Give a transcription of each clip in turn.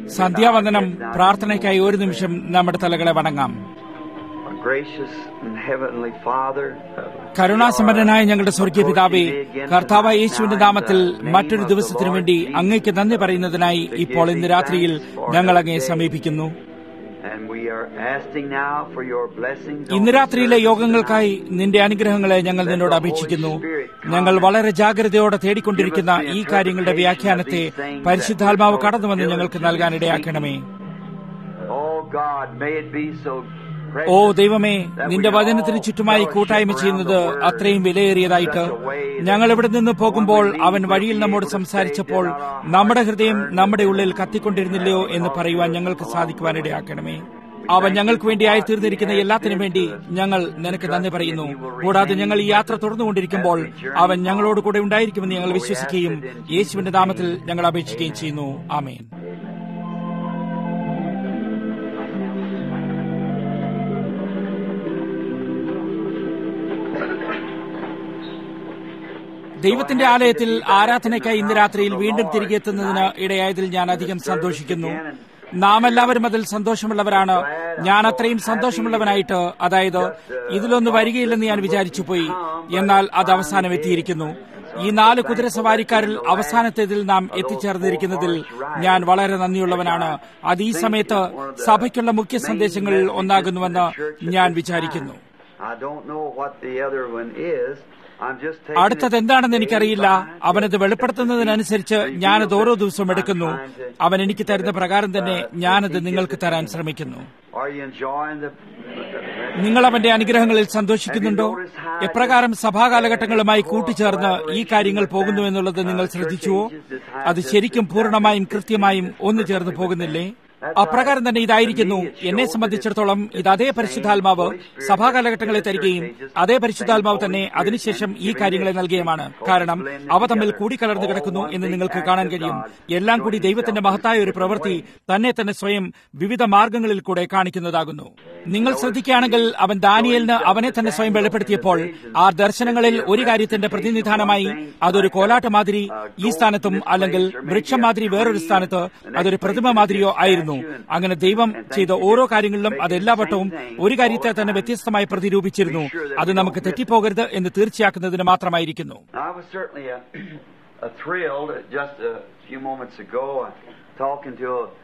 സന്ധ്യാവന്ദനം പ്രാർത്ഥനയ്ക്കായി ഒരു നിമിഷം നമ്മുടെ തലകളെ വണങ്ങാം Our gracious and heavenly Father, കരുണാസമ്പന്നനായ ഞങ്ങളുടെ സ്വർഗീയ പിതാവേ കർത്താവായ യേശുവിന്റെ നാമത്തിൽ മറ്റൊരു ദിവസത്തിനു വേണ്ടി അങ്ങയ്ക്ക് നന്ദി പറയുന്നതിനായി ഇപ്പോൾ ഇന്ന് രാത്രിയിൽ ഞങ്ങൾ അങ്ങയെ സമീപിക്കുന്നു and we are asking now for your blessings. on ഇന്ന് this രാത്രിയിലെ service. യോഗങ്ങൾക്കായി നിന്റെ അനുഗ്രഹങ്ങളെ ഞങ്ങൾ നിന്നോട് അപേക്ഷിക്കുന്നു ഞങ്ങൾ വളരെ ജാഗ്രതയോടെ തേടിക്കൊണ്ടിരിക്കുന്ന ഈ കാര്യങ്ങളുടെ വ്യാഖ്യാനത്തെ പരിശുദ്ധാത്മാവ് കടന്നുവന്ന് ഞങ്ങൾക്ക് നൽകാനിടയാക്കണമേ Oh God, may it be so oh precious ദൈവമേ നിന്റെ വചനത്തിന് ചുറ്റുമായി കൂട്ടായ്മ ചെയ്യുന്നത് അത്രയും വിലയേറിയതായിട്ട് ഞങ്ങൾ ഇവിടെ നിന്ന് പോകുമ്പോൾ അവൻ വഴിയിൽ നമ്മോട് സംസാരിച്ചപ്പോൾ നമ്മുടെ ഹൃദയം നമ്മുടെ ഉള്ളിൽ കത്തിക്കൊണ്ടിരുന്നില്ലയോ എന്ന് പറയുവാൻ ഞങ്ങൾക്ക് സാധിക്കുവാനിടയാക്കണമേ അവൻ ഞങ്ങൾക്ക് വേണ്ടിയായി തീർന്നിരിക്കുന്ന എല്ലാത്തിനും വേണ്ടി ഞങ്ങൾ നിനക്ക് നന്ദി പറയുന്നു കൂടാതെ ഞങ്ങൾ ഈ യാത്ര തുടർന്നുകൊണ്ടിരിക്കുമ്പോൾ അവൻ ഞങ്ങളോട് കൂടെ ഉണ്ടായിരിക്കുമെന്ന് ഞങ്ങൾ വിശ്വസിക്കുകയും യേശുവിന്റെ നാമത്തിൽ ഞങ്ങൾ അപേക്ഷിക്കുകയും ചെയ്യുന്നു ആമേൻ ദൈവത്തിന്റെ ആലയത്തിൽ ആരാധനയ്ക്കായി ഇന്ന് രാത്രിയിൽ വീണ്ടും തിരികെ എത്തുന്നതിന് ഇടയായതിൽ ഞാൻ അധികം സന്തോഷിക്കുന്നു നാം എല്ലാവരും അതിൽ സന്തോഷമുള്ളവരാണ് ഞാൻ അത്രയും സന്തോഷമുള്ളവനായിട്ട് അതായത് ഇതിലൊന്ന് വരികയില്ലെന്ന് ഞാൻ വിചാരിച്ചു പോയി എന്നാൽ അത് അവസാനം എത്തിയിരിക്കുന്നു ഈ നാല് കുതിരസവാരിക്കാരിൽ അവസാനത്തേതിൽ നാം എത്തിച്ചേർന്നിരിക്കുന്നതിൽ ഞാൻ വളരെ നന്ദിയുള്ളവനാണ് അത് ഈ സമയത്ത് സഭയ്ക്കുള്ള മുഖ്യ സന്ദേശങ്ങളിൽ ഒന്നാകുന്നുവെന്ന് ഞാൻ വിചാരിക്കുന്നു I don't know what the other one is. I'm just taking അടുത്തത് it എന്താണെന്ന് എനിക്കറിയില്ല അവനത് വെളിപ്പെടുത്തുന്നതിനനുസരിച്ച് ഞാനത് ഓരോ ദിവസവും എടുക്കുന്നു അവൻ എനിക്ക് തരുന്ന പ്രകാരം തന്നെ ഞാനത് നിങ്ങൾക്ക് തരാൻ ശ്രമിക്കുന്നു Are you enjoying the നിങ്ങൾ അവന്റെ അനുഗ്രഹങ്ങളിൽ സന്തോഷിക്കുന്നുണ്ടോ എപ്രകാരം സഭാകാലഘട്ടങ്ങളുമായി കൂട്ടിച്ചേർന്ന് ഈ കാര്യങ്ങൾ പോകുന്നു എന്നുള്ളത് നിങ്ങൾ ശ്രദ്ധിച്ചുവോ അത് ശരിക്കും പൂർണ്ണമായും കൃത്യമായും ഒന്നു ചേർന്ന് പോകുന്നില്ലേ അപ്രകാരം തന്നെ ഇതായിരിക്കുന്നു എന്നെ സംബന്ധിച്ചിടത്തോളം ഇത് അതേ പരിശുദ്ധാത്മാവ് സഭാകാലഘട്ടങ്ങളെ തരികയും അതേ പരിശുദ്ധാത്മാവ് തന്നെ അതിനുശേഷം ഈ കാര്യങ്ങളെ നൽകുകയുമാണ് കാരണം അവ തമ്മിൽ കൂടിക്കലർന്നു കിടക്കുന്നു എന്ന് നിങ്ങൾക്ക് കാണാൻ കഴിയും എല്ലാം കൂടി ദൈവത്തിന്റെ മഹത്തായ ഒരു പ്രവൃത്തി തന്നെ തന്നെ സ്വയം വിവിധ മാർഗങ്ങളിൽ കൂടെ കാണിക്കുന്നതാകുന്നു നിങ്ങൾ ശ്രദ്ധിക്കുകയാണെങ്കിൽ അവൻ ദാനിയലിന് അവനെ തന്നെ സ്വയം വെളിപ്പെടുത്തിയപ്പോൾ ആ ദർശനങ്ങളിൽ ഒരു കാര്യത്തിന്റെ പ്രതിനിധാനമായി അതൊരു കോലാട്ട മാതിരി ഈ സ്ഥാനത്തും അല്ലെങ്കിൽ വൃക്ഷം മാതിരി വേറൊരു സ്ഥാനത്ത് അതൊരു പ്രതിമ മാതിരിയോ ആയിരുന്നു അങ്ങനെ ദൈവം ചെയ്ത ഓരോ കാര്യങ്ങളിലും അത് എല്ലാ വട്ടവും ഒരു കാര്യത്തെ തന്നെ വ്യത്യസ്തമായി പ്രതിരൂപിച്ചിരുന്നു അത് നമുക്ക് തെറ്റിപ്പോകരുത് എന്ന് തീർച്ചയാക്കുന്നതിന് മാത്രമായിരിക്കുന്നു I was certainly uh, uh, thrilled uh, just a few moments ago uh, talking to a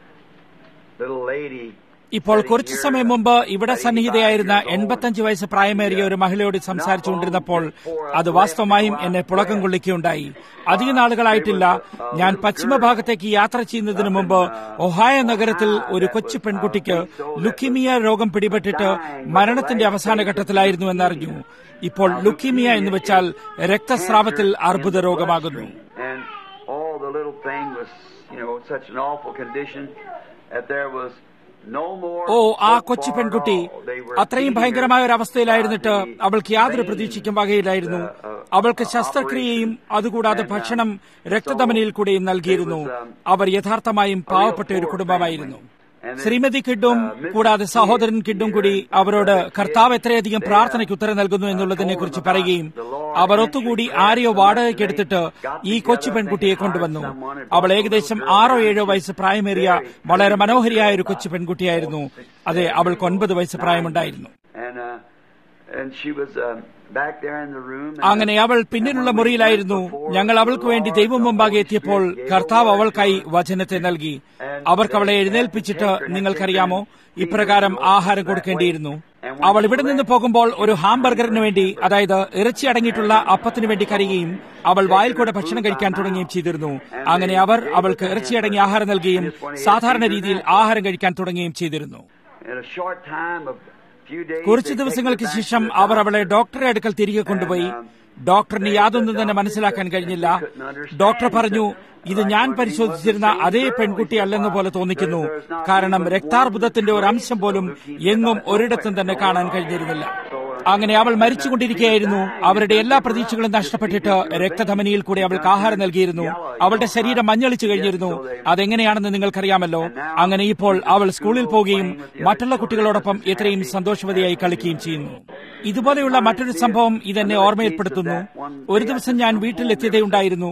little lady. ഇപ്പോൾ കുറച്ചു സമയം മുമ്പ് ഇവിടെ സന്നിഹിതയായിരുന്ന എൺപത്തഞ്ച് വയസ്സ് പ്രായമേറിയ ഒരു മഹിളയോട് സംസാരിച്ചുകൊണ്ടിരുന്നപ്പോൾ അത് വാസ്തവമായും എന്നെ പുളക്കം കൊള്ളിക്കുകയുണ്ടായി അധിക നാളുകളായിട്ടില്ല ഞാൻ പശ്ചിമഭാഗത്തേക്ക് യാത്ര ചെയ്യുന്നതിന് മുമ്പ് ഒഹായ നഗരത്തിൽ ഒരു കൊച്ചു പെൺകുട്ടിക്ക് ലുക്കിമിയ രോഗം പിടിപെട്ടിട്ട് മരണത്തിന്റെ അവസാന ഘട്ടത്തിലായിരുന്നു എന്നറിഞ്ഞു ഇപ്പോൾ ലുക്കിമിയ എന്ന് വെച്ചാൽ രക്തസ്രാവത്തിൽ അർബുദ രോഗമാകുന്നു And all the little thing was, you know, such an awful condition that there was no more. ഓ ആ hope കൊച്ചു for പെൺകുട്ടി it all. They were അത്രയും beating her. ഭയങ്കരമായ ഒരു അവസ്ഥയിലായിരുന്നിട്ട് Uh, the അവൾക്ക് യാതൊരു veins, പ്രതീക്ഷിക്കും വകയില്ലായിരുന്നു uh, uh, അവൾക്ക് uh, ശസ്ത്രക്രിയയും operation. അതുകൂടാതെ And, uh, ഭക്ഷണം so രക്തധമനിയിൽ കൂടെയും നൽകിയിരുന്നു it was, um, അവർ യഥാർത്ഥമായും പാവപ്പെട്ട ഒരു കുടുംബമായിരുന്നു And then, Shrimati കിഡും uh, Mrs. കൂടാതെ സഹോദരൻ കിഡും കൂടി Peter, അവരോട് uh, കർത്താവ് എത്രയധികം they, പ്രാർത്ഥനയ്ക്ക് uh, ഉത്തരം നൽകുന്നു എന്നുള്ളതിനെ കുറിച്ച് told them പറയുകയും about the Lord our answering ഒത്തുകൂടി prayers ആരെയോ so much വാടകയ്ക്ക് they എടുത്തിട്ട് got ഈ together, കൊച്ചു they പെൺകുട്ടിയെ hired കൊണ്ടുവന്നു someone and അവൾ brought the ഏകദേശം little girl ആറോ down. ഏഴോ വയസ്സ് പ്രായമേറിയ Very വളരെ pretty മനോഹരിയായ ഒരു girl, കൊച്ചു about പെൺകുട്ടിയായിരുന്നു four, six, അതെ seven അവൾക്ക് years ഒൻപത് old, വയസ്സ് nine. പ്രായമുണ്ടായിരുന്നു And, uh, and she was um, back there in the room. and, അങ്ങനെ അവൾ പിന്നിലുള്ള and when we മുറിയിലായിരുന്നു went before ഞങ്ങൾ the അവൾക്ക് വേണ്ടി Lord, ദൈവം the മുമ്പാകെ Holy എത്തിയപ്പോൾ Spirit gave കർത്താവ് the word അവൾക്കായി to us. വചനത്തെ നൽകി And അവർക്ക് അവളെ they എഴുന്നേൽപ്പിച്ചിട്ട് had taken her നിങ്ങൾക്കറിയാമോ and feed ഇപ്രകാരം her ആഹാരം that കൊടുക്കേണ്ടിയിരുന്നു way. And when അവൾ she ഇവിടെ നിന്ന് left, പോകുമ്പോൾ ഒരു she was ഹാംബർഗറിന് വേണ്ടി hungry. അതായത് ഇറച്ചി അടങ്ങിയിട്ടുള്ള അപ്പത്തിനു വേണ്ടി കരയുകയും അവൾ വായിൽ കൂടെ ഭക്ഷണം കഴിക്കാൻ തുടങ്ങുകയും ചെയ്തിരുന്നു അങ്ങനെ അവർ അവൾക്ക് ഇറച്ചി അടങ്ങിയ ആഹാരം നൽകുകയും സാധാരണ രീതിയിൽ ആഹാരം കഴിക്കാൻ തുടങ്ങുകയും ചെയ്തിരുന്നു In a short time of few days, കുറച്ചു they take ദിവസങ്ങൾക്ക് her back ശേഷം to the അവർ doctor. അവളെ ഡോക്ടറെ അടുക്കൽ തിരികെ കൊണ്ടുപോയി ഡോക്ടറിന് യാതൊന്നും തന്നെ മനസ്സിലാക്കാൻ കഴിഞ്ഞില്ല ഡോക്ടർ പറഞ്ഞു ഇത് ഞാൻ പരിശോധിച്ചിരുന്ന അതേ പെൺകുട്ടി അല്ലെന്ന് പോലെ തോന്നിക്കുന്നു കാരണം രക്താർബുദത്തിന്റെ ഒരു അംശം പോലും എങ്ങും ഒരിടത്തും തന്നെ കാണാൻ കഴിഞ്ഞിരുന്നില്ല അങ്ങനെ അവൾ മരിച്ചുകൊണ്ടിരിക്കുകയായിരുന്നു അവരുടെ എല്ലാ പ്രതീക്ഷകളും നഷ്ടപ്പെട്ടിട്ട് രക്തധമനിയിൽ കൂടി അവൾക്ക് ആഹാരം നൽകിയിരുന്നു അവളുടെ ശരീരം മഞ്ഞളിച്ചു കഴിഞ്ഞിരുന്നു അതെങ്ങനെയാണെന്ന് നിങ്ങൾക്കറിയാമല്ലോ അങ്ങനെ ഇപ്പോൾ അവൾ സ്കൂളിൽ പോവുകയും മറ്റുള്ള കുട്ടികളോടൊപ്പം എത്രയും സന്തോഷവതിയായി കളിക്കുകയും ചെയ്യുന്നു ഇതുപോലെയുള്ള മറ്റൊരു സംഭവം ഇതെന്നെ ഓർമ്മയിൽപ്പെടുത്തുന്നു ഒരു ദിവസം ഞാൻ വീട്ടിൽ എത്തിയതേ ഉണ്ടായിരുന്നു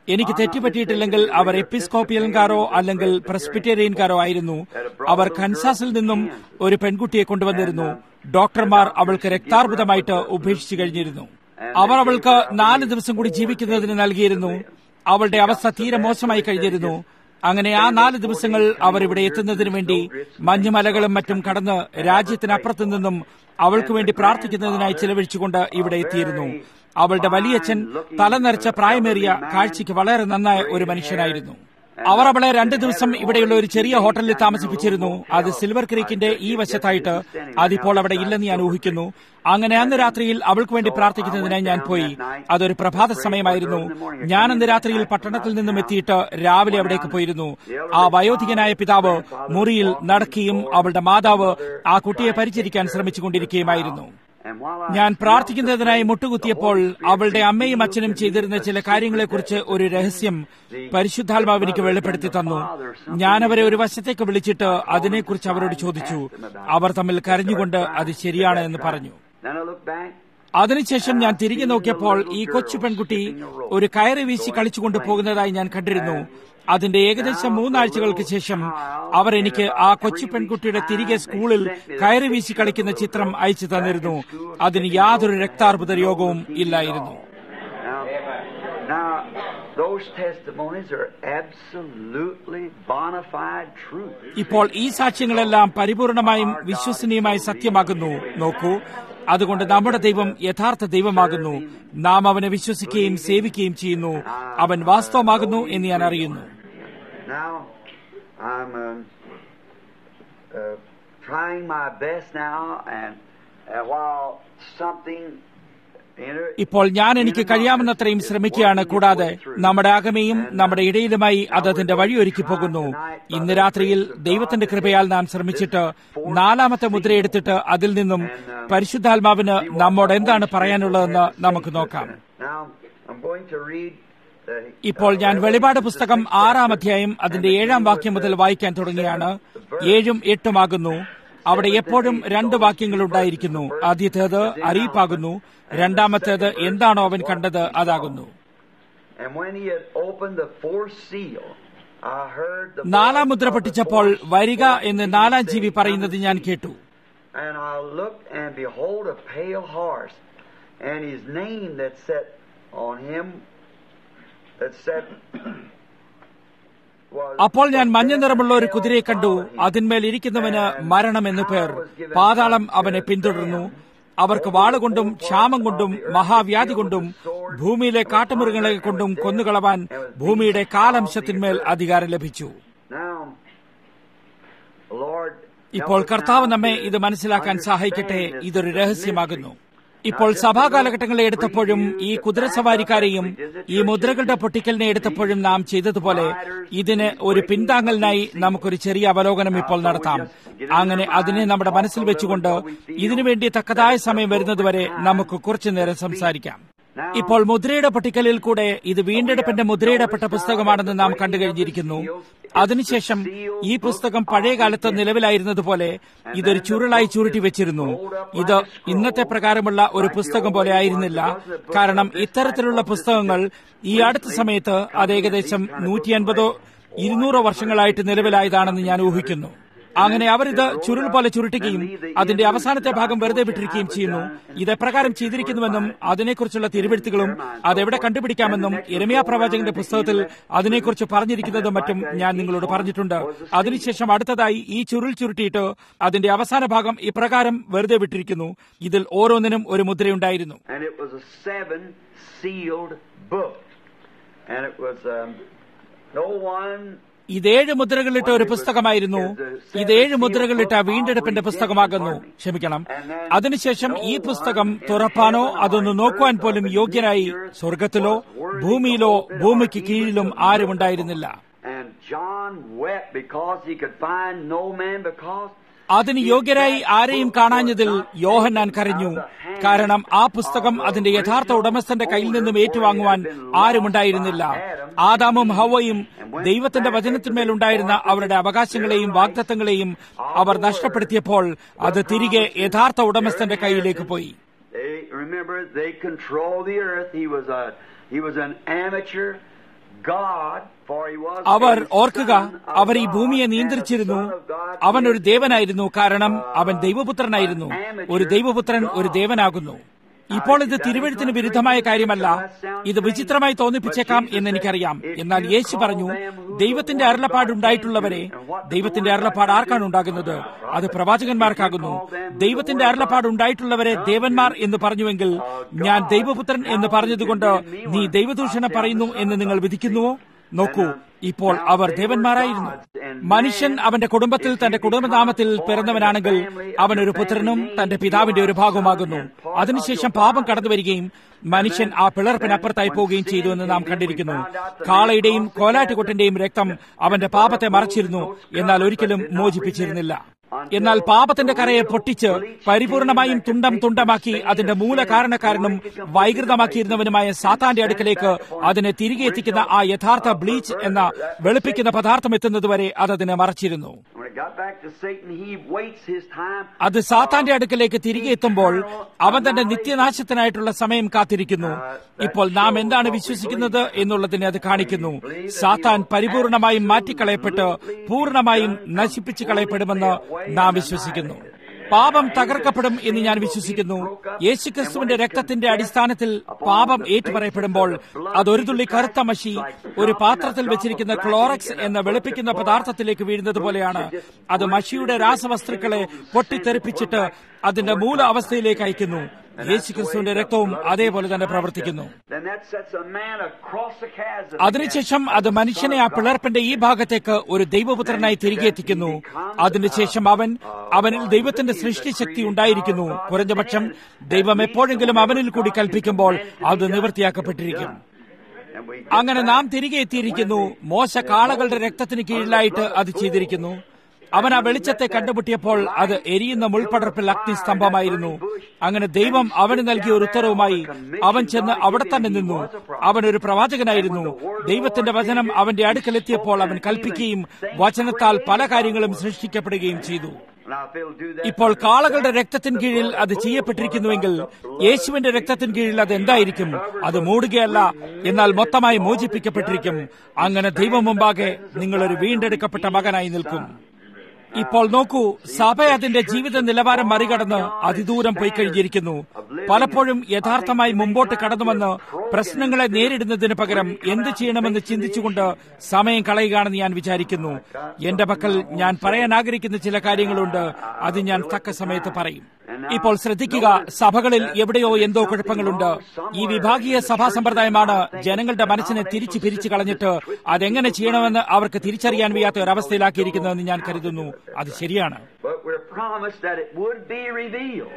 എനിക്ക് തെറ്റുപറ്റിയിട്ടില്ലെങ്കിൽ അവർ എപ്പിസ്കോപ്പിയൻകാരോ അല്ലെങ്കിൽ പ്രസ്പിറ്റേറിയൻകാരോ ആയിരുന്നു അവർ കൻസാസിൽ നിന്നും ഒരു പെൺകുട്ടിയെ കൊണ്ടുവന്നിരുന്നു ഡോക്ടർമാർ അവൾക്ക് രക്താർബുദമായിട്ട് ഉപേക്ഷിച്ചു കഴിഞ്ഞിരുന്നു അവർ അവൾക്ക് നാല് ദിവസം കൂടി ജീവിക്കുന്നതിന് നൽകിയിരുന്നു അവളുടെ അവസ്ഥ തീരെ മോശമായി കഴിഞ്ഞിരുന്നു അങ്ങനെ ആ നാല് ദിവസങ്ങൾ അവർ ഇവിടെ എത്തുന്നതിന് വേണ്ടി മഞ്ഞുമലകളും മറ്റും കടന്ന് രാജ്യത്തിനപ്പുറത്തു നിന്നും അവൾക്ക് വേണ്ടി പ്രാർത്ഥിക്കുന്നതിനായി ചിലവഴിച്ചുകൊണ്ട് ഇവിടെ എത്തിയിരുന്നു അവളുടെ വലിയച്ഛൻ തലനരച്ച പ്രായമേറിയ കാഴ്ചയ്ക്ക് വളരെ നന്നായ ഒരു മനുഷ്യനായിരുന്നു അവർ അവളെ രണ്ടു ദിവസം ഇവിടെയുള്ള ഒരു ചെറിയ ഹോട്ടലിൽ താമസിപ്പിച്ചിരുന്നു അത് സിൽവർ ക്രീക്കിന്റെ ഈ വശത്തായിട്ട് അതിപ്പോൾ അവിടെ ഇല്ലെന്ന് ഞാൻ ഊഹിക്കുന്നു അങ്ങനെ അന്ന് രാത്രിയിൽ അവൾക്ക് വേണ്ടി പ്രാർത്ഥിക്കുന്നതിനായി ഞാൻ പോയി അതൊരു പ്രഭാത സമയമായിരുന്നു ഞാൻ അന്ന് രാത്രിയിൽ പട്ടണത്തിൽ നിന്നും എത്തിയിട്ട് രാവിലെ അവിടേക്ക് പോയിരുന്നു ആ വയോധികനായ പിതാവ് മുറിയിൽ നടക്കുകയും അവളുടെ മാതാവ് ആ കുട്ടിയെ പരിചരിക്കാൻ ശ്രമിച്ചുകൊണ്ടിരിക്കുകയുമായിരുന്നു ഞാൻ പ്രാർത്ഥിക്കുന്നതിനായി മുട്ടുകുത്തിയപ്പോൾ അവളുടെ അമ്മയും അച്ഛനും ചെയ്തിരുന്ന ചില കാര്യങ്ങളെക്കുറിച്ച് ഒരു രഹസ്യം പരിശുദ്ധാത്മാവ് എനിക്ക് വെളിപ്പെടുത്തി തന്നു ഞാൻ അവരെ ഒരു വശത്തേക്ക് വിളിച്ചിട്ട് അതിനെക്കുറിച്ച് അവരോട് ചോദിച്ചു അവർ തമ്മിൽ കരഞ്ഞുകൊണ്ട് അത് ശരിയാണ് എന്ന് പറഞ്ഞു അതിനുശേഷം ഞാൻ തിരിഞ്ഞു നോക്കിയപ്പോൾ ഈ കൊച്ചു പെൺകുട്ടി ഒരു കയറി വീശി കളിച്ചുകൊണ്ട് പോകുന്നതായി ഞാൻ കണ്ടിരുന്നു അതിന്റെ ഏകദേശം മൂന്നാഴ്ചകൾക്ക് ശേഷം അവർ എനിക്ക് ആ കൊച്ചു പെൺകുട്ടിയുടെ തിരികെ സ്കൂളിൽ കയറി വീശി കളിക്കുന്ന ചിത്രം അയച്ചു തന്നിരുന്നു അതിന് യാതൊരു രക്താർബുദ രോഗവും ഇല്ലായിരുന്നു Now, those testimonies are absolutely bona fide truth. ഇപ്പോൾ ഈ സാക്ഷ്യങ്ങളെല്ലാം പരിപൂർണമായും വിശ്വസനീയമായി സത്യമാകുന്നു നോക്കൂ അതുകൊണ്ട് നമ്മുടെ ദൈവം യഥാർത്ഥ ദൈവമാകുന്നു നാം അവനെ വിശ്വസിക്കുകയും സേവിക്കുകയും ചെയ്യുന്നു അവൻ വാസ്തവമാകുന്നു എന്ന് ഞാൻ അറിയുന്നു Now, I'm um, uh, trying my best now, and uh, while something enter- ഇപ്പോൾ ഞാൻ എനിക്ക് കഴിയാവുന്നത്രയും ശ്രമിക്കുകയാണ് കൂടാതെ നമ്മുടെ അകമയും നമ്മുടെ ഇടയിലുമായി അത് അതിന്റെ വഴിയൊരുക്കി പോകുന്നു ഇന്ന് രാത്രിയിൽ ദൈവത്തിന്റെ കൃപയാൽ നാം ശ്രമിച്ചിട്ട് നാലാമത്തെ മുദ്രയെടുത്തിട്ട് അതിൽ നിന്നും പരിശുദ്ധാത്മാവിന് നമ്മോട് എന്താണ് പറയാനുള്ളതെന്ന് നമുക്ക് നോക്കാം Now, I'm going to read. Uh, ഇപ്പോൾ ഞാൻ വെളിപാട് പുസ്തകം ആറാം അധ്യായം അതിന്റെ ഏഴാം വാക്യം മുതൽ വായിക്കാൻ തുടങ്ങിയാണ് ഏഴും എട്ടുമാകുന്നു അവിടെ എപ്പോഴും രണ്ട് വാക്യങ്ങൾ ഉണ്ടായിരിക്കുന്നു ആദ്യത്തേത് അറിയിപ്പാകുന്നു രണ്ടാമത്തേത് എന്താണോ അവൻ കണ്ടത് അതാകുന്നു And when he had opened the fourth seal, I heard the നാലാം voice മുദ്ര of the പൊട്ടിച്ചപ്പോൾ fourth വരിക എന്ന് beast നാലാം saying, ജീവി പറയുന്നത് ഞാൻ കേട്ടു And I looked, and behold, a pale horse, and his name that sat on him, that sat. was- അപ്പോൾ ഞാൻ മഞ്ഞ നിറമുള്ള ഒരു കുതിരയെ കണ്ടു അതിന്മേൽ ഇരിക്കുന്നവന് മരണം എന്നു പേർ പാതാളം അവനെ പിന്തുടർന്നു അവർക്ക് വാളുകൊണ്ടും ക്ഷാമം കൊണ്ടും മഹാവ്യാധി കൊണ്ടും ഭൂമിയിലെ കാട്ടുമൃഗങ്ങളെ കൊണ്ടും കൊന്നുകളവാൻ ഭൂമിയുടെ കാലംശത്തിന്മേൽ അധികാരം ലഭിച്ചു Now, Lord, ഇപ്പോൾ കർത്താവ് നമ്മെ ഇത് മനസ്സിലാക്കാൻ സഹായിക്കട്ടെ ഇതൊരു രഹസ്യമാകുന്നു ഇപ്പോൾ സഭാകാലഘട്ടങ്ങളെ എടുത്തപ്പോഴും ഈ കുതിരസവാരിക്കാരെയും ഈ മുദ്രകളുടെ പൊട്ടിക്കലിനെ എടുത്തപ്പോഴും നാം ചെയ്തതുപോലെ ഇതിന് ഒരു പിന്താങ്ങലിനായി നമുക്കൊരു ചെറിയ അവലോകനം ഇപ്പോൾ നടത്താം അങ്ങനെ അതിനെ നമ്മുടെ മനസ്സിൽ വെച്ചുകൊണ്ട് ഇതിനുവേണ്ടി തക്കതായ സമയം വരുന്നതുവരെ നമുക്ക് കുറച്ചു നേരം സംസാരിക്കാം ഇപ്പോൾ മുദ്രയുടെ പൊട്ടിക്കലിൽ കൂടെ ഇത് വീണ്ടെടുപ്പിന്റെ മുദ്രയിടപ്പെട്ട പുസ്തകമാണെന്ന് നാം കണ്ടു കഴിഞ്ഞിരിക്കുന്നു അതിനുശേഷം ഈ പുസ്തകം പഴയ കാലത്ത് നിലവിലായിരുന്നതുപോലെ ഇതൊരു ചുരുളായി ചുരുട്ടി വെച്ചിരുന്നു ഇത് ഇന്നത്തെ പ്രകാരമുള്ള ഒരു പുസ്തകം പോലെ ആയിരുന്നില്ല കാരണം ഇത്തരത്തിലുള്ള പുസ്തകങ്ങൾ ഈ അടുത്ത സമയത്ത് അത് ഏകദേശം നൂറ്റി അൻപതോ ഇരുന്നൂറോ വർഷങ്ങളായിട്ട് നിലവിലായതാണെന്ന് ഞാൻ ഊഹിക്കുന്നു അങ്ങനെ അവരിത് ചുരുൾ പോലെ ചുരുട്ടുകയും അതിന്റെ അവസാനത്തെ ഭാഗം വെറുതെ വിട്ടിരിക്കുകയും ചെയ്യുന്നു ഇത് എപ്രകാരം ചെയ്തിരിക്കുന്നുവെന്നും അതിനെക്കുറിച്ചുള്ള തിരുവെഴുത്തുകളും അതെവിടെ കണ്ടുപിടിക്കാമെന്നും ഇരമിയ പ്രവാചകന്റെ പുസ്തകത്തിൽ അതിനെക്കുറിച്ച് പറഞ്ഞിരിക്കുന്നതും മറ്റും ഞാൻ നിങ്ങളോട് പറഞ്ഞിട്ടുണ്ട് അതിനുശേഷം അടുത്തതായി ഈ ചുരുൾ ചുരുട്ടിയിട്ട് അതിന്റെ അവസാന ഭാഗം ഇപ്രകാരം വെറുതെ വിട്ടിരിക്കുന്നു ഇതിൽ ഓരോന്നിനും ഒരു മുദ്രയുണ്ടായിരുന്നു and it was a seven sealed book. And it was um, no one ഇതേഴ് മുദ്രകളിട്ട ഒരു പുസ്തകമായിരുന്നു ഇതേഴ് മുദ്രകളിട്ട വീണ്ടെടുപ്പിന്റെ പുസ്തകമാകുന്നു ക്ഷമിക്കണം അതിനുശേഷം ഈ പുസ്തകം തുറപ്പാനോ അതൊന്ന് നോക്കുവാൻ പോലും യോഗ്യനായി സ്വർഗത്തിലോ ഭൂമിയിലോ ഭൂമിക്ക് കീഴിലും ആരുമുണ്ടായിരുന്നില്ല And John wept because he could find no man because അതിന് യോഗ്യരായി ആരെയും കാണാഞ്ഞതിൽ യോഹന്നാൻ കരഞ്ഞു കാരണം ആ പുസ്തകം അതിന്റെ യഥാർത്ഥ ഉടമസ്ഥന്റെ കയ്യിൽ നിന്നും ഏറ്റുവാങ്ങുവാൻ ആരുമുണ്ടായിരുന്നില്ല ആദാമും ഹവയും ദൈവത്തിന്റെ വചനത്തിന്മേലുണ്ടായിരുന്ന അവരുടെ അവകാശങ്ങളെയും വാഗ്ദത്തങ്ങളെയും അവർ നഷ്ടപ്പെടുത്തിയപ്പോൾ അത് തിരികെ യഥാർത്ഥ ഉടമസ്ഥന്റെ കയ്യിലേക്ക് പോയി they remember they control the earth. He was a he was an amateur God, for he was our a ഓർക്കുക son of അവർ ഈ God, ഭൂമിയെ and the നിയന്ത്രിച്ചിരുന്നു son of God അവൻ ഒരു is ദേവനായിരുന്നു കാരണം അവൻ ദൈവപുത്രനായിരുന്നു ഒരു ദൈവപുത്രൻ ഒരു ദേവനാകുന്നു ഇപ്പോൾ ഇത് തിരുവഴുത്തിന് വിരുദ്ധമായ കാര്യമല്ല ഇത് വിചിത്രമായി തോന്നിപ്പിച്ചേക്കാം എന്ന് എനിക്കറിയാം എന്നാൽ യേശു പറഞ്ഞു ദൈവത്തിന്റെ അരുളപ്പാട് ഉണ്ടായിട്ടുള്ളവരെ ദൈവത്തിന്റെ അരുളപ്പാട് ആർക്കാണ് ഉണ്ടാകുന്നത് അത് പ്രവാചകന്മാർക്കാകുന്നു ദൈവത്തിന്റെ അരുളപ്പാട് ഉണ്ടായിട്ടുള്ളവരെ ദേവന്മാർ എന്ന് പറഞ്ഞുവെങ്കിൽ ഞാൻ ദൈവപുത്രൻ എന്ന് പറഞ്ഞതുകൊണ്ട് നീ ദൈവദൂഷണം പറയുന്നു എന്ന് നിങ്ങൾ വിധിക്കുന്നുവോ നോക്കൂ ഇപ്പോൾ അവർ ദേവന്മാരായിരുന്നു മനുഷ്യൻ അവന്റെ കുടുംബത്തിൽ തന്റെ കുടുംബനാമത്തിൽ പിറന്നവനാണെങ്കിൽ അവൻ ഒരു പുത്രനും തന്റെ പിതാവിന്റെ ഒരു ഭാഗമാകുന്നു അതിനുശേഷം പാപം കടന്നു വരികയും മനുഷ്യൻ ആ പിളർപ്പിനപ്പുറത്തായി പോവുകയും ചെയ്തു എന്ന് നാം കണ്ടിരിക്കുന്നു കാളയുടെയും കോലാട്ടുകൊട്ടിന്റെയും രക്തം അവന്റെ പാപത്തെ മറച്ചിരുന്നു എന്നാൽ ഒരിക്കലും മോചിപ്പിച്ചിരുന്നില്ല എന്നാൽ പാപത്തിന്റെ കരയെ പൊട്ടിച്ച് പരിപൂർണമായും തുണ്ടം തുണ്ടമാക്കി അതിന്റെ മൂല കാരണക്കാരനും വൈകൃതമാക്കിയിരുന്നവനുമായ സാത്താന്റെ അടുക്കലേക്ക് അതിനെ തിരികെ എത്തിക്കുന്ന ആ യഥാർത്ഥ ബ്ലീച്ച് എന്ന വെളുപ്പിക്കുന്ന പദാർത്ഥം എത്തുന്നതുവരെ അത് അതിനെ മറച്ചിരുന്നു When it got back to Satan, he waits his time. അത് സാത്താന്റെ അടുക്കലേക്ക് തിരികെ എത്തുമ്പോൾ അവൻ തന്റെ നിത്യനാശത്തിനായിട്ടുള്ള സമയം കാത്തിരിക്കുന്നു ഇപ്പോൾ നാം എന്താണ് വിശ്വസിക്കുന്നത് എന്നുള്ളതിനെ അത് കാണിക്കുന്നു സാത്താൻ പരിപൂർണമായും മാറ്റിക്കളയപ്പെട്ട് പൂർണ്ണമായും നശിപ്പിച്ചു കളയപ്പെടുമെന്ന് നാം വിശ്വസിക്കുന്നു പാപം തകർക്കപ്പെടും എന്ന് ഞാൻ വിശ്വസിക്കുന്നു യേശുക്രിസ്തുവിന്റെ രക്തത്തിന്റെ അടിസ്ഥാനത്തിൽ പാപം ഏറ്റുപറയപ്പെടുമ്പോൾ അതൊരു തുള്ളി കറുത്ത മഷി ഒരു പാത്രത്തിൽ വെച്ചിരിക്കുന്ന ക്ലോറക്സ് എന്ന വെളുപ്പിക്കുന്ന പദാർത്ഥത്തിലേക്ക് വീഴുന്നത് പോലെയാണ് അത് മഷിയുടെ രാസവസ്തുക്കളെ പൊട്ടിത്തെറിപ്പിച്ചിട്ട് അതിന്റെ മൂല അവസ്ഥയിലേക്ക് അയക്കുന്നു യേശുക്രിസ്തുവിന്റെ രക്തവും അതേപോലെ തന്നെ പ്രവർത്തിക്കുന്നു Then that sets a man across the chasm. അതിനുശേഷം അത് മനുഷ്യനെ ആ പിളർപ്പിന്റെ ഈ ഭാഗത്തേക്ക് ഒരു ദൈവപുത്രനായി തിരികെ എത്തിക്കുന്നു അതിനുശേഷം അവൻ അവനിൽ ദൈവത്തിന്റെ സൃഷ്ടിശക്തി ഉണ്ടായിരിക്കുന്നു കുറഞ്ഞപക്ഷം ദൈവം എപ്പോഴെങ്കിലും അവനിൽ കൂടി കൽപ്പിക്കുമ്പോൾ അത് നിവൃത്തിയാക്കപ്പെട്ടിരിക്കും And we അങ്ങനെ നാം തിരികെ എത്തിയിരിക്കുന്നു മോശ കാളകളുടെ രക്തത്തിന് കീഴിലായിട്ട് അത് ചെയ്തിരിക്കുന്നു അവൻ ആ വെളിച്ചത്തെ കണ്ടുമുട്ടിയപ്പോൾ അത് എരിയുന്ന മുൾപടർപ്പിൽ അഗ്നിസ്തംഭമായിരുന്നു അങ്ങനെ ദൈവം അവന് നൽകിയ ഒരു ഉത്തരവുമായി അവൻ ചെന്ന് അവിടെ തന്നെ നിന്നു അവൻ ഒരു പ്രവാചകനായിരുന്നു ദൈവത്തിന്റെ വചനം അവന്റെ അടുക്കലെത്തിയപ്പോൾ അവൻ കൽപ്പിക്കുകയും വചനത്താൽ പല കാര്യങ്ങളും സൃഷ്ടിക്കപ്പെടുകയും ചെയ്തു now if it'll do that. ഇപ്പോൾ കാളകളുടെ രക്തത്തിന് കീഴിൽ അത് ചെയ്യപ്പെട്ടിരിക്കുന്നുവെങ്കിൽ യേശുവിന്റെ രക്തത്തിന് കീഴിൽ അത് എന്തായിരിക്കും അത് മൂടുകയല്ല എന്നാൽ മൊത്തമായി മോചിപ്പിക്കപ്പെട്ടിരിക്കും അങ്ങനെ ദൈവം മുമ്പാകെ നിങ്ങളൊരു വീണ്ടെടുക്കപ്പെട്ട മകനായി നിൽക്കും ഇപ്പോൾ നോക്കൂ സഭ അതിന്റെ ജീവിത നിലവാരം മറികടന്ന് അതിദൂരം പോയി കഴിഞ്ഞിരിക്കുന്നു പലപ്പോഴും യഥാർത്ഥമായി മുമ്പോട്ട് കടന്നുവന്ന് പ്രശ്നങ്ങളെ നേരിടുന്നതിന് പകരം എന്ത് ചെയ്യണമെന്ന് ചിന്തിച്ചുകൊണ്ട് സമയം കളയുകയാണെന്ന് ഞാൻ വിചാരിക്കുന്നു എന്റെ പക്കൽ ഞാൻ പറയാൻ ആഗ്രഹിക്കുന്ന ചില കാര്യങ്ങളുണ്ട് അത് ഞാൻ തക്ക സമയത്ത് പറയും ഇപ്പോൾ ശ്രദ്ധിക്കുക സഭകളിൽ എവിടെയോ എന്തോ കുഴപ്പങ്ങളുണ്ട് ഈ വിഭാഗീയ സഭാ സമ്പ്രദായമാണ് ജനങ്ങളുടെ മനസ്സിനെ തിരിച്ചു പിരിച്ചു കളഞ്ഞിട്ട് അതെങ്ങനെ ചെയ്യണമെന്ന് അവർക്ക് തിരിച്ചറിയാൻ വയ്യാത്ത ഒരവസ്ഥയിലാക്കിയിരിക്കുന്നതെന്ന് ഞാൻ കരുതുന്നു അത് ശരിയാണ് But we're promised that it would be revealed.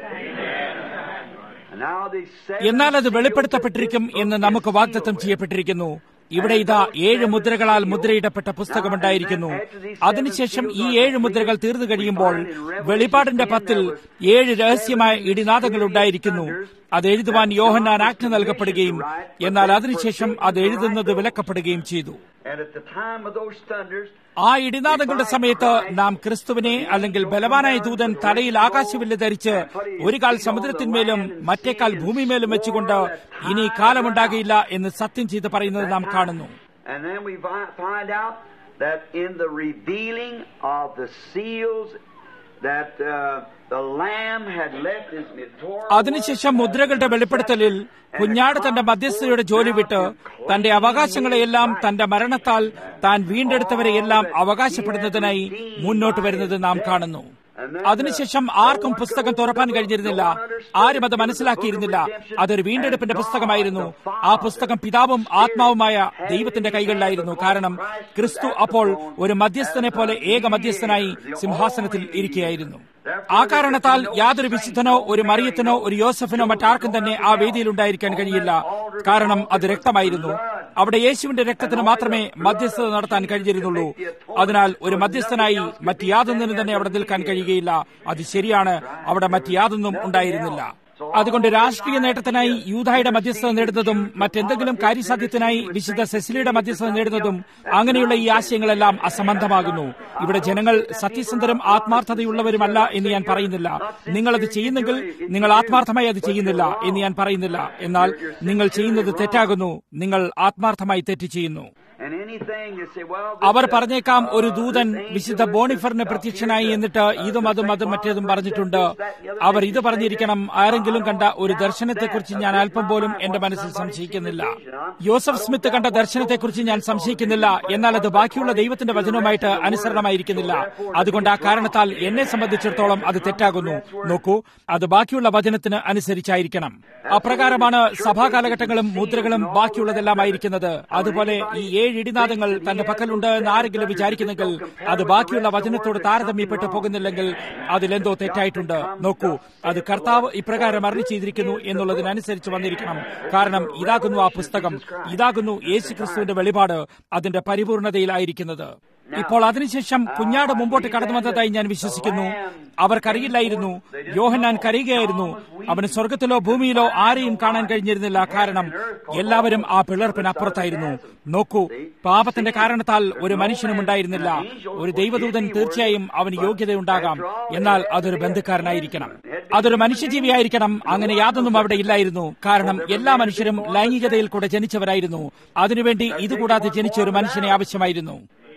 And now these seven എന്നാൽ അത് seals വെളിപ്പെടുത്തപ്പെട്ടിരിക്കും that this എന്ന് book നമുക്ക് is വാഗ്ദത്തം sealed with. ചെയ്യപ്പെട്ടിരിക്കുന്നു ഇവിടെ ഇതാ ഏഴ് മുദ്രകളാൽ മുദ്രയിടപ്പെട്ട പുസ്തകമുണ്ടായിരിക്കുന്നു അതിനുശേഷം ഈ ഏഴ് മുദ്രകൾ തീർന്നു കഴിയുമ്പോൾ വെളിപാടിന്റെ പത്തിൽ ഏഴ് രഹസ്യമായ ഇടിനാദങ്ങൾ ഉണ്ടായിരിക്കുന്നു അത് എഴുതുവാൻ യോഹന്നാൻ ആജ്ഞ നൽകപ്പെടുകയും എന്നാൽ അതിനുശേഷം അത് എഴുതുന്നത് വിലക്കപ്പെടുകയും ചെയ്തു And at the time of those thunders, ആ ഇടിനാദങ്ങളുടെ സമയത്ത് നാം ക്രിസ്തുവിനെ അല്ലെങ്കിൽ ബലവാനായ ദൂതൻ തലയിൽ ആകാശവില്ല് ധരിച്ച് ഒരു കാൽ സമുദ്രത്തിന്മേലും മറ്റേ കാൽ ഭൂമിമേലും വെച്ചുകൊണ്ട് ഇനി കാലമുണ്ടാകയില്ല എന്ന് സത്യം ചെയ്ത് പറയുന്നത് നാം കാണുന്നു and then we vi- find out that in the revealing of the seals, that uh, the Lamb had left his Torah. അതിനുശേഷം മുദ്രകളുടെ വെളിപ്പെടുത്തലിൽ കുഞ്ഞാട് തന്റെ മധ്യസ്ഥയുടെ ജോലി വിട്ട് തന്റെ അവകാശങ്ങളെയെല്ലാം തന്റെ മരണത്താൽ താൻ വീണ്ടെടുത്തവരെയെല്ലാം അവകാശപ്പെടുന്നതിനായി മുന്നോട്ട് വരുന്നത് നാം കാണുന്നു അതിനുശേഷം ആർക്കും പുസ്തകം തുറക്കാൻ കഴിഞ്ഞിരുന്നില്ല ആരും അത് മനസ്സിലാക്കിയിരുന്നില്ല അതൊരു വീണ്ടെടുപ്പിന്റെ പുസ്തകമായിരുന്നു ആ പുസ്തകം പിതാവും ആത്മാവുമായ ദൈവത്തിന്റെ കൈകളിലായിരുന്നു കാരണം ക്രിസ്തു അപ്പോൾ ഒരു മധ്യസ്ഥനെ പോലെ ഏക മധ്യസ്ഥനായി സിംഹാസനത്തിൽ ഇരിക്കുകയായിരുന്നു ആ കാരണത്താൽ യാതൊരു വിശുദ്ധനോ ഒരു മറിയത്തിനോ ഒരു യോസഫിനോ മറ്റാർക്കും തന്നെ ആ വേദിയിൽ ഉണ്ടായിരിക്കാൻ കഴിയില്ല കാരണം അത് രക്തമായിരുന്നു അവിടെ യേശുവിന്റെ രക്തത്തിന് മാത്രമേ മധ്യസ്ഥത നടത്താൻ കഴിഞ്ഞിരുന്നുള്ളൂ അതിനാൽ ഒരു മധ്യസ്ഥനായി മറ്റ് യാതൊന്നിനും തന്നെ അവിടെ നിൽക്കാൻ കഴിയുകയില്ല അത് ശരിയാണ് അവിടെ മറ്റ് യാതൊന്നും ഉണ്ടായിരുന്നില്ല അതുകൊണ്ട് രാഷ്ട്രീയ നേട്ടത്തിനായി യൂതായുടെ മധ്യസ്ഥത നേടുന്നതും മറ്റെന്തെങ്കിലും കാര്യസാധ്യത്തിനായി വിശുദ്ധ സെസിലിയുടെ മധ്യസ്ഥത നേടുന്നതും അങ്ങനെയുള്ള ഈ ആശയങ്ങളെല്ലാം അസംബന്ധമാകുന്നു ഇവിടെ ജനങ്ങൾ സത്യസന്ധരും ആത്മാർത്ഥതയുള്ളവരുമല്ല എന്ന് ഞാൻ പറയുന്നില്ല നിങ്ങൾ അത് ചെയ്യുന്നെങ്കിൽ നിങ്ങൾ ആത്മാർത്ഥമായി അത് ചെയ്യുന്നില്ല എന്ന് ഞാൻ പറയുന്നില്ല എന്നാൽ നിങ്ങൾ ചെയ്യുന്നത് തെറ്റാകുന്നു നിങ്ങൾ ആത്മാർത്ഥമായി തെറ്റ് ചെയ്യുന്നു And anything you say, well, this our is- പറഞ്ഞേക്കാം ഒരു uh, ദൂതൻ this angel വിശുദ്ധ was ബോണിഫറിന് up പ്രത്യക്ഷനായി here, എന്നിട്ട് uh, ഇതും അതും അതും മറ്റേതും പറഞ്ഞിട്ടുണ്ട് അവർ ഇത് പറഞ്ഞിരിക്കണം I ആരെങ്കിലും കണ്ട don't ഒരു doubt ദർശനത്തെക്കുറിച്ച് that. ഞാൻ Of അല്പം my പോലും mind എന്റെ what മനസ്സിൽ somebody സംശയിക്കുന്നില്ല seen in vision. യോസഫ് സ്മിത്ത് കണ്ട ദർശനത്തെക്കുറിച്ച് ഞാൻ സംശയിക്കുന്നില്ല എന്നാൽ അത് ബാക്കിയുള്ള ദൈവത്തിന്റെ വചനവുമായിട്ട് അനുസരണമായിരിക്കുന്നില്ല അതുകൊണ്ട് ആ കാരണത്താൽ എന്നെ സംബന്ധിച്ചിടത്തോളം അത് തെറ്റാകുന്നു നോക്കൂ അത് ബാക്കിയുള്ള വചനത്തിന് അനുസരിച്ചായിരിക്കണം അപ്രകാരമാണ് സഭാ കാലഘട്ടങ്ങളും മുദ്രകളും ബാക്കിയുള്ളതെല്ലാം ആയിരിക്കുന്നത് അതുപോലെ ഈ ഏഴ് ഇടിനാദങ്ങൾ തന്റെ പക്കലുണ്ട് എന്ന് ആരെങ്കിലും വിചാരിക്കുന്നെങ്കിൽ അത് ബാക്കിയുള്ള വചനത്തോട് താരതമ്യപ്പെട്ടു പോകുന്നില്ലെങ്കിൽ അതിലെന്തോ തെറ്റായിട്ടുണ്ട് നോക്കൂ അത് കർത്താവ് ഇപ്രകാരം അറിഞ്ഞു ചെയ്തിരിക്കുന്നു എന്നുള്ളതിനനുസരിച്ച് വന്നിരിക്കണം കാരണം ഇതാകുന്നു ആ പുസ്തകം ഇതാകുന്നു യേശുക്രിസ്തുവിന്റെ വെളിപാട് അതിന്റെ പരിപൂർണതയിലായിരിക്കുന്നത് ഇപ്പോൾ അതിനുശേഷം കുഞ്ഞാട് മുമ്പോട്ട് കടന്നു വന്നതായി ഞാൻ വിശ്വസിക്കുന്നു അവർക്കറിയില്ലായിരുന്നു യോഹന്നാൻ കരയുകയായിരുന്നു അവന് സ്വർഗത്തിലോ ഭൂമിയിലോ ആരെയും കാണാൻ കഴിഞ്ഞിരുന്നില്ല കാരണം എല്ലാവരും ആ പിളർപ്പിനപ്പുറത്തായിരുന്നു നോക്കൂ പാപത്തിന്റെ കാരണത്താൽ ഒരു മനുഷ്യനും ഉണ്ടായിരുന്നില്ല ഒരു ദൈവദൂതൻ തീർച്ചയായും അവന് യോഗ്യതയുണ്ടാകാം എന്നാൽ അതൊരു ബന്ധുക്കാരനായിരിക്കണം അതൊരു മനുഷ്യജീവിയായിരിക്കണം അങ്ങനെ യാതൊന്നും അവിടെ ഇല്ലായിരുന്നു കാരണം എല്ലാ മനുഷ്യരും ലൈംഗികതയിൽ കൂടെ ജനിച്ചവരായിരുന്നു അതിനുവേണ്ടി ഇതുകൂടാതെ ജനിച്ച ഒരു മനുഷ്യനെ ആവശ്യമായിരുന്നു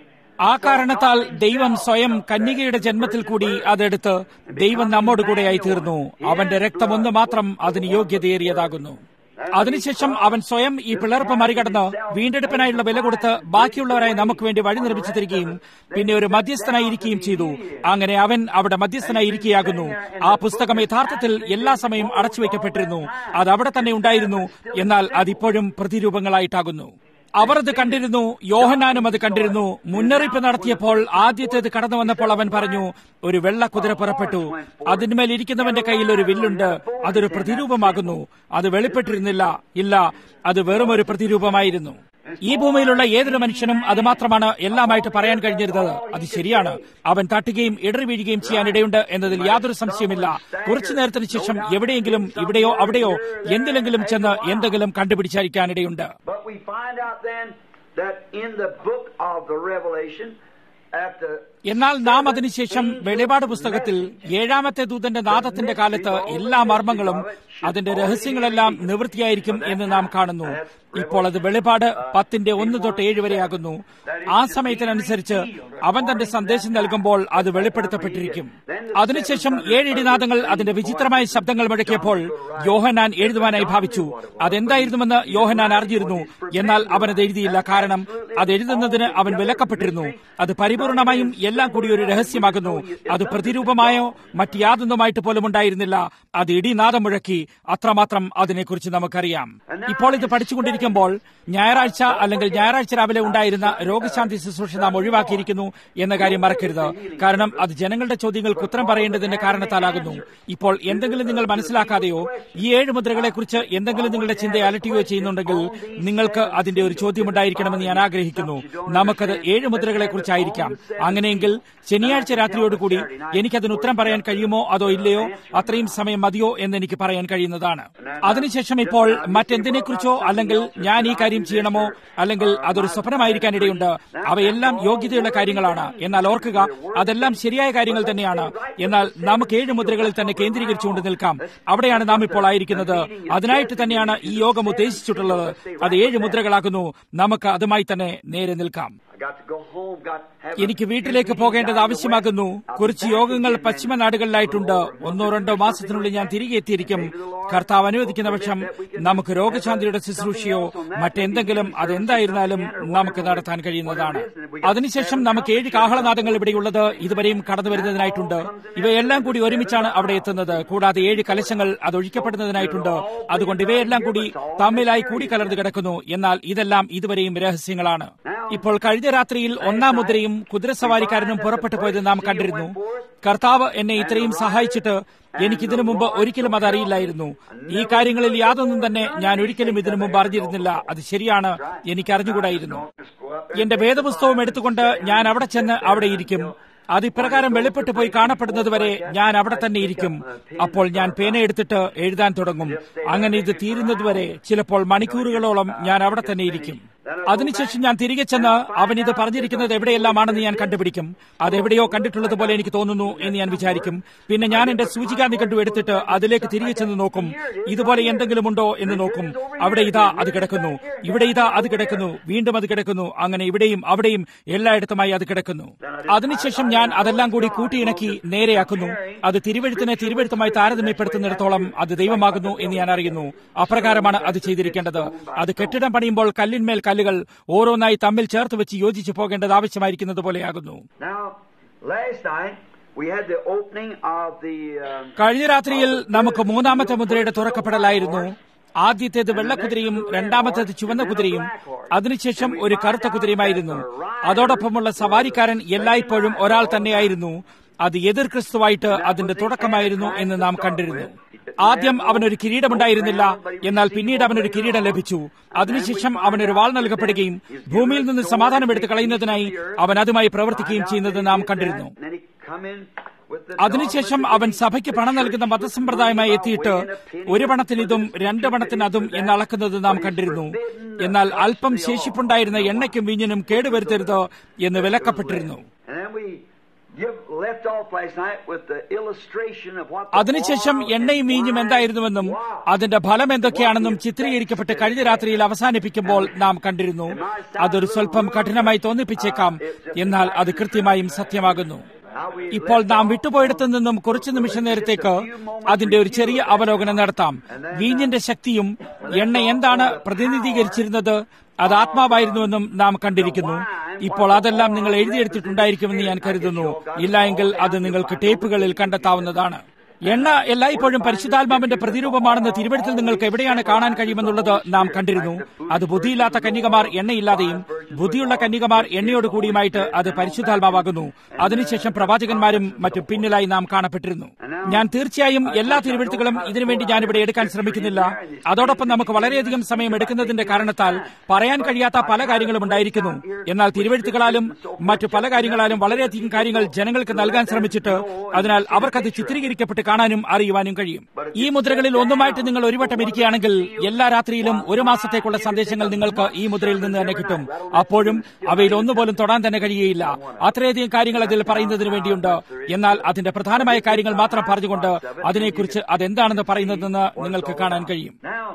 ആ കാരണത്താൽ ദൈവം സ്വയം കന്യകയുടെ ജന്മത്തിൽ കൂടി അതെടുത്ത് ദൈവം നമ്മോട് കൂടെയായി തീർന്നു അവന്റെ രക്തം ഒന്ന് മാത്രം അതിന് യോഗ്യതയേറിയതാകുന്നു അതിനുശേഷം അവൻ സ്വയം ഈ പിളർപ്പ് മറികടന്ന് വീണ്ടെടുപ്പിനായുള്ള വില കൊടുത്ത് ബാക്കിയുള്ളവരായി നമുക്ക് വേണ്ടി വഴി നിർമ്മിച്ചു തരികയും പിന്നെ ഒരു മധ്യസ്ഥനായി ഇരിക്കുകയും ചെയ്തു അങ്ങനെ അവൻ അവിടെ മധ്യസ്ഥനായി ഇരിക്കുകയാകുന്നു ആ പുസ്തകം യഥാർത്ഥത്തിൽ എല്ലാ സമയം അടച്ചുവെക്കപ്പെട്ടിരുന്നു അത് അവിടെ തന്നെ ഉണ്ടായിരുന്നു എന്നാൽ അതിപ്പോഴും പ്രതിരൂപങ്ങളായിട്ടാകുന്നു അവർ അത് കണ്ടിരുന്നു യോഹന്നാനും അത് കണ്ടിരുന്നു മുന്നറിയിപ്പ് നടത്തിയപ്പോൾ ആദ്യത്തേത് കടന്നു വന്നപ്പോൾ അവൻ പറഞ്ഞു ഒരു വെള്ള കുതിര പുറപ്പെട്ടു അതിന്മേൽ ഇരിക്കുന്നവന്റെ കയ്യിൽ ഒരു വില്ലുണ്ട് അതൊരു പ്രതിരൂപമാകുന്നു അത് വെളിപ്പെട്ടിരുന്നില്ല ഇല്ല അത് വെറും ഒരു പ്രതിരൂപമായിരുന്നു ഈ ഭൂമിയിലുള്ള ഏതൊരു മനുഷ്യനും അത് മാത്രമാണ് എല്ലാമായിട്ട് പറയാൻ കഴിഞ്ഞിരുന്നത് അത് ശരിയാണ് അവൻ തട്ടുകയും ഇടറി വീഴുകയും ചെയ്യാൻ ഇടയുണ്ട് എന്നതിൽ യാതൊരു സംശയമില്ല കുറച്ചു നേരത്തിന് ശേഷം എവിടെയെങ്കിലും ഇവിടെയോ അവിടെയോ എന്തിലെങ്കിലും ചെന്ന് എന്തെങ്കിലും കണ്ടുപിടിച്ചായിരിക്കാൻ ഇടയുണ്ട് But we find out then that in the book of the Revelation, at the എന്നാൽ നാം അതിനുശേഷം വെളിപാട് പുസ്തകത്തിൽ ഏഴാമത്തെ ദൂതന്റെ നാദത്തിന്റെ കാലത്ത് എല്ലാ മർമ്മങ്ങളും അതിന്റെ രഹസ്യങ്ങളെല്ലാം നിവൃത്തിയായിരിക്കും എന്ന് നാം കാണുന്നു ഇപ്പോൾ അത് വെളിപാട് പത്തിന്റെ ഒന്ന് തൊട്ട് ഏഴ് വരെയാകുന്നു ആ സമയത്തിനനുസരിച്ച് അവൻ തന്റെ സന്ദേശം നൽകുമ്പോൾ അത് വെളിപ്പെടുത്തപ്പെട്ടിരിക്കും അതിനുശേഷം ഏഴ് ഇടിനാദങ്ങൾ അതിന്റെ വിചിത്രമായ ശബ്ദങ്ങൾ മുഴക്കിയപ്പോൾ യോഹനാൻ എഴുതുവാനായി ഭാവിച്ചു അതെന്തായിരുന്നുവെന്ന് യോഹനാൻ അറിഞ്ഞിരുന്നു എന്നാൽ അവൻ അത് എഴുതിയില്ല കാരണം അത് എഴുതുന്നതിന് അവൻ വിലക്കപ്പെട്ടിരുന്നു അത് പരിപൂർണമായും എല്ലാം കൂടി ഒരു രഹസ്യമാകുന്നു അത് പ്രതിരൂപമായോ മറ്റ് യാതൊന്നുമായിട്ട് പോലും ഉണ്ടായിരുന്നില്ല അത് ഇടിനാദം മുഴക്കി അത്രമാത്രം അതിനെക്കുറിച്ച് നമുക്കറിയാം ഇപ്പോൾ ഇത് പഠിച്ചുകൊണ്ടിരിക്കുമ്പോൾ ഞായറാഴ്ച അല്ലെങ്കിൽ ഞായറാഴ്ച രാവിലെ ഉണ്ടായിരുന്ന രോഗശാന്തി ശുശ്രൂഷ നാം ഒഴിവാക്കിയിരിക്കുന്നു എന്ന കാര്യം മറക്കരുത് കാരണം അത് ജനങ്ങളുടെ ചോദ്യങ്ങൾക്ക് ഉത്തരം പറയേണ്ടതിന്റെ കാരണത്താലാകുന്നു ഇപ്പോൾ എന്തെങ്കിലും നിങ്ങൾ മനസ്സിലാക്കാതെയോ ഈ ഏഴ് മുദ്രകളെക്കുറിച്ച് എന്തെങ്കിലും നിങ്ങളുടെ ചിന്ത അലട്ടുകയോ ചെയ്യുന്നുണ്ടെങ്കിൽ നിങ്ങൾക്ക് അതിന്റെ ഒരു ചോദ്യം ഉണ്ടായിരിക്കണമെന്ന് ഞാൻ ആഗ്രഹിക്കുന്നു നമുക്കത് ഏഴ് മുദ്രകളെ കുറിച്ചായിരിക്കാം അങ്ങനെയെങ്കിൽ ശനിയാഴ്ച രാത്രിയോടുകൂടി എനിക്കതിന് ഉത്തരം പറയാൻ കഴിയുമോ അതോ ഇല്ലയോ അത്രയും സമയം മതിയോ എന്ന് എനിക്ക് പറയാൻ കഴിയുന്നതാണ് അതിനുശേഷം ഇപ്പോൾ മറ്റെന്തിനെക്കുറിച്ചോ അല്ലെങ്കിൽ ഞാൻ ഈ കാര്യം ചെയ്യണമോ അല്ലെങ്കിൽ അതൊരു സ്വപ്നമായിരിക്കാനിടയുണ്ട് അവയെല്ലാം യോഗ്യതയുള്ള കാര്യങ്ങളാണ് എന്നാൽ ഓർക്കുക അതെല്ലാം ശരിയായ കാര്യങ്ങൾ തന്നെയാണ് എന്നാൽ നമുക്ക് ഏഴ് മുദ്രകളിൽ തന്നെ കേന്ദ്രീകരിച്ചുകൊണ്ട് നിൽക്കാം അവിടെയാണ് നാം ഇപ്പോൾ ആയിരിക്കുന്നത് അതിനായിട്ട് തന്നെയാണ് ഈ യോഗം ഉദ്ദേശിച്ചിട്ടുള്ളത് അത് ഏഴ് മുദ്രകളാകുന്നു നമുക്ക് അതുമായി തന്നെ നേരെ നിൽക്കാം I got to go home, got have എനിക്ക് വീട്ടിലേക്ക് പോകേണ്ടത് ആവശ്യമാകുന്നു കുറച്ച് യോഗങ്ങൾ പശ്ചിമ നാടുകളിലായിട്ടുണ്ട് ഒന്നോ രണ്ടോ മാസത്തിനുള്ളിൽ ഞാൻ തിരികെ എത്തിയിരിക്കും കർത്താവ് അനുവദിക്കുന്ന പക്ഷം നമുക്ക് രോഗശാന്തിയുടെ ശുശ്രൂഷയോ മറ്റെന്തെങ്കിലും അതെന്തായിരുന്നാലും നമുക്ക് നടത്താൻ കഴിയുന്നതാണ് അതിനുശേഷം നമുക്ക് ഏഴ് കാഹളനാദങ്ങൾ ഇവിടെയുള്ളത് ഇതുവരെയും കടന്നു വരുന്നതിനായിട്ടുണ്ട് ഇവയെല്ലാം കൂടി ഒരുമിച്ചാണ് അവിടെ എത്തുന്നത് കൂടാതെ ഏഴ് കലശങ്ങൾ അത് ഒഴിക്കപ്പെടുന്നതിനായിട്ടുണ്ട് അതുകൊണ്ട് ഇവയെല്ലാം കൂടി തമ്മിലായി കൂടിക്കലർന്ന് കിടക്കുന്നു എന്നാൽ ഇതെല്ലാം ഇതുവരെയും രഹസ്യങ്ങളാണ് ഇപ്പോൾ കഴിഞ്ഞ രാത്രിയിൽ ഒന്നാം മുദ്രയും കുതിരസവാരിക്കാരനും പുറപ്പെട്ടു പോയത് നാം കണ്ടിരുന്നു കർത്താവ് എന്നെ ഇത്രയും സഹായിച്ചിട്ട് എനിക്കിതിനു മുമ്പ് ഒരിക്കലും അത് അറിയില്ലായിരുന്നു ഈ കാര്യങ്ങളിൽ യാതൊന്നും തന്നെ ഞാൻ ഒരിക്കലും ഇതിനു മുമ്പ് അറിഞ്ഞിരുന്നില്ല അത് ശരിയാണ് എനിക്ക് അറിഞ്ഞുകൂടായിരുന്നു എന്റെ വേദപുസ്തകം എടുത്തുകൊണ്ട് ഞാൻ അവിടെ ചെന്ന് അവിടെ ഇരിക്കും അത് ഇപ്രകാരം വെളിപ്പെട്ടു പോയി കാണപ്പെടുന്നതുവരെ ഞാൻ അവിടെ തന്നെ ഇരിക്കും അപ്പോൾ ഞാൻ പേന എടുത്തിട്ട് എഴുതാൻ തുടങ്ങും അങ്ങനെ ഇത് തീരുന്നതുവരെ ചിലപ്പോൾ മണിക്കൂറുകളോളം ഞാൻ അവിടെ തന്നെ ഇരിക്കും അതിനുശേഷം ഞാൻ തിരികെ ചെന്ന് അവൻ ഇത് പറഞ്ഞിരിക്കുന്നത് എവിടെയെല്ലാമാണെന്ന് ഞാൻ കണ്ടുപിടിക്കും അതെവിടെയോ കണ്ടിട്ടുള്ളത് പോലെ എനിക്ക് തോന്നുന്നു എന്ന് ഞാൻ വിചാരിക്കും പിന്നെ ഞാൻ എന്റെ സൂചികാന്തി കണ്ടു എടുത്തിട്ട് അതിലേക്ക് തിരികെ ചെന്ന് നോക്കും ഇതുപോലെ എന്തെങ്കിലും ഉണ്ടോ എന്ന് നോക്കും അവിടെ ഇതാ അത് കിടക്കുന്നു ഇവിടെ ഇതാ അത് കിടക്കുന്നു വീണ്ടും അത് കിടക്കുന്നു അങ്ങനെ ഇവിടെയും അവിടെയും എല്ലായിടത്തുമായി അത് കിടക്കുന്നു അതിനുശേഷം ഞാൻ അതെല്ലാം കൂടി കൂട്ടിയിണക്കി നേരെയാക്കുന്നു അത് തിരുവഴുത്തിനെ തിരുവഴുത്തുമായി താരതമ്യപ്പെടുത്തുന്നിടത്തോളം അത് ദൈവമാകുന്നു എന്ന് ഞാൻ അറിയുന്നു അപ്രകാരമാണ് അത് ചെയ്തിരിക്കേണ്ടത് അത് കെട്ടിടം പണിയുമ്പോൾ കല്ലിന്മേൽ കല്ലുകൾ ഓരോന്നായി തമ്മിൽ ചേർത്ത് വെച്ച് യോജിച്ചു പോകേണ്ടത് ആവശ്യമായിരിക്കുന്നത് പോലെയാകുന്നു Now, last night we had the opening of the. Um, കഴിഞ്ഞ രാത്രിയിൽ നമുക്ക് മൂന്നാമത്തെ മുദ്രയുടെ തുറക്കപ്പെടലായിരുന്നു ആദ്യത്തേത് വെള്ളക്കുതിരയും രണ്ടാമത്തേത് ചുവന്ന കുതിരയും അതിനുശേഷം ഒരു കറുത്ത കുതിരയുമായിരുന്നു അതോടൊപ്പമുള്ള സവാരിക്കാരൻ എല്ലായ്പ്പോഴും ഒരാൾ തന്നെയായിരുന്നു അത് എതിർ ക്രിസ്തുവായിട്ട് അതിന്റെ തുടക്കമായിരുന്നു എന്ന് നാം കണ്ടിരുന്നു ആദ്യം അവനൊരു കിരീടമുണ്ടായിരുന്നില്ല എന്നാൽ പിന്നീട് അവനൊരു കിരീടം ലഭിച്ചു അതിനുശേഷം അവനൊരു വാൾ നൽകപ്പെടുകയും ഭൂമിയിൽ നിന്ന് സമാധാനം എടുത്ത് കളയുന്നതിനായി അവൻ അതുമായി പ്രവർത്തിക്കുകയും ചെയ്യുന്നത് നാം കണ്ടിരുന്നു and then he come in with the. അതിനുശേഷം അവൻ സഭയ്ക്ക് പണം നൽകുന്ന മതസമ്പ്രദായമായി എത്തിയിട്ട് ഒരു പണത്തിന് ഇതും രണ്ട് പണത്തിന് അതും എന്ന് അളക്കുന്നത് നാം കണ്ടിരുന്നു എന്നാൽ അല്പം ശേഷിപ്പുണ്ടായിരുന്ന എണ്ണയ്ക്കും വീഞ്ഞിനും കേടുവരുത്തരുത് എന്ന് വിലക്കപ്പെട്ടിരുന്നു And then we give, left off last night with the illustration of what. the അതിനുശേഷം wine എണ്ണയും വീഞ്ഞും എന്തായിരുന്നുവെന്നും അതിന്റെ ഫലം എന്തൊക്കെയാണെന്നും ചിത്രീകരിക്കപ്പെട്ട് കഴിഞ്ഞ രാത്രിയിൽ അവസാനിപ്പിക്കുമ്പോൾ നാം കണ്ടിരുന്നു അതൊരു സ്വല്പം കഠിനമായി തോന്നിപ്പിച്ചേക്കാം എന്നാൽ അത് കൃത്യമായും സത്യമാകുന്നു How we ഇപ്പോൾ നാം വിട്ടുപോയിടത്തു നിന്നും കുറച്ചു നിമിഷം നേരത്തേക്ക് അതിന്റെ ഒരു ചെറിയ അവലോകനം നടത്താം വീഞ്ഞിന്റെ ശക്തിയും എണ്ണ എന്താണ് പ്രതിനിധീകരിച്ചിരുന്നത് അത് ആത്മാവായിരുന്നുവെന്നും നാം കണ്ടിരിക്കുന്നു ഇപ്പോൾ അതെല്ലാം നിങ്ങൾ എഴുതിയെടുത്തിട്ടുണ്ടായിരിക്കുമെന്ന് ഞാൻ കരുതുന്നു ഇല്ല എങ്കിൽ അത് നിങ്ങൾക്ക് ടേപ്പുകളിൽ കണ്ടെത്താവുന്നതാണ് എണ്ണ എല്ലായ്പ്പോഴും പരിശുദ്ധാത്മാവിന്റെ പ്രതിരൂപമാണെന്ന് തിരുവഴുത്തിൽ നിങ്ങൾക്ക് എവിടെയാണ് കാണാൻ കഴിയുമെന്നുള്ളത് നാം കണ്ടിരുന്നു അത് ബുദ്ധിയില്ലാത്ത കന്യകമാർ എണ്ണയില്ലാതെയും ബുദ്ധിയുള്ള കന്യകമാർ എണ്ണയോട് കൂടിയുമായിട്ട് അത് പരിശുദ്ധാത്മാവാകുന്നു അതിനുശേഷം പ്രവാചകന്മാരും മറ്റും പിന്നിലായി നാം കാണപ്പെട്ടിരുന്നു ഞാൻ തീർച്ചയായും എല്ലാ തിരുവഴുത്തുകളും ഇതിനുവേണ്ടി ഞാനിവിടെ എടുക്കാൻ ശ്രമിക്കുന്നില്ല അതോടൊപ്പം നമുക്ക് വളരെയധികം സമയം എടുക്കുന്നതിന്റെ കാരണത്താൽ പറയാൻ കഴിയാത്ത പല കാര്യങ്ങളും ഉണ്ടായിരിക്കുന്നു എന്നാൽ തിരുവഴുത്തുകളാലും മറ്റു പല കാര്യങ്ങളാലും വളരെയധികം കാര്യങ്ങൾ ജനങ്ങൾക്ക് നൽകാൻ ശ്രമിച്ചിട്ട് അതിനാൽ അവർക്കത് ചിത്രീകരിക്കപ്പെട്ട് കാണാനും അറിയുവാനും കഴിയും ഈ മുദ്രകളിൽ ഒന്നുമായിട്ട് നിങ്ങൾ ഒരു വട്ടം ഇരിക്കുകയാണെങ്കിൽ എല്ലാ രാത്രിയിലും ഒരു മാസത്തേക്കുള്ള സന്ദേശങ്ങൾ നിങ്ങൾക്ക് ഈ മുദ്രയിൽ നിന്ന് തന്നെ കിട്ടും അപ്പോഴും അവയിൽ ഒന്നുപോലും തൊടാൻ തന്നെ കഴിയുകയില്ല അത്രയധികം കാര്യങ്ങൾ അതിൽ പറയുന്നതിന് വേണ്ടിയുണ്ട് എന്നാൽ അതിന്റെ പ്രധാനമായ കാര്യങ്ങൾ മാത്രം പറഞ്ഞുകൊണ്ട് അതിനെക്കുറിച്ച് അതെന്താണെന്ന് പറയുന്നതെന്ന് നിങ്ങൾക്ക് കാണാൻ കഴിയും Now,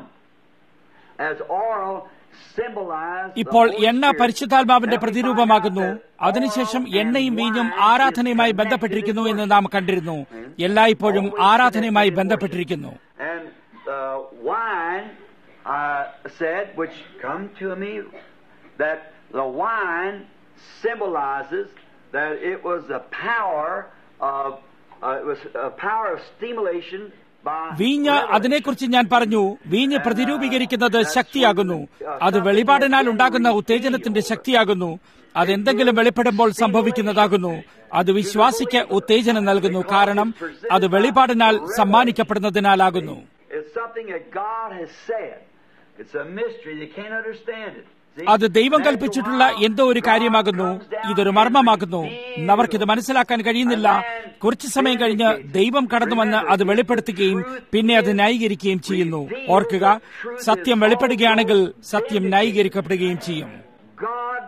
as oil symbolized. the ഇപ്പോൾ Holy എണ്ണ Spirit, പരിശുദ്ധാത്മാവിന്റെ that we പ്രതിരൂപമാകുന്നു find out that അതിനുശേഷം oil എണ്ണയും and വീഞ്ഞും wine ആരാധനയുമായി is ബന്ധപ്പെട്ടിരിക്കുന്നു എന്ന് connected നാം കണ്ടിരുന്നു എല്ലായ്പ്പോഴും ആരാധനയുമായി ബന്ധപ്പെട്ടിരിക്കുന്നു And uh, wine, uh, said, which come to me, that the wine symbolizes that it was a power of, uh, it was a power of stimulation by. വീഞ്ഞ് അതിനെക്കുറിച്ച് ഞാൻ പറഞ്ഞു വീഞ്ഞ് പ്രതിരൂപീകരിക്കുന്നത് ശക്തിയാകുന്നു അത് വെളിപാടിനാൽ ഉണ്ടാകുന്ന ഉത്തേജനത്തിന്റെ ശക്തിയാകുന്നു അതെന്തെങ്കിലും വെളിപ്പെടുമ്പോൾ സംഭവിക്കുന്നതാകുന്നു അത് വിശ്വാസിക്ക് ഉത്തേജനം നൽകുന്നു കാരണം അത് വെളിപാടിനാൽ സമ്മാനിക്കപ്പെടുന്നതിനാലാകുന്നു It's something that God has said. It's a mystery. They can't understand it. See? അത് ദൈവം കൽപ്പിച്ചിട്ടുള്ള എന്തോ ഒരു കാര്യമാകുന്നു ഇതൊരു മർമ്മമാകുന്നു അവർക്കിത് മനസ്സിലാക്കാൻ കഴിയുന്നില്ല കുറച്ചു സമയം കഴിഞ്ഞ് ദൈവം കടന്നു വന്ന് അത് വെളിപ്പെടുത്തുകയും പിന്നെ അത് ന്യായീകരിക്കുകയും ചെയ്യുന്നു ഓർക്കുക സത്യം വെളിപ്പെടുകയാണെങ്കിൽ സത്യം ന്യായീകരിക്കപ്പെടുകയും ചെയ്യും God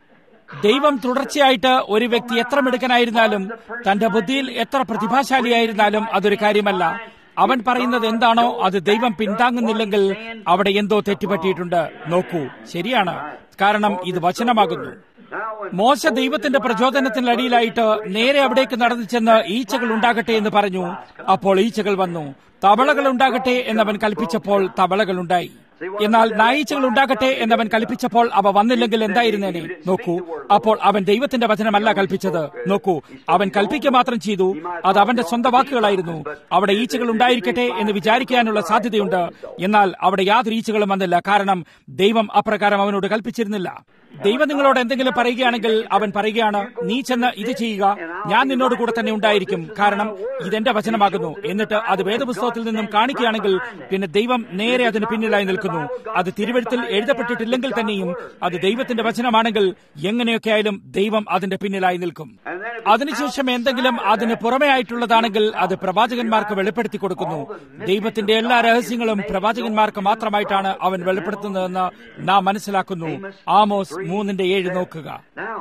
ദൈവം തുടർച്ചയായിട്ട് ഒരു വ്യക്തി എത്ര മിടുക്കനായിരുന്നാലും തന്റെ ബുദ്ധിയിൽ എത്ര പ്രതിഭാശാലിയായിരുന്നാലും അതൊരു കാര്യമല്ല അവൻ പറയുന്നത് എന്താണോ അത് ദൈവം പിന്താങ്ങുന്നില്ലെങ്കിൽ അവിടെ എന്തോ തെറ്റുപറ്റിയിട്ടുണ്ട് നോക്കൂ ശരിയാണ് കാരണം ഇത് വചനമാകുന്നു now when മോശ ദൈവത്തിന്റെ പ്രചോദനത്തിനടിയിലായിട്ട് നേരെ അവിടേക്ക് നടന്നു ചെന്ന് ഈച്ചകൾ ഉണ്ടാകട്ടെ എന്ന് പറഞ്ഞു അപ്പോൾ ഈച്ചകൾ വന്നു തവളകൾ ഉണ്ടാകട്ടെ എന്നവൻ കൽപ്പിച്ചപ്പോൾ തവളകൾ ഉണ്ടായി എന്നാൽ നായീച്ചകൾ ഉണ്ടാകട്ടെ എന്നവൻ കൽപ്പിച്ചപ്പോൾ അവ വന്നില്ലെങ്കിൽ എന്തായിരുന്നേനെ നോക്കൂ അപ്പോൾ അവൻ ദൈവത്തിന്റെ വചനമല്ല കൽപ്പിച്ചത് നോക്കൂ അവൻ കൽപ്പിക്കുക മാത്രം ചെയ്തു അത് അവന്റെ സ്വന്തം വാക്കുകളായിരുന്നു അവിടെ ഈച്ചകൾ ഉണ്ടായിരിക്കട്ടെ എന്ന് വിചാരിക്കാനുള്ള സാധ്യതയുണ്ട് എന്നാൽ അവിടെ യാതൊരു ഈച്ചകളും വന്നില്ല കാരണം ദൈവം അപ്രകാരം അവനോട് കൽപ്പിച്ചിരുന്നില്ല ദൈവം നിങ്ങളോട് എന്തെങ്കിലും പറയുകയാണെങ്കിൽ അവൻ പറയുകയാണ് നീ ചെന്ന് ഇത് ചെയ്യുക ഞാൻ നിന്നോട് കൂടെ തന്നെ ഉണ്ടായിരിക്കും കാരണം ഇതെന്റെ വചനമാകുന്നു എന്നിട്ട് അത് വേദപുസ്തകത്തിൽ നിന്നും കാണിക്കുകയാണെങ്കിൽ പിന്നെ ദൈവം നേരെ അതിന് പിന്നിലായി നിൽക്കുന്നു അത് തിരുവഴുത്തിൽ എഴുതപ്പെട്ടിട്ടില്ലെങ്കിൽ തന്നെയും അത് ദൈവത്തിന്റെ വചനമാണെങ്കിൽ എങ്ങനെയൊക്കെ ആയാലും ദൈവം അതിന്റെ പിന്നിലായി നിൽക്കും അതിനുശേഷം എന്തെങ്കിലും അതിന് പുറമെ ആയിട്ടുള്ളതാണെങ്കിൽ അത് പ്രവാചകന്മാർക്ക് വെളിപ്പെടുത്തി കൊടുക്കുന്നു ദൈവത്തിന്റെ എല്ലാ രഹസ്യങ്ങളും പ്രവാചകന്മാർക്ക് മാത്രമായിട്ടാണ് അവൻ വെളിപ്പെടുത്തുന്നതെന്ന് നാം മനസ്സിലാക്കുന്നു ആമോസ് മൂന്നിന്റെ ഏഴ് നോക്കുക Now,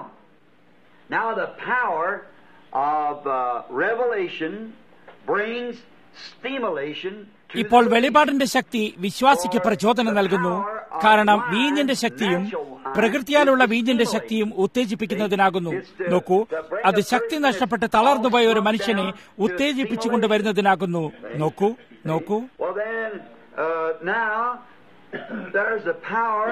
now the power of uh, revelation brings stimulation to ഇപ്പോൾ the വെളിപാടിന്റെ ശക്തി വിശ്വാസിക്ക് പ്രചോദനം നൽകുന്നു കാരണം വീഞ്ഞിന്റെ ശക്തിയും പ്രകൃതിയാലുള്ള വീഞ്ഞിന്റെ ശക്തിയും ഉത്തേജിപ്പിക്കുന്നതിനാകുന്നു നോക്കൂ അത് ശക്തി നഷ്ടപ്പെട്ട് തളർന്നുപോയ ഒരു മനുഷ്യനെ ഉത്തേജിപ്പിച്ചുകൊണ്ട് വരുന്നതിനാകുന്നു നോക്കൂ നോക്കൂ Well, then, uh, now there's the power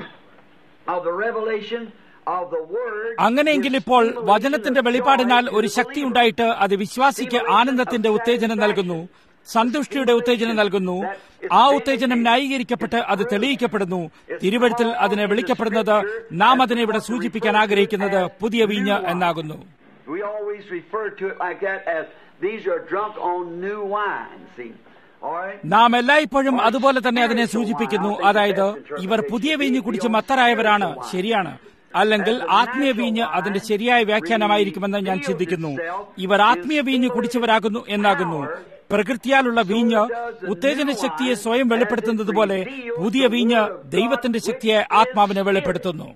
of the revelation of the Word. അങ്ങനെയെങ്കിൽ ഇപ്പോൾ വചനത്തിന്റെ വെളിപാടിനാൽ ഒരു ശക്തി ഉണ്ടായിട്ട് അത് വിശ്വാസിക്ക് ആനന്ദത്തിന്റെ ഉത്തേജനം നൽകുന്നു സന്തുഷ്ടിയുടെ ഉത്തേജനം നൽകുന്നു ആ ഉത്തേജനം ന്യായീകരിക്കപ്പെട്ട് അത് തെളിയിക്കപ്പെടുന്നു തിരുവഴുത്തിൽ അതിനെ വിളിക്കപ്പെടുന്നത് നാം അതിനെ ഇവിടെ സൂചിപ്പിക്കാൻ ആഗ്രഹിക്കുന്നത് പുതിയ വീഞ്ഞ് എന്നാകുന്നു We always refer to it like that as these are drunk on new wine. See, all right. നാം എല്ലായ്പ്പോഴും അതുപോലെ തന്നെ അതിനെ സൂചിപ്പിക്കുന്നു അതായത് ഇവർ പുതിയ വീഞ്ഞ് കുടിച്ച് മത്തരായവരാണ് ശരിയാണ് അല്ലെങ്കിൽ ആത്മീയ വീഞ്ഞ് അതിന്റെ ശരിയായ വ്യാഖ്യാനമായിരിക്കുമെന്ന് ഞാൻ ചിന്തിക്കുന്നു ഇവർ ആത്മീയ വീഞ്ഞ് കുടിച്ചവരാകുന്നു എന്നാകുന്നു പ്രകൃതിയാലുള്ള വീഞ്ഞ് ഉത്തേജന ശക്തിയെ സ്വയം വെളിപ്പെടുത്തുന്നത് പോലെ പുതിയ വീഞ്ഞ് ദൈവത്തിന്റെ ശക്തിയെ ആത്മാവിനെ വെളിപ്പെടുത്തുന്നു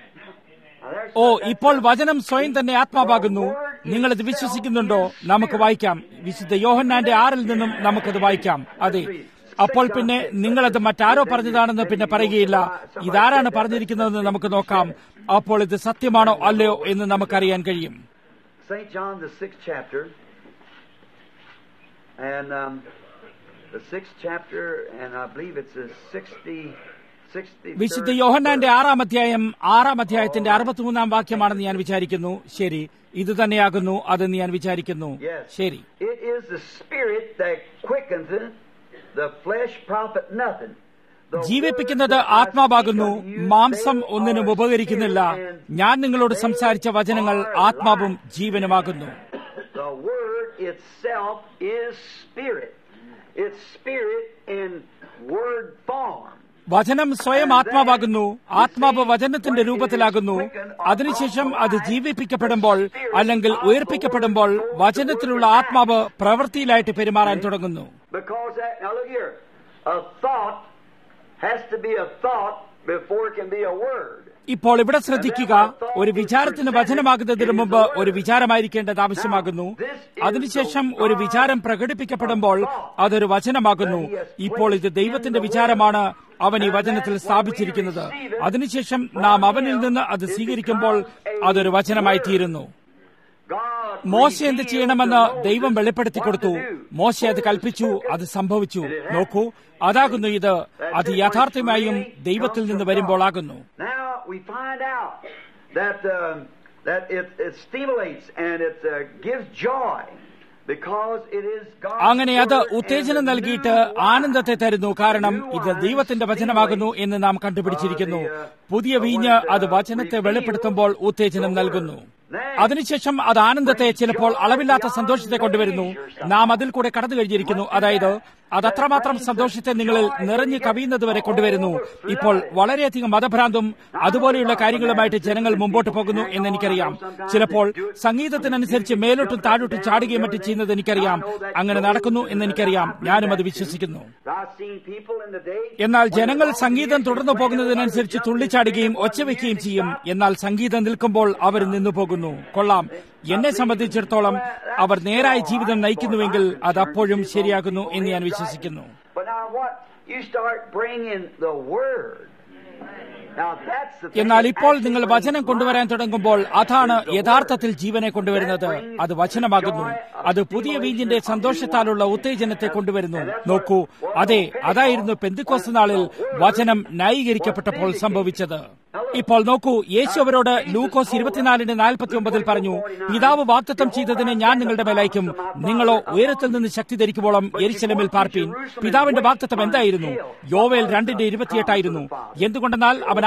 Now, there's ഓ ഇപ്പോൾ വചനം സ്വയം തന്നെ ആത്മാവാകുന്നു നിങ്ങളിത് വിശ്വസിക്കുന്നുണ്ടോ നമുക്ക് വായിക്കാം വിശുദ്ധ യോഹന്നാന്റെ ആറിൽ നിന്നും നമുക്കത് വായിക്കാം അതെ അപ്പോൾ പിന്നെ നിങ്ങളത് മറ്റാരോ പറഞ്ഞതാണെന്ന് പിന്നെ പറയുകയില്ല ഇതാരാണ് പറഞ്ഞിരിക്കുന്നതെന്ന് നമുക്ക് നോക്കാം അപ്പോൾ ഇത് സത്യമാണോ അല്ലയോ എന്ന് നമുക്കറിയാൻ കഴിയും St. John, the sixth chapter, and um, the sixth chapter, and I believe it's a 60, 60 വിശുദ്ധ യോഹന്നാന്റെ ആറാം അധ്യായം ആറാം അധ്യായത്തിന്റെ അറുപത്തിമൂന്നാം വാക്യമാണെന്ന് ഞാൻ വിചാരിക്കുന്നു ശരി ഇത് തന്നെയാകുന്നു അതെന്ന് ഞാൻ വിചാരിക്കുന്നു Yes. ശരി It is the spirit that quickeneth, the flesh profit nothing. The ജീവിപ്പിക്കുന്നത് words that I ആത്മാവാകുന്നു speak unto you, മാംസം they ഒന്നിനും are ഉപകരിക്കുന്നില്ല spirit and ഞാൻ നിങ്ങളോട് സംസാരിച്ച വചനങ്ങൾ ആത്മാവും ജീവനുമാകുന്നു The word itself is spirit. It's spirit in word form. വചനം സ്വയം ആത്മാവാകുന്നു ആത്മാവ് വചനത്തിന്റെ രൂപത്തിലാകുന്നു അതിനുശേഷം അത് ജീവിപ്പിക്കപ്പെടുമ്പോൾ അല്ലെങ്കിൽ ഉയർപ്പിക്കപ്പെടുമ്പോൾ വചനത്തിലുള്ള ആത്മാവ് പ്രവൃത്തിയിലായിട്ട് പെരുമാറാൻ തുടങ്ങുന്നു Because that, now look here, a thought has to be a thought before it can be a word. ഇപ്പോൾ ഇവിടെ ശ്രദ്ധിക്കുക ഒരു വിചാരത്തിന് വചനമാകുന്നതിന് മുമ്പ് ഒരു വിചാരമായിരിക്കേണ്ടത് ആവശ്യമാകുന്നു അതിനുശേഷം ഒരു വിചാരം പ്രകടിപ്പിക്കപ്പെടുമ്പോൾ അതൊരു വചനമാകുന്നു ഇപ്പോൾ ഇത് ദൈവത്തിന്റെ വിചാരമാണ് അവൻ ഈ വചനത്തിൽ സ്ഥാപിച്ചിരിക്കുന്നത് അതിനുശേഷം നാം അവനിൽ നിന്ന് അത് സ്വീകരിക്കുമ്പോൾ അതൊരു വചനമായി തീരുന്നു God മോശ എന്ത് revealed ചെയ്യണമെന്ന് to Moses ദൈവം വെളിപ്പെടുത്തി what കൊടുത്തു to do. മോശ അത് കൽപ്പിച്ചു അത് സംഭവിച്ചു നോക്കൂ അതാകുന്നു ഇത് അത് യാഥാർത്ഥ്യമായും ദൈവത്തിൽ നിന്ന് വരുമ്പോൾ ആകുന്നു Now we find out that um, that it, it stimulates and it uh, gives joy because it is God's അങ്ങനെ അത് word and ഉത്തേജനം the നൽകിയിട്ട് new wine. ആനന്ദത്തെ തരുന്നു കാരണം New ഇത് wine ദൈവത്തിന്റെ വചനമാകുന്നു എന്ന് നാം കണ്ടുപിടിച്ചിരിക്കുന്നു പുതിയ വീഞ്ഞ് അത് വചനത്തെ വെളിപ്പെടുത്തുമ്പോൾ ഉത്തേജനം നൽകുന്നു അതിനുശേഷം അത് ആനന്ദത്തെ ചിലപ്പോൾ അളവില്ലാത്ത സന്തോഷത്തെ കൊണ്ടുവരുന്നു നാം അതിൽ കൂടെ കടന്നു കഴിഞ്ഞിരിക്കുന്നു അതായത് അത് അത്രമാത്രം സന്തോഷത്തെ നിങ്ങളിൽ നിറഞ്ഞു കവിയുന്നത് വരെ കൊണ്ടുവരുന്നു ഇപ്പോൾ വളരെയധികം മതഭ്രാന്തും അതുപോലെയുള്ള കാര്യങ്ങളുമായിട്ട് ജനങ്ങൾ മുമ്പോട്ട് പോകുന്നു എന്ന് എനിക്കറിയാം ചിലപ്പോൾ സംഗീതത്തിനനുസരിച്ച് മേലോട്ടും താഴോട്ടും ചാടുകയും മറ്റും ചെയ്യുന്നത് എനിക്കറിയാം അങ്ങനെ നടക്കുന്നു എന്ന് എനിക്കറിയാം ഞാനും അത് വിശ്വസിക്കുന്നു I've seen people in the day എന്നാൽ ജനങ്ങൾ സംഗീതം തുടർന്നു പോകുന്നതിനനുസരിച്ച് തുള്ളിച്ചാടുകയും ഒച്ചവെക്കുകയും ചെയ്യും എന്നാൽ സംഗീതം നിൽക്കുമ്പോൾ അവർ നിന്നു പോകുന്നു കൊള്ളാം എന്നെ സംബന്ധിച്ചിടത്തോളം അവർ നേരായ ജീവിതം നയിക്കുന്നുവെങ്കിൽ അത് അപ്പോഴും ശരിയാകുന്നു എന്ന് ഞാൻ വിശ്വസിക്കുന്നു But now what? You start bringing the word. Now that's the thing എന്നാൽ that ഇപ്പോൾ actually നിങ്ങൾ brings വചനം കൊണ്ടുവരാൻ life. തുടങ്ങുമ്പോൾ അതാണ് യഥാർത്ഥത്തിൽ ജീവനെ കൊണ്ടുവരുന്നത് അത് വചനമാകുന്നു അത് പുതിയ വീഞ്ഞിന്റെ സന്തോഷത്താലുള്ള ഉത്തേജനത്തെ കൊണ്ടുവരുന്നു നോക്കൂ അതെ അതായിരുന്നു പെന്തിക്കോസ് നാളിൽ വചനം ന്യായീകരിക്കപ്പെട്ടപ്പോൾ സംഭവിച്ചത് ഇപ്പോൾ നോക്കൂ യേശു അവരോട് ലൂക്കോസ് ഇരുപത്തിനാലിന്റെ നാൽപ്പത്തി ഒമ്പതിൽ പറഞ്ഞു പിതാവ് വാക്തത്വം ചെയ്തതിനെ ഞാൻ നിങ്ങളുടെ മേലയക്കും നിങ്ങളോ ഉയരത്തിൽ നിന്ന് ശക്തി ധരിക്കുമ്പോളം എരിശലമിൽ പാർപ്പീൻ പിതാവിന്റെ വാക്തത്വം എന്തായിരുന്നു യോവേൽ രണ്ടിന്റെ ഇരുപത്തിയെട്ടായിരുന്നു എന്തുകൊണ്ടെന്നാൽ അവൻ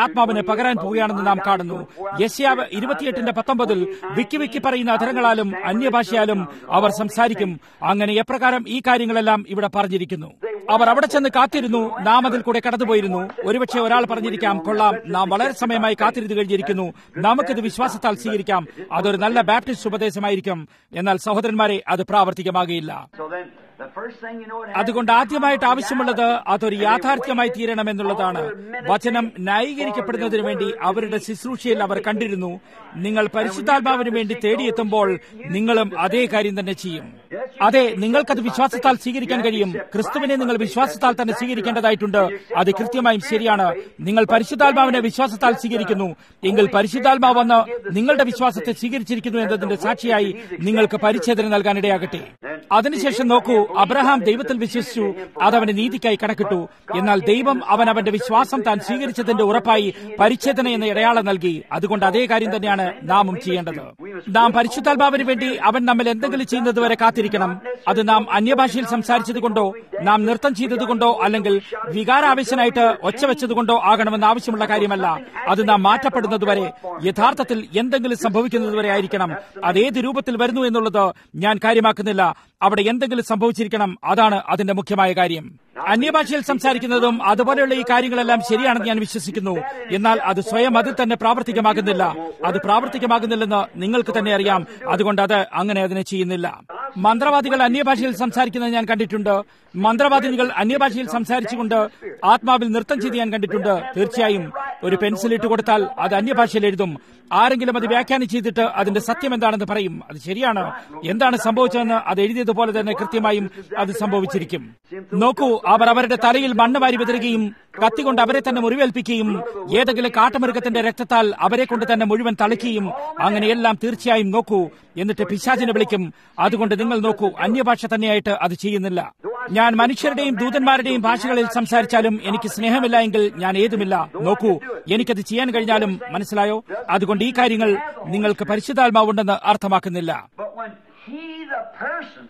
ആത്മാവിനെ പകരാൻ പോവുകയാണെന്ന് നാം കാണുന്നു യശ്യാവ് ഇരുപത്തിയെട്ടിന്റെ പത്തൊമ്പതിൽ വിക്കി വിക്കി പറയുന്ന അധരങ്ങളാലും അന്യഭാഷയാലും അവർ സംസാരിക്കും അങ്ങനെ എപ്രകാരം ഈ കാര്യങ്ങളെല്ലാം ഇവിടെ പറഞ്ഞിരിക്കുന്നു അവർ അവിടെ ചെന്ന് കാത്തിരുന്നു നാം അതിൽ കൂടെ കടന്നുപോയിരുന്നു ഒരുപക്ഷെ ഒരാൾ പറഞ്ഞിരിക്കാം കൊള്ളാം നാം വളരെ സമയമായി കാത്തിരുന്നു കഴിഞ്ഞിരിക്കുന്നു നമുക്കിത് വിശ്വാസത്താൽ സ്വീകരിക്കാം അതൊരു നല്ല ബാപ്റ്റിസ്റ്റ് ഉപദേശമായിരിക്കും എന്നാൽ സഹോദരന്മാരെ അത് പ്രാവർത്തികമാകുകയില്ല So then, the first thing you know it has അതുകൊണ്ട് ആദ്യമായിട്ട് ആവശ്യമുള്ളത് അതൊരു യാഥാർത്ഥ്യമായി തീരണമെന്നുള്ളതാണ് വചനം ന്യായീകരിക്കപ്പെടുന്നതിനു വേണ്ടി അവരുടെ ശുശ്രൂഷയിൽ അവർ കണ്ടിരുന്നു നിങ്ങൾ പരിശുദ്ധാത്മാവിന് വേണ്ടി തേടിയെത്തുമ്പോൾ നിങ്ങളും അതേ കാര്യം തന്നെ ചെയ്യും അതെ നിങ്ങൾക്കത് വിശ്വാസത്താൽ സ്വീകരിക്കാൻ കഴിയും ക്രിസ്തുവിനെ നിങ്ങൾ വിശ്വാസത്താൽ തന്നെ സ്വീകരിക്കേണ്ടതായിട്ടുണ്ട് അത് കൃത്യമായും ശരിയാണ് നിങ്ങൾ പരിശുദ്ധാത്മാവിനെ വിശ്വാസത്താൽ സ്വീകരിക്കുന്നു എങ്കിൽ പരിശുദ്ധാത്മാവ് വന്ന് നിങ്ങളുടെ വിശ്വാസത്തെ സ്വീകരിച്ചിരിക്കുന്നു എന്നതിന്റെ സാക്ഷിയായി നിങ്ങൾക്ക് പരിച്ഛേദന നൽകാനിടയാകട്ടെ അതിനുശേഷം നോക്കൂ അബ്രഹാം ദൈവത്തിൽ വിശ്വസിച്ചു അതവന്റെ നീതിക്കായി കണക്കിട്ടു എന്നാൽ ദൈവം അവൻ അവന്റെ വിശ്വാസം താൻ സ്വീകരിച്ചതിന്റെ ഉറപ്പായി പരിച്ഛേദന എന്ന ഇടയാളം നൽകി അതുകൊണ്ട് അതേ കാര്യം തന്നെയാണ് നാമും ചെയ്യേണ്ടത് നാം പരിശുദ്ധാത്മാവിന് വേണ്ടി അവൻ നമ്മിൽ എന്തെങ്കിലും ചെയ്യുന്നതുവരെ കാത്തിരിക്കണം അത് നാം അന്യഭാഷയിൽ സംസാരിച്ചതുകൊണ്ടോ നാം നൃത്തം ചെയ്തതുകൊണ്ടോ അല്ലെങ്കിൽ വികാരാവേശനായിട്ട് ഒച്ച വെച്ചതുകൊണ്ടോ ആകണമെന്ന് ആവശ്യമുള്ള കാര്യമല്ല അത് നാം മാറ്റപ്പെടുന്നതുവരെ യഥാർത്ഥത്തിൽ എന്തെങ്കിലും സംഭവിക്കുന്നതുവരെ ആയിരിക്കണം അത് ഏത് രൂപത്തിൽ വരുന്നു എന്നുള്ളത് ഞാൻ കാര്യമാക്കുന്നില്ല അവിടെ എന്തെങ്കിലും സംഭവിച്ചിരിക്കണം അതാണ് അതിന്റെ മുഖ്യമായ കാര്യം അന്യഭാഷയിൽ സംസാരിക്കുന്നതും അതുപോലെയുള്ള ഈ കാര്യങ്ങളെല്ലാം ശരിയാണെന്ന് ഞാൻ വിശ്വസിക്കുന്നു എന്നാൽ അത് സ്വയം അതിൽ തന്നെ പ്രാവർത്തികമാകുന്നില്ല അത് പ്രാവർത്തികമാകുന്നില്ലെന്ന് നിങ്ങൾക്ക് തന്നെ അറിയാം അതുകൊണ്ട് അത് അങ്ങനെ അതിനെ ചെയ്യുന്നില്ല മന്ത്രവാദികൾ അന്യഭാഷയിൽ സംസാരിക്കുന്നത് ഞാൻ കണ്ടിട്ടുണ്ട് മന്ത്രവാദിനികൾ അന്യഭാഷയിൽ സംസാരിച്ചുകൊണ്ട് ആത്മാവിൽ നൃത്തം ചെയ്ത് ഞാൻ കണ്ടിട്ടുണ്ട് തീർച്ചയായും ഒരു പെൻസിൽ ഇട്ട് കൊടുത്താൽ അത് അന്യഭാഷയിൽ എഴുതും ആരെങ്കിലും അത് വ്യാഖ്യാനം ചെയ്തിട്ട് അതിന്റെ സത്യം എന്താണെന്ന് പറയും അത് ശരിയാണ് എന്താണ് സംഭവിച്ചതെന്ന് അത് എഴുതിയതുപോലെ തന്നെ കൃത്യമായും അത് സംഭവിച്ചിരിക്കും നോക്കൂ അവർ അവരുടെ തലയിൽ മണ്ണ് വാരി വിതറുകയും കത്തികൊണ്ട് അവരെ തന്നെ മുറിവേൽപ്പിക്കുകയും ഏതെങ്കിലും കാട്ടുമൃഗത്തിന്റെ രക്തത്താൽ അവരെ കൊണ്ട് തന്നെ മുഴുവൻ തളിക്കുകയും അങ്ങനെയെല്ലാം തീർച്ചയായും നോക്കൂ എന്നിട്ട് പിശാചിനെ വിളിക്കും അതുകൊണ്ട് നിങ്ങൾ നോക്കൂ അന്യഭാഷ തന്നെയായിട്ട് അത് ചെയ്യുന്നില്ല ഞാൻ മനുഷ്യരുടെയും ദൂതന്മാരുടെയും ഭാഷകളിൽ സംസാരിച്ചാലും എനിക്ക് സ്നേഹമില്ല എങ്കിൽ ഞാൻ ഏതുമില്ല നോക്കൂ എനിക്കത് ചെയ്യാൻ കഴിഞ്ഞാലും മനസ്സിലായോ അതുകൊണ്ട് ഈ കാര്യങ്ങൾ നിങ്ങൾക്ക് പരിശുദ്ധാത്മാവുണ്ടെന്ന് അർത്ഥമാക്കുന്നില്ല But when he, the person,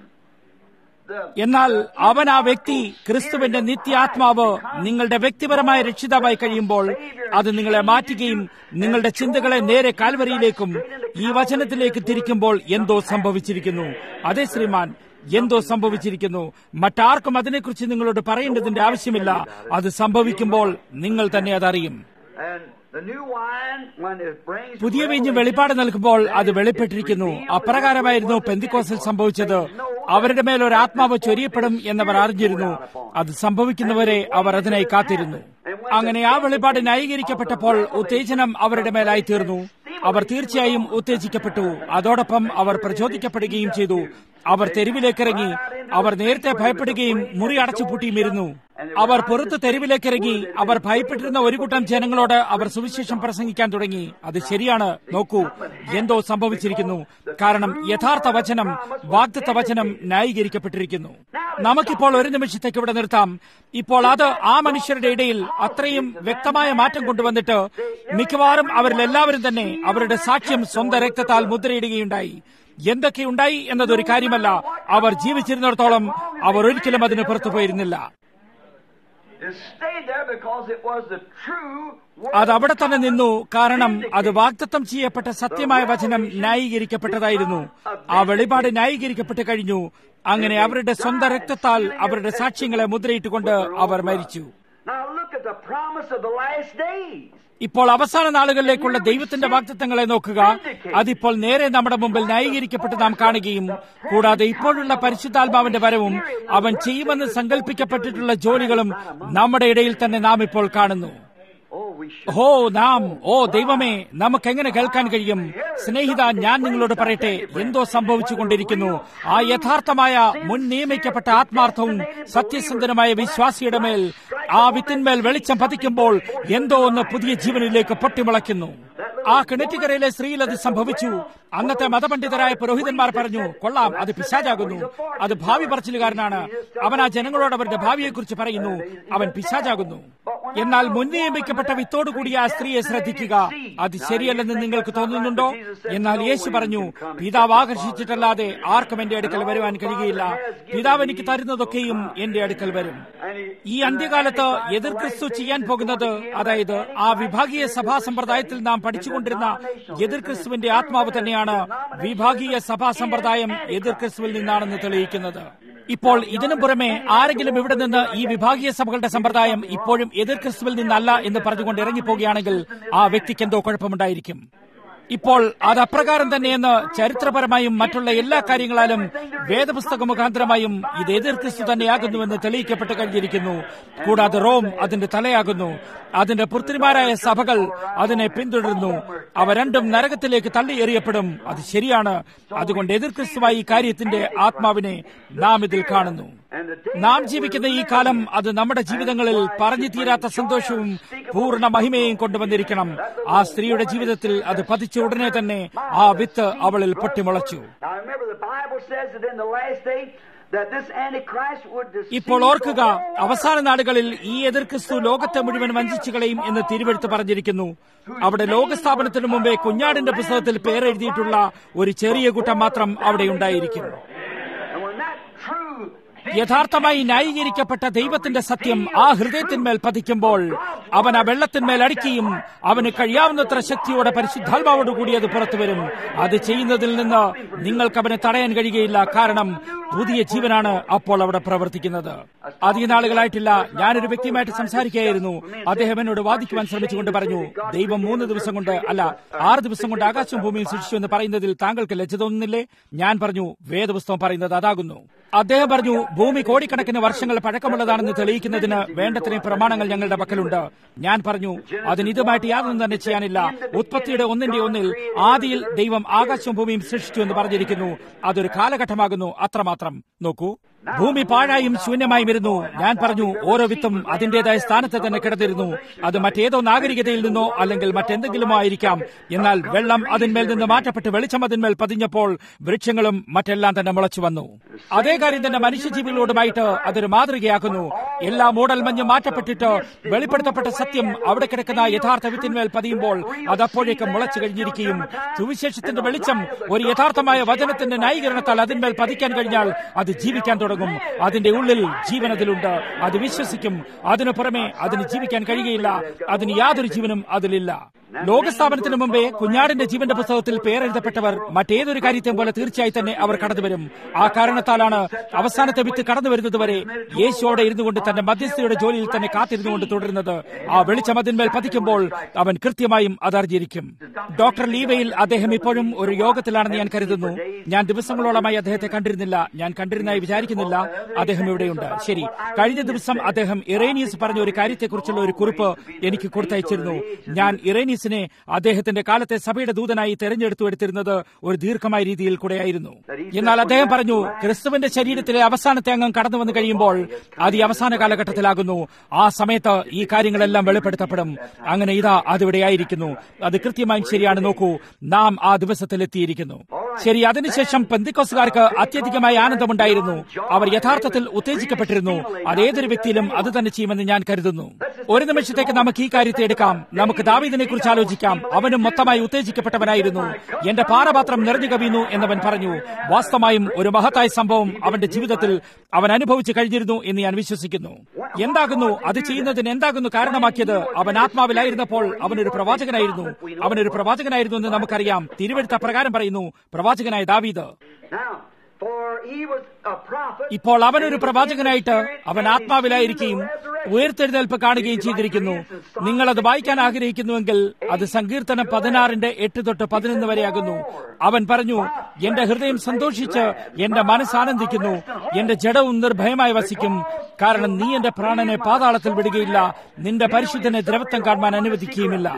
the എന്നാൽ അവൻ ആ വ്യക്തി ക്രിസ്തുവിന്റെ നിത്യാത്മാവ് നിങ്ങളുടെ വ്യക്തിപരമായ രക്ഷിതാവായി കഴിയുമ്പോൾ അത് നിങ്ങളെ മാറ്റുകയും നിങ്ങളുടെ ചിന്തകളെ നേരെ കാൽവരിയിലേക്കും ഈ വചനത്തിലേക്ക് തിരിക്കുമ്പോൾ എന്തോ സംഭവിച്ചിരിക്കുന്നു അതെ ശ്രീമാൻ എന്തോ സംഭവിച്ചിരിക്കുന്നു മറ്റാർക്കും അതിനെക്കുറിച്ച് നിങ്ങളോട് പറയേണ്ടതിന്റെ ആവശ്യമില്ല അത് സംഭവിക്കുമ്പോൾ നിങ്ങൾ തന്നെ അതറിയും and the new wine when it brings പുതിയ വീഞ്ഞ് വെളിപ്പാട് നൽകുമ്പോൾ അത് വെളിപ്പെട്ടിരിക്കുന്നു അപ്രകാരമായിരുന്നു പെന്തിക്കോസിൽ സംഭവിച്ചത് അവരുടെ മേൽ ഒരു ആത്മാവ് ചൊരിയപ്പെടും എന്നവർ അറിഞ്ഞിരുന്നു അത് സംഭവിക്കുന്നവരെ അവർ അതിനായി കാത്തിരുന്നു അങ്ങനെ ആ വെളിപ്പാട് ന്യായീകരിക്കപ്പെട്ടപ്പോൾ ഉത്തേജനം അവരുടെ മേലായി തീർന്നു അവർ തീർച്ചയായും ഉത്തേജിക്കപ്പെട്ടു അതോടൊപ്പം അവർ പ്രചോദിക്കപ്പെടുകയും ചെയ്തു അവർ തെരുവിലേക്കിറങ്ങി അവർ നേരത്തെ ഭയപ്പെടുകയും മുറി അടച്ചുപൂട്ടിയും ഇരുന്നു അവർ പുറത്ത് തെരുവിലേക്കിറങ്ങി അവർ ഭയപ്പെട്ടിരുന്ന ഒരു കൂട്ടം ജനങ്ങളോട് അവർ സുവിശേഷം പ്രസംഗിക്കാൻ തുടങ്ങി അത് ശരിയാണ് നോക്കൂ എന്തോ സംഭവിച്ചിരിക്കുന്നു കാരണം യഥാർത്ഥ വചനം വാഗ്ദത്ത വചനം ന്യായീകരിക്കപ്പെട്ടിരിക്കുന്നു നമുക്കിപ്പോൾ ഒരു നിമിഷത്തേക്ക് ഇവിടെ നിർത്താം ഇപ്പോൾ അത് ആ മനുഷ്യരുടെ ഇടയിൽ അത്രയും വ്യക്തമായ മാറ്റം കൊണ്ടുവന്നിട്ട് മിക്കവാറും അവരിൽ എല്ലാവരും തന്നെ അവരുടെ സാക്ഷ്യം സ്വന്തം രക്തത്താൽ മുദ്രയിടുകയുണ്ടായി എന്തൊക്കെയുണ്ടായി എന്നതൊരു കാര്യമല്ല അവർ ജീവിച്ചിരുന്നിടത്തോളം അവർ ഒരിക്കലും അതിന് പുറത്തു പോയിരുന്നില്ല it stayed there because it was the true word. അത് അവിടെ തന്നെ നിന്നു കാരണം അത് വാഗ്ദത്തം ചെയ്യപ്പെട്ട സത്യമായ വചനം ന്യായീകരിക്കപ്പെട്ടതായിരുന്നു ആ വെളിപാട് ന്യായീകരിക്കപ്പെട്ട് കഴിഞ്ഞു അങ്ങനെ അവരുടെ സ്വന്തം രക്തത്താൽ അവരുടെ സാക്ഷ്യങ്ങളെ മുദ്രയിട്ടുകൊണ്ട് അവർ മരിച്ചു Now look at the promise of the last days. ഇപ്പോൾ അവസാന നാളുകളിലേക്കുള്ള ദൈവത്തിന്റെ വാഗ്ദത്തങ്ങളെ നോക്കുക അതിപ്പോൾ നേരെ നമ്മുടെ മുമ്പിൽ ന്യായീകരിക്കപ്പെട്ട് നാം കാണുകയും കൂടാതെ ഇപ്പോഴുള്ള പരിശുദ്ധാത്മാവിന്റെ വരവും അവൻ ചെയ്യുമെന്ന് സങ്കല്പിക്കപ്പെട്ടിട്ടുള്ള ജോലികളും നമ്മുടെ ഇടയിൽ തന്നെ നാം ഇപ്പോൾ കാണുന്നു Oh, we should. ഓ നാം ഓ ദൈവമേ നമുക്ക് എങ്ങനെ കേൾക്കാൻ കഴിയും സ്നേഹിത ഞാൻ നിങ്ങളോട് പറയട്ടെ എന്തോ സംഭവിച്ചു കൊണ്ടിരിക്കുന്നു ആ യഥാർത്ഥമായ മുൻ നിയമിക്കപ്പെട്ട ആത്മാർത്ഥവും സത്യസന്ധനുമായ വിശ്വാസിയുടെ മേൽ ആ വിത്തിന്മേൽ വെളിച്ചം പതിക്കുമ്പോൾ എന്തോ ഒന്ന് പുതിയ ജീവനിലേക്ക് പൊട്ടിമുളയ്ക്കുന്നു That ആ കിണറ്റിക്കരയിലെ സ്ത്രീയിൽ അത് സംഭവിച്ചു അന്നത്തെ മതപണ്ഡിതരായ പുരോഹിതന്മാർ പറഞ്ഞു കൊള്ളാം അത് പിശാചാകുന്നു അത് ഭാവി പറച്ചിലുകാരനാണ് അവൻ ആ ജനങ്ങളോട് അവരുടെ ഭാവിയെക്കുറിച്ച് പറയുന്നു അവൻ പിശാചാകുന്നു എന്നാൽ മുൻനിയമിക്കപ്പെട്ട വിത്തോടുകൂടിയ ആ സ്ത്രീയെ ശ്രദ്ധിക്കുക അത് ശരിയല്ലെന്ന് നിങ്ങൾക്ക് തോന്നുന്നുണ്ടോ എന്നാൽ യേശു പറഞ്ഞു പിതാവ് ആകർഷിച്ചിട്ടല്ലാതെ ആർക്കും എന്റെ അടുക്കൽ വരുവാൻ കഴിയുകയില്ല പിതാവ് എനിക്ക് തരുന്നതൊക്കെയും എന്റെ അടുക്കൽ വരും ഈ അന്ത്യകാലത്ത് എതിർ ക്രിസ്തു ചെയ്യാൻ പോകുന്നത് അതായത് ആ വിഭാഗീയ സഭാ സമ്പ്രദായത്തിൽ നാം പഠിച്ചുകൊണ്ടിരുന്ന എതിർ ക്രിസ്തുവിന്റെ ആത്മാവ് തന്നെയാണ് വിഭാഗീയ സഭാ സമ്പ്രദായം എതിർ ക്രിസ്തുവിൽ നിന്നാണെന്ന് തെളിയിക്കുന്നത് ഇപ്പോൾ ഇതിനു പുറമെ ആരെങ്കിലും ഇവിടെ നിന്ന് ഈ വിഭാഗീയ സഭകളുടെ സമ്പ്രദായം ഇപ്പോഴും എതിർ ക്രിസ്തുവിൽ നിന്നല്ല എന്ന് പറഞ്ഞുകൊണ്ട് ഇറങ്ങിപ്പോവുകയാണെങ്കിൽ ആ വ്യക്തിക്ക് എന്തോ കുഴപ്പമുണ്ടായിരിക്കും ഇപ്പോൾ അത് അപ്രകാരം തന്നെയെന്ന് ചരിത്രപരമായും മറ്റുള്ള എല്ലാ കാര്യങ്ങളാലും വേദപുസ്തക മുഖാന്തരമായും ഇത് എതിർ ക്രിസ്തു തന്നെയാകുന്നുവെന്ന് തെളിയിക്കപ്പെട്ട് കഴിഞ്ഞിരിക്കുന്നു കൂടാതെ റോം അതിന്റെ തലയാകുന്നു അതിന്റെ പുത്രിമാരായ സഭകൾ അതിനെ പിന്തുടരുന്നു അവ രണ്ടും നരകത്തിലേക്ക് തള്ളിയെറിയപ്പെടും അത് ശരിയാണ് അതുകൊണ്ട് എതിർ ക്രിസ്തുവായി ഈ കാര്യത്തിന്റെ ആത്മാവിനെ നാം ഇതിൽ കാണുന്നു നാം ജീവിക്കുന്ന ഈ കാലം അത് നമ്മുടെ ജീവിതങ്ങളിൽ പറഞ്ഞു തീരാത്ത സന്തോഷവും പൂർണ്ണ മഹിമയും കൊണ്ടുവന്നിരിക്കണം ആ സ്ത്രീയുടെ ജീവിതത്തിൽ അത് പതിച്ച ഉടനെ തന്നെ ആ വിത്ത് അവളിൽ പൊട്ടിമുളച്ചു ഇപ്പോൾ ഓർക്കുക അവസാന നാളുകളിൽ ഈ എതിർ ക്രിസ്തു ലോകത്തെ മുഴുവൻ വഞ്ചിച്ചു കളയും എന്ന് തിരുവെടുത്ത് പറഞ്ഞിരിക്കുന്നു അവിടെ ലോകസ്ഥാപനത്തിനു മുമ്പേ കുഞ്ഞാടിന്റെ പുസ്തകത്തിൽ പേരെഴുതിയിട്ടുള്ള ഒരു ചെറിയ കൂട്ടം മാത്രം അവിടെ ഉണ്ടായിരിക്കും യഥാർത്ഥമായി ന്യായീകരിക്കപ്പെട്ട ദൈവത്തിന്റെ സത്യം ആ ഹൃദയത്തിന്മേൽ പതിക്കുമ്പോൾ അവൻ ആ വെള്ളത്തിന്മേൽ അടിക്കുകയും അവന് കഴിയാവുന്നത്ര ശക്തിയോടെ പരിശുദ്ധാത്മാവോടുകൂടി അത് പുറത്തു വരും അത് ചെയ്യുന്നതിൽ നിന്ന് നിങ്ങൾക്ക് അവനെ തടയാൻ കഴിയുകയില്ല കാരണം പുതിയ ജീവനാണ് അപ്പോൾ അവിടെ പ്രവർത്തിക്കുന്നത് അധിക നാളുകളായിട്ടില്ല ഞാനൊരു വ്യക്തിയുമായിട്ട് സംസാരിക്കുകയായിരുന്നു അദ്ദേഹം എന്നോട് വാദിക്കുവാൻ ശ്രമിച്ചുകൊണ്ട് പറഞ്ഞു ദൈവം മൂന്ന് ദിവസം കൊണ്ട് അല്ല ആറ് ദിവസം കൊണ്ട് ആകാശവും ഭൂമിയും സൃഷ്ടിച്ചു എന്ന് പറയുന്നതിൽ താങ്കൾക്ക് ലജ്ജ തോന്നുന്നില്ലേ ഞാൻ പറഞ്ഞു വേദപുസ്തകം പറയുന്നത് അതാകുന്നു അദ്ദേഹം പറഞ്ഞു ഭൂമി കോടിക്കണക്കിന് വർഷങ്ങൾ പഴക്കമുള്ളതാണെന്ന് തെളിയിക്കുന്നതിന് വേണ്ടത്രയും പ്രമാണങ്ങൾ ഞങ്ങളുടെ പക്കലുണ്ട് ഞാൻ പറഞ്ഞു അതിന് ഇതുമായിട്ട് യാതൊന്നും തന്നെ ചെയ്യാനില്ല ഉത്പത്തിയുടെ ഒന്നിന്റെ ഒന്നിൽ ആദിയിൽ ദൈവം ആകാശവും ഭൂമിയും സൃഷ്ടിച്ചു എന്ന് പറഞ്ഞിരിക്കുന്നു അതൊരു കാലഘട്ടമാകുന്നു അത്രമാത്രം നോക്കൂ ഭൂമി പാഴായും ശൂന്യമായും ഇരുന്നു ഞാൻ പറഞ്ഞു ഓരോ വിത്തും അതിന്റേതായ സ്ഥാനത്ത് തന്നെ കിടന്നിരുന്നു അത് മറ്റേതോ നാഗരികതയിൽ നിന്നോ അല്ലെങ്കിൽ മറ്റെന്തെങ്കിലുമോ ആയിരിക്കാം എന്നാൽ വെള്ളം അതിന്മേൽ നിന്ന് മാറ്റപ്പെട്ട് വെളിച്ചം അതിന്മേൽ പതിഞ്ഞപ്പോൾ വൃക്ഷങ്ങളും മറ്റെല്ലാം തന്നെ മുളച്ചു വന്നു അതേ കാര്യം തന്നെ മനുഷ്യജീവികളോടുമായിട്ട് അതൊരു മാതൃകയാക്കുന്നു എല്ലാ മൂടൽമഞ്ഞും മാറ്റപ്പെട്ടിട്ട് വെളിപ്പെടുത്തപ്പെട്ട സത്യം അവിടെ കിടക്കുന്ന യഥാർത്ഥ വിത്തിന്മേൽ പതിയുമ്പോൾ അത് അപ്പോഴേക്കും മുളച്ചു കഴിഞ്ഞിരിക്കുകയും സുവിശേഷത്തിന്റെ വെളിച്ചം ഒരു യഥാർത്ഥമായ വചനത്തിന്റെ ന്യായീകരണത്താൽ അതിന്മേൽ പതിക്കാൻ കഴിഞ്ഞാൽ അത് ജീവിക്കാൻ തുടങ്ങും അതിന്റെ ഉള്ളിൽ ജീവൻ അതിലുണ്ട് അത് വിശ്വസിക്കും അതിനു പുറമെ അതിന് ജീവിക്കാൻ കഴിയുകയില്ല അതിന് യാതൊരു ജീവനും അതിലില്ല ലോകസ്ഥാപനത്തിന് മുമ്പേ കുഞ്ഞാടിന്റെ ജീവന്റെ പുസ്തകത്തിൽ പേരെഴുതപ്പെട്ടവർ മറ്റേതൊരു കാര്യത്തെയും പോലെ തീർച്ചയായി തന്നെ അവർ കടന്നുവരും ആ കാരണത്താലാണ് അവസാനത്തെ വിത്ത് കടന്നു വരുന്നത് വരെ യേശുവോടെ ഇരുന്നുകൊണ്ട് തന്റെ മധ്യസ്ഥയുടെ ജോലിയിൽ തന്നെ കാത്തിരുന്നുകൊണ്ട് തുടരുന്നത് ആ വെളിച്ചം അതിന്മേൽ പതിക്കുമ്പോൾ അവൻ കൃത്യമായും അതറിഞ്ഞിരിക്കും ഡോക്ടർ ലീവയിൽ അദ്ദേഹം ഇപ്പോഴും ഒരു യോഗത്തിലാണെന്ന് ഞാൻ കരുതുന്നു ഞാൻ ദിവസങ്ങളോളമായി അദ്ദേഹത്തെ കണ്ടിരുന്നില്ല ഞാൻ കണ്ടിരുന്നായി വിചാരിക്കുന്നില്ല അദ്ദേഹം ഇവിടെയുണ്ട് ശരി കഴിഞ്ഞ ദിവസം അദ്ദേഹം ഇറേനിയസ് പറഞ്ഞ ഒരു കാര്യത്തെക്കുറിച്ചുള്ള ഒരു കുറിപ്പ് എനിക്ക് കൊടുത്തയച്ചിരുന്നു ഞാൻ ഇറേനിയസിനെ അദ്ദേഹത്തിന്റെ കാലത്തെ സഭയുടെ ദൂതനായി തെരഞ്ഞെടുത്തു എടുത്തിരുന്നത് ഒരു ദീർഘമായ രീതിയിൽ കൂടെയായിരുന്നു എന്നാൽ അദ്ദേഹം പറഞ്ഞു ക്രിസ്തുവിന്റെ ശരീരത്തിലെ അവസാനത്തെ അംഗം കടന്നു വന്നു കഴിയുമ്പോൾ അത് ഈ അവസാന കാലഘട്ടത്തിലാകുന്നു ആ സമയത്ത് ഈ കാര്യങ്ങളെല്ലാം വെളിപ്പെടുത്തപ്പെടും അങ്ങനെ ഇതാ അതിവിടെയായിരിക്കുന്നു അത് കൃത്യമായും ശരിയാണ് നോക്കൂ നാം ആ ദിവസത്തിൽ എത്തിയിരിക്കുന്നു ശരി അതിനുശേഷം പെന്തിക്കോസുകാർക്ക് അത്യധികമായ ആനന്ദമുണ്ടായിരുന്നു അവർ യഥാർത്ഥത്തിൽ ഉത്തേജിക്കപ്പെട്ടിരുന്നു അതേതൊരു വ്യക്തിയിലും അത് തന്നെ ചെയ്യുമെന്ന് ഞാൻ കരുതുന്നു ഒരു നിമിഷത്തേക്ക് നമുക്ക് ഈ കാര്യത്തെ എടുക്കാം നമുക്ക് ദാവീദിനെ കുറിച്ച് ആലോചിക്കാം അവനും മൊത്തമായി ഉത്തേജിക്കപ്പെട്ടവനായിരുന്നു എന്റെ പാറപാത്രം നിറഞ്ഞു കവിയുന്നു എന്നവൻ പറഞ്ഞു വാസ്തവമായും ഒരു മഹത്തായ സംഭവം അവന്റെ ജീവിതത്തിൽ അവൻ അനുഭവിച്ചു കഴിഞ്ഞിരുന്നു എന്ന് ഞാൻ വിശ്വസിക്കുന്നു എന്താകുന്നു അത് ചെയ്യുന്നതിന് എന്താകുന്നു കാരണമാക്കിയത് അവൻ ആത്മാവിലായിരുന്നപ്പോൾ അവനൊരു പ്രവാചകനായിരുന്നു അവനൊരു പ്രവാചകനായിരുന്നു എന്ന് നമുക്കറിയാം തിരുവെടുത്ത പ്രകാരം പറയുന്നു പ്രവാചകനായ ദാവീദ് ഇപ്പോൾ അവനൊരു പ്രവാചകനായിട്ട് അവൻ ആത്മാവിലായിരിക്കുകയും ഉയർത്തെഴുന്നേൽപ്പ് കാണുകയും ചെയ്തിരിക്കുന്നു നിങ്ങൾ അത് വായിക്കാൻ ആഗ്രഹിക്കുന്നുവെങ്കിൽ അത് സങ്കീർത്തനം പതിനാറിന്റെ എട്ട് തൊട്ട് പതിനൊന്ന് വരെയാകുന്നു അവൻ പറഞ്ഞു എന്റെ ഹൃദയം സന്തോഷിച്ച് എന്റെ മനസ്സ് ആനന്ദിക്കുന്നു എന്റെ ജഡവും നിർഭയമായി വസിക്കും കാരണം നീ എന്റെ പ്രാണനെ പാതാളത്തിൽ വിടുകയില്ല നിന്റെ പരിശുദ്ധനെ ദ്രവത്വം കാണുവാൻ അനുവദിക്കുകയുമില്ല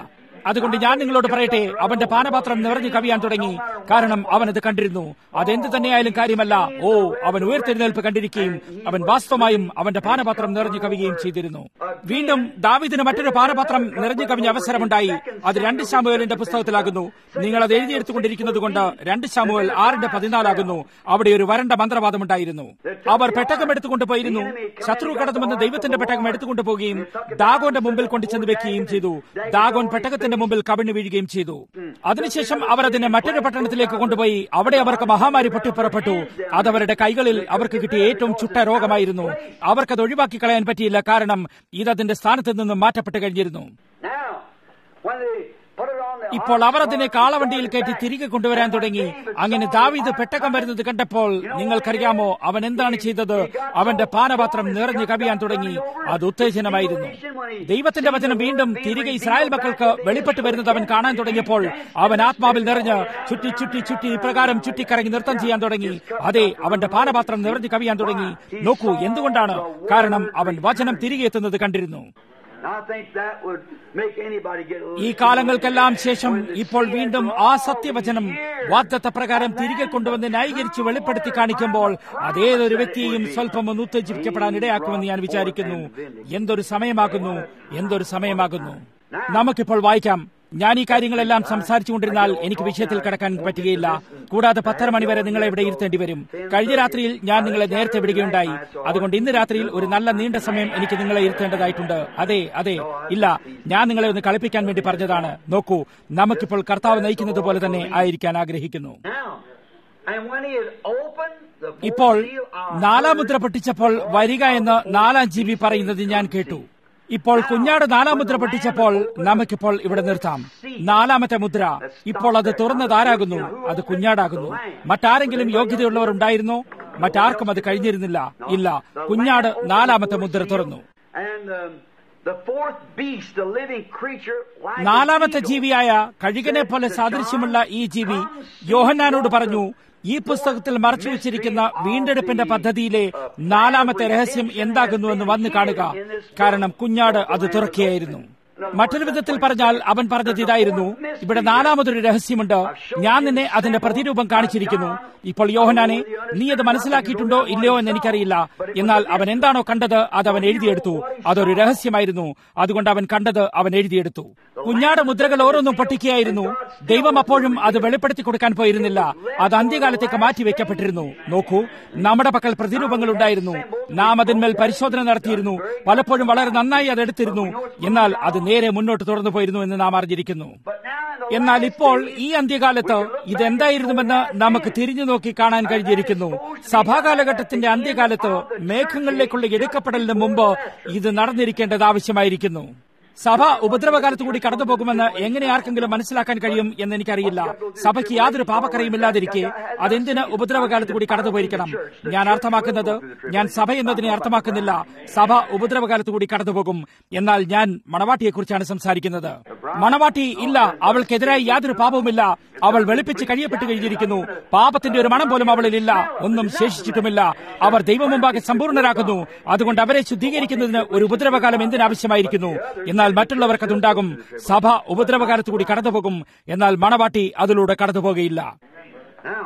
അതുകൊണ്ട് ഞാൻ നിങ്ങളോട് പറയട്ടെ അവന്റെ പാനപാത്രം നിറഞ്ഞു കവിയാൻ തുടങ്ങി കാരണം അവൻ അത് കണ്ടിരുന്നു അതെന്ത് തന്നെയായാലും കാര്യമല്ല ഓ അവൻ ഉയർത്തെഴുന്നേൽപ്പ് കണ്ടിരിക്കുകയും അവൻ വാസ്തവമായും അവന്റെ പാനപാത്രം നിറഞ്ഞു കവിയുകയും ചെയ്തിരുന്നു വീണ്ടും ദാവിദിന് മറ്റൊരു പാനപാത്രം നിറഞ്ഞു കവിഞ്ഞ അവസരമുണ്ടായി അത് രണ്ട് ശാമുവേലിന്റെ പുസ്തകത്തിലാകുന്നു നിങ്ങൾ അത് എഴുതിയെടുത്തുകൊണ്ടിരിക്കുന്നത് കൊണ്ട് രണ്ട് ശാമുവേൽ ആറിന്റെ പതിനാലാകുന്നു അവിടെ ഒരു വരണ്ട മന്ത്രവാദമുണ്ടായിരുന്നു അവർ പെട്ടകം എടുത്തുകൊണ്ട് പോയിരുന്നു ശത്രു കടന്നുവന്ന് ദൈവത്തിന്റെ പെട്ടകം എടുത്തുകൊണ്ട് പോവുകയും ദാഗോന്റെ മുമ്പിൽ കൊണ്ടു ചെന്ന് വെക്കുകയും ചെയ്തു ദാഗോൻ പെട്ടകത്തിന്റെ മുമ്പിൽ കവിഞ്ഞു വീഴുകയും ചെയ്തു അതിനുശേഷം അവർ അതിനെ മറ്റൊരു പട്ടണത്തിലേക്ക് കൊണ്ടുപോയി അവിടെ അവർക്ക് മഹാമാരി പൊട്ടിപ്പുറപ്പെട്ടു അത് അവരുടെ കൈകളിൽ അവർക്ക് കിട്ടിയ ഏറ്റവും ചുട്ട രോഗമായിരുന്നു അവർക്കത് ഒഴിവാക്കി കളയാൻ പറ്റിയില്ല കാരണം ഇത് അതിന്റെ സ്ഥാനത്ത് നിന്ന് മാറ്റപ്പെട്ട് കഴിഞ്ഞിരുന്നു Now, when they put it on the ഇപ്പോൾ അവർ അതിനെ കാളവണ്ടിയിൽ കയറ്റി തിരികെ കൊണ്ടുവരാൻ തുടങ്ങി അങ്ങനെ ദാവീദ് പെട്ടകം വരുന്നത് കണ്ടപ്പോൾ നിങ്ങൾക്കറിയാമോ അവൻ എന്താണ് ചെയ്തത് അവന്റെ പാനപാത്രം നിറഞ്ഞു കവിയാൻ തുടങ്ങി അത് ഉത്തേജനമായിരുന്നു ദൈവത്തിന്റെ വചനം വീണ്ടും തിരികെ ഇസ്രായേൽ മക്കൾക്ക് വെളിപ്പെട്ട് വരുന്നത് അവൻ കാണാൻ തുടങ്ങിയപ്പോൾ അവൻ ആത്മാവിൽ നിറഞ്ഞ് ചുറ്റി ചുറ്റി ചുറ്റി ഇപ്രകാരം ചുറ്റിക്കറങ്ങി നൃത്തം ചെയ്യാൻ തുടങ്ങി അതെ അവന്റെ പാനപാത്രം നിറഞ്ഞു കവിയാൻ തുടങ്ങി നോക്കൂ എന്തുകൊണ്ടാണ് കാരണം അവൻ വചനം തിരികെ എത്തുന്നത് കണ്ടിരുന്നു I think that would make anybody get a little ഈ കാലങ്ങൾക്കെല്ലാം ശേഷം ഇപ്പോൾ വീണ്ടും ആ സത്യവചനം വാഗ്ദത്ത പ്രകാരം തിരികെ കൊണ്ടുവന്ന് ന്യായീകരിച്ച് വെളിപ്പെടുത്തി കാണിക്കുമ്പോൾ അതേതൊരു വ്യക്തിയെയും സ്വല്പം ഒന്ന് ഉത്തേജിപ്പിക്കപ്പെടാൻ ഇടയാക്കുമെന്ന് ഞാൻ വിചാരിക്കുന്നു എന്തൊരു സമയമാകുന്നു എന്തൊരു സമയമാകുന്നു നമുക്കിപ്പോൾ വായിക്കാം ഞാൻ ഈ കാര്യങ്ങളെല്ലാം സംസാരിച്ചുകൊണ്ടിരുന്നാൽ എനിക്ക് വിഷയത്തിൽ കടക്കാൻ പറ്റുകയില്ല കൂടാതെ പത്തര മണി വരെ നിങ്ങളെ ഇവിടെ ഇരുത്തേണ്ടി വരും കഴിഞ്ഞ രാത്രിയിൽ ഞാൻ നിങ്ങളെ നേരത്തെ വിടുകയുണ്ടായി അതുകൊണ്ട് ഇന്ന് രാത്രിയിൽ ഒരു നല്ല നീണ്ട സമയം എനിക്ക് നിങ്ങളെ ഇരുത്തേണ്ടതായിട്ടുണ്ട് അതെ അതെ ഇല്ല ഞാൻ നിങ്ങളെ ഒന്ന് കളിപ്പിക്കാൻ വേണ്ടി പറഞ്ഞതാണ് നോക്കൂ നമുക്കിപ്പോൾ കർത്താവ് നയിക്കുന്നത് പോലെ തന്നെ ആയിരിക്കാൻ ആഗ്രഹിക്കുന്നു Now, and when he had opened the fourth ഇപ്പോൾ seal of നാലാം മുദ്ര പൊട്ടിച്ചപ്പോൾ വരിക എന്ന് നാലാം ജീവി പറയുന്നത് ഞാൻ കേട്ടു ഇപ്പോൾ കുഞ്ഞാട് നാലാം മുദ്ര പൊട്ടിച്ചപ്പോൾ നമുക്കിപ്പോൾ ഇവിടെ നിർത്താം നാലാമത്തെ മുദ്ര ഇപ്പോൾ അത് തുറന്നത് ആരാകുന്നു അത് കുഞ്ഞാടാകുന്നു മറ്റാരെങ്കിലും യോഗ്യതയുള്ളവർ ഉണ്ടായിരുന്നോ മറ്റാർക്കും അത് കഴിഞ്ഞിരുന്നില്ല ഇല്ല കുഞ്ഞാട് നാലാമത്തെ മുദ്ര തുറന്നു And um, the fourth beast, the living creature, like an നാലാമത്തെ eagle, ജീവിയായ കഴുകനെ പോലെ സാദൃശ്യമുള്ള ഈ ജീവി യോഹന്നാനോട് പറഞ്ഞു ഈ പുസ്തകത്തിൽ മറച്ചു വെച്ചിരിക്കുന്ന വീണ്ടെടുപ്പിന്റെ പദ്ധതിയിലെ നാലാമത്തെ രഹസ്യം എന്താകുന്നുവെന്ന് വന്ന് കാണുക കാരണം കുഞ്ഞാട് അത് തുറക്കുകയായിരുന്നു മറ്റൊരു വിധത്തിൽ പറഞ്ഞാൽ അവൻ പറഞ്ഞത് ഇതായിരുന്നു ഇവിടെ നാലാമതൊരു രഹസ്യമുണ്ട് ഞാൻ നിന്നെ അതിന്റെ പ്രതിരൂപം കാണിച്ചിരിക്കുന്നു ഇപ്പോൾ യോഹനാനെ നീ അത് മനസ്സിലാക്കിയിട്ടുണ്ടോ ഇല്ലയോ എന്ന് എനിക്കറിയില്ല എന്നാൽ അവൻ എന്താണോ കണ്ടത് അത് അവൻ എഴുതിയെടുത്തു അതൊരു രഹസ്യമായിരുന്നു അതുകൊണ്ട് അവൻ കണ്ടത് അവൻ എഴുതിയെടുത്തു കുഞ്ഞാട് മുദ്രകൾ ഓരോന്നും പൊട്ടിക്കുകയായിരുന്നു ദൈവം അപ്പോഴും അത് വെളിപ്പെടുത്തി കൊടുക്കാൻ പോയിരുന്നില്ല അത് അന്ത്യകാലത്തേക്ക് മാറ്റിവെക്കപ്പെട്ടിരുന്നു നോക്കൂ നമ്മുടെ പക്കൽ പ്രതിരൂപങ്ങൾ ഉണ്ടായിരുന്നു നാം അതിന്മേൽ പരിശോധന നടത്തിയിരുന്നു പലപ്പോഴും വളരെ നന്നായി അത് എടുത്തിരുന്നു എന്നാൽ അത് നേരെ മുന്നോട്ട് തുറന്നു പോയിരുന്നു എന്ന് നാം അറിഞ്ഞിരിക്കുന്നു But now in the എന്നാൽ ഇപ്പോൾ ഈ അന്ത്യകാലത്ത് ഇതെന്തായിരുന്നുവെന്ന് നമുക്ക് തിരിഞ്ഞു നോക്കി കാണാൻ കഴിഞ്ഞിരിക്കുന്നു സഭാകാലഘട്ടത്തിന്റെ അന്ത്യകാലത്ത് മേഘങ്ങളിലേക്കുള്ള എടുക്കപ്പെടലിന് മുമ്പ് ഇത് നടന്നിരിക്കേണ്ടത് ആവശ്യമായിരിക്കുന്നു സഭ ഉപദ്രവകാലത്ത് കൂടി കടന്നു പോകുമെന്ന് എങ്ങനെ ആർക്കെങ്കിലും മനസ്സിലാക്കാൻ കഴിയും എന്ന് എനിക്കറിയില്ല സഭയ്ക്ക് യാതൊരു പാപക്കറിയുമില്ലാതിരിക്കെ അതെന്തിന് ഉപദ്രവകാലത്ത് കൂടി കടന്നുപോയിരിക്കണം ഞാൻ അർത്ഥമാക്കുന്നത് ഞാൻ സഭ എന്നതിനെ അർത്ഥമാക്കുന്നില്ല സഭ ഉപദ്രവകാലത്ത് കൂടി കടന്നുപോകും എന്നാൽ ഞാൻ മണവാട്ടിയെക്കുറിച്ചാണ് സംസാരിക്കുന്നത് മണവാട്ടി ഇല്ല അവൾക്കെതിരായി യാതൊരു പാപവുമില്ല അവൾ വെളുപ്പിച്ച് കഴിയപ്പെട്ടു കഴിഞ്ഞിരിക്കുന്നു പാപത്തിന്റെ ഒരു മണം പോലും അവളിൽ ഇല്ല ഒന്നും ശേഷിച്ചിട്ടുമില്ല അവർ ദൈവം മുമ്പാകെ സമ്പൂർണ്ണരാക്കുന്നു അതുകൊണ്ട് അവരെ ശുദ്ധീകരിക്കുന്നതിന് ഒരു ഉപദ്രവകാലം എന്തിനാവശ്യമായിരിക്കുന്നു എന്നാൽ മറ്റുള്ളവർക്ക് അതുണ്ടാകും സഭ ഉപദ്രവകാലത്തു കൂടി കടന്നുപോകും എന്നാൽ മണവാട്ടി അതിലൂടെ കടന്നുപോകുകയില്ല Now,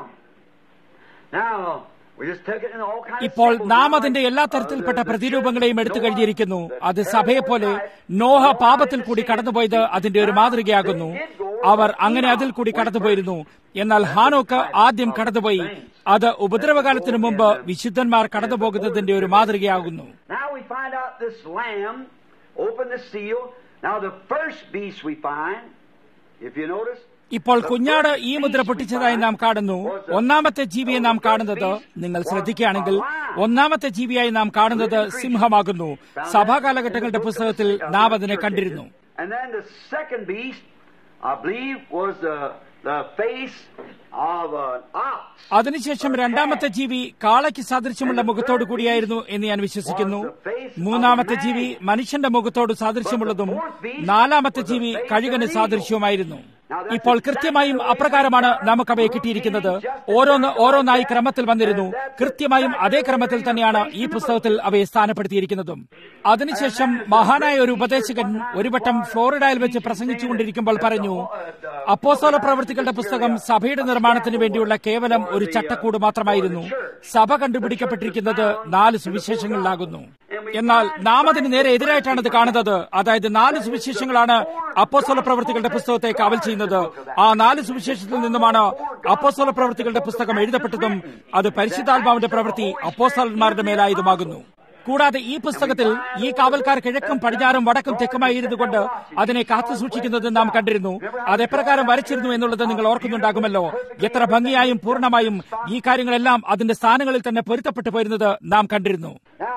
now, we just took it in all kinds ഇപ്പോൾ of നാം അതിന്റെ എല്ലാ തരത്തിൽപ്പെട്ട പ്രതിരൂപങ്ങളെയും എടുത്തു കഴിഞ്ഞിരിക്കുന്നു അത് സഭയെപ്പോലെ നോഹ പാപത്തിൽ കൂടി കടന്നുപോയത് അതിന്റെ ഒരു മാതൃകയാകുന്നു അവർ അങ്ങനെ അതിൽ കൂടി കടന്നുപോയിരുന്നു എന്നാൽ ഹാനോക്ക് ആദ്യം കടന്നുപോയി അത് ഉപദ്രവകാലത്തിനു മുമ്പ് വിശുദ്ധന്മാർ കടന്നുപോകുന്നതിന്റെ ഒരു മാതൃകയാകുന്നു Now we find out this lamb opened the seal. Now the first beast we find, if you notice, ഇപ്പോൾ കുഞ്ഞാട് ഈ മുദ്ര പൊട്ടിച്ചതായി നാം കാണുന്നു ഒന്നാമത്തെ ജീവിയെ നാം കാണുന്നത് നിങ്ങൾ ശ്രദ്ധിക്കുകയാണെങ്കിൽ ഒന്നാമത്തെ ജീവിയായി നാം കാണുന്നത് സിംഹമാകുന്നു സഭാകാലഘട്ടങ്ങളുടെ പുസ്തകത്തിൽ നാം അതിനെ കണ്ടിരുന്നു and then the second beast, I believe, was the the face of an ox. അതിനുശേഷം രണ്ടാമത്തെ ജീവി കാളയ്ക്ക് സാദൃശ്യമുള്ള മുഖത്തോടു കൂടിയായിരുന്നു എന്ന് ഞാൻ വിശ്വസിക്കുന്നു മൂന്നാമത്തെ ജീവി മനുഷ്യന്റെ മുഖത്തോട് സാദൃശ്യമുള്ളതും നാലാമത്തെ ജീവി കഴുകന് സാദൃശ്യവുമായിരുന്നു Now ഇപ്പോൾ കൃത്യമായും അപ്രകാരമാണ് നമുക്ക് അവയെ കിട്ടിയിരിക്കുന്നത് ഓരോന്ന് ഓരോന്നായി ക്രമത്തിൽ വന്നിരുന്നു കൃത്യമായും അതേ ക്രമത്തിൽ തന്നെയാണ് ഈ പുസ്തകത്തിൽ അവയെ സ്ഥാനപ്പെടുത്തിയിരിക്കുന്നതും അതിനുശേഷം മഹാനായ ഒരു ഉപദേശകൻ ഒരു വട്ടം ഫ്ലോറിഡയിൽ വെച്ച് പ്രസംഗിച്ചുകൊണ്ടിരിക്കുമ്പോൾ പറഞ്ഞു അപ്പോസ്തല പ്രവൃത്തികളുടെ പുസ്തകം സഭയുടെ നിർമ്മാണത്തിന് വേണ്ടിയുള്ള കേവലം ഒരു ചട്ടക്കൂട് മാത്രമായിരുന്നു സഭ കണ്ടുപിടിക്കപ്പെട്ടിരിക്കുന്നത് നാല് സുവിശേഷങ്ങളിലാകുന്നു എന്നാൽ നാം അതിന് നേരെ എതിരായിട്ടാണ് ഇത് കാണുന്നത് അതായത് നാല് സുവിശേഷങ്ങളാണ് അപ്പോസ്തല പ്രവൃത്തികളുടെ പുസ്തകത്തെ കാവൽ ചെയ്യുന്നത് ആ നാല് സുവിശേഷത്തിൽ നിന്നുമാണ് അപ്പോസ്തല പ്രവൃത്തികളുടെ പുസ്തകം എഴുതപ്പെട്ടതും അത് പരിശുദ്ധാത്മാവിന്റെ പ്രവൃത്തി അപ്പോസ്തലന്മാരുടെ മേലായതുമാകുന്നു കൂടാതെ ഈ പുസ്തകത്തിൽ ഈ കാവൽക്കാർ കിഴക്കും പടിഞ്ഞാറും വടക്കും തെക്കുമായി ഇരുന്നുകൊണ്ട് അതിനെ കാത്തു സൂക്ഷിക്കുന്നത് നാം കണ്ടിരുന്നു അത് എപ്രകാരം വരച്ചിരുന്നു എന്നുള്ളത് നിങ്ങൾ ഓർക്കുന്നുണ്ടാകുമല്ലോ എത്ര ഭംഗിയായും പൂർണ്ണമായും ഈ കാര്യങ്ങളെല്ലാം അതിന്റെ സ്ഥാനങ്ങളിൽ തന്നെ പൊരുത്തപ്പെട്ടു പോരുന്നത് നാം കണ്ടിരുന്നു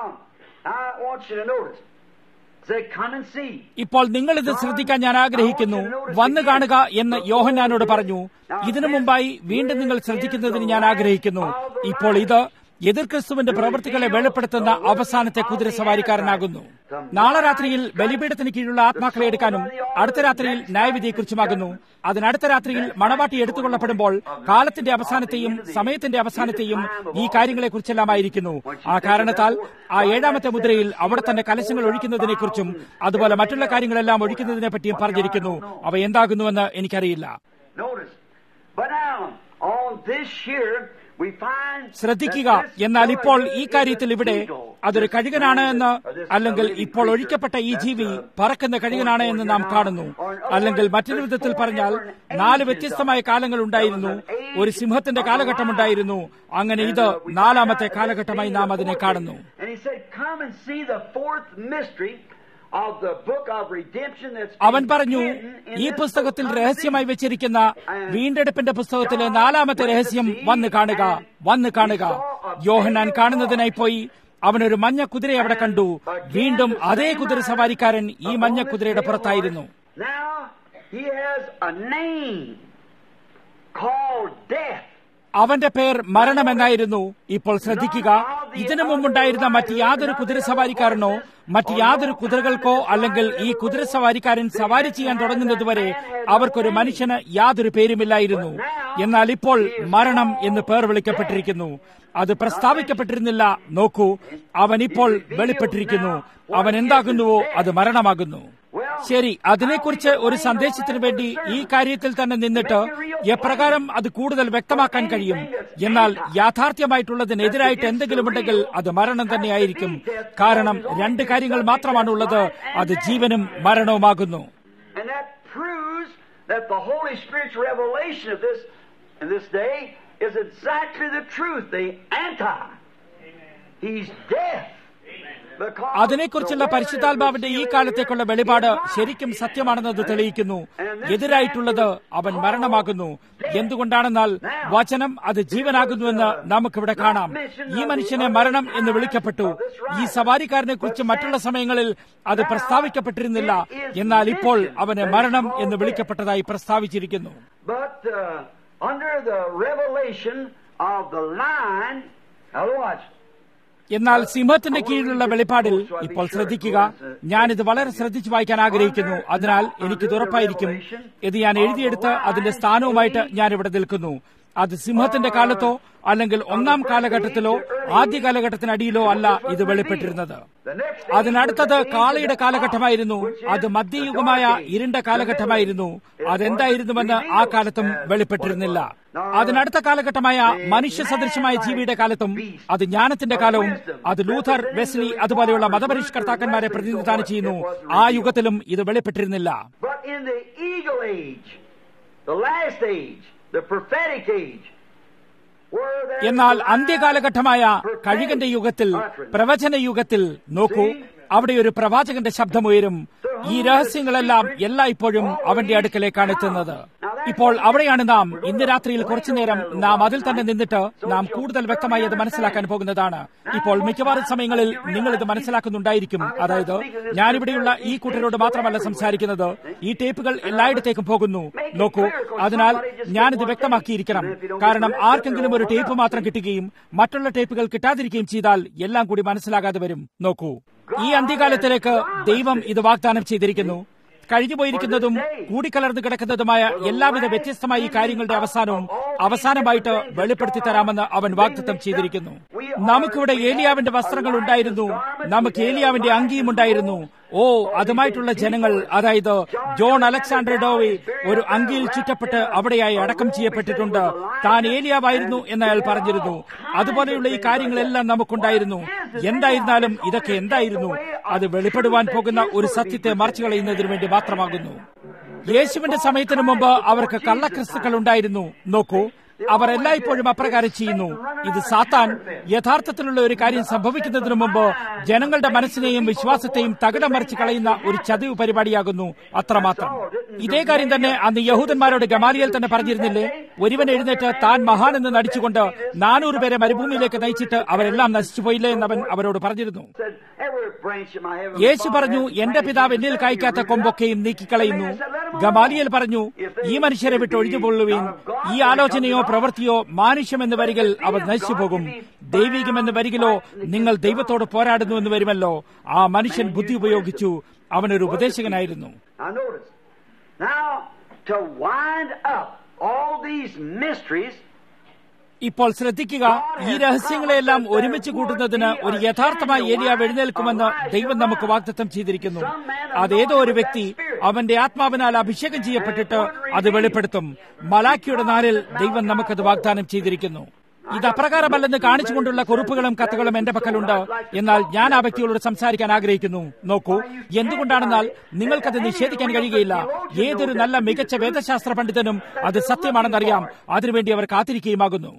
Now, I want you to notice. Say, come and see. ഇപ്പോൾ നിങ്ങൾ ഇത് ശ്രദ്ധിക്കാൻ ഞാൻ ആഗ്രഹിക്കുന്നു വന്നു കാണുക എന്ന് യോഹന്നാനോട് പറഞ്ഞു ഇതിനു മുമ്പായി വീണ്ടും നിങ്ങൾ ശ്രദ്ധിക്കുന്നതിന് ഞാൻ ആഗ്രഹിക്കുന്നു ഇപ്പോൾ ഇത് എതിർ ക്രിസ്തുവിന്റെ പ്രവൃത്തികളെ വെളിപ്പെടുത്തുന്ന അവസാനത്തെ കുതിരസവാരിക്കാരനാകുന്നു നാളെ രാത്രിയിൽ ബലിപീഠത്തിന് കീഴിലുള്ള ആത്മാക്കളെ എടുക്കാനും അടുത്ത രാത്രിയിൽ ന്യായവിധിയെക്കുറിച്ചുമാകുന്നു അതിനടുത്ത രാത്രിയിൽ മണവാട്ടി എടുത്തുകൊള്ളപ്പെടുമ്പോൾ കാലത്തിന്റെ അവസാനത്തെയും സമയത്തിന്റെ അവസാനത്തെയും ഈ കാര്യങ്ങളെക്കുറിച്ചെല്ലാമായിരിക്കുന്നു ആ കാരണത്താൽ ആ ഏഴാമത്തെ മുദ്രയിൽ അവിടെ തന്നെ കലശങ്ങൾ ഒഴിക്കുന്നതിനെക്കുറിച്ചും അതുപോലെ മറ്റുള്ള കാര്യങ്ങളെല്ലാം ഒഴിക്കുന്നതിനെ പറ്റിയും പറഞ്ഞിരിക്കുന്നു അവ എന്താകുന്നുവെന്ന് എനിക്കറിയില്ല Notice. But now, on this here, we find ശ്രദ്ധിക്കുക that this എന്നാൽ ഇപ്പോൾ ഈ is കാര്യത്തിൽ a ഇവിടെ eagle. അതൊരു This കഴുകനാണ് എന്ന് or this അല്ലെങ്കിൽ living ഇപ്പോൾ creature. ഒഴിക്കപ്പെട്ട ഈ That's ജീവി a- പറക്കുന്ന കഴുകനാണ് എന്ന് നാം കാണുന്നു അല്ലെങ്കിൽ മറ്റൊരു വിധത്തിൽ പറഞ്ഞാൽ നാല് വ്യത്യസ്തമായ കാലങ്ങൾ ഉണ്ടായിരുന്നു ഒരു സിംഹത്തിന്റെ കാലഘട്ടമുണ്ടായിരുന്നു അങ്ങനെ ഇത് നാലാമത്തെ കാലഘട്ടമായി നാം അതിനെ കാണുന്നു And he said, Come and see the fourth mystery of the book of redemption that's അവൻ been പറഞ്ഞു hidden in ഈ this പുസ്തകത്തിൽ book of രഹസ്യമായി വെച്ചിരിക്കുന്ന വീണ്ടെടുപ്പിന്റെ പുസ്തകത്തിലെ നാലാമത്തെ രഹസ്യം വന്ന് കാണുക വന്ന് കാണുക യോഹന്നാൻ കാണുന്നതിനായി പോയി അവനൊരു മഞ്ഞ കുതിരയെ അവിടെ കണ്ടു വീണ്ടും അതേ കുതിര സവാരിക്കാരൻ ഈ മഞ്ഞ കുതിരയുടെ പുറത്തായിരുന്നു Now he has a name called death. അവന്റെ പേർ മരണമെന്നായിരുന്നു ഇപ്പോൾ ശ്രദ്ധിക്കുക ഇതിനു മുമ്പുണ്ടായിരുന്ന മറ്റ് യാതൊരു കുതിരസവാരിക്കാരനോ മറ്റ് യാതൊരു കുതിരകൾക്കോ അല്ലെങ്കിൽ ഈ കുതിരസവാരിക്കാരൻ സവാരി ചെയ്യാൻ തുടങ്ങുന്നതുവരെ അവർക്കൊരു മനുഷ്യന് യാതൊരു പേരുമില്ലായിരുന്നു എന്നാൽ ഇപ്പോൾ മരണം എന്ന് പേർ വിളിക്കപ്പെട്ടിരിക്കുന്നു അത് പ്രസ്താവിക്കപ്പെട്ടിരുന്നില്ല നോക്കൂ അവൻ ഇപ്പോൾ വെളിപ്പെട്ടിരിക്കുന്നു അവൻ എന്താകുന്നുവോ അത് മരണമാകുന്നു ശരി അതിനെക്കുറിച്ച് ഒരു സന്ദേശത്തിന് വേണ്ടി ഈ കാര്യത്തിൽ തന്നെ നിന്നിട്ട് എപ്രകാരം അത് കൂടുതൽ വ്യക്തമാക്കാൻ കഴിയും എന്നാൽ യാഥാർത്ഥ്യമായിട്ടുള്ളതിനെതിരായിട്ട് എന്തെങ്കിലും ഉണ്ടെങ്കിൽ അത് മരണം തന്നെയായിരിക്കും കാരണം രണ്ട് കാര്യങ്ങൾ മാത്രമാണുള്ളത് അത് ജീവനും മരണവുമാകുന്നു And that proves that the Holy Spirit's revelation of this in this day is exactly the truth, the anti. He's death. Because അതിനെക്കുറിച്ചുള്ള പരിശുദ്ധാത്മാവിന്റെ ഈ കാലത്തേക്കുള്ള വെളിപാട് ശരിക്കും സത്യമാണെന്നത് തെളിയിക്കുന്നു എതിരായിട്ടുള്ളത് അവൻ മരണമാകുന്നു എന്തുകൊണ്ടാണെന്നാൽ വചനം അത് ജീവനാകുന്നുവെന്ന് നമുക്കിവിടെ കാണാം ഈ മനുഷ്യനെ മരണം എന്ന് വിളിക്കപ്പെട്ടു ഈ സവാരിക്കാരനെ കുറിച്ച് മറ്റുള്ള സമയങ്ങളിൽ അത് പ്രസ്താവിക്കപ്പെട്ടിരുന്നില്ല എന്നാൽ ഇപ്പോൾ അവന് മരണം എന്ന് വിളിക്കപ്പെട്ടതായി പ്രസ്താവിച്ചിരിക്കുന്നു But uh, under the revelation of the line, now watch. എന്നാൽ സിംഹത്തിന്റെ കീഴിലുള്ള വെളിപ്പാടിൽ ഇപ്പോൾ ശ്രദ്ധിക്കുക ഞാനിത് വളരെ ശ്രദ്ധിച്ചു വായിക്കാൻ ആഗ്രഹിക്കുന്നു അതിനാൽ എനിക്കിത് ഉറപ്പായിരിക്കും ഇത് ഞാൻ എഴുതിയെടുത്ത് അതിന്റെ സ്ഥാനവുമായിട്ട് ഞാൻ ഇവിടെ നിൽക്കുന്നു അത് സിംഹത്തിന്റെ കാലത്തോ അല്ലെങ്കിൽ ഒന്നാം കാലഘട്ടത്തിലോ ആദ്യ കാലഘട്ടത്തിനടിയിലോ അല്ല ഇത് വെളിപ്പെട്ടിരുന്നത് The next അതിനടുത്തത് കാളയുടെ കാലഘട്ടമായിരുന്നു അത് മധ്യയുഗമായ ഇരുണ്ട കാലഘട്ടമായിരുന്നു അതെന്തായിരുന്നുവെന്ന് ആ കാലത്തും വെളിപ്പെട്ടിരുന്നില്ല അതിനടുത്ത കാലഘട്ടമായ മനുഷ്യ സദൃശമായ ജീവിയുടെ കാലത്തും അത് ജ്ഞാനത്തിന്റെ കാലവും അത് ലൂഥർ വെസ്ലി അതുപോലെയുള്ള മതപരിഷ്കർത്താക്കന്മാരെ പ്രതിനിധാനം ചെയ്യുന്നു ആ യുഗത്തിലും ഇത് വെളിപ്പെട്ടിരുന്നില്ല But in the eagle age, the last age, the prophetic age, where there എന്നാൽ അന്ത്യകാലഘട്ടമായ കഴുകന്റെ യുഗത്തിൽ പ്രവചന യുഗത്തിൽ നോക്കൂ അവിടെ ഒരു പ്രവാചകന്റെ ശബ്ദമുയരും ഈ രഹസ്യങ്ങളെല്ലാം എല്ലായ്പ്പോഴും അവന്റെ അടുക്കലേക്കാണ് എത്തുന്നത് ഇപ്പോൾ അവിടെയാണ് നാം ഇന്ന് രാത്രിയിൽ കുറച്ചുനേരം നാം അതിൽ തന്നെ നിന്നിട്ട് നാം കൂടുതൽ വ്യക്തമായി അത് മനസ്സിലാക്കാൻ പോകുന്നതാണ് ഇപ്പോൾ മിക്കവാറും സമയങ്ങളിൽ നിങ്ങൾ ഇത് മനസ്സിലാക്കുന്നുണ്ടായിരിക്കും അതായത് ഞാനിവിടെയുള്ള ഈ കൂട്ടരോട് മാത്രമല്ല സംസാരിക്കുന്നത് ഈ ടേപ്പുകൾ എല്ലായിടത്തേക്കും പോകുന്നു നോക്കൂ അതിനാൽ ഞാനിത് വ്യക്തമാക്കിയിരിക്കണം കാരണം ആർക്കെങ്കിലും ഒരു ടേപ്പ് മാത്രം കിട്ടുകയും മറ്റുള്ള ടേപ്പുകൾ കിട്ടാതിരിക്കുകയും ചെയ്താൽ എല്ലാം കൂടി മനസ്സിലാകാതെ വരും നോക്കൂ ഈ അന്ത്യകാലത്തിലേക്ക് ദൈവം ഇത് വാഗ്ദാനം ചെയ്തിരിക്കുന്നു കഴിഞ്ഞുപോയിരിക്കുന്നതും കൂടിക്കലർന്നു കിടക്കുന്നതുമായ എല്ലാവിധ വ്യത്യസ്തമായ ഈ കാര്യങ്ങളുടെ അവസാനവും അവസാനമായിട്ട് വെളിപ്പെടുത്തി തരാമെന്ന് അവൻ വാഗ്ദത്തം ചെയ്തിരിക്കുന്നു നമുക്കിവിടെ ഏലിയാവിന്റെ വസ്ത്രങ്ങൾ ഉണ്ടായിരുന്നു നമുക്ക് ഏലിയാവിന്റെ അങ്കിയും ഉണ്ടായിരുന്നു ഓ അതുമായിട്ടുള്ള ജനങ്ങൾ അതായത് ജോൺ അലക്സാണ്ടർ ഡോവി ഒരു അങ്കിയിൽ ചുറ്റപ്പെട്ട് അവിടെയായി അടക്കം ചെയ്യപ്പെട്ടിട്ടുണ്ട് താൻ ഏലിയാവായിരുന്നു എന്ന് അയാൾ പറഞ്ഞിരുന്നു അതുപോലെയുള്ള ഈ കാര്യങ്ങളെല്ലാം നമുക്കുണ്ടായിരുന്നു എന്തായിരുന്നാലും ഇതൊക്കെ എന്തായിരുന്നു അത് വെളിപ്പെടുവാൻ പോകുന്ന ഒരു സത്യത്തെ മറച്ചു കളയുന്നതിന് വേണ്ടി മാത്രമാകുന്നു യേശുവിന്റെ സമയത്തിന് മുമ്പ് അവർക്ക് കള്ളക്രിസ്തുക്കൾ ഉണ്ടായിരുന്നു നോക്കൂ അവർ എല്ലായ്പ്പോഴും അപ്രകാരം ചെയ്യുന്നു ഇത് സാത്താൻ യഥാർത്ഥത്തിലുള്ള ഒരു കാര്യം സംഭവിക്കുന്നതിനു മുമ്പ് ജനങ്ങളുടെ മനസ്സിനെയും വിശ്വാസത്തെയും തകിടം മറിച്ച് കളയുന്ന ഒരു ചതിവ് പരിപാടിയാകുന്നു അത്രമാത്രം ഇതേ കാര്യം തന്നെ അന്ന് യഹൂദന്മാരോട് ഗമാലിയൽ തന്നെ പറഞ്ഞിരുന്നില്ലേ ഒരുവൻ എഴുന്നേറ്റ് താൻ മഹാൻ എന്ന് നടിച്ചുകൊണ്ട് നാനൂറ് പേരെ മരുഭൂമിയിലേക്ക് നയിച്ചിട്ട് അവരെല്ലാം നശിച്ചുപോയില്ലേ എന്നവൻ അവരോട് പറഞ്ഞിരുന്നു യേശു പറഞ്ഞു എന്റെ പിതാവ് എന്നിൽ കായ്ക്കാത്ത കൊമ്പൊക്കെയും നീക്കിക്കളയുന്നു ഗമാലിയൽ പറഞ്ഞു ഈ മനുഷ്യരെ വിട്ട് ഒഴിഞ്ഞുകൊള്ളുവീൻ ഈ ആലോചനയോ പ്രവൃത്തിയോ മാനുഷ്യമെന്ന് വരികിൽ അവർ നശിച്ചു പോകും ദൈവികമെന്ന് വരികിലോ നിങ്ങൾ ദൈവത്തോട് പോരാടുന്നു എന്ന് വരുമല്ലോ ആ മനുഷ്യൻ ബുദ്ധി ഉപയോഗിച്ചു അവനൊരു ഉപദേശകനായിരുന്നു Now, to wind up all these mysteries, ഇപ്പോൾ ശ്രദ്ധിക്കുക ഈ രഹസ്യങ്ങളെല്ലാം ഒരുമിച്ച് കൂട്ടുന്നതിന് ഒരു യഥാർത്ഥമായ ഏലിയാവ് എഴുന്നേൽക്കുമെന്ന് ദൈവം നമുക്ക് വാഗ്ദത്തം ചെയ്തിരിക്കുന്നു അതേതോ ഒരു വ്യക്തി അവന്റെ ആത്മാവിനാൽ അഭിഷേകം ചെയ്യപ്പെട്ടിട്ട് അത് വെളിപ്പെടുത്തും മലാഖിയുടെ നാളിൽ ദൈവം നമുക്കത് വാഗ്ദാനം ചെയ്തിരിക്കുന്നു ഇത് അപ്രകാരമല്ലെന്ന് കാണിച്ചുകൊണ്ടുള്ള കുറിപ്പുകളും കത്തുകളും എന്റെ പക്കലുണ്ട് എന്നാൽ ഞാൻ ആ വ്യക്തികളോട് സംസാരിക്കാൻ ആഗ്രഹിക്കുന്നു നോക്കൂ എന്തുകൊണ്ടാണെന്നാൽ നിങ്ങൾക്കത് നിഷേധിക്കാൻ കഴിയുകയില്ല ഏതൊരു നല്ല മികച്ച വേദശാസ്ത്ര പണ്ഡിതനും അത് സത്യമാണെന്നറിയാം അതിനുവേണ്ടി അവർ കാത്തിരിക്കുകയുമാകുന്നു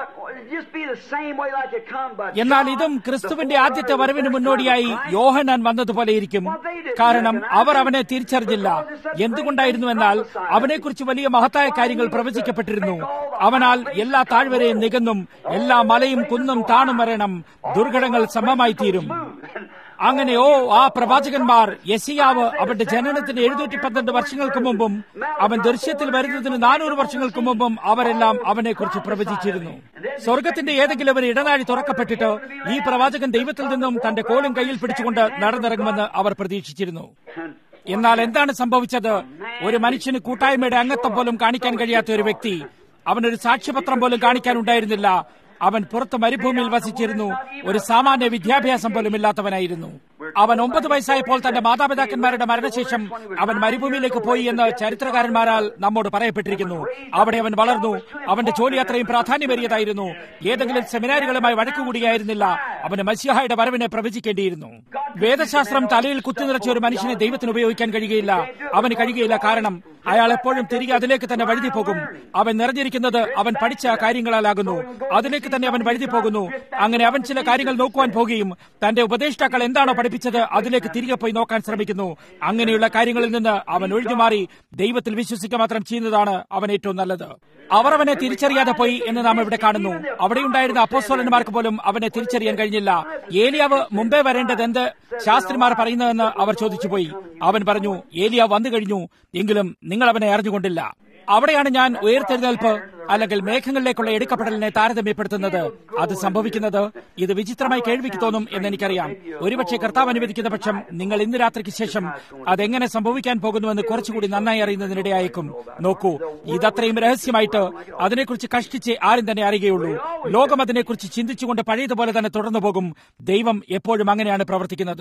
എന്നാൽ ഇതും ക്രിസ്തുവിന്റെ ആദ്യത്തെ വരവിന് മുന്നോടിയായി യോഹനാൻ വന്നതുപോലെ ഇരിക്കും കാരണം അവർ അവനെ തിരിച്ചറിഞ്ഞില്ല എന്തുകൊണ്ടായിരുന്നു എന്നാൽ അവനെക്കുറിച്ച് വലിയ മഹത്തായ കാര്യങ്ങൾ പ്രവചിക്കപ്പെട്ടിരുന്നു അവനാൽ എല്ലാ താഴ്വരയും നികന്നും എല്ലാ മലയും കുന്നും താണും വരണം ദുർഘടങ്ങൾ സമമായി തീരും അങ്ങനെ ഓ ആ പ്രവാചകന്മാർ യസിയാവ് അവന്റെ ജനനത്തിന് എഴുന്നൂറ്റി പന്ത്രണ്ട് വർഷങ്ങൾക്ക് മുമ്പും അവൻ ദൃശ്യത്തിൽ വരുന്നതിന് നാനൂറ് വർഷങ്ങൾക്ക് മുമ്പും അവരെല്ലാം അവനെക്കുറിച്ച് പ്രവചിച്ചിരുന്നു സ്വർഗത്തിന്റെ ഏതെങ്കിലും ഒരു ഇടനാഴി തുറക്കപ്പെട്ടിട്ട് ഈ പ്രവാചകൻ ദൈവത്തിൽ നിന്നും തന്റെ കോലും കയ്യിൽ പിടിച്ചുകൊണ്ട് നടന്നിറങ്ങുമെന്ന് അവർ പ്രതീക്ഷിച്ചിരുന്നു എന്നാൽ എന്താണ് സംഭവിച്ചത് ഒരു മനുഷ്യന് കൂട്ടായ്മയുടെ അംഗത്വം പോലും കാണിക്കാൻ കഴിയാത്ത ഒരു വ്യക്തി അവനൊരു സാക്ഷ്യപത്രം പോലും കാണിക്കാനുണ്ടായിരുന്നില്ല അവൻ പുറത്ത് മരുഭൂമിയിൽ വസിച്ചിരുന്നു ഒരു സാമാന്യ വിദ്യാഭ്യാസം പോലും ഇല്ലാത്തവനായിരുന്നു അവൻ ഒമ്പത് വയസ്സായപ്പോൾ തന്റെ മാതാപിതാക്കന്മാരുടെ മരണശേഷം അവൻ മരുഭൂമിയിലേക്ക് പോയി എന്ന് ചരിത്രകാരന്മാരാൽ നമ്മോട് പറയപ്പെട്ടിരിക്കുന്നു അവിടെ അവൻ വളർന്നു അവന്റെ ജോലി അത്രയും പ്രാധാന്യമേറിയതായിരുന്നു ഏതെങ്കിലും സെമിനാറുകളുമായി വഴക്കുകൂടിയായിരുന്നില്ല അവന് മസിഹായുടെ വരവിനെ പ്രവചിക്കേണ്ടിയിരുന്നു വേദശാസ്ത്രം തലയിൽ കുത്തിനിറച്ച ഒരു മനുഷ്യനെ ദൈവത്തിന് ഉപയോഗിക്കാൻ കഴിയുകയില്ല അവന് കഴിയുകയില്ല കാരണം അയാൾ എപ്പോഴും തിരികെ അതിലേക്ക് തന്നെ വഴുതി പോകും അവൻ നിറഞ്ഞിരിക്കുന്നത് അവൻ പഠിച്ച കാര്യങ്ങളാലാകുന്നു അതിലേക്ക് തന്നെ അവൻ വഴുതി പോകുന്നു അങ്ങനെ അവൻ ചില കാര്യങ്ങൾ നോക്കുവാൻ പോകുകയും തന്റെ ഉപദേഷ്ടാക്കൾ എന്താണോ പഠിപ്പിച്ചത് അതിലേക്ക് തിരികെ പോയി നോക്കാൻ ശ്രമിക്കുന്നു അങ്ങനെയുള്ള കാര്യങ്ങളിൽ നിന്ന് അവൻ ഒഴിഞ്ഞുമാറി ദൈവത്തിൽ വിശ്വസിക്കുക മാത്രം ചെയ്യുന്നതാണ് അവൻ ഏറ്റവും നല്ലത് അവർ അവനെ തിരിച്ചറിയാതെ പോയി എന്ന് നാം ഇവിടെ കാണുന്നു അവിടെയുണ്ടായിരുന്ന അപ്പോസ്തോലന്മാർക്ക് പോലും അവനെ തിരിച്ചറിയാൻ കഴിഞ്ഞില്ല ഏലിയാവ് മുമ്പേ വരേണ്ടത് എന്ത് ശാസ്ത്രിമാർ പറയുന്നതെന്ന് അവർ ചോദിച്ചുപോയി അവൻ പറഞ്ഞു ഏലിയാവ് വന്നു കഴിഞ്ഞു എങ്കിലും നിങ്ങൾ അവനെ അറിഞ്ഞുകൊണ്ടില്ല അവിടെയാണ് ഞാൻ ഉയർത്തെഴുന്നേൽപ്പ് അല്ലെങ്കിൽ മേഘങ്ങളിലേക്കുള്ള എടുക്കപ്പെടലിനെ താരതമ്യപ്പെടുത്തുന്നത് അത് സംഭവിക്കുന്നത് ഇത് വിചിത്രമായി കേൾവിക്ക് തോന്നും എന്ന് എനിക്കറിയാം ഒരുപക്ഷെ കർത്താവ് അനുവദിക്കുന്ന പക്ഷം നിങ്ങൾ ഇന്ന് രാത്രിക്ക് ശേഷം അതെങ്ങനെ സംഭവിക്കാൻ പോകുന്നുവെന്ന് കുറച്ചുകൂടി നന്നായി അറിയുന്നതിനിടയായേക്കും നോക്കൂ ഇതത്രയും രഹസ്യമായിട്ട് അതിനെക്കുറിച്ച് കഷ്ടിച്ച് ആരും തന്നെ അറിയുകയുള്ളൂ ലോകം അതിനെക്കുറിച്ച് ചിന്തിച്ചുകൊണ്ട് പഴയതുപോലെ തന്നെ തുടർന്നു പോകും ദൈവം എപ്പോഴും അങ്ങനെയാണ് പ്രവർത്തിക്കുന്നത്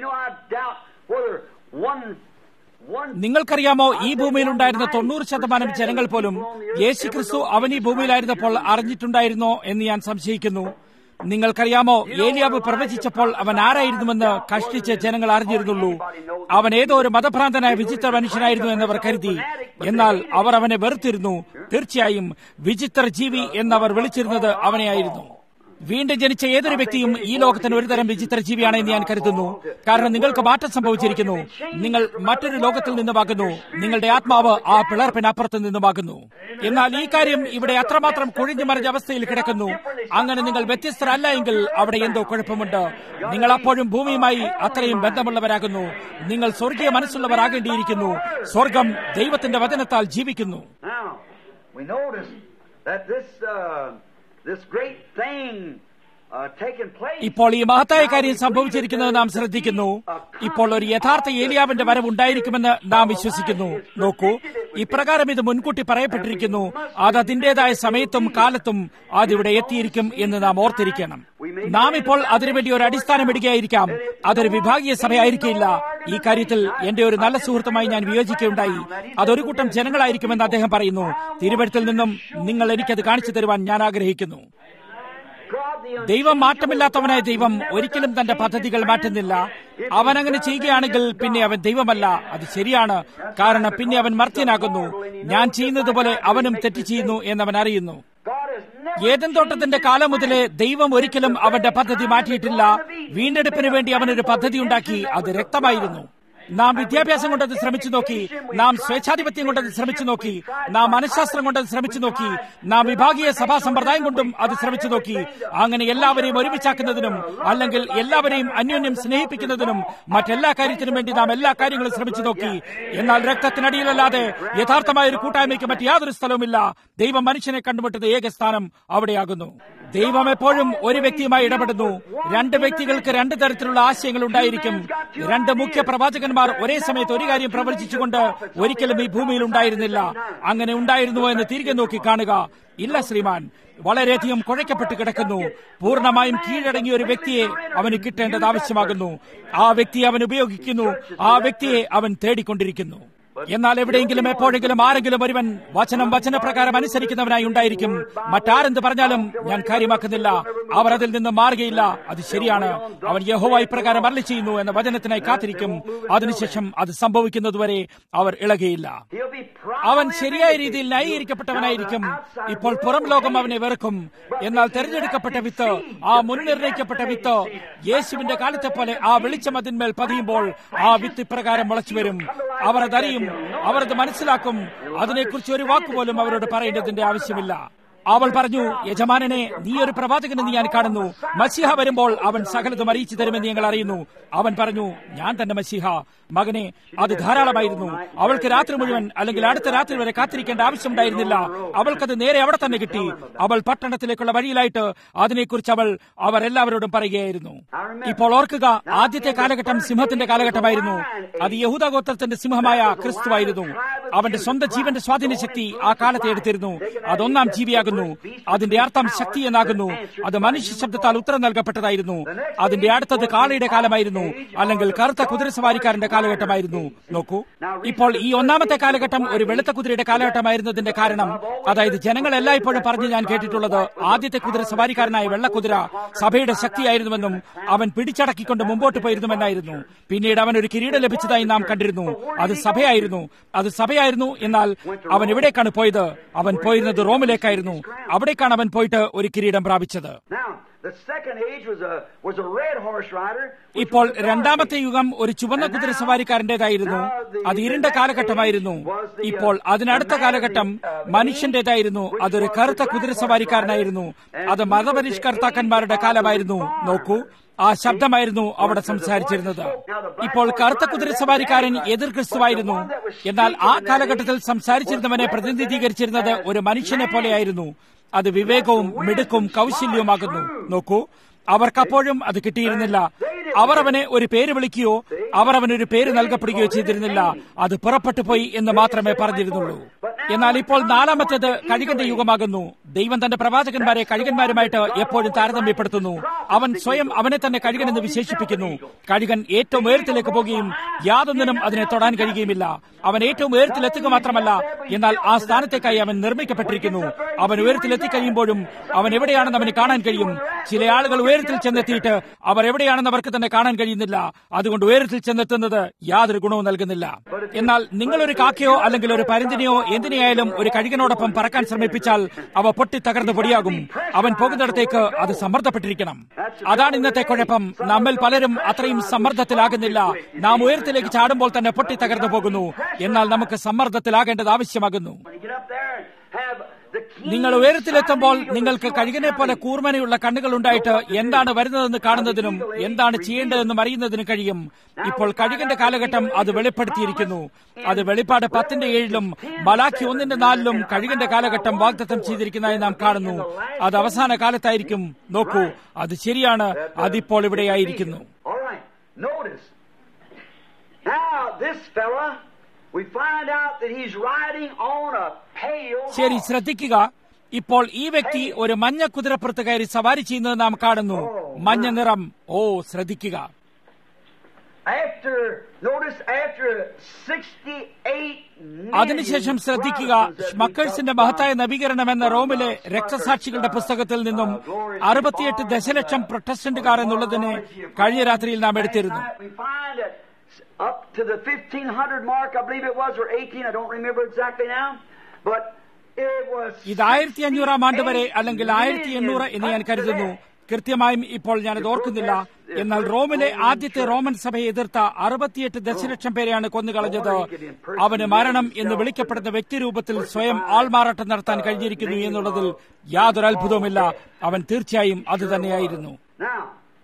നിങ്ങൾക്കറിയാമോ ഈ ഭൂമിയിലുണ്ടായിരുന്ന തൊണ്ണൂറ് ശതമാനം ജനങ്ങൾ പോലും യേശു ക്രിസ്തു അവൻ ഈ ഭൂമിയിലായിരുന്നപ്പോൾ അറിഞ്ഞിട്ടുണ്ടായിരുന്നോ എന്ന് ഞാൻ സംശയിക്കുന്നു നിങ്ങൾക്കറിയാമോ ഏലിയാവ് പ്രവചിച്ചപ്പോൾ അവൻ ആരായിരുന്നുവെന്ന് കഷ്ടിച്ച് ജനങ്ങൾ അറിഞ്ഞിരുന്നുള്ളൂ അവൻ ഏതോ ഒരു മതഭ്രാന്തനായ വിചിത്ര മനുഷ്യനായിരുന്നു എന്നവർ കരുതി എന്നാൽ അവർ അവനെ വെറുത്തിരുന്നു തീർച്ചയായും വിചിത്ര ജീവി എന്നവർ വിളിച്ചിരുന്നത് അവനെയായിരുന്നു വീണ്ടും ജനിച്ച ഏതൊരു വ്യക്തിയും ഈ ലോകത്തിന് ഒരുതരം വിചിത്ര ജീവിയാണ് എന്ന് ഞാൻ കരുതുന്നു കാരണം നിങ്ങൾക്ക് മാറ്റം സംഭവിച്ചിരിക്കുന്നു നിങ്ങൾ മറ്റൊരു ലോകത്തിൽ നിന്നുമാകുന്നു നിങ്ങളുടെ ആത്മാവ് ആ പിളർപ്പിനപ്പുറത്ത് നിന്നുമാകുന്നു എന്നാൽ ഈ കാര്യം ഇവിടെ അത്രമാത്രം കുഴിഞ്ഞു മറിഞ്ഞ അവസ്ഥയിൽ കിടക്കുന്നു അങ്ങനെ നിങ്ങൾ വ്യത്യസ്തരല്ല എങ്കിൽ അവിടെ എന്തോ കുഴപ്പമുണ്ട് നിങ്ങൾ അപ്പോഴും ഭൂമിയുമായി അത്രയും ബന്ധമുള്ളവരാകുന്നു നിങ്ങൾ സ്വർഗീയ മനസ്സുള്ളവരാകേണ്ടിയിരിക്കുന്നു സ്വർഗം ദൈവത്തിന്റെ വചനത്താൽ ജീവിക്കുന്നു this great thing uh, taken place. ഇപ്പോൾ ഈ മഹത്തായ കാര്യം സംഭവിച്ചിരിക്കുന്നത് നാം ശ്രദ്ധിക്കുന്നു ഇപ്പോൾ ഒരു യഥാർത്ഥ ഏലിയാവിന്റെ വരവ് ഉണ്ടായിരിക്കുമെന്ന് നാം വിശ്വസിക്കുന്നു നോക്കൂ ഇപ്രകാരം ഇത് മുൻകൂട്ടി പറയപ്പെട്ടിരിക്കുന്നു അത് അതിന്റേതായ സമയത്തും കാലത്തും അതിവിടെ എത്തിയിരിക്കും എന്ന് നാം ഓർത്തിരിക്കണം നാം ഇപ്പോൾ അതിനുവേണ്ടി ഒരു അടിസ്ഥാനം ഇടുകയായിരിക്കാം അതൊരു വിഭാഗീയ സഭയായിരിക്കില്ല ഈ കാര്യത്തിൽ എന്റെ ഒരു നല്ല സുഹൃത്തുമായി ഞാൻ വിയോജിക്കുകയുണ്ടായി അതൊരു കൂട്ടം ജനങ്ങളായിരിക്കുമെന്ന് അദ്ദേഹം പറയുന്നു തിരുവഴുത്തിൽ നിന്നും നിങ്ങൾ എനിക്കത് കാണിച്ചു തരുവാൻ ഞാൻ ആഗ്രഹിക്കുന്നു God the ദൈവം മാറ്റമില്ലാത്തവനായ ദൈവം ഒരിക്കലും തന്റെ പദ്ധതികൾ മാറ്റുന്നില്ല അവൻ അങ്ങനെ ചെയ്യുകയാണെങ്കിൽ പിന്നെ അവൻ ദൈവമല്ല അത് ശരിയാണ് കാരണം പിന്നെ അവൻ മർത്യനാകുന്നു ഞാൻ ചെയ്യുന്നത് പോലെ അവനും തെറ്റ് ചെയ്യുന്നു എന്നവൻ അറിയുന്നു God has never ഏതൻ തോട്ടത്തിന്റെ കാലം മുതലേ ദൈവം ഒരിക്കലും അവന്റെ പദ്ധതി മാറ്റിയിട്ടില്ല വീണ്ടെടുപ്പിന് വേണ്ടി അവനൊരു പദ്ധതി ഉണ്ടാക്കി അത് രക്തമായിരുന്നു നാം വിദ്യാഭ്യാസം കൊണ്ടത് ശ്രമിച്ചു നോക്കി നാം സ്വേച്ഛാധിപത്യം കൊണ്ടത് ശ്രമിച്ചു നോക്കി നാം മനഃശാസ്ത്രം കൊണ്ടത് ശ്രമിച്ചു നോക്കി നാം വിഭാഗീയ സഭാ സമ്പ്രദായം കൊണ്ടും അത് ശ്രമിച്ചു നോക്കി അങ്ങനെ എല്ലാവരെയും ഒരുമിച്ചാക്കുന്നതിനും അല്ലെങ്കിൽ എല്ലാവരെയും അന്യോന്യം സ്നേഹിപ്പിക്കുന്നതിനും മറ്റെല്ലാ കാര്യത്തിനും വേണ്ടി നാം എല്ലാ കാര്യങ്ങളും ശ്രമിച്ചു നോക്കി എന്നാൽ രക്തത്തിനടിയിലല്ലാതെ യഥാർത്ഥമായ ഒരു കൂട്ടായ്മയ്ക്ക് മറ്റ് യാതൊരു സ്ഥലവുമില്ല ദൈവം മനുഷ്യനെ കണ്ടുമുട്ടുന്ന ഏക സ്ഥാനം അവിടെയാകുന്നു ദൈവം എപ്പോഴും ഒരു വ്യക്തിയുമായി ഇടപെടുന്നു രണ്ട് വ്യക്തികൾക്ക് രണ്ട് തരത്തിലുള്ള ആശയങ്ങൾ ഉണ്ടായിരിക്കും രണ്ട് മുഖ്യ പ്രവാചകന്മാർ ഒരേ സമയത്ത് ഒരു കാര്യം പ്രവചിച്ചുകൊണ്ട് ഒരിക്കലും ഈ ഭൂമിയിൽ ഉണ്ടായിരുന്നില്ല അങ്ങനെ ഉണ്ടായിരുന്നുവോ എന്ന് തിരികെ നോക്കി കാണുക ഇല്ല ശ്രീമാൻ വളരെയധികം കുഴയ്ക്കപ്പെട്ട് കിടക്കുന്നു പൂർണ്ണമായും കീഴടങ്ങിയ ഒരു വ്യക്തിയെ അവന് കിട്ടേണ്ടത് ആവശ്യമാകുന്നു ആ വ്യക്തിയെ അവൻ ഉപയോഗിക്കുന്നു ആ വ്യക്തിയെ അവൻ തേടിക്കൊണ്ടിരിക്കുന്നു എന്നാൽ എവിടെയെങ്കിലും എപ്പോഴെങ്കിലും ആരെങ്കിലും ഒരുവൻ വചനം വചനപ്രകാരം അനുസരിക്കുന്നവനായി ഉണ്ടായിരിക്കും മറ്റാരെന്ത് പറഞ്ഞാലും ഞാൻ കാര്യമാക്കുന്നില്ല അവർ അതിൽ നിന്ന് മാറുകയില്ല അത് ശരിയാണ് അവൻ യഹോവ ഇപ്രകാരം അരളി ചെയ്യുന്നു എന്ന വചനത്തിനായി കാത്തിരിക്കും അതിനുശേഷം അത് സംഭവിക്കുന്നതുവരെ അവർ ഇളകയില്ല He'll be അവൻ properly ശരിയായ vindicated. രീതിയിൽ ന്യായീകരിക്കപ്പെട്ടവനായിരിക്കും ഇപ്പോൾ പുറം ലോകം അവനെ വെറുക്കും എന്നാൽ തെരഞ്ഞെടുക്കപ്പെട്ട വിത്ത് ആ മുൻനിർണയിക്കപ്പെട്ട വിത്ത് യേശുവിന്റെ കാലത്തെ പോലെ ആ വെളിച്ചം അതിന്മേൽ പതിയുമ്പോൾ ആ വിത്ത് ഇപ്രകാരം മുളച്ചു വരും അവർ അതറിയും അവർ അത് മനസ്സിലാക്കും അതിനെക്കുറിച്ച് ഒരു വാക്കുപോലും അവരോട് പറയേണ്ടതിന്റെ ആവശ്യമില്ല അവൾ പറഞ്ഞു യജമാനനെ നീ ഒരു പ്രവാചകനെന്ന് ഞാൻ കാണുന്നു മസിഹ വരുമ്പോൾ അവൻ സകലതും അറിയിച്ചു തരുമെന്ന് ഞങ്ങൾ അറിയുന്നു അവൻ പറഞ്ഞു ഞാൻ തന്നെ മസിഹ മകനെ അത് ധാരാളമായിരുന്നു അവൾക്ക് രാത്രി മുഴുവൻ അല്ലെങ്കിൽ അടുത്ത രാത്രി വരെ കാത്തിരിക്കേണ്ട ആവശ്യമുണ്ടായിരുന്നില്ല അവൾക്കത് നേരെ അവിടെ തന്നെ കിട്ടി അവൾ പട്ടണത്തിലേക്കുള്ള വഴിയിലായിട്ട് അതിനെക്കുറിച്ച് അവൾ അവർ എല്ലാവരോടും പറയുകയായിരുന്നു ഇപ്പോൾ ഓർക്കുക ആദ്യത്തെ കാലഘട്ടം സിംഹത്തിന്റെ കാലഘട്ടമായിരുന്നു അത് യഹൂദ ഗോത്രത്തിന്റെ സിംഹമായ ക്രിസ്തുവായിരുന്നു അവന്റെ സ്വന്തം ജീവന്റെ സ്വാധീന ശക്തി ആ കാലത്തെ എടുത്തിരുന്നു അതൊന്നാം ജീവിയാകുന്നു അതിന്റെ അർത്ഥം ശക്തി എന്നാകുന്നു അത് മനുഷ്യ ശബ്ദത്താൽ ഉത്തരം നൽകപ്പെട്ടതായിരുന്നു അതിന്റെ അടുത്തത് കാളയുടെ കാലമായിരുന്നു അല്ലെങ്കിൽ കറുത്ത കുതിരസവാരിക്കാരന്റെ കാലഘട്ടമായിരുന്നു നോക്കൂ ഇപ്പോൾ ഈ ഒന്നാമത്തെ കാലഘട്ടം ഒരു വെളുത്ത കുതിരയുടെ കാലഘട്ടമായിരുന്നതിന്റെ കാരണം അതായത് ജനങ്ങൾ എല്ലായ്പ്പോഴും പറഞ്ഞു ഞാൻ കേട്ടിട്ടുള്ളത് ആദ്യത്തെ കുതിര സവാരിക്കാരനായ വെള്ളക്കുതിര സഭയുടെ ശക്തിയായിരുന്നുവെന്നും അവൻ പിടിച്ചടക്കിക്കൊണ്ട് മുമ്പോട്ട് പോയിരുന്നുവെന്നായിരുന്നു പിന്നീട് അവൻ ഒരു കിരീടം ലഭിച്ചതായി നാം കണ്ടിരുന്നു അത് സഭയായിരുന്നു അത് സഭയായിരുന്നു എന്നാൽ അവൻ എവിടേക്കാണ് പോയത് അവൻ പോയിരുന്നത് റോമിലേക്കായിരുന്നു അവിടേക്കാണ് അവൻ പോയിട്ട് ഒരു കിരീടം പ്രാപിച്ചത് Now, the second age was a was a red horse rider. which ഇപ്പോൾ was a രണ്ടാമത്തെ യുഗം ഒരു ചുവന്ന കുതിര സവാരിക്കാരന്റേതായിരുന്നു അത് ഇരുണ്ട കാലഘട്ടമായിരുന്നു ഇപ്പോൾ അതിനടുത്ത കാലഘട്ടം മനുഷ്യന്റേതായിരുന്നു അതൊരു കറുത്ത കുതിര സവാരിക്കാരനായിരുന്നു അത് മതപരിഷ്കർത്താക്കന്മാരുടെ കാലമായിരുന്നു നോക്കൂ ആ ശബ്ദമായിരുന്നു അവിടെ സംസാരിച്ചിരുന്നത് ഇപ്പോൾ കറുത്ത കുതിര സവാരിക്കാരൻ എതിർ ക്രിസ്തുവായിരുന്നു എന്നാൽ ആ കാലഘട്ടത്തിൽ സംസാരിച്ചിരുന്നവനെ പ്രതിനിധീകരിച്ചിരുന്നത് ഒരു മനുഷ്യനെ പോലെയായിരുന്നു അത് വിവേകവും മിടുക്കും കൗശല്യവുമാകുന്നു നോക്കൂ അവർക്കപ്പോഴും അത് കിട്ടിയിരുന്നില്ല അവർ അവനെ ഒരു പേര് വിളിക്കുകയോ അവർ അവനൊരു പേര് നൽകപ്പെടുകയോ ചെയ്തിരുന്നില്ല അത് പുറപ്പെട്ടു പോയി എന്ന് മാത്രമേ പറഞ്ഞിരുന്നുള്ളൂ എന്നാൽ ഇപ്പോൾ നാലാമത്തേത് കഴുകന്റെ യുഗമാകുന്നു ദൈവം തന്റെ പ്രവാചകന്മാരെ കഴുകന്മാരുമായിട്ട് എപ്പോഴും താരതമ്യപ്പെടുത്തുന്നു അവൻ സ്വയം അവനെ തന്നെ കഴുകനെന്ന് വിശേഷിപ്പിക്കുന്നു കഴുകൻ ഏറ്റവും ഉയരത്തിലേക്ക് പോകുകയും യാതൊന്നിനും അതിനെ തൊടാൻ കഴിയുകയുമില്ല അവൻ ഏറ്റവും ഉയരത്തിലെത്തുക മാത്രമല്ല എന്നാൽ ആ സ്ഥാനത്തേക്കായി അവൻ നിർമ്മിക്കപ്പെട്ടിരിക്കുന്നു അവൻ ഉയരത്തിലെത്തിക്കഴിയുമ്പോഴും അവൻ എവിടെയാണെന്ന് അവന് കാണാൻ കഴിയും ചില ആളുകൾ ഉയരത്തിൽ ചെന്നെത്തിയിട്ട് അവർ എവിടെയാണെന്ന് അവർക്ക് തന്നെ കാണാൻ കഴിയുന്നില്ല അതുകൊണ്ട് ഉയരത്തിൽ ചെന്നെത്തുന്നത് യാതൊരു ഗുണവും നൽകുന്നില്ല എന്നാൽ നിങ്ങൾ ഒരു കാക്കയോ അല്ലെങ്കിൽ ഒരു പരുന്തിനെയോ എന്തിനെയായാലും ഒരു കഴുകനോടൊപ്പം പറക്കാൻ ശ്രമിപ്പിച്ചാൽ അവ പൊട്ടി തകർന്ന് പൊടിയാകും അവൻ പോകുന്നിടത്തേക്ക് അത് സമ്മർദ്ദപ്പെട്ടിരിക്കണം അതാണ് ഇന്നത്തെ കുഴപ്പം നമ്മിൽ പലരും അത്രയും സമ്മർദ്ദത്തിലാകുന്നില്ല നാം ഉയരത്തിലേക്ക് ചാടുമ്പോൾ തന്നെ പൊട്ടി തകർന്നു പോകുന്നു എന്നാൽ നമുക്ക് സമ്മർദ്ദത്തിലാകേണ്ടത് ആവശ്യമാകുന്നു When you get up there and have the നിങ്ങൾ ഉയരത്തിലെത്തുമ്പോൾ നിങ്ങൾക്ക് കഴുകനെ പോലെ കൂർമനയുള്ള കണ്ണുകൾ ഉണ്ടായിട്ട് എന്താണ് വരുന്നതെന്ന് കാണുന്നതിനും എന്താണ് ചെയ്യേണ്ടതെന്നും അറിയുന്നതിനും കഴിയും ഇപ്പോൾ കഴുകന്റെ കാലഘട്ടം അത് വെളിപ്പെടുത്തിയിരിക്കുന്നു അത് വെളിപ്പാട് പത്തിന്റെ ഏഴിലും മലാഖി ഒന്നിന്റെ നാലിലും കഴുകന്റെ കാലഘട്ടം വാഗ്ദത്തം ചെയ്തിരിക്കുന്നതായി നാം കാണുന്നു അത് അവസാന കാലത്തായിരിക്കും നോക്കൂ അത് ശരിയാണ് അതിപ്പോൾ ഇവിടെയായിരിക്കുന്നു All right. Notice. Now, this fella, we find out that he's riding on a pale ശരി horse. ശ്രദ്ധിക്കുക ഇപ്പോൾ ഈ വ്യക്തി ഒരു മഞ്ഞ കുതിരപ്പുറത്ത് കയറി സവാരി ചെയ്യുന്നത് നാം കാണുന്നു മഞ്ഞ നിറം ഓ ശ്രദ്ധിക്കുക After, notice, after 68 അതിനുശേഷം ശ്രദ്ധിക്കുക മക്കേഴ്സിന്റെ മഹത്തായ നവീകരണം എന്ന റോമിലെ രക്തസാക്ഷികളുടെ പുസ്തകത്തിൽ നിന്നും അറുപത്തിയെട്ട് ദശലക്ഷം പ്രൊട്ടസ്റ്റന്റുകാർ എന്നുള്ളതിനെ കഴിഞ്ഞ രാത്രിയിൽ നാം എടുത്തിരുന്നു We find that up to the 1500 mark, I believe it was, or 18, I don't remember exactly now, but it was. ഇത് ആയിരത്തി അഞ്ഞൂറാം ആണ്ട് വരെ അല്ലെങ്കിൽ ആയിരത്തി എണ്ണൂറ് എന്ന് ഞാൻ കരുതുന്നു കൃത്യമായും ഇപ്പോൾ ഞാനത് ഓർക്കുന്നില്ല എന്നാൽ റോമിലെ ആദ്യത്തെ റോമൻ സഭയെ എതിർത്ത അറുപത്തിയെട്ട് ദശലക്ഷം പേരെയാണ് കൊന്നുകളഞ്ഞത് അവന് മരണം എന്ന് വിളിക്കപ്പെടുന്ന വ്യക്തിരൂപത്തിൽ സ്വയം ആൾമാറാട്ടം നടത്താൻ കഴിഞ്ഞിരിക്കുന്നു എന്നുള്ളതിൽ യാതൊരു അത്ഭുതവുമില്ല അവൻ തീർച്ചയായും അത് തന്നെയായിരുന്നു Now,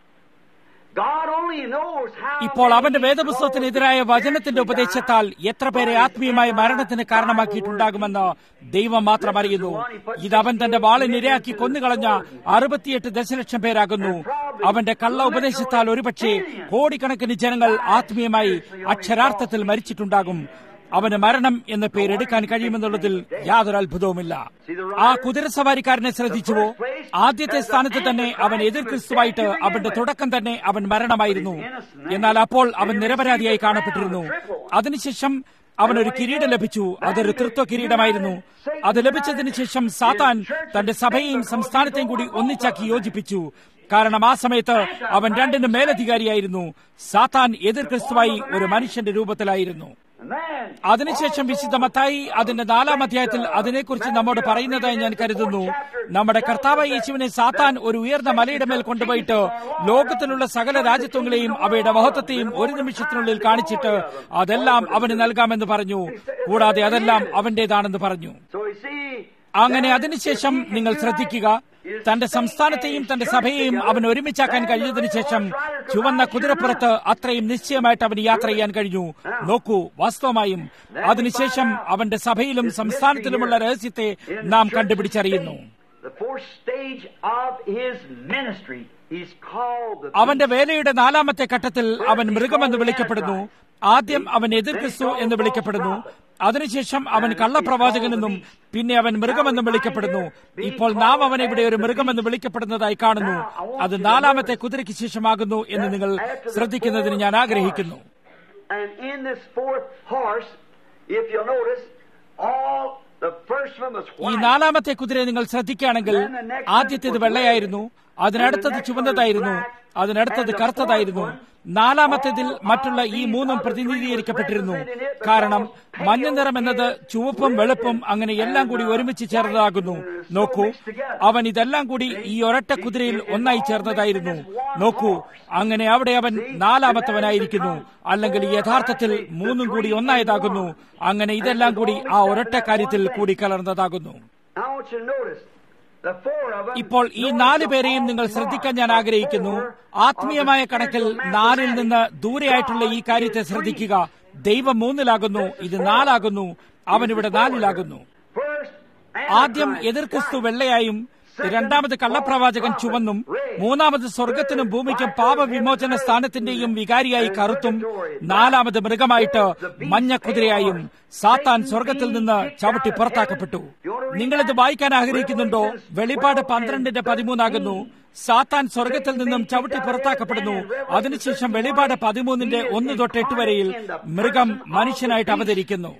God only knows how. ഇപ്പോൾ അവന്റെ many വേദപുസ്തകത്തിനെതിരായ വചനത്തിന്റെ ഉപദേശത്താൽ എത്ര പേരെ ആത്മീയമായ മരണത്തിന് കാരണമാക്കിയിട്ടുണ്ടാകുമെന്ന് ദൈവം മാത്രം അറിയുന്നു ഇത് അവൻ തന്റെ വാളിനിരയാക്കി കൊന്നുകളഞ്ഞ അറുപത്തിയെട്ട് ദശലക്ഷം പേരാകുന്നു അവന്റെ കള്ള ഉപദേശത്താൽ ഒരുപക്ഷെ കോടിക്കണക്കിന് ജനങ്ങൾ ആത്മീയമായി അക്ഷരാർത്ഥത്തിൽ മരിച്ചിട്ടുണ്ടാകും അവന് മരണം എന്ന പേരെടുക്കാൻ കഴിയുമെന്നുള്ളതിൽ യാതൊരു അത്ഭുതവുമില്ല ആ കുതിരസവാരിക്കാരനെ ശ്രദ്ധിച്ചുവോ ആദ്യത്തെ സ്ഥാനത്ത് തന്നെ അവൻ എതിർ ക്രിസ്തുവായിട്ട് അവന്റെ തുടക്കം തന്നെ അവൻ മരണമായിരുന്നു എന്നാൽ അപ്പോൾ അവൻ നിരപരാധിയായി കാണപ്പെട്ടിരുന്നു അതിനുശേഷം അവനൊരു കിരീടം ലഭിച്ചു അതൊരു തൃത്വ കിരീടമായിരുന്നു അത് ലഭിച്ചതിന് ശേഷം സാത്താൻ തന്റെ സഭയെയും സംസ്ഥാനത്തെയും കൂടി ഒന്നിച്ചാക്കി യോജിപ്പിച്ചു കാരണം ആ സമയത്ത് അവൻ രണ്ടിനും മേലധികാരിയായിരുന്നു സാത്താൻ എതിർ ക്രിസ്തുവായി ഒരു മനുഷ്യന്റെ രൂപത്തിലായിരുന്നു And then, അതിനുശേഷം വിശുദ്ധ മത്തായി അതിന്റെ നാലാം അധ്യായത്തിൽ അതിനെക്കുറിച്ച് നമ്മോട് പറയുന്നതായി ഞാൻ കരുതുന്നു നമ്മുടെ കർത്താവ് യേശുവിനെ സാത്താൻ ഒരു ഉയർന്ന മലയുടെ മേൽ കൊണ്ടുപോയിട്ട് ലോകത്തിലുള്ള സകല രാജ്യത്വങ്ങളെയും അവയുടെ മഹത്വത്തെയും ഒരു നിമിഷത്തിനുള്ളിൽ കാണിച്ചിട്ട് അതെല്ലാം അവന് നൽകാമെന്ന് പറഞ്ഞു കൂടാതെ അതെല്ലാം അവന്റേതാണെന്ന് പറഞ്ഞു so you see, അങ്ങനെ അതിനുശേഷം നിങ്ങൾ ശ്രദ്ധിക്കുക തന്റെ സംസ്ഥാനത്തെയും തന്റെ സഭയെയും അവൻ ഒരുമിച്ചാക്കാൻ കഴിഞ്ഞതിനു ശേഷം ചുവന്ന കുതിരപ്പുറത്ത് അത്രയും നിശ്ചയമായിട്ട് അവന് യാത്ര ചെയ്യാൻ കഴിഞ്ഞു നോക്കൂ വാസ്തവമായും അതിനുശേഷം അവന്റെ സഭയിലും സംസ്ഥാനത്തിലുമുള്ള രഹസ്യത്തെ നാം കണ്ടുപിടിച്ചറിയുന്നു the fourth stage of his ministry, he's called the. അവന്റെ വേലയുടെ നാലാമത്തെ ഘട്ടത്തിൽ അവൻ മൃഗമെന്ന് വിളിക്കപ്പെടുന്നു ആദ്യം അവൻ എതിർ ക്രിസ്തു എന്ന് വിളിക്കപ്പെടുന്നു അതിനുശേഷം അവൻ കള്ളപ്രവാചകനെന്നും പിന്നെ അവൻ മൃഗമെന്നും വിളിക്കപ്പെടുന്നു ഇപ്പോൾ നാം അവനെ ഇവിടെ ഒരു മൃഗമെന്ന് വിളിക്കപ്പെടുന്നതായി കാണുന്നു അത് നാലാമത്തെ കുതിരയ്ക്ക് ശേഷമാകുന്നു എന്ന് നിങ്ങൾ ശ്രദ്ധിക്കുന്നതിന് ഞാൻ ആഗ്രഹിക്കുന്നു And in this fourth horse, if you'll notice, all the first one was ഈ white. നാലാമത്തെ കുതിരയെ നിങ്ങൾ ശ്രദ്ധിക്കുകയാണെങ്കിൽ ആദ്യത്തേത് വെള്ളയായിരുന്നു അതിനടുത്തത് ചുവന്നതായിരുന്നു അതിനടുത്തത് കറുത്തതായിരുന്നു നാലാമത്തേതിൽ മറ്റുള്ള ഈ മൂന്നും പ്രതിനിധീകരിക്കപ്പെട്ടിരുന്നു കാരണം മഞ്ഞ നിറം എന്നത് ചുവപ്പും വെളുപ്പും അങ്ങനെ എല്ലാം കൂടി ഒരുമിച്ച് ചേർന്നതാകുന്നു നോക്കൂ അവൻ ഇതെല്ലാം കൂടി ഈ ഒരൊറ്റ കുതിരയിൽ ഒന്നായി ചേർന്നതായിരുന്നു നോക്കൂ അങ്ങനെ അവിടെ അവൻ നാലാമത്തവനായിരിക്കുന്നു അല്ലെങ്കിൽ യഥാർത്ഥത്തിൽ മൂന്നും കൂടി ഒന്നായതാകുന്നു അങ്ങനെ ഇതെല്ലാം കൂടി ആ ഒരൊറ്റ കാര്യത്തിൽ കൂടി കലർന്നതാകുന്നു I want you to notice the four of them. ഇപ്പോൾ ഈ നാല് പേരെയും നിങ്ങൾ ശ്രദ്ധിക്കാൻ ഞാൻ ആഗ്രഹിക്കുന്നു ആത്മീയമായ കണക്കിൽ നാലിൽ നിന്ന് ദൂരെയായിട്ടുള്ള ഈ കാര്യത്തെ ശ്രദ്ധിക്കുക ദൈവം മൂന്നിലാകുന്നു ഇത് നാലാകുന്നു അവൻ ഇവിടെ നാലിലാകുന്നു First, ആദ്യം എതിർ ക്രിസ്തു വെള്ളയായും രണ്ടാമത് കള്ളപ്രവാചകൻ ചുവന്നും മൂന്നാമത് സ്വർഗത്തിനും ഭൂമിക്കും പാപവിമോചന സ്ഥാനത്തിന്റെയും വികാരിയായി കറുത്തും നാലാമത് മൃഗമായിട്ട് മഞ്ഞ കുതിരയായും സാത്താൻ സ്വർഗത്തിൽ നിന്ന് ചവിട്ടി പുറത്താക്കപ്പെട്ടു നിങ്ങളിത് വായിക്കാൻ ആഗ്രഹിക്കുന്നുണ്ടോ വെളിപ്പാട് പന്ത്രണ്ടിന്റെ പതിമൂന്നാകുന്നു സാത്താൻ സ്വർഗത്തിൽ നിന്നും ചവിട്ടി പുറത്താക്കപ്പെടുന്നു അതിനുശേഷം വെളിപാട് പതിമൂന്നിന്റെ ഒന്ന് തൊട്ട് എട്ട് വരെയിൽ മൃഗം മനുഷ്യനായിട്ട് അവതരിക്കുന്നു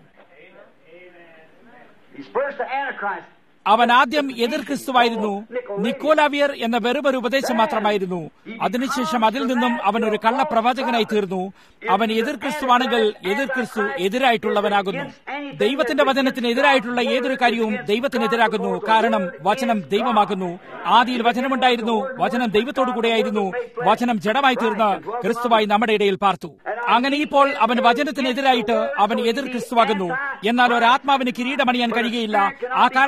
he's first the Antichrist. അവൻ ആദ്യം എതിർ ക്രിസ്തുവായിരുന്നു നിക്കോലാവിയർ എന്ന വെറുമൊരു ഉപദേശം മാത്രമായിരുന്നു അതിനുശേഷം അതിൽ നിന്നും അവൻ ഒരു കള്ളപ്രവാചകനായി തീർന്നു അവൻ എതിർ ക്രിസ്തുവാണെങ്കിൽ എതിർ ക്രിസ്തു എതിരായിട്ടുള്ളവനാകുന്നു ദൈവത്തിന്റെ വചനത്തിന് എതിരായിട്ടുള്ള ഏതൊരു കാര്യവും ദൈവത്തിനെതിരാകുന്നു കാരണം വചനം ദൈവമാകുന്നു ആദിയിൽ വചനമുണ്ടായിരുന്നു വചനം ദൈവത്തോടു കൂടെയായിരുന്നു വചനം ജഡമായി തീർന്ന് ക്രിസ്തുവായി നമ്മുടെ ഇടയിൽ പാർത്തു അങ്ങനെ ഇപ്പോൾ അവൻ വചനത്തിനെതിരായിട്ട് അവൻ എതിർ ക്രിസ്തുവാകുന്നു എന്നാൽ ഒരാത്മാവിന് കിരീടമണിയാൻ കഴിയുകയില്ല ആ കാരണത്താലാണ്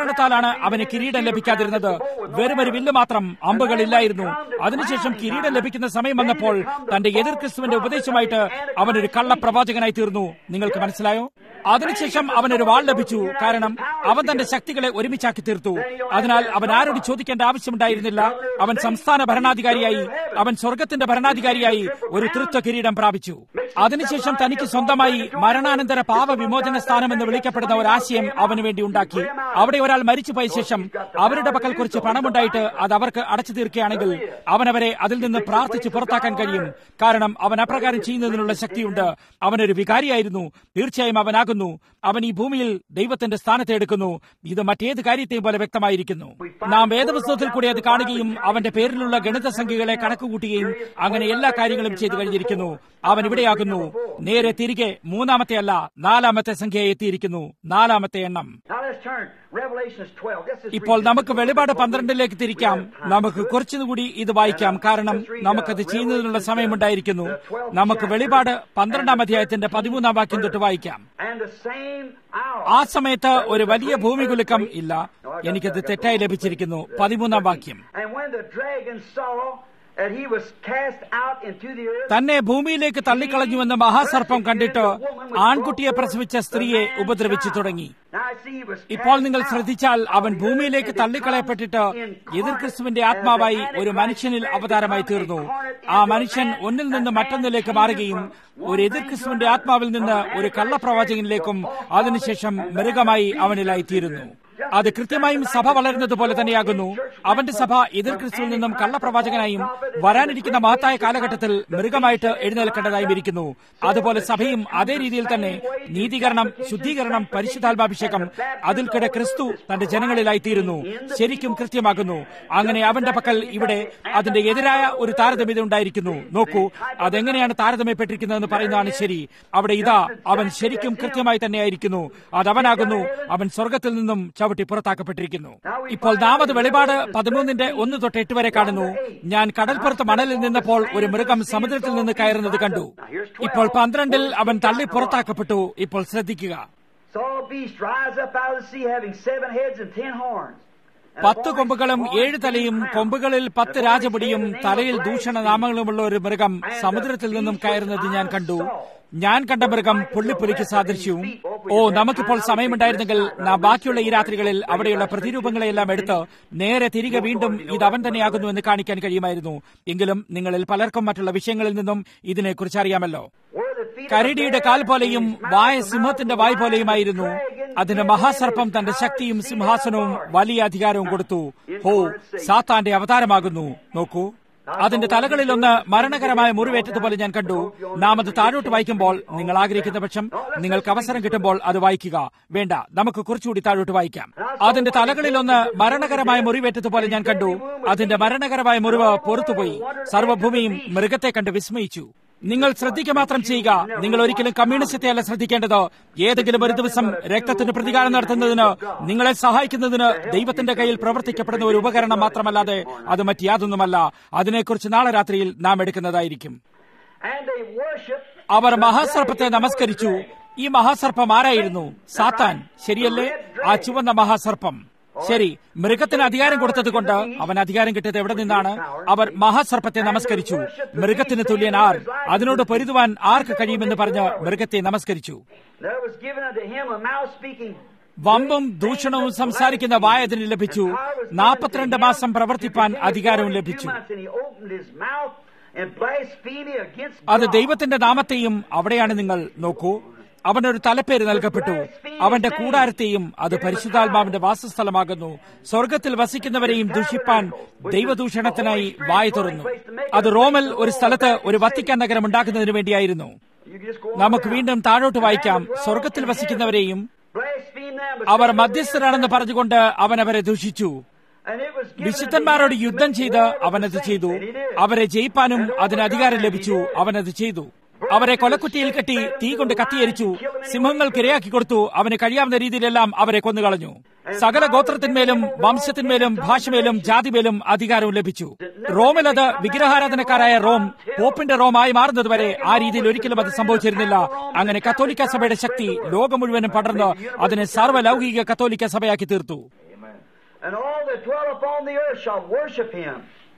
എന്തുകൊണ്ടാണ് അവന് കിരീടം ലഭിക്കാതിരുന്നത് വെറും ഒരു വില്ല് മാത്രം അമ്പുകളില്ലായിരുന്നു അതിനുശേഷം കിരീടം ലഭിക്കുന്ന സമയം വന്നപ്പോൾ തന്റെ എതിർ ക്രിസ്തുവിന്റെ ഉപദേശമായിട്ട് അവനൊരു കള്ളപ്രവാചകനായി തീർന്നു നിങ്ങൾക്ക് മനസ്സിലായോ അതിനുശേഷം അവനൊരു വാൾ ലഭിച്ചു കാരണം അവൻ തന്റെ ശക്തികളെ ഒരുമിച്ചാക്കി തീർത്തു അതിനാൽ അവൻ ആരോട് ചോദിക്കേണ്ട ആവശ്യമുണ്ടായിരുന്നില്ല അവൻ സംസ്ഥാന ഭരണാധികാരിയായി അവൻ സ്വർഗത്തിന്റെ ഭരണാധികാരിയായി ഒരു തൃത്വ കിരീടം പ്രാപിച്ചു അതിനുശേഷം തനിക്ക് സ്വന്തമായി മരണാനന്തര പാപ വിമോചന സ്ഥാനം എന്ന് വിളിക്കപ്പെടുന്ന ഒരു ആശയം അവന് വേണ്ടി ഉണ്ടാക്കി അവിടെ ഒരാൾ മരിച്ചുപോയ ശേഷം അവരുടെ പക്കൽ കുറച്ച് പണമുണ്ടായിട്ട് അത് അവർക്ക് അടച്ചു തീർക്കുകയാണെങ്കിൽ അവൻ അവരെ അതിൽ നിന്ന് പ്രാർത്ഥിച്ച് പുറത്താക്കാൻ കഴിയും കാരണം അവൻ അപ്രകാരം ചെയ്യുന്നതിനുള്ള ശക്തിയുണ്ട് അവനൊരു വികാരിയായിരുന്നു തീർച്ചയായും അവനാകുന്നു അവൻ ഈ ഭൂമിയിൽ ദൈവത്തിന്റെ സ്ഥാനത്തെ എടുക്കുന്നു ഇത് മറ്റേത് കാര്യത്തെയും പോലെ വ്യക്തമായിരിക്കുന്നു നാം വേദപുസ്തകത്തിൽ കൂടി അത് കാണുകയും അവന്റെ പേരിലുള്ള ഗണിത സംഖ്യകളെ കണക്കുകൂട്ടുകയും അങ്ങനെ എല്ലാ കാര്യങ്ങളും ചെയ്തു കഴിഞ്ഞിരിക്കുന്നു അവൻ ഇവിടെയാകുന്നു നേരെ തിരികെ മൂന്നാമത്തെ അല്ല നാലാമത്തെ സംഖ്യ എത്തിയിരിക്കുന്നു നാലാമത്തെ എണ്ണം Now let's turn. Revelations 12. This is ഇപ്പോൾ നമുക്ക് വെളിപാട് പന്ത്രണ്ടിലേക്ക് തിരിക്കാം നമുക്ക് കുറച്ചുകൂടി ഇത് വായിക്കാം കാരണം നമുക്കത് ചെയ്യുന്നതിനുള്ള സമയമുണ്ടായിരിക്കുന്നു നമുക്ക് വെളിപാട് പന്ത്രണ്ടാം അധ്യായത്തിന്റെ പതിമൂന്നാം വാക്യം തൊട്ട് വായിക്കാം And the same hour. ആ സമയത്ത് ഒരു വലിയ ഭൂമികുലുക്കം ഇല്ല എനിക്കത് തെറ്റായി ലഭിച്ചിരിക്കുന്നു പതിമൂന്നാം വാക്യം And when the dragon saw that he was cast out into the earth, തന്നെ ഭൂമിയിലേക്ക് തള്ളിക്കളഞ്ഞുവെന്ന് മഹാസർപ്പം കണ്ടിട്ട് ആൺകുട്ടിയെ പ്രസവിച്ച സ്ത്രീയെ ഉപദ്രവിച്ചു തുടങ്ങി now I see he was ഇപ്പോൾ cast നിങ്ങൾ out ശ്രദ്ധിച്ചാൽ അവൻ of the earth, ഭൂമിയിലേക്ക് and തള്ളിക്കളയപ്പെട്ടിട്ട് becomes എതിർ ക്രിസ്തുവിന്റെ incarnate ആത്മാവായി as the ഒരു മനുഷ്യനിൽ Antichrist അവതാരമായി become തീർന്നു incarnate ആ into a മനുഷ്യൻ man, ഒന്നിൽ a നിന്ന് man മറ്റൊന്നിലേക്ക് changing മാറുകയും from ഒരു one എതിർ thing to ക്രിസ്തുവിന്റെ another, ആത്മാവിൽ നിന്ന് from ഒരു Antichrist കള്ളപ്രവാചകനിലേക്കും to false അതിനുശേഷം prophet, and മൃഗമായി that അവനിലായി തീരുന്നു Just അത് as കൃത്യമായും the സഭ Antichrist വളരുന്നത് പോലെ തന്നെയാകുന്നു അവന്റെ സഭ എതിർ ക്രിസ്തുവിൽ നിന്നും കള്ളപ്രവാചകനായും വരാനിരിക്കുന്ന മഹത്തായ കാലഘട്ടത്തിൽ മൃഗമായിട്ട് എഴുന്നേൽക്കേണ്ടതായും ഇരിക്കുന്നു അതുപോലെ സഭയും അതേ രീതിയിൽ തന്നെ നീതീകരണം ശുദ്ധീകരണം പരിശുദ്ധാത്മാഭിഷേകം അതിൽക്കിടെ ക്രിസ്തു തന്റെ ജനങ്ങളിലായി തീരുന്നു ശരിക്കും കൃത്യമാകുന്നു അങ്ങനെ അവന്റെ പക്കൽ ഇവിടെ അതിന്റെ എതിരായ ഒരു താരതമ്യത ഉണ്ടായിരിക്കുന്നു നോക്കൂ അതെങ്ങനെയാണ് താരതമ്യപ്പെട്ടിരിക്കുന്നതെന്ന് പറയുന്നതാണ് ശരി അവിടെ ഇതാ അവൻ ശരിക്കും കൃത്യമായി തന്നെയായിരിക്കുന്നു അത് അവനാകുന്നു അവൻ സ്വർഗത്തിൽ നിന്നും ചവിട്ടി പുറത്താക്കപ്പെട്ടിരിക്കുന്നു ഇപ്പോൾ നാം അത് വെളിപാട് പതിമൂന്നിന്റെ ഒന്ന് തൊട്ട് എട്ട് വരെ കാണുന്നു ഞാൻ കടൽപ്പുറത്ത് മണലിൽ നിന്നപ്പോൾ ഒരു മൃഗം സമുദ്രത്തിൽ നിന്ന് കയറുന്നത് കണ്ടു ഇപ്പോൾ പന്ത്രണ്ടിൽ അവൻ തള്ളി പുറത്താക്കപ്പെട്ടു ഇപ്പോൾ ശ്രദ്ധിക്കുക Saw a beast rise up out of the sea having seven heads and ten horns. And പത്ത് upon his കൊമ്പുകളും horns ഏഴ് തലയും was a crown. കൊമ്പുകളിൽ പത്ത് And upon his രാജപടിയും head a name തലയിൽ of ദൂഷണ blasphemy. നാമങ്ങളുമുള്ള ഒരു മൃഗം സമുദ്രത്തിൽ നിന്നും കയറുന്നത് ഞാൻ കണ്ടു ഞാൻ കണ്ട മൃഗം പുള്ളിപ്പുലിക്ക് സാദൃശ്യവും ഓ നമുക്കിപ്പോൾ സമയമുണ്ടായിരുന്നെങ്കിൽ നാം ബാക്കിയുള്ള ഈ രാത്രികളിൽ അവിടെയുള്ള പ്രതിരൂപങ്ങളെല്ലാം എടുത്ത് നേരെ തിരികെ വീണ്ടും ഇത് അവൻ തന്നെയാകുന്നു എന്ന് കാണിക്കാൻ കഴിയുമായിരുന്നു എങ്കിലും നിങ്ങളിൽ പലർക്കും മറ്റുള്ള വിഷയങ്ങളിൽ നിന്നും ഇതിനെക്കുറിച്ച് അറിയാമല്ലോ Were the feet of കരടിയുടെ the കാൽ bear, പോലെയും his mouth വായ the mouth സിംഹത്തിന്റെ of വായ് the പോലെയുമായിരുന്നു dragon, അതിന് giving മഹാസർപ്പം him തന്റെ power ശക്തിയും to see സിംഹാസനവും the Lord. വലിയ അധികാരവും കൊടുത്തു ഹോ സാത്താന്റെ അവതാരമാകുന്നു നോക്കൂ അതിന്റെ തലകളിലൊന്ന് മരണകരമായ മുറിവേറ്റതുപോലെ ഞാൻ കണ്ടു നാം അത് താഴോട്ട് വായിക്കുമ്പോൾ നിങ്ങൾ ആഗ്രഹിക്കുന്ന പക്ഷം നിങ്ങൾക്ക് അവസരം കിട്ടുമ്പോൾ അത് വായിക്കുക വേണ്ട നമുക്ക് കുറച്ചുകൂടി താഴോട്ട് വായിക്കാം അതിന്റെ തലകളിലൊന്ന് മരണകരമായ മുറിവേറ്റതുപോലെ ഞാൻ കണ്ടു അതിന്റെ മരണകരമായ മുറിവ് പുറത്തുപോയി സർവ്വഭൂമിയും മൃഗത്തെ കണ്ട് വിസ്മയിച്ചു നിങ്ങൾ ശ്രദ്ധിക്കുക മാത്രം ചെയ്യുക നിങ്ങൾ ഒരിക്കലും കമ്മ്യൂണിസത്തെ അല്ല ശ്രദ്ധിക്കേണ്ടത് ഏതെങ്കിലും ഒരു ദിവസം രക്തത്തിന് പ്രതികാരം നടത്തുന്നതിന് നിങ്ങളെ സഹായിക്കുന്നതിന് ദൈവത്തിന്റെ കയ്യിൽ പ്രവർത്തിക്കപ്പെടുന്ന ഒരു ഉപകരണം മാത്രമല്ലാതെ അത് മറ്റ് യാതൊന്നുമല്ല അതിനെക്കുറിച്ച് നാളെ രാത്രിയിൽ നാം എടുക്കുന്നതായിരിക്കും And they worship അവർ മഹാസർപ്പത്തെ നമസ്കരിച്ചു ഈ മഹാസർപ്പം ആരായിരുന്നു സാത്താൻ ശരിയല്ലേ ആ ചുവന്ന മഹാസർപ്പം ശരി മൃഗത്തിന് അധികാരം കൊടുത്തതുകൊണ്ട് അവൻ അധികാരം കിട്ടിയത് എവിടെ നിന്നാണ് അവർ മഹാസർപ്പത്തെ നമസ്കരിച്ചു മൃഗത്തിന് തുല്യൻ ആർ അതിനോട് പൊരുതുവാൻ ആർക്ക് കഴിയുമെന്ന് പറഞ്ഞ് മൃഗത്തെ നമസ്കരിച്ചു there was given unto him a mouth speaking വമ്പും ദൂഷണവും സംസാരിക്കുന്ന വായ അതിന് ലഭിച്ചു നാൽപ്പത്തിരണ്ട് മാസം പ്രവർത്തിപ്പാൻ അധികാരവും ലഭിച്ചു And he opened his mouth in blasphemy against അത് God. ദൈവത്തിന്റെ നാമത്തെയും അവിടെയാണ് നിങ്ങൾ നോക്കൂ അവനൊരു തലപ്പേര് നൽകപ്പെട്ടു അവന്റെ കൂടാരത്തെയും അത് പരിശുദ്ധാത്മാവിന്റെ വാസസ്ഥലമാകുന്നു സ്വർഗത്തിൽ വസിക്കുന്നവരെയും ദുഷിപ്പാൻ ദൈവദൂഷണത്തിനായി വായ തുറന്നു അത് റോമൽ ഒരു സ്ഥലത്ത് ഒരു വത്തിക്കാൻ നഗരം ഉണ്ടാക്കുന്നതിന് വേണ്ടിയായിരുന്നു You can just go on നമുക്ക് down. വീണ്ടും താഴോട്ട് വായിക്കാം സ്വർഗത്തിൽ വസിക്കുന്നവരെയും Blaspheme them, but our they were മധ്യസ്ഥരാണെന്ന് പറഞ്ഞുകൊണ്ട് അവൻ അവരെ ദൂഷിച്ചു And it was given വിശുദ്ധന്മാരോട് unto him യുദ്ധം to ചെയ്ത് make war with അവനത് the ചെയ്തു saints, and he did. അവരെ ജയിപ്പാനും അതിന് അധികാരം ലഭിച്ചു അവനത് ചെയ്തു അവരെ കൊലക്കുറ്റിയിൽ കെട്ടി തീ കൊണ്ട് കത്തിയരിച്ചു സിംഹങ്ങൾക്ക് ഇരയാക്കി കൊടുത്തു അവന് കഴിയാവുന്ന രീതിയിലെല്ലാം അവരെ കൊന്നുകളഞ്ഞു സകല ഗോത്രത്തിന്മേലും വംശത്തിന്മേലും ഭാഷമേലും ജാതിമേലും അധികാരവും ലഭിച്ചു റോമിൽ അത് വിഗ്രഹാരാധനക്കാരായ റോം പോപ്പിന്റെ റോമായി മാറുന്നതുവരെ ആ രീതിയിൽ ഒരിക്കലും അത് സംഭവിച്ചിരുന്നില്ല അങ്ങനെ കത്തോലിക്ക സഭയുടെ ശക്തി ലോകം മുഴുവനും പടർന്ന് അതിനെ സർവ്വലൗകിക കത്തോലിക്ക സഭയാക്കി തീർത്തു And all that dwell upon the earth shall worship him.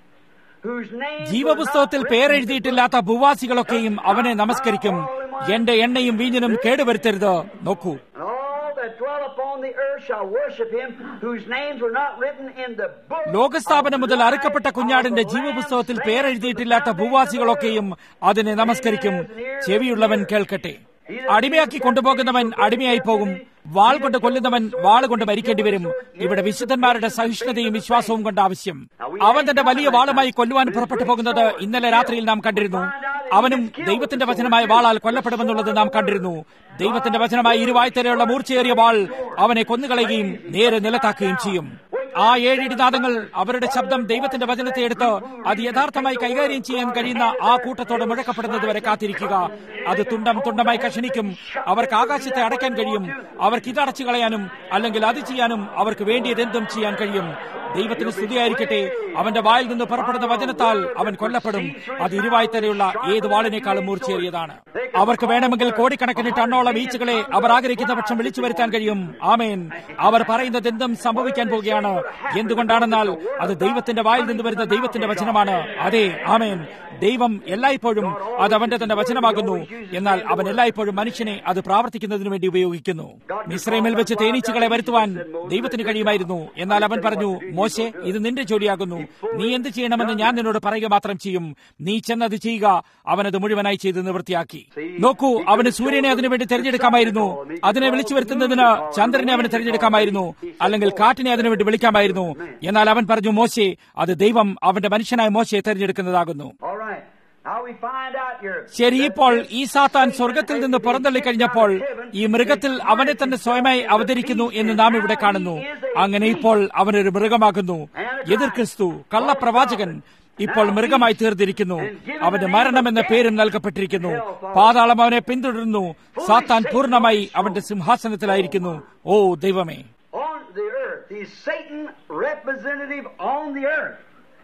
Whose name ജീവപുസ്തകത്തിൽ പേരെഴുതിയിട്ടില്ലാത്ത ഭൂവാസികളൊക്കെയും അവനെ നമസ്കരിക്കും എന്റെ എണ്ണയും വീഞ്ഞിനും കേടുവരുത്തരുത് നോക്കൂ And all that dwell upon the earth shall worship him, whose names were not written in the book. ലോകസ്ഥാപനം മുതൽ അറുക്കപ്പെട്ട കുഞ്ഞാടിന്റെ ജീവപുസ്തകത്തിൽ പേരെഴുതിയിട്ടില്ലാത്ത ഭൂവാസികളൊക്കെയും അതിനെ നമസ്കരിക്കും ചെവിയുള്ളവൻ കേൾക്കട്ടെ അടിമയാക്കി കൊണ്ടുപോകുന്നവൻ അടിമയായി പോകും വാൾ കൊണ്ട് കൊല്ലുന്നവൻ വാൾ കൊണ്ട് മരിക്കേണ്ടി വരും ഇവിടെ വിശുദ്ധന്മാരുടെ സഹിഷ്ണുതയും വിശ്വാസവും കൊണ്ട് ആവശ്യം അവൻ തന്റെ വലിയ വാളുമായി കൊല്ലുവാൻ പുറപ്പെട്ടു പോകുന്നത് ഇന്നലെ രാത്രിയിൽ നാം കണ്ടിരുന്നു അവനും ദൈവത്തിന്റെ വചനമായ വാളാൽ കൊല്ലപ്പെടുമെന്നുള്ളത് നാം കണ്ടിരുന്നു ദൈവത്തിന്റെ വചനമായ ഇരുവായ്ത്തരയുള്ള മൂർച്ചയേറിയ വാൾ അവനെ കൊന്നുകളയുകയും നേരെ നിലത്താക്കുകയും ചെയ്യും ആ ഏഴ് ഇടിനാദങ്ങൾ അവരുടെ ശബ്ദം ദൈവത്തിന്റെ വചനത്തെ എടുത്ത് അത് യഥാർത്ഥമായി കൈകാര്യം ചെയ്യാൻ കഴിയുന്ന ആ കൂട്ടത്തോട് മുഴക്കപ്പെടുന്നത് വരെ കാത്തിരിക്കുക അത് തുണ്ടം തുണ്ടമായി കഷണിക്കും അവർക്ക് ആകാശത്തെ അടയ്ക്കാൻ കഴിയും അവർക്ക് ഇതടച്ചു കളയാനും അല്ലെങ്കിൽ അത് ചെയ്യാനും അവർക്ക് വേണ്ടിയതെന്തും ചെയ്യാൻ കഴിയും ദൈവത്തിന് സ്തുതിയായിരിക്കട്ടെ അവന്റെ വായിൽ നിന്ന് പുറപ്പെടുന്ന വചനത്താൽ അവൻ കൊല്ലപ്പെടും അത് ഇരുവായ്ത്തരയുള്ള ഏത് വാളിനേക്കാളും മൂർച്ചയേറിയതാണ് അവർക്ക് വേണമെങ്കിൽ കോടിക്കണക്കിന് ടണ്ണോളം ഈച്ചകളെ അവർ ആഗ്രഹിക്കുന്ന പക്ഷം വിളിച്ചു വരുത്താൻ കഴിയും ആമേൻ അവർ പറയുന്നത് എന്തും സംഭവിക്കാൻ പോവുകയാണ് എന്തുകൊണ്ടാണെന്നാൽ അത് ദൈവത്തിന്റെ വായിൽ നിന്ന് വരുന്ന ദൈവത്തിന്റെ വചനമാണ് അതെ ആമേൻ ദൈവം എല്ലായ്പ്പോഴും അത് അവന്റെ തന്നെ വചനമാകുന്നു എന്നാൽ അവൻ എല്ലായ്പ്പോഴും മനുഷ്യനെ അത് പ്രാവർത്തിക്കുന്നതിന് വേണ്ടി ഉപയോഗിക്കുന്നു മിശ്രമിൽ വെച്ച് തേനീച്ചകളെ വരുത്തുവാൻ ദൈവത്തിന് കഴിയുമായിരുന്നു എന്നാൽ അവൻ പറഞ്ഞു മോശെ ഇത് നിന്റെ ജോലിയാകുന്നു നീ എന്ത് ചെയ്യണമെന്ന് ഞാൻ നിന്നോട് പറയുക മാത്രം ചെയ്യും നീ ചെന്നത് ചെയ്യുക അവനത് മുഴുവനായി ചെയ്ത് നിവൃത്തിയാക്കി നോക്കൂ അവന് സൂര്യനെ അതിനുവേണ്ടി തെരഞ്ഞെടുക്കാമായിരുന്നു അതിനെ വിളിച്ചു വരുത്തുന്നതിന് ചന്ദ്രനെ അവന് തെരഞ്ഞെടുക്കാമായിരുന്നു അല്ലെങ്കിൽ കാറ്റിനെ അതിനുവേണ്ടി വിളിക്കാമായിരുന്നു എന്നാൽ അവൻ പറഞ്ഞു മോശെ അത് ദൈവം അവന്റെ മനുഷ്യനായ മോശയെ തെരഞ്ഞെടുക്കുന്നതാകുന്നു All right. Now we find out here. ശരി ഇപ്പോൾ ഈ സാത്താൻ സ്വർഗത്തിൽ നിന്ന് പുറന്തള്ളി കഴിഞ്ഞപ്പോൾ ഈ മൃഗത്തിൽ അവനെ തന്നെ സ്വയമായി അവതരിക്കുന്നു എന്ന് നാം ഇവിടെ കാണുന്നു അങ്ങനെ ഇപ്പോൾ അവനൊരു മൃഗമാകുന്നു എതിർ ക്രിസ്തു കള്ളപ്രവാചകൻ ഇപ്പോൾ മൃഗമായി തീർന്നിരിക്കുന്നു അവന്റെ മരണം എന്ന പേരും നൽകപ്പെട്ടിരിക്കുന്നു പാതാളം അവനെ പിന്തുടരുന്നു സാത്താൻ പൂർണ്ണമായി അവന്റെ സിംഹാസനത്തിലായിരിക്കുന്നു ഓ ദൈവമേ On the earth. He's Satan representative on the earth.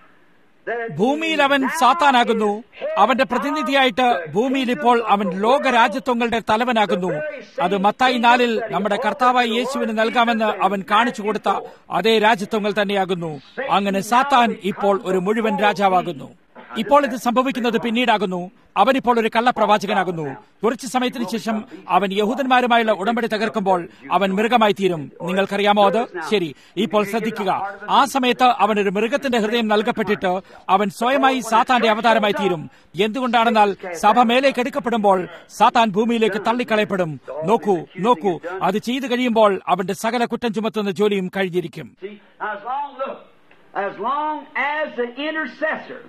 That ഭൂമിയിൽ അവൻ സാത്താനാകുന്നു അവന്റെ പ്രതിനിധിയായിട്ട് ഭൂമിയിൽ ഇപ്പോൾ അവൻ ലോകരാജ്യത്വങ്ങളുടെ തലവനാകുന്നു അത് മത്തായി നാലിൽ നമ്മുടെ കർത്താവായ യേശുവിന് നൽകാമെന്ന് അവൻ കാണിച്ചു കൊടുത്ത അതേ രാജ്യത്വങ്ങൾ തന്നെയാകുന്നു അങ്ങനെ സാത്താൻ ഇപ്പോൾ ഒരു മുഴുവൻ രാജാവാകുന്നു ഇപ്പോൾ ഇത് സംഭവിക്കുന്നത് പിന്നീടാകുന്നു അവൻ ഇപ്പോൾ ഒരു കള്ളപ്രവാചകനാകുന്നു കുറച്ചു സമയത്തിന് ശേഷം അവൻ യഹൂദന്മാരുമായുള്ള ഉടമ്പടി തകർക്കുമ്പോൾ അവൻ മൃഗമായി തീരും നിങ്ങൾക്കറിയാമോ അത് ശരി ഇപ്പോൾ ശ്രദ്ധിക്കുക ആ സമയത്ത് അവൻ ഒരു മൃഗത്തിന്റെ ഹൃദയം നൽകപ്പെട്ടിട്ട് അവൻ സ്വയമായി സാത്താന്റെ അവതാരമായി തീരും എന്തുകൊണ്ടാണെന്നാൽ സഭ മേലേക്ക് എടുക്കപ്പെടുമ്പോൾ സാത്താൻ ഭൂമിയിലേക്ക് തള്ളിക്കളയപ്പെടും നോക്കൂ നോക്കൂ അത് ചെയ്തു കഴിയുമ്പോൾ അവന്റെ സകല കുറ്റം ചുമത്തുന്ന ജോലിയും കഴിഞ്ഞിരിക്കും See, as long, look, as long as the intercessor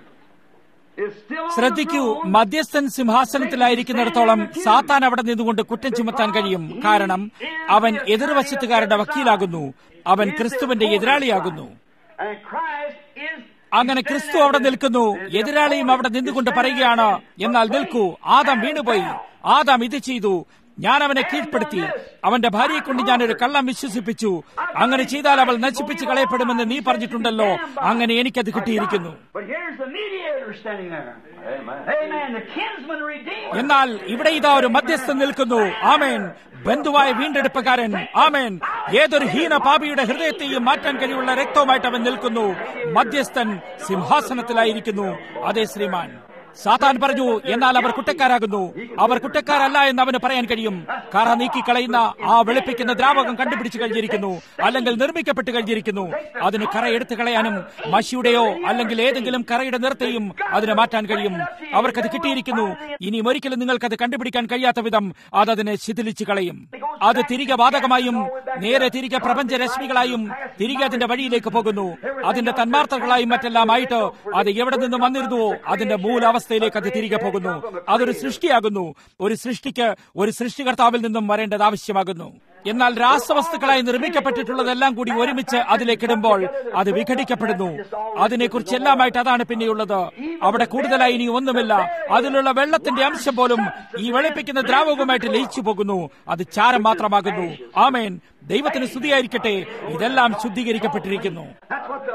is still on the ശ്രദ്ധിക്കൂ throne, മധ്യസ്ഥൻ സിംഹാസനത്തിലായിരിക്കുന്നിടത്തോളം സാത്താൻ അവിടെ നിന്നുകൊണ്ട് കുറ്റം ചുമത്താൻ കഴിയും കാരണം അവൻ എതിർവശത്തുകാരുടെ വക്കീലാകുന്നു അവൻ ക്രിസ്തുവിന്റെ എതിരാളിയാകുന്നു and Christ is അങ്ങനെ ക്രിസ്തു അവിടെ നിൽക്കുന്നു എതിരാളിയും അവിടെ നിന്നുകൊണ്ട് പറയുകയാണ് എന്നാൽ നിൽക്കൂ ആദാം വീണുപോയി ആദാം ഇത് ചെയ്തു ഞാൻ അവനെ കീഴ്പ്പെടുത്തി അവന്റെ ഭാര്യയെ കൊണ്ട് ഞാൻ ഒരു കള്ളം വിശ്വസിപ്പിച്ചു അങ്ങനെ ചെയ്താൽ അവൾ നശിപ്പിച്ച് കളയപ്പെടുമെന്ന് നീ പറഞ്ഞിട്ടുണ്ടല്ലോ അങ്ങനെ എനിക്കത് കിട്ടിയിരിക്കുന്നു But here's the mediator standing there. Amen. Amen. The kinsman redeemer. എന്നാൽ ഇവിടെ ഇതാ ഒരു മധ്യസ്ഥൻ നിൽക്കുന്നു ആമേൻ ബന്ധുവായ വീണ്ടെടുപ്പുകാരൻ ആമേൻ ഏതൊരു ഹീന പാപിയുടെ ഹൃദയത്തെയും മാറ്റാൻ കഴിവുള്ള രക്തവുമായിട്ട് അവൻ നിൽക്കുന്നു മധ്യസ്ഥൻ സിംഹാസനത്തിലായിരിക്കുന്നു അതേ ശ്രീമാൻ സാത്താൻ പറഞ്ഞു എന്നാൽ അവർ കുറ്റക്കാരാകുന്നു അവർ കുറ്റക്കാരല്ല എന്ന് അവന് പറയാൻ കഴിയും കറ നീക്കിക്കളയുന്ന ആ വെളുപ്പിക്കുന്ന ദ്രാവകം കണ്ടുപിടിച്ചു കഴിഞ്ഞിരിക്കുന്നു അല്ലെങ്കിൽ നിർമ്മിക്കപ്പെട്ട് കഴിഞ്ഞിരിക്കുന്നു അതിന് കറ എടുത്തു കളയാനും മഷിയുടെയോ അല്ലെങ്കിൽ ഏതെങ്കിലും കറയുടെ നിറത്തെയും അതിനെ മാറ്റാൻ കഴിയും അവർക്കത് കിട്ടിയിരിക്കുന്നു ഇനിയും ഒരിക്കലും നിങ്ങൾക്കത് കണ്ടുപിടിക്കാൻ കഴിയാത്ത വിധം അതതിനെ ശിഥിലിച്ചു കളയും അത് തിരികെ വാതകമായും നേരെ തിരികെ പ്രപഞ്ച രശ്മികളായും തിരികെ അതിന്റെ വഴിയിലേക്ക് പോകുന്നു അതിന്റെ തന്മാർത്തകളായും മറ്റെല്ലാമായിട്ട് അത് എവിടെ നിന്ന് വന്നിരുന്നുവോ അതിന്റെ മൂലാവസ്ഥയിലേക്ക് അത് തിരികെ പോകുന്നു അതൊരു സൃഷ്ടിയാകുന്നു ഒരു സൃഷ്ടിക്ക് ഒരു സൃഷ്ടികർത്താവിൽ നിന്നും വരേണ്ടത് ആവശ്യമാകുന്നു എന്നാൽ രാസവസ്തുക്കളായി നിർമ്മിക്കപ്പെട്ടിട്ടുള്ളതെല്ലാം കൂടി ഒരുമിച്ച് അതിലേക്ക് ഇടുമ്പോൾ അത് വിഘടിക്കപ്പെടുന്നു അതിനെക്കുറിച്ച് എല്ലാമായിട്ട് അതാണ് പിന്നെയുള്ളത് അവിടെ കൂടുതലായി ഇനി ഒന്നുമില്ല അതിലുള്ള വെള്ളത്തിന്റെ അംശം പോലും ഈ വെളുപ്പിക്കുന്ന ദ്രാവകവുമായിട്ട് ലയിച്ചു പോകുന്നു അത് ചാരം മാത്രമാകുന്നു ആമേൻ ദൈവത്തിന് സ്തുതിയായിരിക്കട്ടെ ഇതെല്ലാം ശുദ്ധീകരിക്കപ്പെട്ടിരിക്കുന്നു That's what the blood of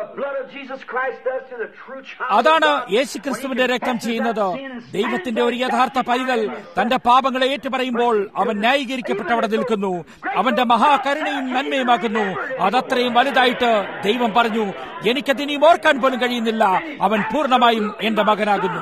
Jesus Christ does to the true child അതാണ് of God, യേശുക്രിസ്തുവിന്റെ when he രക്തം confesses ചെയ്യുന്നത് our sins, ദൈവത്തിന്റെ ഒരു stands up യഥാർത്ഥ പൈതൽ തന്റെ പാപങ്ങളെ ഏറ്റുപറയുമ്പോൾ അവൻ ന്യായീകരിക്കപ്പെട്ടവിടെ നിൽക്കുന്നു അവന്റെ മഹാകരുണയും നന്മയുമാക്കുന്നു അതത്രയും വലുതായിട്ട് ദൈവം പറഞ്ഞു എനിക്കതിനെയും ഓർക്കാൻ പോലും കഴിയുന്നില്ല അവൻ പൂർണ്ണമായും എന്റെ മകനാകുന്നു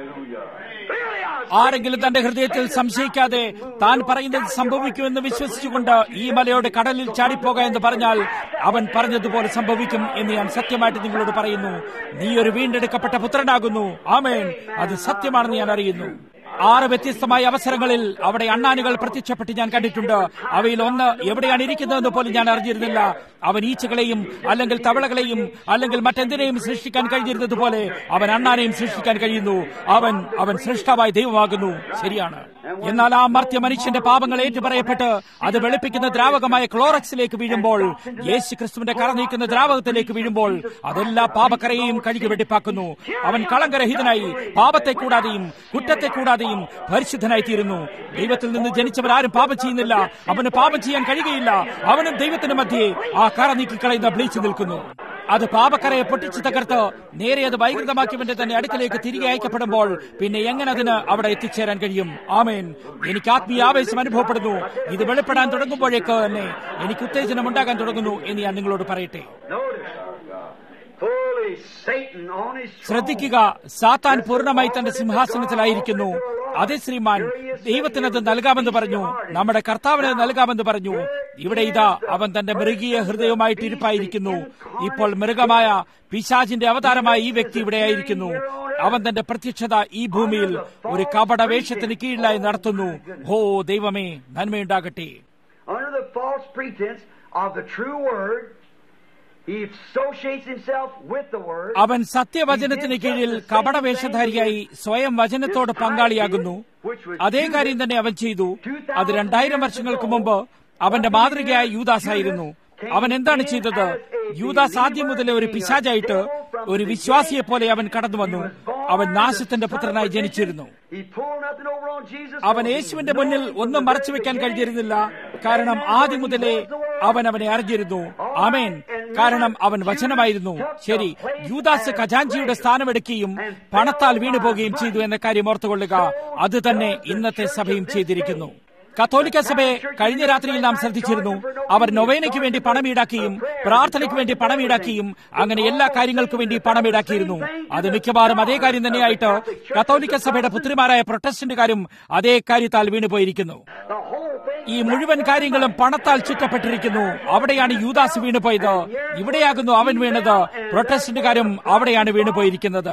Really, I was ആരെങ്കിലും തന്റെ ഹൃദയത്തിൽ സംശയിക്കാതെ താൻ പറയുന്നത് സംഭവിക്കുമെന്ന് വിശ്വസിച്ചുകൊണ്ട് ഈ മലയോട് കടലിൽ ചാടിപ്പോക എന്ന് പറഞ്ഞാൽ അവൻ പറഞ്ഞതുപോലെ സംഭവിക്കും എന്ന് ഞാൻ സത്യമായിട്ട് നിങ്ങളോട് പറയുന്നു നീ ഒരു വീണ്ടെടുക്കപ്പെട്ട പുത്രനാകുന്നു ആമേൻ അത് സത്യമാണെന്ന് ഞാൻ അറിയുന്നു ആറ് വ്യത്യസ്തമായ അവസരങ്ങളിൽ അവിടെ അണ്ണാനുകൾ പ്രത്യക്ഷപ്പെട്ട് ഞാൻ കണ്ടിട്ടുണ്ട് അവയിൽ ഒന്ന് എവിടെയാണ് ഇരിക്കുന്നതെന്ന് പോലും ഞാൻ അറിഞ്ഞിരുന്നില്ല അവൻ ഈച്ചകളെയും അല്ലെങ്കിൽ തവളകളെയും അല്ലെങ്കിൽ മറ്റെന്തിനേയും സൃഷ്ടിക്കാൻ കഴിഞ്ഞിരുന്നത് പോലെ അവൻ അണ്ണാനെയും സൃഷ്ടിക്കാൻ കഴിയുന്നു അവൻ അവൻ സൃഷ്ടാവായ ദൈവമാകുന്നു ശരിയാണ് എന്നാൽ ആ മർത്യ മനുഷ്യന്റെ പാപങ്ങൾ ഏറ്റുപറയപ്പെട്ട് അത് വെളുപ്പിക്കുന്ന ദ്രാവകമായ ക്ലോറക്സിലേക്ക് വീഴുമ്പോൾ യേശു ക്രിസ്തുവിന്റെ കറ നീക്കുന്ന ദ്രാവകത്തിലേക്ക് വീഴുമ്പോൾ അതെല്ലാ പാപക്കറയെയും കഴുകി വെട്ടിപ്പാക്കുന്നു അവൻ കളങ്കരഹിതനായി പാപത്തെ കൂടാതെയും കുറ്റത്തെ കൂടാതെയും പരിശുദ്ധനായി തീരുന്നു ദൈവത്തിൽ നിന്ന് ജനിച്ചവരാരും പാപം ചെയ്യുന്നില്ല അവന് പാപം ചെയ്യാൻ കഴിയുകയില്ല അവനും ദൈവത്തിന് മധ്യേ ആ കറ നീക്കിക്കളയുന്ന ബ്ലീച്ച് നിൽക്കുന്നു അത് പാപക്കറയെ പൊട്ടിച്ചു തകർത്ത് നേരെ അത് വൈകൃതമാക്കിയവന്റെ തന്നെ അടുക്കലേക്ക് തിരികെ അയക്കപ്പെടുമ്പോൾ പിന്നെ എങ്ങനെ അതിന് അവിടെ എത്തിച്ചേരാൻ കഴിയും ആമേൻ എനിക്ക് ആത്മീയ ആവേശം അനുഭവപ്പെടുന്നു ഇത് വെളിപ്പെടാൻ തുടങ്ങുമ്പോഴേക്ക് തന്നെ എനിക്ക് ഉത്തേജനം ഉണ്ടാകാൻ തുടങ്ങുന്നു എന്ന് ഞാൻ നിങ്ങളോട് പറയട്ടെ Notice. Fully Satan on his throne. ശ്രദ്ധിക്കുക സാത്താൻ പൂർണ്ണമായി തന്റെ സിംഹാസനത്തിലായിരിക്കുന്നു അതെ ശ്രീമാൻ ദൈവത്തിനത് നൽകാമെന്ന് പറഞ്ഞു നമ്മുടെ കർത്താവിന് നൽകാമെന്ന് പറഞ്ഞു ഇവിടെ ഇതാ അവൻ തന്റെ മൃഗീയ ഹൃദയവുമായിട്ട് ഇരിപ്പായിരിക്കുന്നു ഇപ്പോൾ മൃഗമായ പിശാചിന്റെ അവതാരമായ ഈ വ്യക്തി ഇവിടെയായിരിക്കുന്നു അവൻ തന്റെ പ്രത്യക്ഷത ഈ ഭൂമിയിൽ ഒരു കപട വേഷത്തിന് കീഴിലായി നടത്തുന്നു ഹോ ദൈവമേ നന്മയുണ്ടാകട്ടെ Under the false pretense of the true word, he associates himself with the word. അവൻ സത്യവചനത്തിന് കീഴിൽ കപടവേഷധാരിയായി സ്വയം വചനത്തോട് പങ്കാളിയാകുന്നു അതേ കാര്യം തന്നെ അവൻ ചെയ്തു അത് രണ്ടായിരം വർഷങ്ങൾക്ക് മുമ്പ് അവന്റെ മാതൃകയായ യൂദാസായിരുന്നു അവൻ എന്താണ് ചെയ്തത് യൂദാസ് ആദ്യം മുതലേ ഒരു പിശാചായിട്ട് ഒരു വിശ്വാസിയെ പോലെ അവൻ കടന്നു വന്നു അവൻ നാശത്തിന്റെ പുത്രനായി ജനിച്ചിരുന്നു He pulled nothing over on Jesus. അവൻ യേശുവിന്റെ മുന്നിൽ ഒന്നും മറച്ചു വെക്കാൻ കഴിഞ്ഞിരുന്നില്ല കാരണം ആദ്യം മുതലേ അവൻ അവനെ അറിഞ്ഞിരുന്നു ആമേൻ കാരണം അവൻ വചനമായിരുന്നു ശരി യൂദാസ് ഖജാൻജിയുടെ സ്ഥാനമെടുക്കുകയും പണത്താൽ വീണുപോകുകയും ചെയ്തു എന്ന കാര്യം ഓർത്തുകൊള്ളുക അത് തന്നെ ഇന്നത്തെ സഭയും ചെയ്തിരിക്കുന്നു കത്തോലിക്ക സഭയെ കഴിഞ്ഞ രാത്രിയിൽ നാം ശ്രദ്ധിച്ചിരുന്നു അവർ നൊവേനയ്ക്ക് വേണ്ടി പണം ഈടാക്കിയും പ്രാർത്ഥനയ്ക്ക് വേണ്ടി പണം ഈടാക്കിയും അങ്ങനെ എല്ലാ കാര്യങ്ങൾക്കും വേണ്ടി പണം ഈടാക്കിയിരുന്നു അത് മിക്കവാറും അതേ കാര്യം തന്നെയായിട്ട് കത്തോലിക്ക സഭയുടെ പുത്രിമാരായ പ്രൊട്ടസ്റ്റന്റുകാരും അതേ കാര്യത്താൽ വീണുപോയിരിക്കുന്നു The whole thing. ഈ മുഴുവൻ കാര്യങ്ങളും പണത്താൽ ചുറ്റപ്പെട്ടിരിക്കുന്നു അവിടെയാണ് യൂദാസ് വീണുപോയത് ഇവിടെയാകുന്നു അവൻ വീണത് പ്രൊട്ടസ്റ്റന്റുകാരും അവിടെയാണ് വീണുപോയിരിക്കുന്നത്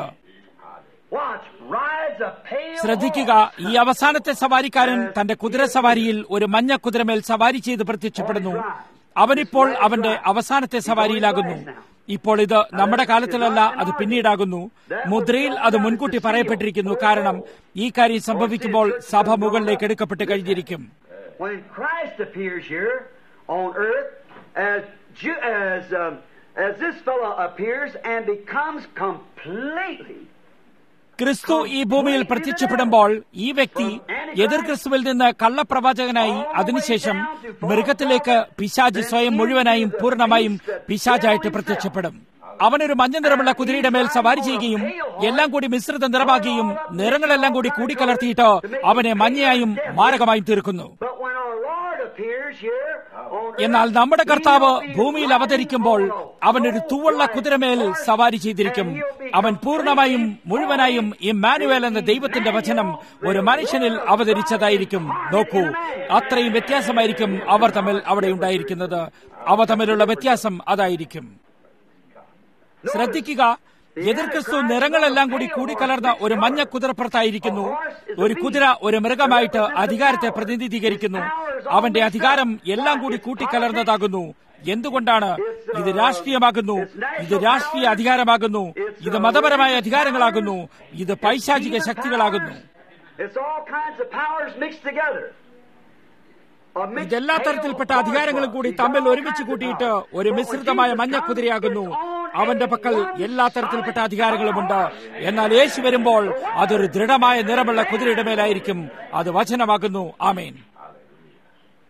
Watch. Rides a pale ശ്രദ്ധിക്കുക ഈ അവസാനത്തെ സവാരിക്കാരൻ തന്റെ കുതിര സവാരിയിൽ ഒരു മഞ്ഞ കുതിരമേൽ സവാരി ചെയ്ത് പ്രത്യക്ഷപ്പെടുന്നു അവനിപ്പോൾ അവന്റെ അവസാനത്തെ സവാരിയിലാകുന്നു ഇപ്പോൾ ഇത് നമ്മുടെ കാലത്തിലല്ല അത് പിന്നീടാകുന്നു മുദ്രയിൽ അത് മുൻകൂട്ടി പറയപ്പെട്ടിരിക്കുന്നു കാരണം ഈ കാര്യം സംഭവിക്കുമ്പോൾ സഭ മുകളിലേക്ക് എടുക്കപ്പെട്ട് കഴിഞ്ഞിരിക്കും When Christ appears here on earth, as Ju- as um, as this fellow appears and becomes completely ക്രിസ്തു ഈ ഭൂമിയിൽ പ്രത്യക്ഷപ്പെടുമ്പോൾ ഈ വ്യക്തി എതിർ ക്രിസ്തുവിൽ നിന്ന് കള്ളപ്രവാചകനായി അതിനുശേഷം മൃഗത്തിലേക്ക് പിശാജ് സ്വയം മുഴുവനായും പൂർണ്ണമായും പിശാജായിട്ട് പ്രത്യക്ഷപ്പെടും അവനൊരു മഞ്ഞ നിറമുള്ള കുതിരയുടെ മേൽ സവാരി ചെയ്യുകയും എല്ലാം കൂടി മിശ്രിത നിറമാക്കുകയും നിറങ്ങളെല്ലാം കൂടി കൂടിക്കലർത്തിയിട്ട് അവനെ മഞ്ഞയായും മാരകമായും തീർക്കുന്നു But when our Lord appears here on എന്നാൽ നമ്മുടെ കർത്താവ് ഭൂമിയിൽ അവതരിക്കുമ്പോൾ അവനൊരു തൂവള്ള കുതിരമേൽ സവാരി ചെയ്തിരിക്കും അവൻ പൂർണ്ണമായും മുഴുവനായും ഇമ്മാനുവേൽ എന്ന ദൈവത്തിന്റെ വചനം ഒരു മനുഷ്യനിൽ അവതരിച്ചതായിരിക്കും നോക്കൂ അത്രയും വ്യത്യാസമായിരിക്കും അവർ തമ്മിൽ അവിടെ ഉണ്ടായിരിക്കുന്നത് അവ തമ്മിലുള്ള വ്യത്യാസം അതായിരിക്കും ശ്രദ്ധിക്കുക എതിർ ക്രിസ്തു നിറങ്ങളെല്ലാം കൂടി കൂടിക്കലർന്ന ഒരു മഞ്ഞ കുതിരപ്പുറത്തായിരിക്കുന്നു ഒരു കുതിര ഒരു മൃഗമായിട്ട് അധികാരത്തെ പ്രതിനിധീകരിക്കുന്നു അവന്റെ അധികാരം എല്ലാം കൂടി കൂട്ടിക്കലർന്നതാകുന്നു എന്തുകൊണ്ടാണ് ഇത് രാഷ്ട്രീയമാകുന്നു ഇത് രാഷ്ട്രീയ അധികാരമാകുന്നു ഇത് മതപരമായ അധികാരങ്ങളാകുന്നു ഇത് പൈശാചിക ശക്തികളാകുന്നു It's all kinds of powers mixed together. A mixed ഇതെല്ലാ തരത്തിൽപ്പെട്ട അധികാരങ്ങളും കൂടി തമ്മിൽ ഒരുമിച്ച് കൂട്ടിയിട്ട് ഒരു മിശ്രിതമായ മഞ്ഞക്കുതിരയാകുന്നു അവന്റെ പക്കൽ എല്ലാ തരത്തിൽപ്പെട്ട അധികാരങ്ങളുമുണ്ട് എന്നാൽ യേശു വരുമ്പോൾ അതൊരു ദൃഢമായ നിറമുള്ള കുതിരയുടെ മേലായിരിക്കും അത് വചനമാകുന്നു ആമേൻ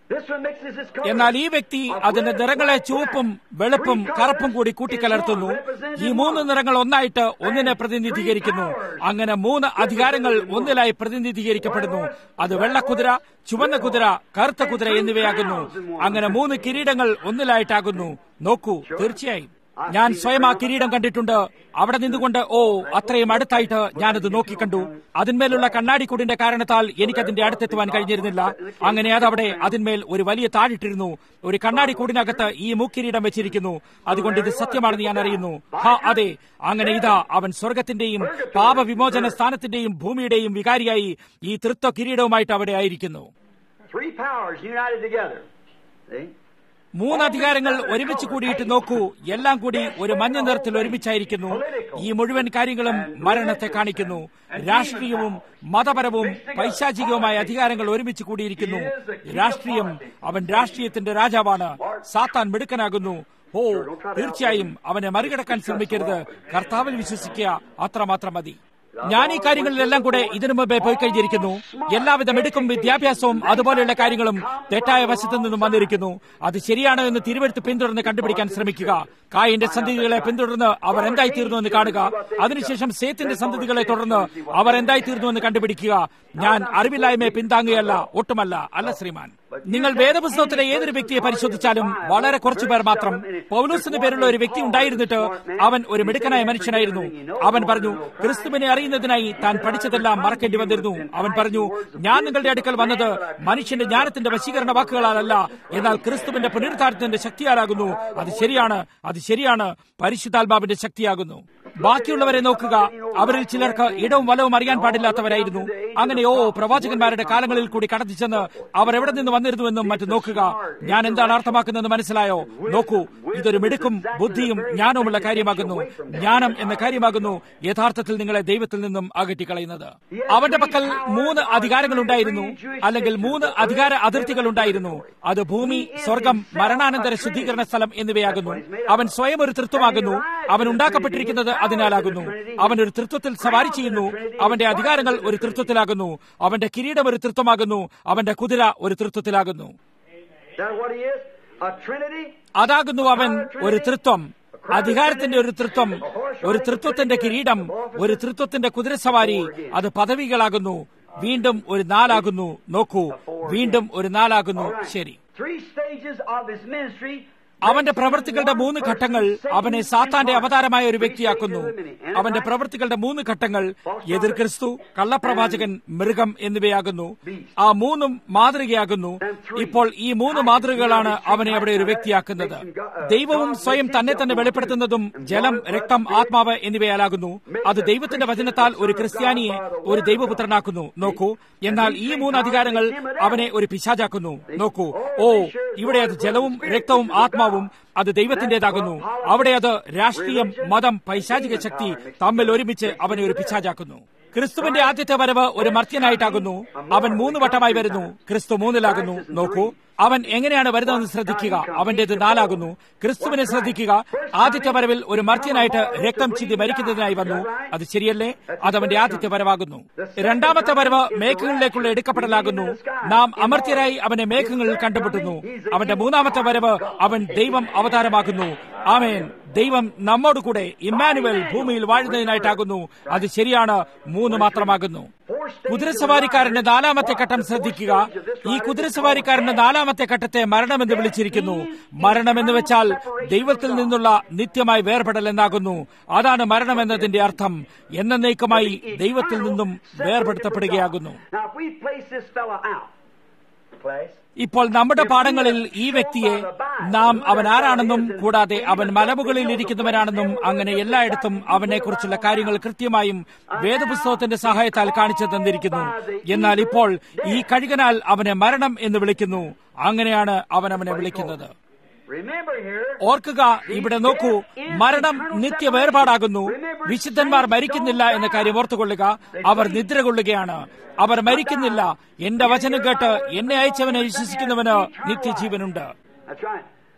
This one mixes its color. എന്നാൽ ഈ വ്യക്തി അതിന്റെ നിറങ്ങളെ ചുവപ്പും വെളുപ്പും കറുപ്പും കൂടി കൂട്ടിക്കലർത്തുന്നു ഈ മൂന്ന് നിറങ്ങൾ ഒന്നായിട്ട് ഒന്നിനെ പ്രതിനിധീകരിക്കുന്നു അങ്ങനെ മൂന്ന് അധികാരങ്ങൾ ഒന്നിലായി പ്രതിനിധീകരിക്കപ്പെടുന്നു അത് വെള്ളക്കുതിര ചുവന്ന കുതിര കറുത്ത കുതിര എന്നിവയാകുന്നു അങ്ങനെ മൂന്ന് കിരീടങ്ങൾ ഒന്നിലായിട്ടാകുന്നു നോക്കൂ തീർച്ചയായും ഞാൻ സ്വയം ആ കിരീടം കണ്ടിട്ടുണ്ട് അവിടെ നിന്നുകൊണ്ട് ഓ അത്രയും അടുത്തായിട്ട് ഞാനത് നോക്കിക്കണ്ടു അതിന്മേലുള്ള കണ്ണാടിക്കൂടിന്റെ കാരണത്താൽ എനിക്കതിന്റെ അടുത്തെത്തുവാൻ കഴിഞ്ഞിരുന്നില്ല അങ്ങനെ അതവിടെ അതിന്മേൽ ഒരു വലിയ താഴിട്ടിരുന്നു ഒരു കണ്ണാടിക്കൂടിനകത്ത് ഈ മൂക്കിരീടം വെച്ചിരിക്കുന്നു അതുകൊണ്ട് ഇത് സത്യമാണെന്ന് ഞാൻ അറിയുന്നു ഹാ അതെ അങ്ങനെ ഇതാ അവൻ സ്വർഗത്തിന്റെയും പാപവിമോചന സ്ഥാനത്തിന്റെയും ഭൂമിയുടെയും വികാരിയായി ഈ തൃത്വ കിരീടവുമായിട്ട് അവിടെ ആയിരിക്കുന്നു Three powers united together. See? മൂന്ന് അധികാരങ്ങൾ ഒരുമിച്ച് കൂടിയിട്ട് നോക്കൂ എല്ലാം കൂടി ഒരു മഞ്ഞ നിറത്തിൽ ഒരുമിച്ചായിരിക്കുന്നു ഈ മുഴുവൻ കാര്യങ്ങളും മരണത്തെ കാണിക്കുന്നു രാഷ്ട്രീയവും മതപരവും പൈശാചികവുമായ അധികാരങ്ങൾ ഒരുമിച്ച് കൂടിയിരിക്കുന്നു രാഷ്ട്രീയം അവൻ രാഷ്ട്രീയത്തിന്റെ രാജാവാണ് സാത്താൻ മിടുക്കനാകുന്നു ഓ തീർച്ചയായും അവനെ മറികടക്കാൻ ശ്രമിക്കരുത് കർത്താവിൽ വിശ്വസിക്കുക അത്രമാത്രം മതി ഞാൻ ഈ കാര്യങ്ങളിലെല്ലാം കൂടെ ഇതിനു മുമ്പേ പോയി കഴിഞ്ഞിരിക്കുന്നു എല്ലാവിധ മിടുക്കും വിദ്യാഭ്യാസവും അതുപോലെയുള്ള കാര്യങ്ങളും തെറ്റായ വശത്തു നിന്നും വന്നിരിക്കുന്നു അത് ശരിയാണോ എന്ന് തിരുവെടുത്ത് പിന്തുടർന്ന് കണ്ടുപിടിക്കാൻ ശ്രമിക്കുക കായിന്റെ സന്തതികളെ പിന്തുടർന്ന് അവർ എന്തായിത്തീർന്നു എന്ന് കാണുക അതിനുശേഷം സേത്തിന്റെ സന്തതികളെ തുടർന്ന് അവർ എന്തായിത്തീർന്നു എന്ന് കണ്ടുപിടിക്കുക ഞാൻ അറിവില്ലായ്മയെ പിന്താങ്ങുകയല്ല ഒട്ടുമല്ല അല്ല ശ്രീമാൻ നിങ്ങൾ വേദപുസ്തകത്തിലെ ഏതൊരു വ്യക്തിയെ പരിശോധിച്ചാലും വളരെ കുറച്ചു പേർ മാത്രം പൗലൂസിന് പേരുള്ള ഒരു വ്യക്തി ഉണ്ടായിരുന്നിട്ട് അവൻ ഒരു മിടുക്കനായ മനുഷ്യനായിരുന്നു അവൻ പറഞ്ഞു ക്രിസ്തുവിനെ അറിയുന്നതിനായി താൻ പഠിച്ചതെല്ലാം മറക്കേണ്ടി വന്നിരുന്നു അവൻ പറഞ്ഞു ഞാൻ നിങ്ങളുടെ അടുക്കൽ വന്നത് മനുഷ്യന്റെ ജ്ഞാനത്തിന്റെ വശീകരണ വാക്കുകളാലല്ല എന്നാൽ ക്രിസ്തുവിന്റെ പുനരുദ്ധാരത്തിന്റെ ശക്തിയാലാകുന്നു അത് ശരിയാണ് അത് ശരിയാണ് പരിശുദ്ധാത്മാവിന്റെ ശക്തിയാകുന്നു ബാക്കിയുള്ളവരെ നോക്കുക അവരിൽ ചിലർക്ക് ഇടവും വലവും അറിയാൻ പാടില്ലാത്തവരായിരുന്നു അങ്ങനെ ഓ പ്രവാചകന്മാരുടെ കാലങ്ങളിൽ കൂടി കടത്തി ചെന്ന് അവർ എവിടെ നിന്ന് വന്നിരുന്നുവെന്നും മറ്റും നോക്കുക ഞാൻ എന്താണ് അർത്ഥമാക്കുന്നതെന്ന് മനസ്സിലായോ നോക്കൂ ഇതൊരു മിടുക്കും ബുദ്ധിയും ജ്ഞാനവുമുള്ള കാര്യമാകുന്നു ജ്ഞാനം എന്ന കാര്യമാകുന്നു യഥാർത്ഥത്തിൽ നിങ്ങളെ ദൈവത്തിൽ നിന്നും അകറ്റിക്കളയുന്നത് അവന്റെ പക്കൽ മൂന്ന് അധികാരങ്ങൾ ഉണ്ടായിരുന്നു അല്ലെങ്കിൽ മൂന്ന് അധികാര അതിർത്തികൾ ഉണ്ടായിരുന്നു അത് ഭൂമി സ്വർഗം മരണാനന്തര ശുദ്ധീകരണ സ്ഥലം എന്നിവയാകുന്നു അവൻ സ്വയം ഒരു തൃത്വമാകുന്നു അവൻ ഉണ്ടാക്കപ്പെട്ടിരിക്കുന്നത് അതിനാലാകുന്നു അവൻ ഒരു തൃത്വത്തിൽ സവാരി ചെയ്യുന്നു അവന്റെ അധികാരങ്ങൾ ഒരു തൃത്വത്തിലാകുന്നു അവന്റെ കിരീടം ഒരു തൃത്വമാകുന്നു അവന്റെ കുതിര ഒരു തൃത്വത്തിലാകുന്നു Is that what he is? A trinity? അതാകുന്നു അവൻ ഒരു തൃത്വം അധികാരത്തിന്റെ ഒരു തൃത്വം ഒരു തൃത്വത്തിന്റെ കിരീടം ഒരു തൃത്വത്തിന്റെ കുതിരസവാരി അത് പദവികളാകുന്നു വീണ്ടും ഒരു നാലാകുന്നു നോക്കൂ വീണ്ടും ഒരു നാലാകുന്നു ശരി Three stages of his ministry. അവന്റെ പ്രവൃത്തികളുടെ മൂന്ന് ഘട്ടങ്ങൾ അവനെ സാത്താന്റെ അവതാരമായ ഒരു വ്യക്തിയാക്കുന്നു അവന്റെ പ്രവൃത്തികളുടെ മൂന്ന് ഘട്ടങ്ങൾ എതിർ ക്രിസ്തു കള്ളപ്രവാചകൻ മൃഗം എന്നിവയാകുന്നു ആ മൂന്നും മാതൃകയാകുന്നു ഇപ്പോൾ ഈ മൂന്ന് മാതൃകകളാണ് അവനെ അവിടെ ഒരു വ്യക്തിയാക്കുന്നത് ദൈവവും സ്വയം തന്നെ തന്നെ വെളിപ്പെടുത്തുന്നതും ജലം രക്തം ആത്മാവ് എന്നിവയാലാകുന്നു അത് ദൈവത്തിന്റെ വചനത്താൽ ഒരു ക്രിസ്ത്യാനിയെ ഒരു ദൈവപുത്രനാക്കുന്നു നോക്കൂ എന്നാൽ ഈ മൂന്ന് അധികാരങ്ങൾ അവനെ ഒരു പിശാചാക്കുന്നു നോക്കൂ ഓ ഇവിടെ അത് ജലവും രക്തവും ആത്മാവും അത് ദൈവത്തിന്റേതാകുന്നു അവിടെ അത് രാഷ്ട്രീയം മതം പൈശാചിക ശക്തി തമ്മിൽ ഒരുമിച്ച് അവനെ ഒരു പിശാചാക്കുന്നു ക്രിസ്തുവിന്റെ ആദ്യത്തെ വരവ് ഒരു മർത്യനായിട്ടാകുന്നു അവൻ മൂന്ന് വട്ടമായി വരുന്നു ക്രിസ്തു മൂന്നിലാകുന്നു നോക്കൂ അവൻ എങ്ങനെയാണ് വരുന്നതെന്ന് ശ്രദ്ധിക്കുക അവന്റേത് നാലാകുന്നു ക്രിസ്തുവിനെ ശ്രദ്ധിക്കുക ആദ്യത്തെ വരവിൽ ഒരു മർത്യനായിട്ട് രക്തം ചിന്തി മരിക്കുന്നതിനായി വന്നു അത് ശരിയല്ലേ അത് അവന്റെ ആദ്യത്തെ വരവാകുന്നു രണ്ടാമത്തെ വരവ് മേഘങ്ങളിലേക്കുള്ള എടുക്കപ്പെടലാകുന്നു നാം അമർത്യരായി അവനെ മേഘങ്ങളിൽ കണ്ടുമുട്ടുന്നു അവന്റെ മൂന്നാമത്തെ വരവ് അവൻ ദൈവം അവതാരമാകുന്നു ആമേൻ ദൈവം നമ്മോട് കൂടെ ഇമ്മാനുവൽ ഭൂമിയിൽ വാഴുന്നതിനായിട്ടാകുന്നു അത് ശരിയാണ് മൂന്ന് മാത്രമാകുന്നു കുതിരസവാരിക്കാരന്റെ നാലാമത്തെ ഘട്ടം ശ്രദ്ധിക്കുക ഈ കുതിരസവാരിക്കാരന്റെ നാലാമത്തെ ഘട്ടത്തെ മരണമെന്ന് വിളിച്ചിരിക്കുന്നു മരണമെന്ന് വെച്ചാൽ ദൈവത്തിൽ നിന്നുള്ള നിത്യമായി വേർപെടൽ എന്നാകുന്നു അതാണ് മരണമെന്നതിന്റെ അർത്ഥം എന്നേക്കുമായി ദൈവത്തിൽ നിന്നും വേർപെടുത്തപ്പെടുകയാകുന്നു Now, if we place this fellow out, place, ഇപ്പോൾ നമ്മുടെ പാഠങ്ങളിൽ ഈ വ്യക്തിയെ നാം അവൻ ആരാണെന്നും കൂടാതെ അവൻ മലമുകളിൽ ഇരിക്കുന്നവനാണെന്നും അങ്ങനെ എല്ലായിടത്തും അവനെക്കുറിച്ചുള്ള കാര്യങ്ങൾ കൃത്യമായും വേദപുസ്തകത്തിന്റെ സഹായത്താൽ കാണിച്ചു തന്നിരിക്കുന്നു എന്നാൽ ഇപ്പോൾ ഈ കഴുകനാൽ അവനെ മരണം എന്ന് വിളിക്കുന്നു അങ്ങനെയാണ് അവൻ അവനെ വിളിക്കുന്നത് remember here, ഓർക്കുക ഇവിടെ നോക്കൂ മരണം നിത്യ വേർപാടാകുന്നു വിശുദ്ധന്മാർ മരിക്കുന്നില്ല എന്ന കാര്യം ഓർത്തുകൊള്ളുക അവർ നിദ്ര കൊള്ളുകയാണ് അവർ മരിക്കുന്നില്ല എന്റെ വചനം കേട്ട് എന്നെ അയച്ചവനെ വിശ്വസിക്കുന്നവന് നിത്യജീവനുണ്ട് that's right.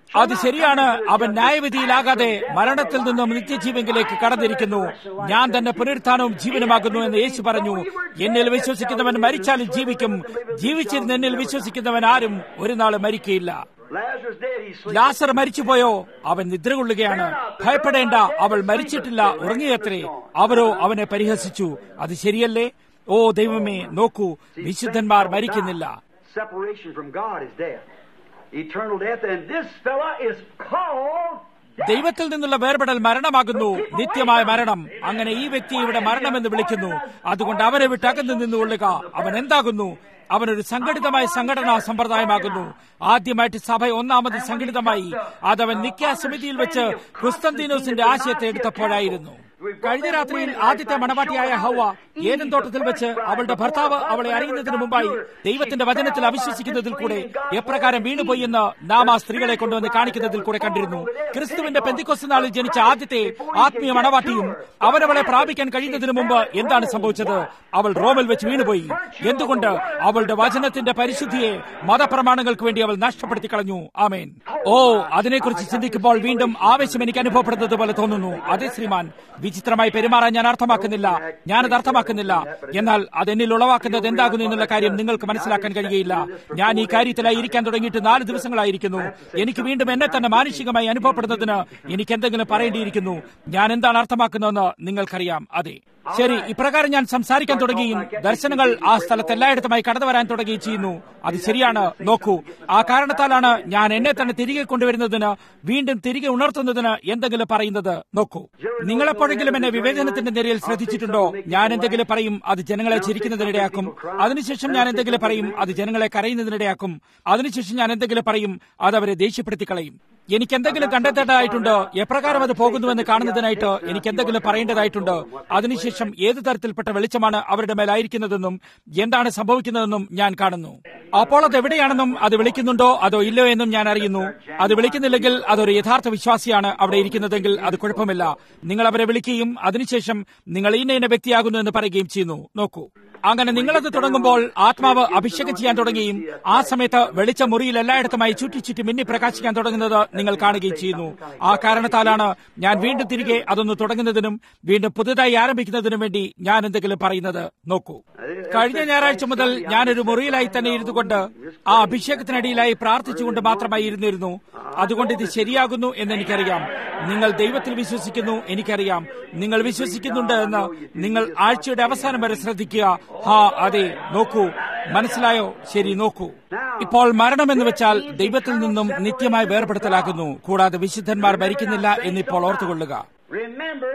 അത് ശരിയാണ് അവൻ ന്യായവിധിയിലാകാതെ മരണത്തിൽ നിന്നും നിത്യജീവങ്കിലേക്ക് കടന്നിരിക്കുന്നു ഞാൻ തന്നെ പുനരുത്ഥാനവും ജീവനുമാകുന്നു എന്ന് യേശു പറഞ്ഞു എന്നിൽ വിശ്വസിക്കുന്നവൻ മരിച്ചാലും ജീവിക്കും ജീവിച്ചിരുന്ന് എന്നിൽ വിശ്വസിക്കുന്നവൻ ആരും ഒരു നാൾ മരിക്കയില്ല Lazarus dead, he's sleeping. ലാസർ മരിച്ചുപോയോ അവൻ നിദ്രകൊള്ളുകയാണ് ഭയപ്പെടേണ്ട അവൾ മരിച്ചിട്ടില്ല ഉറങ്ങിയത്രേ അവരോ അവനെ പരിഹസിച്ചു അത് ശരിയല്ലേ ഓ ദൈവമേ നോക്കൂ വിശുദ്ധന്മാർ മരിക്കുന്നില്ല Separation from God is death. Eternal death, and this fella is called death. ദൈവത്തിൽ നിന്നുള്ള വേർപെടൽ മരണമാകുന്നു നിത്യമായ മരണം അങ്ങനെ ഈ വ്യക്തി ഇവിടെ മരണമെന്ന് വിളിക്കുന്നു അതുകൊണ്ട് അവരെ വിട്ട് അകന്നു നിന്നുകൊള്ളുക അവൻ എന്താകുന്നു അവനൊരു സംഘടിതമായ സംഘടനാ സമ്പ്രദായമാകുന്നു ആദ്യമായിട്ട് സഭ ഒന്നാമത് സംഘടിതമായി അതവൻ നിക്ക സമിതിയിൽ വെച്ച് ക്രിസ്തന്തീനോസിന്റെ ആശയത്തെ എടുത്തപ്പോഴായിരുന്നു കഴിഞ്ഞ രാത്രിയിൽ ആദ്യത്തെ മണവാട്ടിയായ ഹൗവ ഏതൻ തോട്ടത്തിൽ വെച്ച് അവളുടെ ഭർത്താവ് അവളെ അറിയുന്നതിന് മുമ്പായി ദൈവത്തിന്റെ വചനത്തിൽ അവിശ്വസിക്കുന്നതിൽ കൂടെ എപ്രകാരം വീണുപോയി എന്ന് നാം ആ സ്ത്രീകളെ കൊണ്ടുവന്ന് കാണിക്കുന്നതിൽ കൂടെ കണ്ടിരുന്നു ക്രിസ്തുവിന്റെ പെന്തിക്കൊസ് നാളിൽ ജനിച്ച ആദ്യത്തെ ആത്മീയ മണവാട്ടിയും അവനവളെ പ്രാപിക്കാൻ കഴിയുന്നതിന് മുമ്പ് എന്താണ് സംഭവിച്ചത് അവൾ റോമിൽ വെച്ച് വീണുപോയി എന്തുകൊണ്ട് അവളുടെ വചനത്തിന്റെ പരിശുദ്ധിയെ മതപ്രമാണങ്ങൾക്ക് വേണ്ടി അവൾ നഷ്ടപ്പെടുത്തി കളഞ്ഞു ആമേൻ ഓ അതിനെക്കുറിച്ച് ചിന്തിക്കുമ്പോൾ വീണ്ടും ആവേശം എനിക്ക് അനുഭവപ്പെടുന്നത് പോലെ തോന്നുന്നു അതെ ശ്രീമാൻ വിചിത്രമായി പെരുമാറാൻ ഞാൻ അർത്ഥമാക്കുന്നില്ല ഞാനത് അർത്ഥമാക്കുന്നില്ല എന്നാൽ അത് എന്നിൽ ഉളവാക്കുന്നത് എന്താകുന്നു എന്നുള്ള കാര്യം നിങ്ങൾക്ക് മനസ്സിലാക്കാൻ കഴിയുകയില്ല ഞാൻ ഈ കാര്യത്തിലായി ഇരിക്കാൻ തുടങ്ങിയിട്ട് നാല് ദിവസങ്ങളായിരിക്കുന്നു എനിക്ക് വീണ്ടും എന്നെ തന്നെ മാനുഷികമായി അനുഭവപ്പെടുന്നതിന് എനിക്ക് എന്തെങ്കിലും പറയേണ്ടിയിരിക്കുന്നു ഞാൻ എന്താണ് അർത്ഥമാക്കുന്നതെന്ന് നിങ്ങൾക്കറിയാം അതെ ശരി ഇപ്രകാരം ഞാൻ സംസാരിക്കാൻ തുടങ്ങിയും ദർശനങ്ങൾ ആ സ്ഥലത്ത് എല്ലായിടത്തുമായി കടന്നു വരാൻ തുടങ്ങുകയും ചെയ്യുന്നു അത് ശരിയാണ് നോക്കൂ ആ കാരണത്താലാണ് ഞാൻ എന്നെ തന്നെ തിരികെ കൊണ്ടുവരുന്നതിന് വീണ്ടും തിരികെ ഉണർത്തുന്നതിന് എന്തെങ്കിലും പറയുന്നത് നോക്കൂ നിങ്ങളെപ്പോഴെങ്കിലും എന്നെ വിവേചനത്തിന്റെ നിരയിൽ ശ്രദ്ധിച്ചിട്ടുണ്ടോ ഞാൻ എന്തെങ്കിലും പറയും അത് ജനങ്ങളെ ചിരിക്കുന്നതിനിടയാക്കും അതിനുശേഷം ഞാൻ എന്തെങ്കിലും പറയും അത് ജനങ്ങളെ കരയുന്നതിനിടയാക്കും അതിനുശേഷം ഞാൻ എന്തെങ്കിലും പറയും അത് അവരെ ദേഷ്യപ്പെടുത്തി കളയും എനിക്ക് എന്തെങ്കിലും കണ്ടെത്തേണ്ടതായിട്ടുണ്ട് എപ്രകാരം അത് പോകുന്നുവെന്ന് കാണുന്നതിനായിട്ട് എനിക്ക് എന്തെങ്കിലും പറയേണ്ടതായിട്ടുണ്ട് അതിനുശേഷം ഏത് തരത്തിൽപ്പെട്ട വെളിച്ചമാണ് അവരുടെ മേലായിരിക്കുന്നതെന്നും എന്താണ് സംഭവിക്കുന്നതെന്നും ഞാൻ കാണുന്നു അപ്പോൾ അത് എവിടെയാണെന്നും അത് വിളിക്കുന്നുണ്ടോ അതോ ഇല്ലയോ എന്നും ഞാൻ അറിയുന്നു അത് വിളിക്കുന്നില്ലെങ്കിൽ അതൊരു യഥാർത്ഥ വിശ്വാസിയാണ് അവിടെ ഇരിക്കുന്നതെങ്കിൽ അത് കുഴപ്പമില്ല നിങ്ങൾ അവരെ വിളിക്കുകയും അതിനുശേഷം നിങ്ങൾ ഇന്ന ഇന്ന വ്യക്തിയാകുന്നു എന്ന് പറയുകയും ചെയ്യുന്നു നോക്കൂ അങ്ങനെ നിങ്ങളത് തുടങ്ങുമ്പോൾ ആത്മാവ് അഭിഷേകം ചെയ്യാൻ തുടങ്ങുകയും ആ സമയത്ത് വെളിച്ച മുറിയിൽ എല്ലായിടത്തുമായി ചുറ്റി ചുറ്റി മിന്നി പ്രകാശിക്കാൻ തുടങ്ങുന്നത് നിങ്ങൾ കാണുകയും ചെയ്യുന്നു ആ കാരണത്താലാണ് ഞാൻ വീണ്ടും തിരികെ അതൊന്ന് തുടങ്ങുന്നതിനും വീണ്ടും പുതുതായി ആരംഭിക്കുന്നതിനും വേണ്ടി ഞാൻ എന്തെങ്കിലും പറയുന്നത് നോക്കൂ കഴിഞ്ഞ ഞായറാഴ്ച മുതൽ ഞാനൊരു മുറിയിലായി തന്നെ ഇരുന്നുകൊണ്ട് ആ അഭിഷേകത്തിനടിയിലായി പ്രാർത്ഥിച്ചുകൊണ്ട് മാത്രമായി ഇരുന്നിരുന്നു അതുകൊണ്ട് ഇത് ശരിയാകുന്നു എന്ന് എനിക്കറിയാം നിങ്ങൾ ദൈവത്തിൽ വിശ്വസിക്കുന്നു എനിക്കറിയാം നിങ്ങൾ വിശ്വസിക്കുന്നുണ്ട് എന്ന് നിങ്ങൾ ആഴ്ചയുടെ അവസാനം വരെ ശ്രദ്ധിക്കുക ഹാ അതെ നോക്കൂ മനസ്സിലായോ ശരി നോക്കൂ ഇപ്പോൾ മരണമെന്ന് വെച്ചാൽ ദൈവത്തിൽ നിന്നും നിത്യമായി വേർപെടുത്തലാകുന്നു കൂടാതെ വിശുദ്ധന്മാർ ഭരിക്കുന്നില്ല എന്നിപ്പോൾ ഓർത്തുകൊള്ളുക Remember,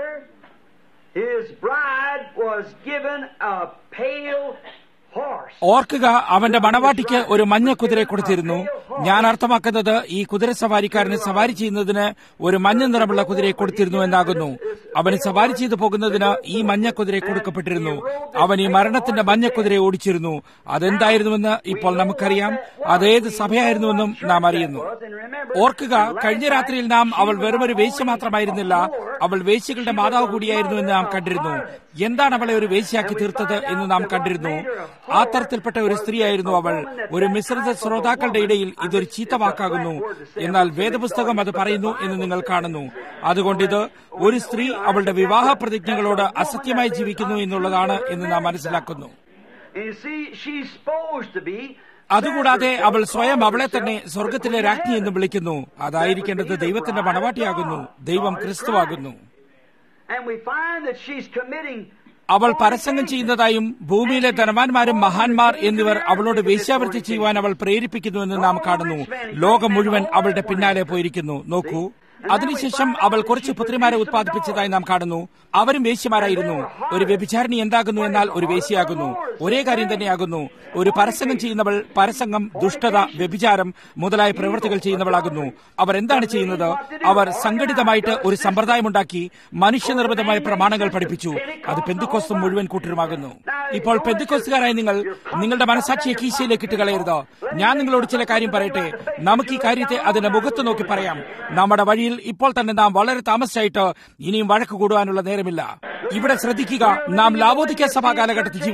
his bride was given a pale horse. ഓർക്കുക അവന്റെ മണവാട്ടിക്ക് ഒരു മഞ്ഞ കുതിരയെ കൊടുത്തിരുന്നു ഞാൻ അർത്ഥമാക്കുന്നത് ഈ കുതിര സവാരിക്കാരന് സവാരി ചെയ്യുന്നതിന് ഒരു മഞ്ഞ നിറമുള്ള കുതിരയെ കൊടുത്തിരുന്നു എന്നാകുന്നു അവന് സവാരി ചെയ്തു പോകുന്നതിന് ഈ മഞ്ഞ കുതിരയെ കൊടുക്കപ്പെട്ടിരുന്നു അവൻ ഈ മരണത്തിന്റെ മഞ്ഞ കുതിരയെ ഓടിച്ചിരുന്നു അതെന്തായിരുന്നുവെന്ന് ഇപ്പോൾ നമുക്കറിയാം അതേത് സഭയായിരുന്നുവെന്നും നാം അറിയുന്നു ഓർക്കുക കഴിഞ്ഞ രാത്രിയിൽ നാം അവൾ വെറുമൊരു വേശ്യ മാത്രമായിരുന്നില്ല അവൾ വേശ്യകളുടെ മാതാവ് കൂടിയായിരുന്നു എന്ന് നാം കണ്ടിരുന്നു എന്താണ് അവളെ ഒരു വേശ്യയാക്കി തീർത്തത് എന്ന് നാം കണ്ടിരുന്നു ആ തരത്തിൽപ്പെട്ട ഒരു സ്ത്രീയായിരുന്നു അവൾ ഒരു മിശ്രിത ശ്രോതാക്കളുടെ ഇടയിൽ ഇതൊരു ചീത്ത വാക്കാകുന്നു എന്നാൽ വേദപുസ്തകം അത് പറയുന്നു എന്ന് നിങ്ങൾ കാണുന്നു അതുകൊണ്ട് ഇത് ഒരു സ്ത്രീ അവളുടെ വിവാഹ പ്രതിജ്ഞകളോട് അസത്യമായി ജീവിക്കുന്നു എന്നുള്ളതാണ് എന്ന് നാം മനസ്സിലാക്കുന്നു And you see, she's supposed to be. അതുകൂടാതെ അവൾ സ്വയം അവളെ തന്നെ സ്വർഗത്തിലെ രാജ്ഞി എന്ന് വിളിക്കുന്നു അതായിരിക്കേണ്ടത് ദൈവത്തിന്റെ മണവാട്ടിയാകുന്നു ദൈവം ക്രിസ്തുവാകുന്നു And we find that she's committing. അവൾ പരസംഗം ചെയ്യുന്നതായും ഭൂമിയിലെ ധനവാന്മാരും മഹാന്മാർ എന്നിവർ അവളോട് വേശ്യാവൃത്തി ചെയ്യുവാൻ അവൾ പ്രേരിപ്പിക്കുന്നുവെന്ന് നാം കാണുന്നു ലോകം മുഴുവൻ അവളുടെ പിന്നാലെ പോയിരിക്കുന്നു നോക്കൂ അതിനുശേഷം അവൾ കുറച്ച് പുത്രിമാരെ ഉത്പാദിപ്പിച്ചതായി നാം കാണുന്നു അവരും വേശ്യമാരായിരുന്നു ഒരു വ്യഭിചാരിണി എന്താകുന്നു എന്നാൽ ഒരു വേശ്യയാകുന്നു ഒരേ കാര്യം തന്നെയാകുന്നു ഒരു പരസംഗം ചെയ്യുന്നവൾ പരസംഗം ദുഷ്ടത വ്യഭിചാരം മുതലായ പ്രവൃത്തികൾ ചെയ്യുന്നവളാകുന്നു അവർ എന്താണ് ചെയ്യുന്നത് അവർ സംഘടിതമായിട്ട് ഒരു സമ്പ്രദായമുണ്ടാക്കി മനുഷ്യനിർമ്മിതമായ പ്രമാണങ്ങൾ പഠിപ്പിച്ചു അത് പെന്തിക്കോസ്തും മുഴുവൻ കൂട്ടരുമാകുന്നു ഇപ്പോൾ പെന്തിക്കോസ്തുകാരായി നിങ്ങൾ നിങ്ങളുടെ മനസാക്ഷിയെ കീശയിലേക്ക് ഇട്ട് കളയരുത് ഞാൻ നിങ്ങളോട് ചില കാര്യം പറയട്ടെ നമുക്ക് ഈ കാര്യത്തെ അതിന്റെ മുഖത്ത് നോക്കി പറയാം നമ്മുടെ വഴിയിൽ ഇപ്പോൾ തന്നെ നാം വളരെ താമസിച്ചായിട്ട് ഇനിയും വഴക്ക് കൂടുവാനുള്ള നേരമില്ല ഇവിടെ ശ്രദ്ധിക്കുക നാം ലാവോദിക്ക സഭാ കാലഘട്ടത്തിൽ ജീവിക്കുന്നു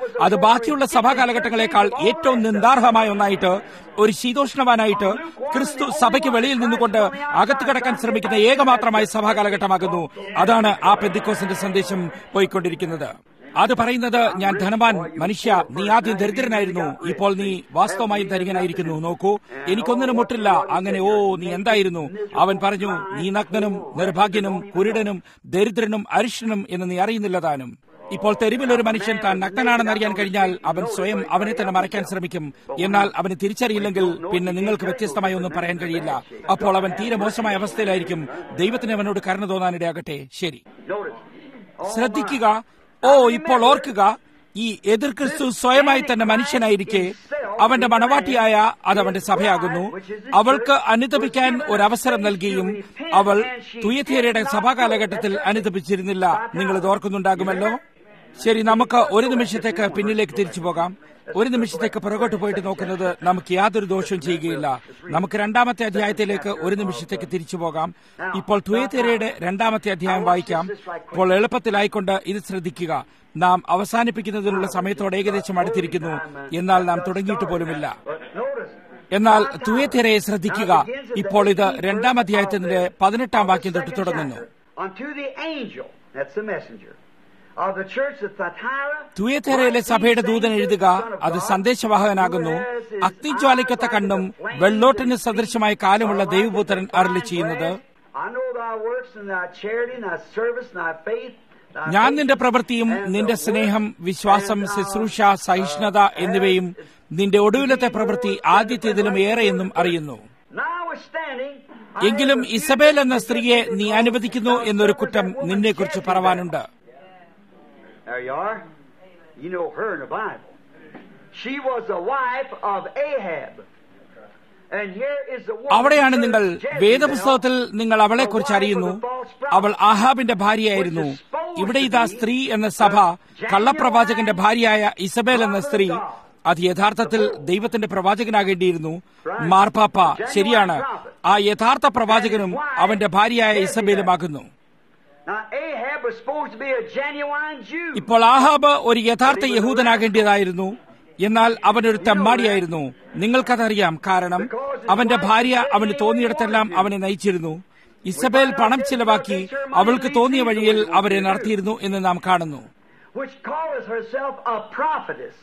അത് ബാക്കിയുള്ള സഭാ കാലഘട്ടങ്ങളെക്കാൾ ഏറ്റവും നിന്ദാർഹമായ ഒന്നായിട്ട് ഒരു ശീതോഷ്ണവാനായിട്ട് ക്രിസ്തു സഭയ്ക്ക് വെളിയിൽ നിന്നുകൊണ്ട് അകത്ത് കടക്കാൻ ശ്രമിക്കുന്ന ഏകമാത്രമായ സഭാ കാലഘട്ടമാകുന്നു അതാണ് ആ പെന്തിക്കോസിന്റെ സന്ദേശം പോയിക്കൊണ്ടിരിക്കുന്നത് അത് പറയുന്നത് ഞാൻ ധനവാൻ മനുഷ്യ നീ ആദ്യം ദരിദ്രനായിരുന്നു ഇപ്പോൾ നീ വാസ്തവമായും ധനികനായിരിക്കുന്നു നോക്കൂ എനിക്കൊന്നിനും മുട്ടില്ല അങ്ങനെ ഓ നീ എന്തായിരുന്നു അവൻ പറഞ്ഞു നീ നഗ്നനും നിർഭാഗ്യനും കുരുടനും ദരിദ്രനും അരിഷ്ടനും എന്ന് നീ അറിയുന്നില്ല താനും ഇപ്പോൾ തെരുവിൽ ഒരു മനുഷ്യൻ താൻ നഗ്നനാണെന്ന് അറിയാൻ കഴിഞ്ഞാൽ അവൻ സ്വയം അവനെ തന്നെ മറയ്ക്കാൻ ശ്രമിക്കും എന്നാൽ അവന് തിരിച്ചറിയില്ലെങ്കിൽ പിന്നെ നിങ്ങൾക്ക് വ്യത്യസ്തമായി ഒന്നും പറയാൻ കഴിയില്ല അപ്പോൾ അവൻ തീരെ മോശമായ അവസ്ഥയിലായിരിക്കും ദൈവത്തിന് അവനോട് കരുണ തോന്നാനിടയാകട്ടെ ശരി ശ്രദ്ധിക്കുക ഓ ഇപ്പോൾ ഓർക്കുക ഈ എതിർ ക്രിസ്തു സ്വയമായി തന്നെ മനുഷ്യനായിരിക്കെ അവന്റെ മണവാട്ടിയായ അത് അവന്റെ സഭയാകുന്നു അവൾക്ക് അനുദപിക്കാൻ ഒരവസരം നൽകിയും അവൾ തുയഥേരയുടെ സഭാകാലഘട്ടത്തിൽ അനുദപിച്ചിരുന്നില്ല നിങ്ങൾ ഇത് ഓർക്കുന്നുണ്ടാകുമല്ലോ ശരി നമുക്ക് ഒരു നിമിഷത്തേക്ക് പിന്നിലേക്ക് തിരിച്ചു പോകാം ഒരു നിമിഷത്തേക്ക് പുറകോട്ട് പോയിട്ട് നോക്കുന്നത് നമുക്ക് യാതൊരു ദോഷവും ചെയ്യുകയില്ല നമുക്ക് രണ്ടാമത്തെ അധ്യായത്തിലേക്ക് ഒരു നിമിഷത്തേക്ക് തിരിച്ചു പോകാം ഇപ്പോൾ തുയത്തേരയുടെ രണ്ടാമത്തെ അധ്യായം വായിക്കാം ഇപ്പോൾ എളുപ്പത്തിലായിക്കൊണ്ട് ഇത് ശ്രദ്ധിക്കുക നാം അവസാനിപ്പിക്കുന്നതിനുള്ള സമയത്തോട് ഏകദേശം അടുത്തിരിക്കുന്നു എന്നാൽ നാം തുടങ്ങിയിട്ട് പോലുമില്ല എന്നാൽ തുയത്തേരയെ ശ്രദ്ധിക്കുക ഇപ്പോൾ ഇത് രണ്ടാം അധ്യായത്തിന്റെ പതിനെട്ടാം വാക്യം തൊട്ട് തുടങ്ങുന്നു Unto the angel, that's the messenger, of the church of Thyatira, തുയത്തേരയിലെ സഭയുടെ ദൂതൻ എഴുതുക അത് സന്ദേശവാഹകനാകുന്നു അഗ്നിജ്വാലിക്കത്ത കണ്ണും വെള്ളോട്ടിന് സദൃശമായ കാലമുള്ള ദൈവപുത്രൻ അരളി ചെയ്യുന്നത് I know thy works and thy charity and thy service and thy faith. thy ഞാൻ faith നിന്റെ പ്രവൃത്തിയും and നിന്റെ the സ്നേഹം വിശ്വാസം ശുശ്രൂഷ സഹിഷ്ണുത എന്നിവയും നിന്റെ ഒടുവിലത്തെ പ്രവൃത്തി ആദ്യത്തേതിലും ഏറെയെന്നും അറിയുന്നു Notwithstanding, എങ്കിലും ഇസബേൽ എന്ന സ്ത്രീയെ നീ അനുവദിക്കുന്നു എന്നൊരു കുറ്റം നിന്നെക്കുറിച്ച് പറവാനുണ്ട് There you are. You know her in the Bible. She was the wife of Ahab. And here is the woman അവിടെയാണ് നിങ്ങൾ Jezebel, വേദപുസ്തകത്തിൽ നിങ്ങൾ അവളെക്കുറിച്ച് അറിയുന്നു അവൾ ആഹാബിന്റെ ഭാര്യയായിരുന്നു ഇവിടെ ഇതാ സ്ത്രീ എന്ന സഭ കള്ളപ്രവാചകന്റെ ഭാര്യയായ ഇസബേൽ എന്ന സ്ത്രീ അത് യഥാർത്ഥത്തിൽ ദൈവത്തിന്റെ പ്രവാചകനാകേണ്ടിയിരുന്നു മാർപ്പാപ്പ ശരിയാണ് ആ യഥാർത്ഥ പ്രവാചകനും അവന്റെ ഭാര്യയായ ഇസബേലുമാകുന്നു Now Ahab was supposed to be a genuine Jew. ഇപ്പോൾ ആഹാബ് ഒരു യഥാർത്ഥ യഹൂദനാകേണ്ടതായിരുന്നു എന്നാൽ അവനൊരു തെമ്മാടിയായിരുന്നു നിങ്ങൾക്കതറിയാം കാരണം അവന്റെ ഭാര്യ അവന് തോന്നിയിടത്തെല്ലാം അവനെ നയിച്ചിരുന്നു ഇസബേൽ പണം ചിലവാക്കി അവൾക്ക് തോന്നിയ വഴിയിൽ അവരെ നടത്തിയിരുന്നു എന്ന് നാം കാണുന്നു which calls herself a prophetess.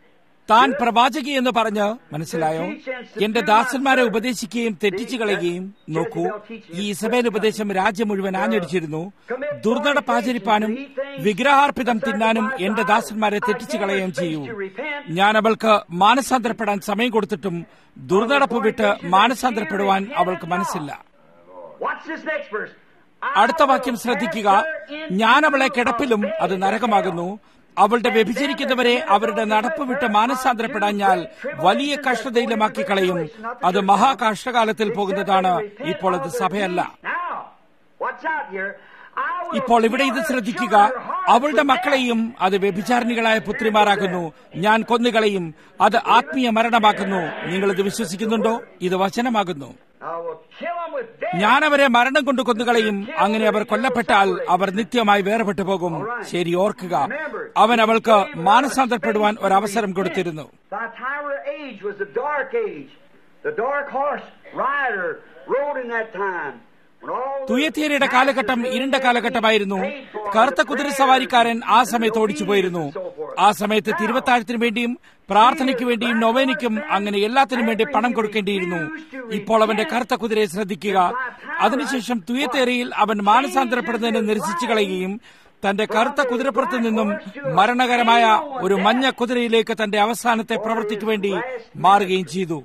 താൻ പ്രവാചകി എന്ന് പറഞ്ഞ് മനസ്സിലായോ എന്റെ ദാസന്മാരെ ഉപദേശിക്കുകയും തെറ്റിച്ചു കളയുകയും നോക്കൂ ഈ ഇസബേൽ ഉപദേശം രാജ്യം മുഴുവൻ ആഞ്ഞടിച്ചിരുന്നു ദുർനടപ്പാചരിപ്പാനും വിഗ്രഹാർപ്പിതം തിന്നാനും എന്റെ ദാസന്മാരെ തെറ്റിച്ചു കളയുകയും ചെയ്യൂ ഞാൻ അവൾക്ക് മാനസാന്തരപ്പെടാൻ സമയം കൊടുത്തിട്ടും ദുർനടപ്പ് വിട്ട് മാനസാന്തരപ്പെടുവാൻ അവൾക്ക് മനസ്സില്ല Watch this next verse. അടുത്ത വാക്യം ശ്രദ്ധിക്കുക ഞാൻ അവളെ കിടപ്പിലും അത് നരകമാകുന്നു അവളുടെ വ്യഭിചരിക്കുന്നവരെ അവരുടെ നടപ്പ് വിട്ട് മാനസാന്തരപ്പെടാഞ്ഞാൽ വലിയ കഷ്ടതയിലുമാക്കി കളയും അത് മഹാകഷ്ടകാലത്തിൽ പോകുന്നതാണ് ഇപ്പോൾ അത് സഭയല്ല Now, watch out here. I will ഇപ്പോൾ ഇവിടെ ഇത് kill her ശ്രദ്ധിക്കുക children, her hearts അവളുടെ with മക്കളെയും അത് വ്യഭിചാരിണികളായ പുത്രിമാരാക്കുന്നു ഞാൻ കൊന്നുകളയും അത് ആത്മീയ മരണമാക്കുന്നു നിങ്ങൾ ഇത് വിശ്വസിക്കുന്നുണ്ടോ ഇത് വചനമാകുന്നു I will kill them with death. ഞാൻ അവരെ മരണം കൊണ്ട് കൊന്നുകളയും അങ്ങനെ അവർ കൊല്ലപ്പെട്ടാൽ അവർ നിത്യമായി വേർപെട്ടു പോകും ശരി ഓർക്കുക അവൻ അവൾക്ക് മാനസാന്തരപ്പെടുവാൻ ഒരവസരം കൊടുത്തിരുന്നു Thyatira age was a dark age. The dark horse rider rode in that time. When all the തുയത്തീരയുടെ കാലഘട്ടം ഇരുണ്ട കാലഘട്ടമായിരുന്നു കറുത്ത കുതിരസവാരിക്കാരൻ ആ സമയത്ത് ഓടിച്ചു പോയിരുന്നു ആ സമയത്ത് തിരുവത്താഴത്തിന് വേണ്ടിയും പ്രാർത്ഥനയ്ക്ക് വേണ്ടിയും നൊവേനിക്കും അങ്ങനെ എല്ലാത്തിനും വേണ്ടി പണം കൊടുക്കേണ്ടിയിരുന്നു ഇപ്പോൾ അവന്റെ കറുത്ത കുതിരയെ ശ്രദ്ധിക്കുക അതിനുശേഷം തുയത്തേരയിൽ അവൻ മാനസാന്തരപ്പെടുന്നതിനെ നിരസിച്ചു കളയുകയും തന്റെ കറുത്ത കുതിരപ്പുറത്ത് നിന്നും മരണകരമായ ഒരു മഞ്ഞ കുതിരയിലേക്ക് തന്റെ അവസാനത്തെ പ്രവൃത്തിക്ക് വേണ്ടി മാറുകയും ചെയ്തു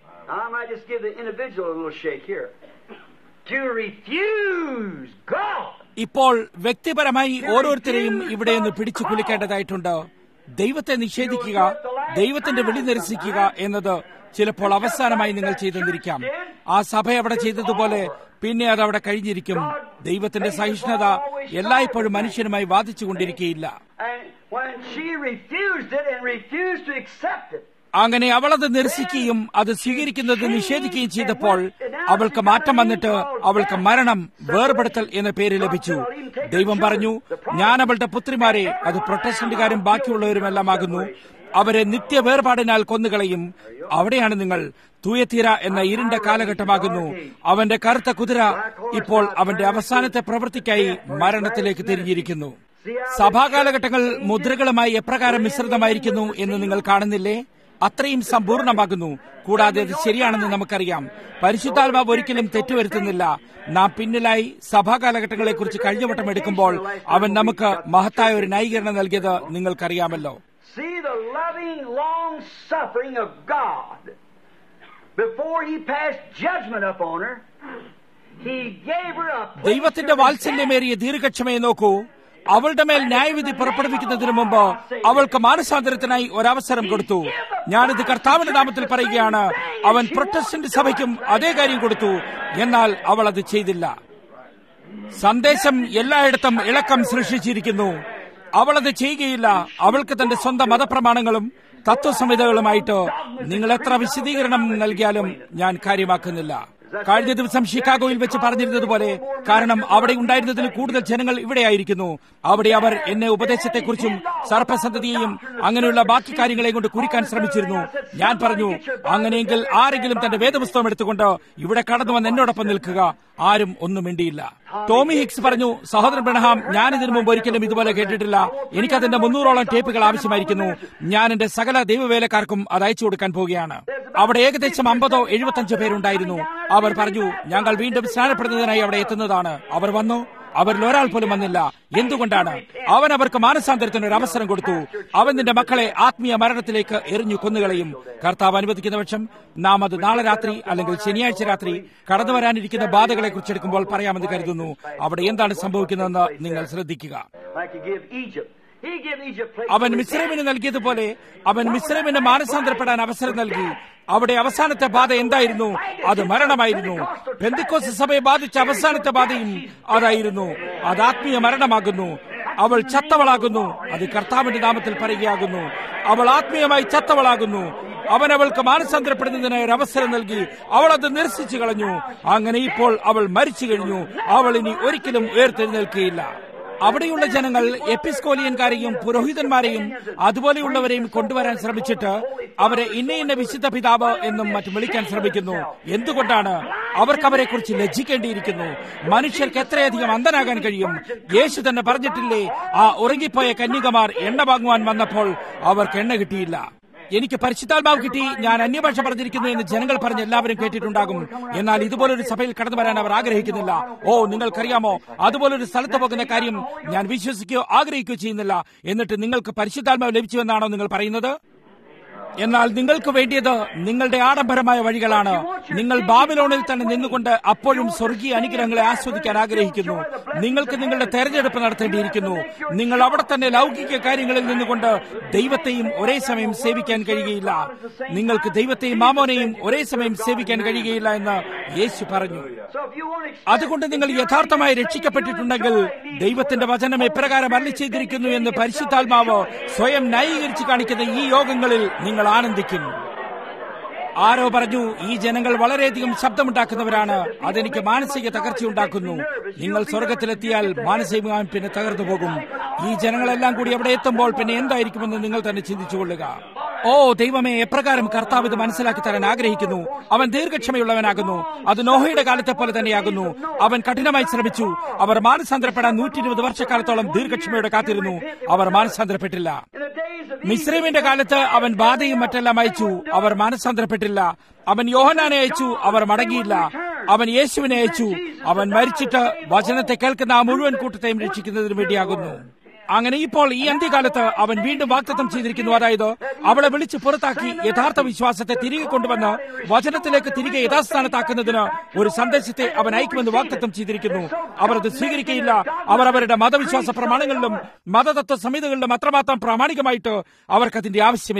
I might just give the individual a little shake here. To refuse God. ഇപ്പോൾ വ്യക്തിപരമായി ഓരോരുത്തരെയും ഇവിടെ ഒന്ന് പിടിച്ചു കുലിക്കേണ്ടതായിട്ടുണ്ട് ദൈവത്തെ നിഷേധിക്കുക ദൈവത്തിന്റെ വിളി നിരസിക്കുക എന്നത് ചിലപ്പോൾ അവസാനമായി നിങ്ങൾ ചെയ്തെന്നിരിക്കാം ആ സഭ അവിടെ ചെയ്തതുപോലെ പിന്നെ അത് അവിടെ കഴിഞ്ഞിരിക്കും ദൈവത്തിന്റെ സഹിഷ്ണുത എല്ലായ്പ്പോഴും മനുഷ്യനുമായി വാദിച്ചുകൊണ്ടിരിക്കുകയില്ല And when she refused it and refused to accept it, അങ്ങനെ അവളത് നിരസിക്കുകയും അത് സ്വീകരിക്കുന്നത് നിഷേധിക്കുകയും ചെയ്തപ്പോൾ അവൾക്ക് മാറ്റം വന്നിട്ട് അവൾക്ക് മരണം വേർപെടുത്തൽ എന്ന പേര് ലഭിച്ചു ദൈവം പറഞ്ഞു ഞാൻ അവളുടെ പുത്രിമാരെ അത് പ്രൊട്ടസ്റ്റന്റുകാരും ബാക്കിയുള്ളവരുമെല്ലാമാകുന്നു അവരെ നിത്യ വേർപാടിനാൽ കൊന്നുകളയും അവിടെയാണ് നിങ്ങൾ തൂയത്തീര എന്ന ഇരുണ്ട കാലഘട്ടമാകുന്നു അവന്റെ കറുത്ത കുതിര ഇപ്പോൾ അവന്റെ അവസാനത്തെ പ്രവൃത്തിക്കായി മരണത്തിലേക്ക് തിരിഞ്ഞിരിക്കുന്നു സഭാകാലഘട്ടങ്ങൾ മുദ്രകളുമായി എപ്രകാരം മിശ്രിതമായിരിക്കുന്നു എന്ന് നിങ്ങൾ കാണുന്നില്ലേ അത്രയും സമ്പൂർണമാകുന്നു കൂടാതെ അത് ശരിയാണെന്ന് നമുക്കറിയാം പരിശുദ്ധാത്മാവ് ഒരിക്കലും തെറ്റുവരുത്തുന്നില്ല നാം പിന്നിലായി സഭാകാലഘട്ടങ്ങളെക്കുറിച്ച് കഴിഞ്ഞ വട്ടം എടുക്കുമ്പോൾ അവൻ നമുക്ക് മഹത്തായ ഒരു ന്യായീകരണം നൽകിയത് നിങ്ങൾക്കറിയാമല്ലോ See the loving long suffering of God. Before He passed judgment upon her, He gave her a place ദൈവത്തിന്റെ to repent. വാത്സല്യമേറിയ ദീർഘക്ഷമയെ നോക്കൂ അവളുടെ മേൽ ന്യായവിധി പുറപ്പെടുവിക്കുന്നതിന് മുമ്പ് അവൾക്ക് മാനസാന്തരത്തിനായി ഒരവസരം കൊടുത്തു ഞാനിത് കർത്താവിന്റെ നാമത്തിൽ പറയുകയാണ് അവൻ പ്രൊട്ടസ്റ്റന്റ് സഭയ്ക്കും അതേ കാര്യം കൊടുത്തു എന്നാൽ അവൾ അത് ചെയ്തില്ല സന്ദേശം എല്ലായിടത്തും ഇളക്കം സൃഷ്ടിച്ചിരിക്കുന്നു അവളത് ചെയ്യുകയില്ല അവൾക്ക് തന്റെ സ്വന്തം മതപ്രമാണങ്ങളും തത്വസംഹിതകളുമായിട്ട് നിങ്ങൾ എത്ര വിശദീകരണം നൽകിയാലും ഞാൻ കാര്യമാക്കുന്നില്ല കഴിഞ്ഞ ദിവസം ഷിക്കാഗോയിൽ വെച്ച് പറഞ്ഞിരുന്നതുപോലെ കാരണം അവിടെ ഉണ്ടായിരുന്നതിൽ കൂടുതൽ ജനങ്ങൾ ഇവിടെയായിരിക്കുന്നു അവിടെ അവർ എന്നെ ഉപദേശത്തെക്കുറിച്ചും സർപ്പസന്തതിയെയും അങ്ങനെയുള്ള ബാക്കി കാര്യങ്ങളെയും കൊണ്ട് കുറിക്കാൻ ശ്രമിച്ചിരുന്നു ഞാൻ പറഞ്ഞു അങ്ങനെയെങ്കിൽ ആരെങ്കിലും തന്റെ വേദപുസ്തകം എടുത്തുകൊണ്ട് ഇവിടെ കടന്നു വന്ന് എന്നോടൊപ്പം നിൽക്കുക ആരും ഒന്നും മിണ്ടിയില്ല ടോമി ഹിക്സ് പറഞ്ഞു സഹോദരൻ ബ്രഹ്ഹാം ഞാൻ ഇതിനു മുമ്പ് ഒരിക്കലും ഇതുപോലെ കേട്ടിട്ടില്ല എനിക്കതിന്റെ മുന്നൂറോളം ടേപ്പുകൾ ആവശ്യമായിരിക്കുന്നു ഞാൻ എന്റെ സകല ദൈവവേലക്കാർക്കും അത് അയച്ചു കൊടുക്കാൻ പോവുകയാണ് അവിടെ ഏകദേശം അമ്പതോ എഴുപത്തഞ്ചോ പേരുണ്ടായിരുന്നു അവർ പറഞ്ഞു ഞങ്ങൾ വീണ്ടും സ്നാനപ്പെടുന്നതിനായി അവിടെ എത്തുന്നതാണ് അവർ വന്നു അവരിൽ ഒരാൾ പോലും വന്നില്ല എന്തുകൊണ്ടാണ് അവൻ അവർക്ക് മാനസാന്തരത്തിന് ഒരു അവസരം കൊടുത്തു അവൻ നിന്റെ മക്കളെ ആത്മീയ മരണത്തിലേക്ക് എറിഞ്ഞു കൊന്നുകളയും കർത്താവ് അനുവദിക്കുന്ന പക്ഷം നാം അത് നാളെ രാത്രി അല്ലെങ്കിൽ ശനിയാഴ്ച രാത്രി കടന്നു വരാനിരിക്കുന്ന ബാധകളെ കുറിച്ചെടുക്കുമ്പോൾ പറയാമെന്ന് കരുതുന്നു അവിടെ എന്താണ് സംഭവിക്കുന്നതെന്ന് നിങ്ങൾ ശ്രദ്ധിക്കുക Like He gave Egypt. He gave Egypt place അവൻ to repent. മിശ്രമിന് നൽകിയതുപോലെ അവൻ മിശ്രമിന് മാനസാന്തരപ്പെടാൻ അവസരം നൽകി അവിടെ അവസാനത്തെ ബാധ എന്തായിരുന്നു അത് മരണമായിരുന്നു ബന്ധുക്കോസ് സഭയെ ബാധിച്ച അവസാനത്തെ ബാധയും അതായിരുന്നു അത് ആത്മീയ മരണമാകുന്നു അവൾ ചത്തവളാകുന്നു അത് കർത്താവിന്റെ നാമത്തിൽ പറയുകയാകുന്നു അവൾ ആത്മീയമായി ചത്തവളാകുന്നു അവൻ അവൾക്ക് മാനസാന്തരപ്പെടുന്നതിനായി ഒരു അവസരം നൽകി അവൾ അത് നിരസിച്ചു കളഞ്ഞു അങ്ങനെ ഇപ്പോൾ അവൾ മരിച്ചു കഴിഞ്ഞു അവൾ ഇനി ഒരിക്കലും ഉയർത്തെഴുന്നേൽക്കുകയില്ല അവിടെയുള്ള ജനങ്ങൾ എപ്പിസ്കോലിയൻകാരെയും പുരോഹിതന്മാരെയും അതുപോലെയുള്ളവരെയും കൊണ്ടുവരാൻ ശ്രമിച്ചിട്ട് അവരെ ഇന്ന ഇന്ന വിശുദ്ധ പിതാവ് എന്നും മറ്റും വിളിക്കാൻ ശ്രമിക്കുന്നു എന്തുകൊണ്ടാണ് അവർക്ക് അവരെ കുറിച്ച് ലജ്ജിക്കേണ്ടിയിരിക്കുന്നു മനുഷ്യർക്ക് എത്രയധികം അന്ധനാകാൻ കഴിയും യേശു തന്നെ പറഞ്ഞിട്ടില്ലേ ആ ഉറങ്ങിപ്പോയ കന്യകമാർ എണ്ണ വാങ്ങുവാൻ വന്നപ്പോൾ അവർക്ക് എണ്ണ കിട്ടിയില്ല എനിക്ക് പരിശുദ്ധാത്മാവ് കിട്ടി ഞാൻ അന്യഭാഷ പറഞ്ഞിരിക്കുന്നു എന്ന് ജനങ്ങൾ പറഞ്ഞ് എല്ലാവരും കേട്ടിട്ടുണ്ടാകും എന്നാൽ ഇതുപോലൊരു സഭയിൽ കടന്നു വരാൻ അവർ ആഗ്രഹിക്കുന്നില്ല ഓ നിങ്ങൾക്കറിയാമോ അതുപോലൊരു സ്ഥലത്ത് പോകുന്ന കാര്യം ഞാൻ വിശ്വസിക്കുകയോ ആഗ്രഹിക്കുകയോ ചെയ്യുന്നില്ല എന്നിട്ട് നിങ്ങൾക്ക് പരിശുദ്ധാത്മാവ് ലഭിച്ചുവെന്നാണോ നിങ്ങൾ പറയുന്നത് എന്നാൽ നിങ്ങൾക്ക് വേണ്ടിയത് നിങ്ങളുടെ ആഡംബരമായ വഴികളാണ് നിങ്ങൾ ബാബിലോണിൽ തന്നെ നിന്നുകൊണ്ട് അപ്പോഴും സ്വർഗീയ അനുഗ്രഹങ്ങളെ ആസ്വദിക്കാൻ ആഗ്രഹിക്കുന്നു നിങ്ങൾക്ക് നിങ്ങളുടെ തെരഞ്ഞെടുപ്പ് നടത്തേണ്ടിയിരിക്കുന്നു നിങ്ങൾ അവിടെ തന്നെ ലൗകിക കാര്യങ്ങളിൽ നിന്നുകൊണ്ട് ദൈവത്തെയും ഒരേ സമയം സേവിക്കാൻ കഴിയുകയില്ല നിങ്ങൾക്ക് ദൈവത്തെയും മാമോനെയും ഒരേ സമയം സേവിക്കാൻ കഴിയുകയില്ല എന്ന് യേശു പറഞ്ഞു So if you want to അതുകൊണ്ട് നിങ്ങൾ യഥാർത്ഥമായി രക്ഷിക്കപ്പെട്ടിട്ടുണ്ടെങ്കിൽ ദൈവത്തിന്റെ വചനം എപ്രകാരം അല്ലി ചെയ്തിരിക്കുന്നു എന്ന് പരിശുദ്ധാത്മാവ് സ്വയം ന്യായീകരിച്ച് കാണിക്കുന്ന ഈ യോഗങ്ങളിൽ നിങ്ങൾ ആനന്ദിക്കും ആരോ പറഞ്ഞു ഈ ജനങ്ങൾ വളരെയധികം ശബ്ദമുണ്ടാക്കുന്നവരാണ് അതെനിക്ക് മാനസിക തകർച്ചയുണ്ടാക്കുന്നു നിങ്ങൾ സ്വർഗത്തിലെത്തിയാൽ മാനസികമായി പിന്നെ തകർന്നു പോകും ഈ ജനങ്ങളെല്ലാം കൂടി അവിടെ എത്തുമ്പോൾ പിന്നെ എന്തായിരിക്കുമെന്ന് നിങ്ങൾ തന്നെ ചിന്തിച്ചുകൊള്ളുക ഓ ദൈവമേ എപ്രകാരം കർത്താവ് ഇത് മനസ്സിലാക്കി തരാൻ ആഗ്രഹിക്കുന്നു അവൻ ദീർഘക്ഷമയുള്ളവനാകുന്നു അത് നോഹയുടെ കാലത്തെ പോലെ തന്നെയാകുന്നു അവൻ കഠിനമായി ശ്രമിച്ചു അവർ മാനസാന്തരപ്പെടാൻ നൂറ്റി ഇരുപത് വർഷക്കാലത്തോളം ദീർഘക്ഷമയോടെ കാത്തിരുന്നു അവർ മാനസാന്തരപ്പെട്ടില്ല in the days of മിശ്രമിന്റെ കാലത്ത് അവൻ ബാധയും മറ്റെല്ലാം അയച്ചു അവർ മാനസാന്തരപ്പെട്ടില്ല അവൻ യോഹനാനെ അയച്ചു അവർ മടങ്ങിയില്ല അവൻ യേശുവിനെ അയച്ചു അവൻ മരിച്ചിട്ട് വചനത്തെ കേൾക്കുന്ന ആ മുഴുവൻ കൂട്ടത്തെയും രക്ഷിക്കുന്നതിന് വേണ്ടിയാകുന്നു അങ്ങനെ ഇപ്പോൾ ഈ അന്ത്യകാലത്ത് അവൻ വീണ്ടും വാക്തത്വം ചെയ്തിരിക്കുന്നു അതായത് അവളെ വിളിച്ച് പുറത്താക്കി യഥാർത്ഥ വിശ്വാസത്തെ തിരികെ കൊണ്ടുവന്ന് വചനത്തിലേക്ക് തിരികെ യഥാസ്ഥാനത്താക്കുന്നതിന് ഒരു സന്ദേശത്തെ അവൻ അയക്കുമെന്ന് വാക്തത്വം ചെയ്തിരിക്കുന്നു അവർ അത് സ്വീകരിക്കുകയില്ല അവർ അവരുടെ മതവിശ്വാസ പ്രമാണങ്ങളിലും മതതത്വ സംഹിതകളിലും അത്രമാത്രം പ്രാമാണികമായിട്ട് അവർക്ക് അതിന്റെ ആവശ്യമില്ല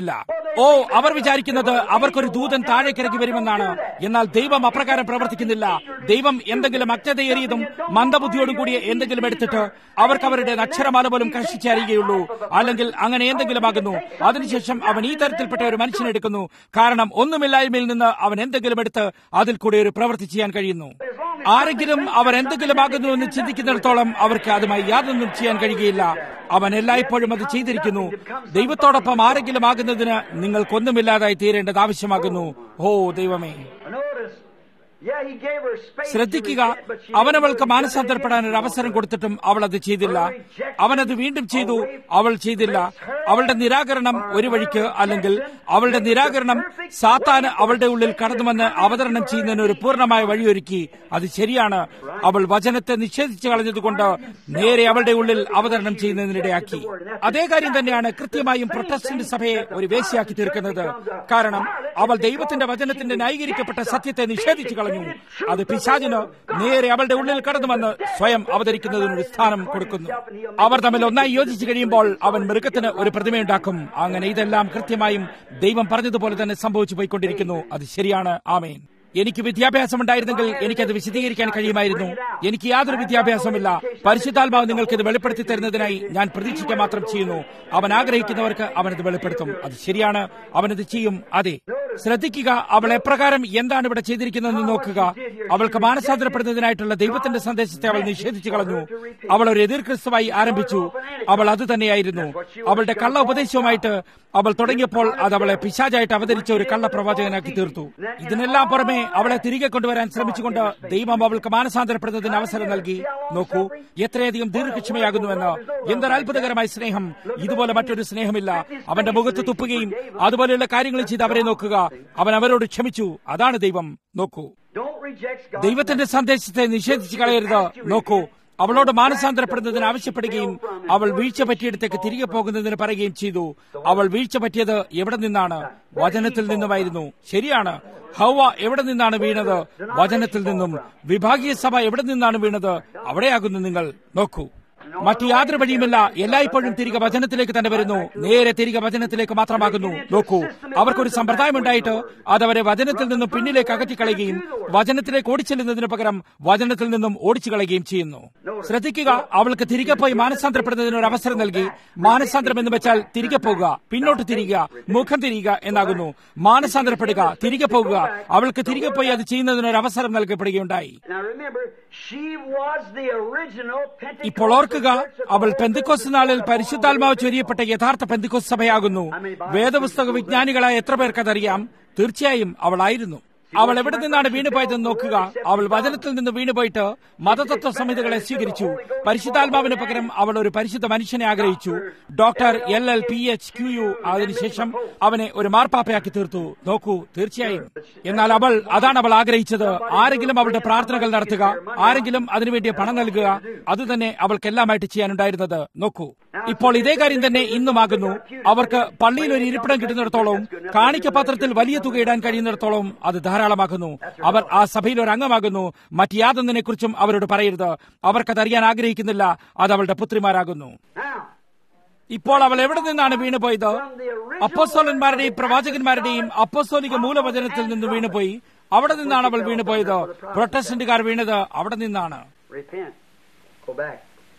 ഓ അവർ വിചാരിക്കുന്നത് അവർക്കൊരു ദൂതൻ താഴേക്കിറങ്ങി വരുമെന്നാണ് എന്നാൽ ദൈവം അപ്രകാരം പ്രവർത്തിക്കുന്നില്ല ദൈവം എന്തെങ്കിലും അജ്ഞതയേറിയതും മന്ദബുദ്ധിയോടും കൂടിയ എന്തെങ്കിലും എടുത്തിട്ട് അവർക്ക് അവരുടെ അക്ഷരമാല പോലും കഷിച്ചറിയുകയുള്ളൂ അല്ലെങ്കിൽ അങ്ങനെ എന്തെങ്കിലും ആകുന്നു അതിനുശേഷം അവൻ ഈ തരത്തിൽപ്പെട്ട ഒരു മനുഷ്യനെ എടുക്കുന്നു കാരണം ഒന്നുമില്ലായ്മയിൽ നിന്ന് അവൻ എന്തെങ്കിലും എടുത്ത് അതിൽ കൂടി ഒരു പ്രവൃത്തി ചെയ്യാൻ കഴിയുന്നു ആരെങ്കിലും അവർ എന്തെങ്കിലും ആകുന്നു എന്ന് ചിന്തിക്കുന്നിടത്തോളം അവർക്ക് അതുമായി യാതൊന്നും ചെയ്യാൻ കഴിയുകയില്ല അവൻ എല്ലായ്പ്പോഴും അത് ചെയ്തിരിക്കുന്നു ദൈവത്തോടൊപ്പം ആരെങ്കിലും ആകുന്നതിന് നിങ്ങൾക്കൊന്നുമില്ലാതായി തീരേണ്ടത് ആവശ്യമാകുന്നു ഓ ദൈവമേ Notice, yeah, he gave her space. to ശ്രദ്ധിക്കുക repent, but she അവനവൾക്ക് didn't മാനസാന്തരപ്പെടാൻ ഒരു അവസരം കൊടുത്തിട്ടും അവൾ അത് ചെയ്തില്ല അവനത് വീണ്ടും ചെയ്തു അവൾ ചെയ്തില്ല അവളുടെ നിരാകരണം ഒരു വഴിക്ക് അല്ലെങ്കിൽ അവളുടെ നിരാകരണം സാത്താന് അവളുടെ ഉള്ളിൽ കടന്നുവന്ന് അവതരണം ചെയ്യുന്നതിന് ഒരു പൂർണ്ണമായ വഴിയൊരുക്കി അത് ശരിയാണ് അവൾ വചനത്തെ നിഷേധിച്ചു കളഞ്ഞതുകൊണ്ട് നേരെ അവളുടെ ഉള്ളിൽ അവതരണം ചെയ്യുന്നതിനിടയാക്കി അതേ കാര്യം തന്നെയാണ് കൃത്യമായും പ്രൊട്ടസ്റ്റന്റ് സഭയെ ഒരു വേശിയാക്കി തീർക്കുന്നത് കാരണം അവൾ ദൈവത്തിന്റെ വചനത്തിന്റെ ന്യായീകരിക്കപ്പെട്ട സത്യത്തെ നിഷേധിച്ചു കളഞ്ഞു അത് പിശാചിന് നേരെ അവളുടെ ഉള്ളിൽ കടന്നു വന്ന് സ്വയം അവതരിക്കുന്നതിനൊരു സ്ഥാനം കൊടുക്കുന്നു അവർ തമ്മിൽ ഒന്നായി യോജിച്ചു കഴിയുമ്പോൾ അവൻ മൃഗത്തിന് ഒരു പ്രതിമയുണ്ടാക്കും അങ്ങനെ ഇതെല്ലാം കൃത്യമായും ദൈവം പറഞ്ഞതുപോലെ തന്നെ സംഭവിച്ചു പോയിക്കൊണ്ടിരിക്കുന്നു അത് ശരിയാണ് ആമേൻ എനിക്ക് വിദ്യാഭ്യാസം ഉണ്ടായിരുന്നെങ്കിൽ എനിക്കത് വിശദീകരിക്കാൻ കഴിയുമായിരുന്നു എനിക്ക് യാതൊരു വിദ്യാഭ്യാസവുമില്ല പരിശുദ്ധാത്മാവ് നിങ്ങൾക്ക് ഇത് വെളിപ്പെടുത്തി തരുന്നതിനായി ഞാൻ പ്രതീക്ഷിക്കുക മാത്രം ചെയ്യുന്നു അവൻ ആഗ്രഹിക്കുന്നവർക്ക് അവനത് വെളിപ്പെടുത്തും അത് ശരിയാണ് അവനത് ചെയ്യും അതെ ശ്രദ്ധിക്കുക അവൾ എപ്രകാരം എന്താണ് ഇവിടെ ചെയ്തിരിക്കുന്നതെന്ന് നോക്കുക അവൾക്ക് മാനസാന്തരപ്പെടുന്നതിനായിട്ടുള്ള ദൈവത്തിന്റെ സന്ദേശത്തെ അവൾ നിഷേധിച്ചു കളഞ്ഞു അവൾ ഒരു എതിർ ക്രിസ്തുവായി ആരംഭിച്ചു അവൾ അത് തന്നെയായിരുന്നു അവളുടെ കള്ള ഉപദേശവുമായിട്ട് അവൾ തുടങ്ങിയപ്പോൾ അത് അവളെ പിശാചായിട്ട് അവതരിച്ച ഒരു കള്ള പ്രവാചകനാക്കി തീർത്തു ഇതിനെല്ലാം പുറമെ അവളെ തിരികെ കൊണ്ടുവരാൻ ശ്രമിച്ചുകൊണ്ട് ദൈവം അവൾക്ക് മാനസാന്തരപ്പെടുന്നതിന് അവസരം നൽകി നോക്കൂ എത്രയധികം ദീർഘക്ഷമയാകുന്നുവെന്ന് എന്തൊരു അത്ഭുതകരമായ സ്നേഹം ഇതുപോലെ മറ്റൊരു സ്നേഹമില്ല അവന്റെ മുഖത്ത് തുപ്പുകയും അതുപോലെയുള്ള കാര്യങ്ങൾ ചെയ്ത് അവരെ നോക്കുക അവൻ അവരോട് ക്ഷമിച്ചു അതാണ് ദൈവം നോക്കൂ Don't reject God. ദൈവത്തിന്റെ സന്ദേശത്തെ നിഷേധിച്ചു കളയരുത് നോക്കൂ അവളോട് മാനസാന്തരപ്പെടുന്നതിന് ആവശ്യപ്പെടുകയും അവൾ വീഴ്ച പറ്റിയിടത്തേക്ക് തിരികെ പോകുന്നതിന് പറയുകയും ചെയ്തു അവൾ വീഴ്ച പറ്റിയത് എവിടെ നിന്നാണ് വചനത്തിൽ നിന്നുമായിരുന്നു ശരിയാണ് ഹൗവ എവിടെ നിന്നാണ് വീണത് വചനത്തിൽ നിന്നും വിഭാഗീയ സഭ എവിടെ നിന്നാണ് വീണത് അവിടെയാകുന്നു നിങ്ങൾ നോക്കൂ മറ്റു യാതൊരു വഴിയുമില്ല എല്ലായ്പ്പോഴും തിരികെ വചനത്തിലേക്ക് തന്നെ വരുന്നു നേരെ തിരികെ വചനത്തിലേക്ക് മാത്രമാകുന്നു നോക്കൂ അവർക്കൊരു സമ്പ്രദായം ഉണ്ടായിട്ട് അത് അവരെ വചനത്തിൽ നിന്നും പിന്നിലേക്ക് അകറ്റിക്കളയുകയും വചനത്തിലേക്ക് ഓടിച്ചെല്ലുന്നതിന് പകരം വചനത്തിൽ നിന്നും ഓടിച്ചു കളയുകയും ചെയ്യുന്നു ശ്രദ്ധിക്കുക അവൾക്ക് തിരികെ പോയി മാനസാന്തരപ്പെടുന്നതിന് ഒരു അവസരം നൽകി മാനസാന്തരം എന്ന് വെച്ചാൽ തിരികെ പോകുക പിന്നോട്ട് തിരിയുക മുഖം തിരിയുക എന്നാകുന്നു മാനസാന്തരപ്പെടുക തിരികെ പോകുക അവൾക്ക് തിരികെ പോയി അത് ചെയ്യുന്നതിന് ഒരു അവസരം നൽകപ്പെടുകയുണ്ടായി Now remember, she was the original Pentecostal ഇപ്പോൾ ഓർക്കുക church of അവൾ the പെന്തിക്കോസ് നാളിൽ പരിശുദ്ധാത്മാവ് ചൊരിയപ്പെട്ട യഥാർത്ഥ പെന്തിക്കോസ് സഭയാകുന്നു വേദപുസ്തക വിജ്ഞാനികളായ എത്ര പേർക്കതറിയാം തീർച്ചയായും അവളായിരുന്നു അവൾ എവിടെ നിന്നാണ് വീണുപോയതെന്ന് നോക്കുക അവൾ വചനത്തിൽ നിന്ന് വീണുപോയിട്ട് മതതത്വ സംഹിതകളെ സ്വീകരിച്ചു പരിശുദ്ധാത്മാവിന് പകരം അവൾ ഒരു പരിശുദ്ധ മനുഷ്യനെ ആഗ്രഹിച്ചു doctor L L P H Q U അതിനുശേഷം അവനെ ഒരു മാർപ്പാപ്പയാക്കി തീർത്തു നോക്കൂ തീർച്ചയായും എന്നാൽ അവൾ അതാണ് അവൾ ആഗ്രഹിച്ചത് ആരെങ്കിലും അവളുടെ പ്രാർത്ഥനകൾ നടത്തുക ആരെങ്കിലും അതിനുവേണ്ടി പണം നൽകുക അതുതന്നെ അവൾക്കെല്ലാമായിട്ട് ചെയ്യാനുണ്ടായിരുന്നത് നോക്കൂ ഇപ്പോൾ ഇതേ കാര്യം തന്നെ ഇന്നുമാകുന്നു അവർക്ക് പള്ളിയിൽ ഒരു ഇരിപ്പിടം കിട്ടുന്നിടത്തോളവും കാണിക്കപത്രത്തിൽ വലിയ തുക ഇടാൻ കഴിയുന്നിടത്തോളം അത് ധാരാളമാകുന്നു അവർ ആ സഭയിൽ ഒരു അംഗമാകുന്നു മറ്റ് യാതൊന്നിനെ കുറിച്ചും അവരോട് പറയരുത് അവർക്കത് അറിയാൻ ആഗ്രഹിക്കുന്നില്ല അത് അവളുടെ പുത്രിമാരാകുന്നു Now, ഇപ്പോൾ അവൾ എവിടെ നിന്നാണ് വീണുപോയത് അപ്പോസ്തോലന്മാരുടെയും പ്രവാചകന്മാരുടെയും അപ്പോസ്തോലിക മൂലവചനത്തിൽ നിന്ന് വീണുപോയി അവിടെ നിന്നാണ് അവൾ വീണുപോയത് പ്രൊട്ടസ്റ്റന്റുകാർ വീണത് അവിടെ നിന്നാണ് repent. Go back.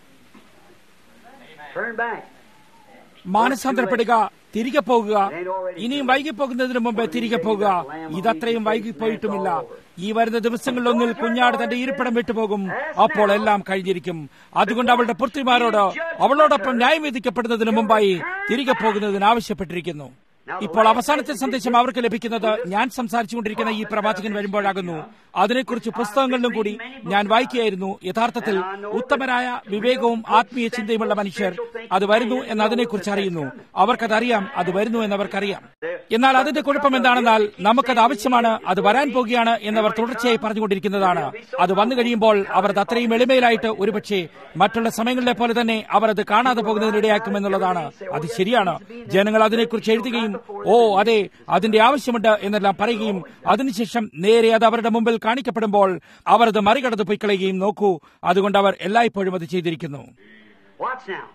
Turn back. മാനസാന്തരപ്പെടുക തിരികെ പോകുക ഇനിയും വൈകിപ്പോകുന്നതിന് മുമ്പ് തിരികെ പോകുക ഇതത്രയും വൈകിപ്പോയിട്ടുമില്ല ഈ വരുന്ന ദിവസങ്ങളിലൊന്നിൽ കുഞ്ഞാട് തന്റെ ഇരിപ്പിടം വിട്ടുപോകും അപ്പോൾ എല്ലാം കഴിഞ്ഞിരിക്കും അതുകൊണ്ട് അവളുടെ പുത്രിമാരോട് അവളോടൊപ്പം ന്യായം വിധിക്കപ്പെടുന്നതിന് മുമ്പായി തിരികെ പോകുന്നതിന് ആവശ്യപ്പെട്ടിരിക്കുന്നു ഇപ്പോൾ അവസാനത്തെ സന്ദേശം അവർക്ക് ലഭിക്കുന്നത് ഞാൻ സംസാരിച്ചുകൊണ്ടിരിക്കുന്ന ഈ പ്രവാചകൻ വരുമ്പോഴാകുന്നു അതിനെക്കുറിച്ച് പുസ്തകങ്ങളിലും കൂടി ഞാൻ വായിക്കുകയായിരുന്നു യഥാർത്ഥത്തിൽ ഉത്തമരായ വിവേകവും ആത്മീയ ചിന്തയുമുള്ള മനുഷ്യർ അത് വരുന്നു എന്ന് അതിനെക്കുറിച്ച് അറിയുന്നു അവർക്കതറിയാം അത് വരുന്നു എന്നവർക്കറിയാം എന്നാൽ അതിന്റെ കുഴപ്പം എന്താണെന്നാൽ നമുക്കത് ആവശ്യമാണ് അത് വരാൻ പോകുകയാണ് എന്നവർ തുടർച്ചയായി പറഞ്ഞുകൊണ്ടിരിക്കുന്നതാണ് അത് വന്നു കഴിയുമ്പോൾ അവർ അത് അത്രയും എളിമയിലായിട്ട് ഒരുപക്ഷെ മറ്റുള്ള സമയങ്ങളിലെ പോലെ തന്നെ അവർ അത് കാണാതെ പോകുന്നതിനിടയാക്കും എന്നുള്ളതാണ് അത് ശരിയാണ് ജനങ്ങൾ അതിനെക്കുറിച്ച് എഴുതുകയും ഓ അതെ അതിന്റെ ആവശ്യമുണ്ട് എന്നെല്ലാം പറയുകയും അതിനുശേഷം നേരെ അത് അവരുടെ മുമ്പിൽ കാണിക്കപ്പെടുമ്പോൾ അവർ അത് മറികടന്ന് പൊയ്ക്കളയുകയും നോക്കൂ അതുകൊണ്ട് അവർ എല്ലായ്പ്പോഴും അത് ചെയ്തിരിക്കുന്നു Watch now.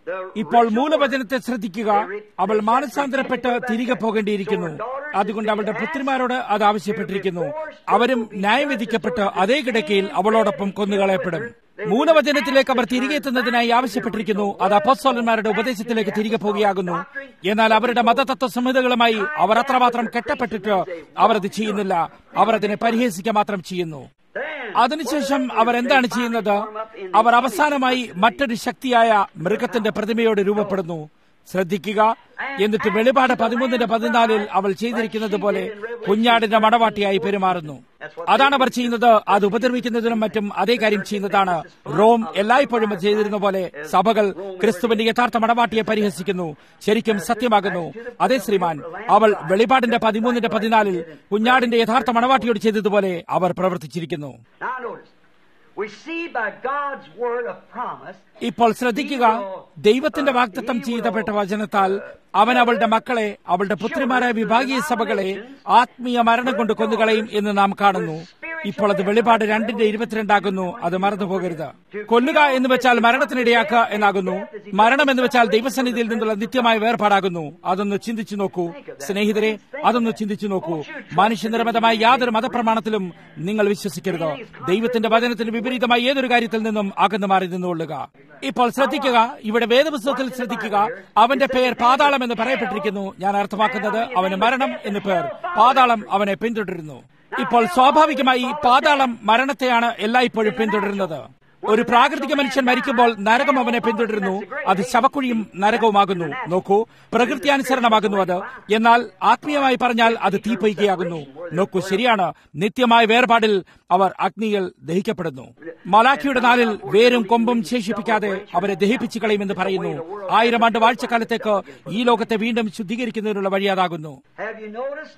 ഇപ്പോൾ മൂലവചനത്തെ ശ്രദ്ധിക്കുക അവൾ മാനസാന്തരപ്പെട്ട് തിരികെ പോകേണ്ടിയിരിക്കുന്നു അതുകൊണ്ട് അവളുടെ പുത്രിമാരോട് അത് ആവശ്യപ്പെട്ടിരിക്കുന്നു അവരും ന്യായം വിധിക്കപ്പെട്ട് അതേ കിടക്കയിൽ അവളോടൊപ്പം കൊന്നുകളയപ്പെടും മൂലവചനത്തിലേക്ക് അവർ തിരികെ എത്തുന്നതിനായി ആവശ്യപ്പെട്ടിരിക്കുന്നു അത് അപ്പോസ്തോലന്മാരുടെ ഉപദേശത്തിലേക്ക് തിരികെ പോകുകയാകുന്നു എന്നാൽ അവരുടെ മതതത്വ സംഹിതകളുമായി അവർ അത്രമാത്രം കെട്ടപ്പെട്ടിട്ട് അവർ അത് ചെയ്യുന്നില്ല അവർ അതിനെ പരിഹസിക്കുക മാത്രം ചെയ്യുന്നു അതിനുശേഷം അവർ എന്താണ് ചെയ്യുന്നത് അവർ അവസാനമായി മറ്റൊരു ശക്തിയായ മൃഗത്തിന്റെ പ്രതിമയോട് രൂപപ്പെടുന്നു ശ്രദ്ധിക്കുക എന്നിട്ട് വെളിപാട് പതിമൂന്നിന്റെ പതിനാലിൽ അവൾ ചെയ്തിരിക്കുന്നത് പോലെ കുഞ്ഞാടിന്റെ മടവാട്ടിയായി പെരുമാറുന്നു അതാണ് അവർ ചെയ്യുന്നത് അത് ഉപദ്രവിക്കുന്നതിനും മറ്റും അതേ കാര്യം ചെയ്യുന്നതാണ് റോം എല്ലായ്പ്പോഴും ചെയ്തിരുന്ന പോലെ സഭകൾ ക്രിസ്തുവിന്റെ യഥാർത്ഥ മടവാട്ടിയെ പരിഹസിക്കുന്നു ശരിക്കും സത്യമാകുന്നു അതേ ശ്രീമാൻ അവൾ വെളിപാടിന്റെ പതിമൂന്നിന്റെ പതിനാലിൽ കുഞ്ഞാടിന്റെ യഥാർത്ഥ മണവാട്ടിയോട് ചെയ്തതുപോലെ അവർ പ്രവർത്തിച്ചിരിക്കുന്നു Now notice, we see by God's word of promise, ഇപ്പോൾ ശ്രദ്ധിക്കുക ദൈവത്തിന്റെ വാഗ്ദത്തം ചെയ്തപ്പെട്ട വചനത്താൽ അവൻ അവളുടെ മക്കളെ അവളുടെ പുത്രിമാരായ വിഭാഗീയ സഭകളെ ആത്മീയ മരണം കൊണ്ട് കൊന്നുകളയും എന്ന് നാം കാണുന്നു ഇപ്പോൾ അത് വെളിപാട് രണ്ടിന്റെ ഇരുപത്തിരണ്ടാകുന്നു അത് മറന്നു പോകരുത് കൊല്ലുക എന്ന് വെച്ചാൽ മരണത്തിനിടയാക്കുക എന്നാകുന്നു മരണം എന്ന് വെച്ചാൽ ദൈവസന്നിധിയിൽ നിന്നുള്ള നിത്യമായ വേർപാടാകുന്നു അതൊന്ന് ചിന്തിച്ചു നോക്കൂ സ്നേഹിതരെ അതൊന്ന് ചിന്തിച്ചു നോക്കൂ മനുഷ്യനിർമ്മിതമായ യാതൊരു മതപ്രമാണത്തിലും നിങ്ങൾ വിശ്വസിക്കരുത് ദൈവത്തിന്റെ വചനത്തിന് വിപരീതമായ ഏതൊരു കാര്യത്തിൽ നിന്നും അകന്നു മാറി നിന്നുകൊള്ളുക ഇപ്പോൾ ശ്രദ്ധിക്കുക ഇവിടെ വേദപുസ്തകത്തിൽ ശ്രദ്ധിക്കുക അവന്റെ പേർ പാതാളം എന്ന് പറയപ്പെട്ടിരിക്കുന്നു ഞാൻ അർത്ഥമാക്കുന്നത് അവന് മരണം എന്ന് പേർ പാതാളം അവനെ പിന്തുടരുന്നു ഇപ്പോൾ സ്വാഭാവികമായി പാതാളം മരണത്തെയാണ് എല്ലായ്പ്പോഴും പിന്തുടരുന്നത് ഒരു പ്രാകൃതിക മനുഷ്യൻ മരിക്കുമ്പോൾ നരകം അവനെ പിന്തുടരുന്നു അത് ശവക്കുഴിയും നരകവുമാകുന്നു നോക്കൂ പ്രകൃത്യാനുസരണമാകുന്നു അത് എന്നാൽ ആത്മീയമായി പറഞ്ഞാൽ അത് തീപ്പൊയ്കയാകുന്നു നോക്കൂ ശരിയാണ് നിത്യമായ വേർപാടിൽ അവർ അഗ്നിയിൽ ദഹിക്കപ്പെടുന്നു മലാഖിയുടെ നാളിൽ വേരും കൊമ്പും ശേഷിപ്പിക്കാതെ അവരെ ദഹിപ്പിച്ചു കളയുമെന്ന് പറയുന്നു ആയിരം ആണ്ട് വാഴ്ചക്കാലത്തേക്ക് ഈ ലോകത്തെ വീണ്ടും ശുദ്ധീകരിക്കുന്നതിനുള്ള വഴി അതാകുന്നു have you noticed?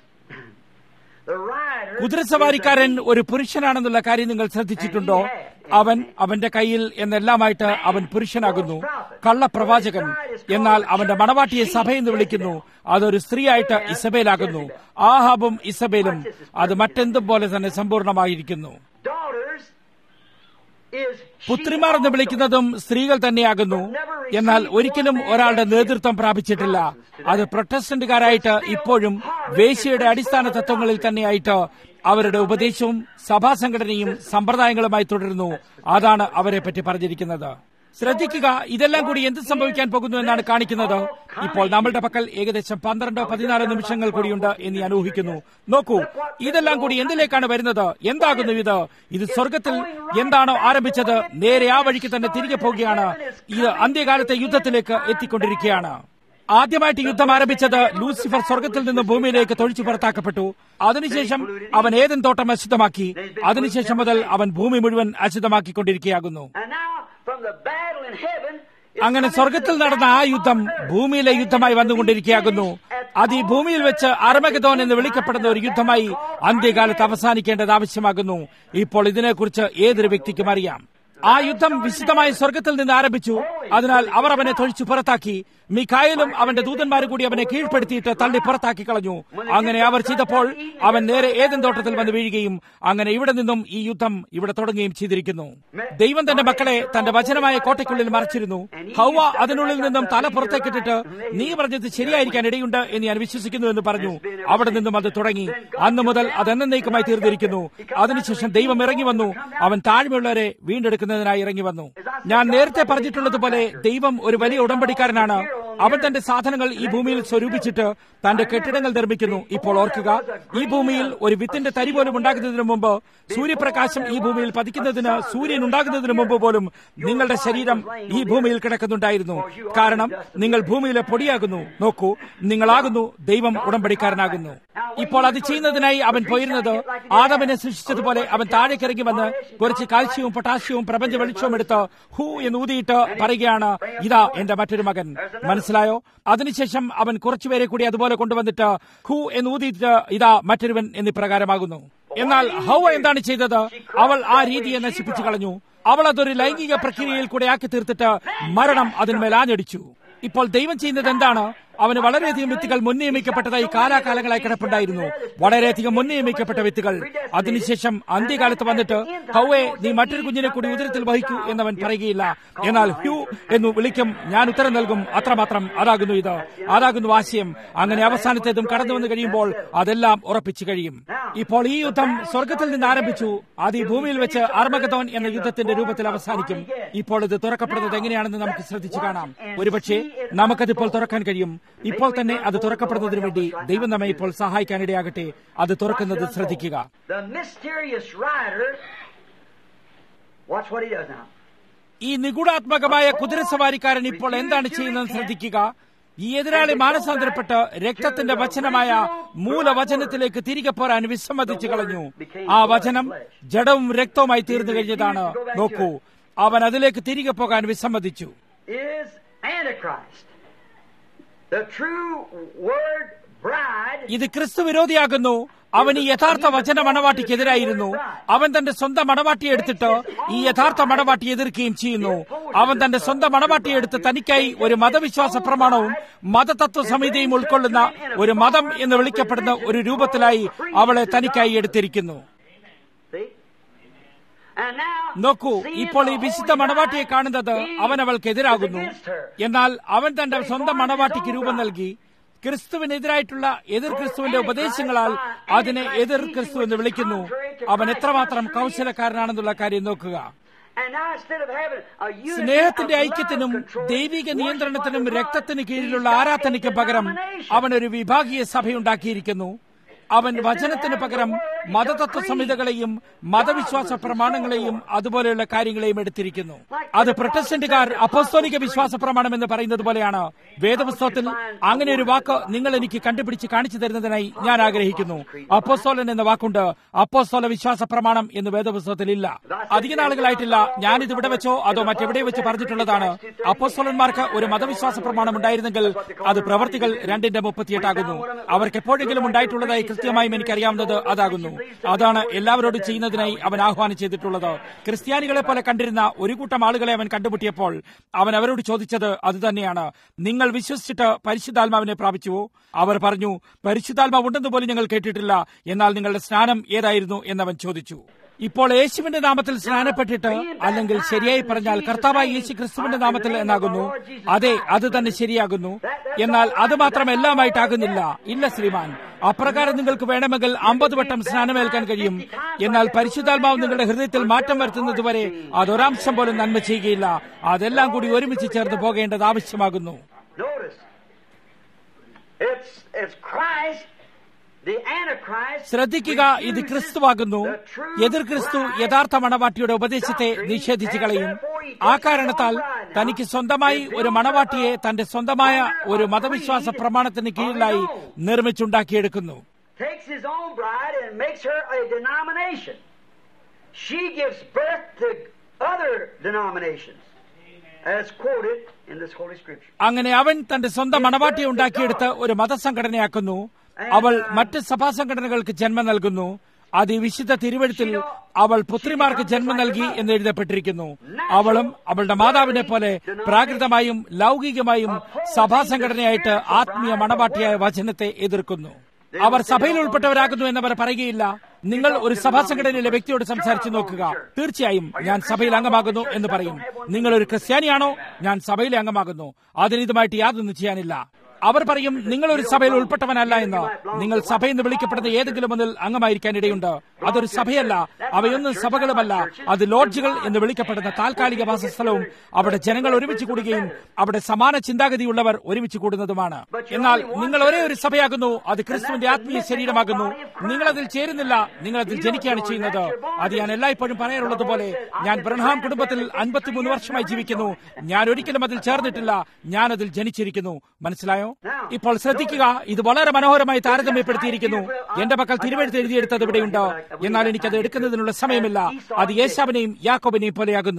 The rider കുതിരസവാരിക്കാരൻ ഒരു പുരുഷനാണെന്നുള്ള കാര്യം നിങ്ങൾ ശ്രദ്ധിച്ചിട്ടുണ്ടോ അവൻ അവന്റെ കയ്യിൽ എന്നെല്ലാമായിട്ട് അവൻ പുരുഷനാകുന്നു കള്ളപ്രവാചകൻ എന്നാൽ അവന്റെ മണവാട്ടിയെ സഭയെന്ന് വിളിക്കുന്നു അതൊരു സ്ത്രീയായിട്ട് ഇസബേലാകുന്നു ആഹാബും ഇസബേലും അത് മറ്റെന്തും പോലെ തന്നെ സമ്പൂർണമായിരിക്കുന്നു daughters is she പുത്രിമാർ എന്ന് വിളിക്കുന്നതും സ്ത്രീകൾ തന്നെയാകുന്നു എന്നാൽ ഒരിക്കലും ഒരാളുടെ നേതൃത്വം പ്രാപിച്ചിട്ടില്ല അത് പ്രൊട്ടസ്റ്റന്റുകാരായിട്ട് ഇപ്പോഴും വേശ്യയുടെ അടിസ്ഥാന തത്വങ്ങളിൽ തന്നെയായിട്ട് അവരുടെ ഉപദേശവും സഭാസംഘടനയും സമ്പ്രദായങ്ങളുമായി തുടരുന്നു അതാണ് അവരെ പറ്റി പറഞ്ഞിരിക്കുന്നത് ശ്രദ്ധിക്കുക ഇതെല്ലാം കൂടി എന്ത് സംഭവിക്കാൻ പോകുന്നു എന്നാണ് കാണിക്കുന്നത് ഇപ്പോൾ നമ്മളുടെ പക്കൽ ഏകദേശം പന്ത്രണ്ടോ പതിനാലോ നിമിഷങ്ങൾ കൂടിയുണ്ട് എന്ന് ഞാൻ ഊഹിക്കുന്നു നോക്കൂ ഇതെല്ലാം കൂടി എന്തിലേക്കാണ് വരുന്നത് എന്താകുന്നു ഇത് ഇത് സ്വർഗത്തിൽ എന്താണോ ആരംഭിച്ചത് നേരെ ആ വഴിക്ക് തന്നെ തിരികെ പോവുകയാണ് ഇത് അന്ത്യകാലത്തെ യുദ്ധത്തിലേക്ക് എത്തിക്കൊണ്ടിരിക്കുകയാണ് ആദ്യമായിട്ട് യുദ്ധം ആരംഭിച്ചത് ലൂസിഫർ സ്വർഗത്തിൽ നിന്ന് ഭൂമിയിലേക്ക് തൊഴിച്ചു പുറത്താക്കപ്പെട്ടു അതിനുശേഷം അവൻ ഏതൻ തോട്ടം അശുദ്ധമാക്കി അതിനുശേഷം മുതൽ അവൻ ഭൂമി മുഴുവൻ അശുദ്ധമാക്കിക്കൊണ്ടിരിക്കുകയാകുന്നു And now, from the battle in heaven, it's അങ്ങനെ coming സ്വർഗത്തിൽ to the നടന്ന ആ battle യുദ്ധം on earth. ഭൂമിയിലെ യുദ്ധമായി വന്നുകൊണ്ടിരിക്കുകയാകുന്നു അത് ഈ ഭൂമിയിൽ വെച്ച് അർമഗതോൻ എന്ന് വിളിക്കപ്പെടുന്ന ഒരു യുദ്ധമായി അന്ത്യകാലത്ത് അവസാനിക്കേണ്ടത് ആവശ്യമാകുന്നു ഇപ്പോൾ ഇതിനെക്കുറിച്ച് ഏതൊരു വ്യക്തിക്കും അറിയാം ആ യുദ്ധം വിശുദ്ധമായ സ്വർഗത്തിൽ നിന്ന് ആരംഭിച്ചു അതിനാൽ അവർ അവനെ തൊഴിച്ചു പുറത്താക്കി മിഖായലും അവന്റെ ദൂതന്മാരും കൂടി അവനെ കീഴ്പ്പെടുത്തിയിട്ട് തള്ളി പുറത്താക്കി കളഞ്ഞു അങ്ങനെ അവർ ചെയ്തപ്പോൾ അവൻ നേരെ ഏതൻ തോട്ടത്തിൽ വന്ന് വീഴുകയും അങ്ങനെ ഇവിടെ നിന്നും ഈ യുദ്ധം ഇവിടെ തുടങ്ങുകയും ചെയ്തിരിക്കുന്നു ദൈവം തന്റെ മക്കളെ തന്റെ വചനമായ കോട്ടയ്ക്കുള്ളിൽ മറച്ചിരുന്നു ഹൗവ അതിനുള്ളിൽ നിന്നും തല പുറത്തേക്കിട്ടിട്ട് നീ പറഞ്ഞത് ശരിയായിരിക്കാൻ ഇടയുണ്ട് എന്ന് ഞാൻ വിശ്വസിക്കുന്നു എന്ന് പറഞ്ഞു അവിടെ നിന്നും അത് തുടങ്ങി അന്ന് മുതൽ അത് എന്നേക്കുമായി തീർന്നിരിക്കുന്നു അതിനുശേഷം ദൈവം ഇറങ്ങി വന്നു അവൻ താഴ്മയുള്ളവരെ വീണ്ടെടുക്കുന്നതിനായി ഇറങ്ങി വന്നു ഞാൻ നേരത്തെ പറഞ്ഞിട്ടുള്ളതുപോലെ ദൈവം ഒരു വലിയ ഉടമ്പടിക്കാരനാണ് അവൻ തന്റെ സാധനങ്ങൾ ഈ ഭൂമിയിൽ സ്വരൂപിച്ചിട്ട് തന്റെ കെട്ടിടങ്ങൾ നിർമ്മിക്കുന്നു ഇപ്പോൾ ഓർക്കുക ഈ ഭൂമിയിൽ ഒരു വിത്തിന്റെ തരി പോലും ഉണ്ടാകുന്നതിന് മുമ്പ് സൂര്യപ്രകാശം ഈ ഭൂമിയിൽ പതിക്കുന്നതിന് സൂര്യൻ ഉണ്ടാകുന്നതിന് മുമ്പ് പോലും നിങ്ങളുടെ ശരീരം ഈ ഭൂമിയിൽ കിടക്കുന്നുണ്ടായിരുന്നു കാരണം നിങ്ങൾ ഭൂമിയിലെ പൊടിയാകുന്നു നോക്കൂ നിങ്ങളാകുന്നു ദൈവം ഉടമ്പടിക്കാരനാകുന്നു ഇപ്പോൾ അത് ചെയ്യുന്നതിനായി അവൻ പോയിരുന്നത് ആദമിനെ സൃഷ്ടിച്ചതുപോലെ അവൻ താഴേക്കിറങ്ങി വന്ന് കുറച്ച് കാൽസ്യവും പൊട്ടാസ്യവും പ്രപഞ്ച വെളിച്ചവും എടുത്ത് ഹൂ എന്ന് ഊതിയിട്ട് പറയുകയാണ് ഇതാ എന്റെ മറ്റൊരു മകൻ മനസ്സിലായോ അതിനുശേഷം അവൻ കുറച്ചുപേരെ കൂടി അതുപോലെ കൊണ്ടുവന്നിട്ട് ഹൂ എന്ന് ഊതിയിട്ട് ഇതാ മറ്റൊരുവൻ എന്നിപ്രകാരമാകുന്നു എന്നാൽ ഹൗവ എന്താണ് ചെയ്തത് അവൾ ആ രീതിയെ നശിപ്പിച്ചു കളഞ്ഞു അവൾ അതൊരു ലൈംഗിക പ്രക്രിയയിൽ കൂടെ ആക്കി തീർത്തിട്ട് മരണം അതിന്മേൽ ആഞ്ഞടിച്ചു ഇപ്പോൾ ദൈവം ചെയ്യുന്നത് എന്താണ് അവന് വളരെയധികം വിത്തുകൾ മുൻനിയമിക്കപ്പെട്ടതായി കാലാകാലങ്ങളായി കിടപ്പുണ്ടായിരുന്നു വളരെയധികം മുൻനിയമിക്കപ്പെട്ട വിത്തുകൾ അതിനുശേഷം അന്ത്യകാലത്ത് വന്നിട്ട് ഹൗവേ നീ മറ്റൊരു കുഞ്ഞിനെ കൂടി ഉദരത്തിൽ വഹിക്കൂ എന്നവൻ പറയുകയില്ല എന്നാൽ ഹ്യൂ എന്ന് വിളിക്കും ഞാൻ ഉത്തരം നൽകും അത്രമാത്രം അതാകുന്നു ഇത് അതാകുന്നു ആശയം അങ്ങനെ അവസാനത്തേതും കടന്നു വന്നു കഴിയുമ്പോൾ അതെല്ലാം ഉറപ്പിച്ചു കഴിയും ഇപ്പോൾ ഈ യുദ്ധം സ്വർഗത്തിൽ നിന്ന് ആരംഭിച്ചു അത് ഈ ഭൂമിയിൽ വെച്ച് അർമഗതോൻ എന്ന യുദ്ധത്തിന്റെ രൂപത്തിൽ അവസാനിക്കും ഇപ്പോൾ ഇത് തുറക്കപ്പെടുന്നത് എങ്ങനെയാണെന്ന് നമുക്ക് ശ്രദ്ധിച്ചു കാണാം ഒരുപക്ഷെ നമുക്കതിപ്പോൾ തുറക്കാൻ കഴിയും ഇപ്പോൾ തന്നെ അത് തുറക്കപ്പെടുന്നതിന് വേണ്ടി ദൈവം നമ്മെ ഇപ്പോൾ സഹായിക്കാനിടയാകട്ടെ അത് തുറക്കുന്നത് ശ്രദ്ധിക്കുക The mysterious rider, watch what he does now. ഈ നിഗൂഢാത്മകമായ കുതിരസവാരിക്കാരൻ ഇപ്പോൾ എന്താണ് ചെയ്യുന്നതെന്ന് ശ്രദ്ധിക്കുക ഈ എതിരാളി മാനസാന്തരപ്പെട്ട് രക്തത്തിന്റെ വചനമായ മൂലവചനത്തിലേക്ക് തിരികെ പോരാൻ വിസമ്മതിച്ചു കളഞ്ഞു ആ വചനം ജഡവും രക്തവുമായി തീർന്നു കഴിഞ്ഞതാണ് നോക്കൂ അവൻ അതിലേക്ക് തിരികെ പോകാൻ വിസമ്മതിച്ചു Is Antichrist. The true word bride ഇത് ക്രിസ്തു വിരോധിയാകുന്നു അവൻ ഈ യഥാർത്ഥ വചന മണവാട്ടിക്കെതിരായിരുന്നു അവൻ തന്റെ സ്വന്തം മണവാട്ടിയെ എടുത്തിട്ട് ഈ യഥാർത്ഥ മണവാട്ടി എതിർക്കുകയും ചെയ്യുന്നു അവൻ തന്റെ സ്വന്തം മണവാട്ടിയെ എടുത്ത് തനിക്കായി ഒരു മതവിശ്വാസ പ്രമാണവും മതതത്വ സംഹിതയും ഉൾക്കൊള്ളുന്ന ഒരു മതം എന്ന് വിളിക്കപ്പെടുന്ന ഒരു രൂപത്തിലായി അവളെ തനിക്കായി എടുത്തിരിക്കുന്നു See? And now, നോക്കൂ seeing ഇപ്പോൾ ഈ the വിശുദ്ധ Holy മണവാട്ടിയെ Bride, കാണുന്നത് he അവൻ അവൾക്കെതിരാകുന്നു is against her. എന്നാൽ അവൻ തന്റെ സ്വന്തം മണവാട്ടിക്ക് രൂപം നൽകി ക്രിസ്തുവിനെതിരായിട്ടുള്ള എതിർ ക്രിസ്തുവിന്റെ ഉപദേശങ്ങളാൽ അതിനെ എതിർ ക്രിസ്തു എന്ന് വിളിക്കുന്നു അവൻ എത്രമാത്രം കൗശലക്കാരനാണെന്നുള്ള കാര്യം നോക്കുക And now instead of having a unity സ്നേഹത്തിന്റെ of love ഐക്യത്തിനും control, ദൈവിക worship നിയന്ത്രണത്തിനും under God, രക്തത്തിന് കീഴിലുള്ള he's got a ആരാധനയ്ക്ക് പകരം denomination. അവൻ ഒരു വിഭാഗീയ സഭയുണ്ടാക്കിയിരിക്കുന്നു അവൻ വചനത്തിന് പകരം മതതത്വ സംഹിതകളെയും മതവിശ്വാസ പ്രമാണങ്ങളെയും അതുപോലെയുള്ള കാര്യങ്ങളെയും എടുത്തിരിക്കുന്നു അത് പ്രൊട്ടസ്റ്റന്റുകാർ അപ്പോസ്തോലിക വിശ്വാസ പ്രമാണം എന്ന് പറയുന്നത് പോലെയാണ് വേദപുസ്തകത്തിൽ അങ്ങനെ ഒരു വാക്ക് നിങ്ങൾ എനിക്ക് കണ്ടുപിടിച്ച് കാണിച്ചു തരുന്നതിനായി ഞാൻ ആഗ്രഹിക്കുന്നു അപ്പോസ്തോലൻ എന്ന വാക്കുണ്ട് അപ്പോസ്തോല വിശ്വാസ പ്രമാണം എന്ന് വേദപുസ്തകത്തിൽ ഇല്ല അധിക നാളുകളായിട്ടില്ല ഞാനിത് ഇവിടെ വെച്ചോ അതോ മറ്റെവിടെ വെച്ച് പറഞ്ഞിട്ടുള്ളതാണ് അപ്പോസ്തോലന്മാർക്ക് ഒരു മതവിശ്വാസ പ്രമാണം ഉണ്ടായിരുന്നെങ്കിൽ അത് പ്രവർത്തികൾ രണ്ടിന്റെ മുപ്പത്തിയെട്ടാകുന്നു അവർക്ക് എപ്പോഴെങ്കിലും ഉണ്ടായിട്ടുള്ളതായി കൃത്യമായും എനിക്കറിയാവുന്നത് അതാകുന്നു അതാണ് എല്ലാവരോടും ചെയ്യുന്നതിനായി അവൻ ആഹ്വാനം ചെയ്തിട്ടുള്ളത് ക്രിസ്ത്യാനികളെ പോലെ കണ്ടിരുന്ന ഒരു കൂട്ടം ആളുകളെ അവൻ കണ്ടുമുട്ടിയപ്പോൾ അവൻ അവരോട് ചോദിച്ചത് അതുതന്നെയാണ് നിങ്ങൾ വിശ്വസിച്ചിട്ട് പരിശുദ്ധാത്മാവിനെ പ്രാപിച്ചുവോ അവർ പറഞ്ഞു പരിശുദ്ധാത്മാവ് ഉണ്ടെന്ന് പോലും ഞങ്ങൾ കേട്ടിട്ടില്ല എന്നാൽ നിങ്ങളുടെ സ്നാനം ഏതായിരുന്നു എന്നവൻ ചോദിച്ചു ഇപ്പോൾ യേശുവിന്റെ നാമത്തിൽ സ്നാനപ്പെട്ടിട്ട് അല്ലെങ്കിൽ ശരിയായി പറഞ്ഞാൽ കർത്താവായ യേശു ക്രിസ്തുവിന്റെ നാമത്തിൽ എന്നാകുന്നു അതെ അത് തന്നെ ശരിയാകുന്നു എന്നാൽ അത് മാത്രം എല്ലാമായിട്ടാകുന്നില്ല ഇല്ല ശ്രീമാൻ അപ്രകാരം നിങ്ങൾക്ക് വേണമെങ്കിൽ അമ്പത് വട്ടം സ്നാനമേൽക്കാൻ കഴിയും എന്നാൽ പരിശുദ്ധാത്മാവ് നിങ്ങളുടെ ഹൃദയത്തിൽ മാറ്റം വരുത്തുന്നതുവരെ അതൊരാംശം പോലും നന്മ ചെയ്യുകയില്ല അതെല്ലാം കൂടി ഒരുമിച്ച് ചേർന്ന് പോകേണ്ടത് ആവശ്യമാകുന്നു Notice, it's, it's Christ, the Antichrist. ശ്രദ്ധിക്കുക ഇത് ക്രിസ്തുവാകുന്നു എതിർ ക്രിസ്തു യഥാർത്ഥ മണവാട്ടിയുടെ ഉപദേശത്തെ നിഷേധിച്ചു കളയും ആ കാരണത്താൽ തനിക്ക് സ്വന്തമായി ഒരു മണവാട്ടിയെ തന്റെ സ്വന്തമായ ഒരു മതവിശ്വാസ പ്രമാണത്തിന് കീഴിലായി നിർമ്മിച്ചുണ്ടാക്കിയെടുക്കുന്നു takes his own bride and makes her a denomination. She gives birth to other denominations, as quoted in this Holy Scripture. അങ്ങനെ അവൻ തന്റെ സ്വന്തം മണവാട്ടിയെ ഉണ്ടാക്കിയെടുത്ത് ഒരു മതസംഘടനയാക്കുന്നു അവൾ മറ്റ് സഭാ സംഘടനകൾക്ക് ജന്മം നൽകുന്നു അത് ഈ വിശുദ്ധ തിരുവഴുത്തിൽ അവൾ പുത്രിമാർക്ക് ജന്മം നൽകി എന്ന് എഴുതപ്പെട്ടിരിക്കുന്നു അവളും അവളുടെ മാതാവിനെ പോലെ പ്രാകൃതമായും ലൗകികമായും സഭാ സംഘടനയായിട്ട് ആത്മീയ മണവാട്ടിയായ വചനത്തെ എതിർക്കുന്നു അവർ സഭയിൽ ഉൾപ്പെട്ടവരാകുന്നു എന്നവർ പറയുകയില്ല നിങ്ങൾ ഒരു സഭാ സംഘടനയിലെ വ്യക്തിയോട് സംസാരിച്ചു നോക്കുക തീർച്ചയായും ഞാൻ സഭയിൽ അംഗമാകുന്നു എന്ന് പറയും നിങ്ങൾ ഒരു ക്രിസ്ത്യാനിയാണോ ഞാൻ സഭയിലെ അംഗമാകുന്നു അതിന് ഇതുമായിട്ട് യാതൊന്നും ചെയ്യാനില്ല അവർ പറയും നിങ്ങൾ ഒരു സഭയിൽ ഉൾപ്പെട്ടവനല്ല എന്ന് നിങ്ങൾ സഭയിൽ നിന്ന് വിളിക്കപ്പെടുന്ന ഏതെങ്കിലും ഒന്നിൽ അംഗമായിരിക്കാൻ ഇടയുണ്ട് അതൊരു സഭയല്ല അവയൊന്നും സഭകളുമല്ല അത് ലോഡ്ജുകൾ എന്ന് വിളിക്കപ്പെടുന്ന താൽക്കാലിക വാസസ്ഥലവും അവിടെ ജനങ്ങൾ ഒരുമിച്ച് കൂടുകയും അവിടെ സമാന ചിന്താഗതിയുള്ളവർ ഒരുമിച്ച് കൂടുന്നതുമാണ് എന്നാൽ നിങ്ങൾ ഒരേ ഒരു സഭയാകുന്നു അത് ക്രിസ്തുവിന്റെ ആത്മീയ ശരീരമാകുന്നു നിങ്ങൾ അതിൽ ചേരുന്നില്ല നിങ്ങൾ അതിൽ ജനിക്കുകയാണ് ചെയ്യുന്നത് അത് ഞാൻ എല്ലായ്പ്പോഴും പറയാറുള്ളത് പോലെ ഞാൻ ബ്രഹാം കുടുംബത്തിൽ അൻപത്തിമൂന്ന് വർഷമായി ജീവിക്കുന്നു ഞാൻ ഒരിക്കലും അതിൽ ചേർന്നിട്ടില്ല ഞാൻ അതിൽ ജനിച്ചിരിക്കുന്നു മനസ്സിലായോ ഇപ്പോൾ ശ്രദ്ധിക്കുക ഇത് വളരെ മനോഹരമായി താരതമ്യപ്പെടുത്തിയിരിക്കുന്നു എന്റെ പക്കൽ തിരുവഴുത്ത് എഴുതിയെടുത്തത് ഇവിടെയുണ്ട് എന്നാൽ എനിക്കത് എടുക്കുന്നതിനുള്ള സമയമില്ല അത് യേശാവിനെയും യാക്കോബിനെയും പോലെയാകുന്നു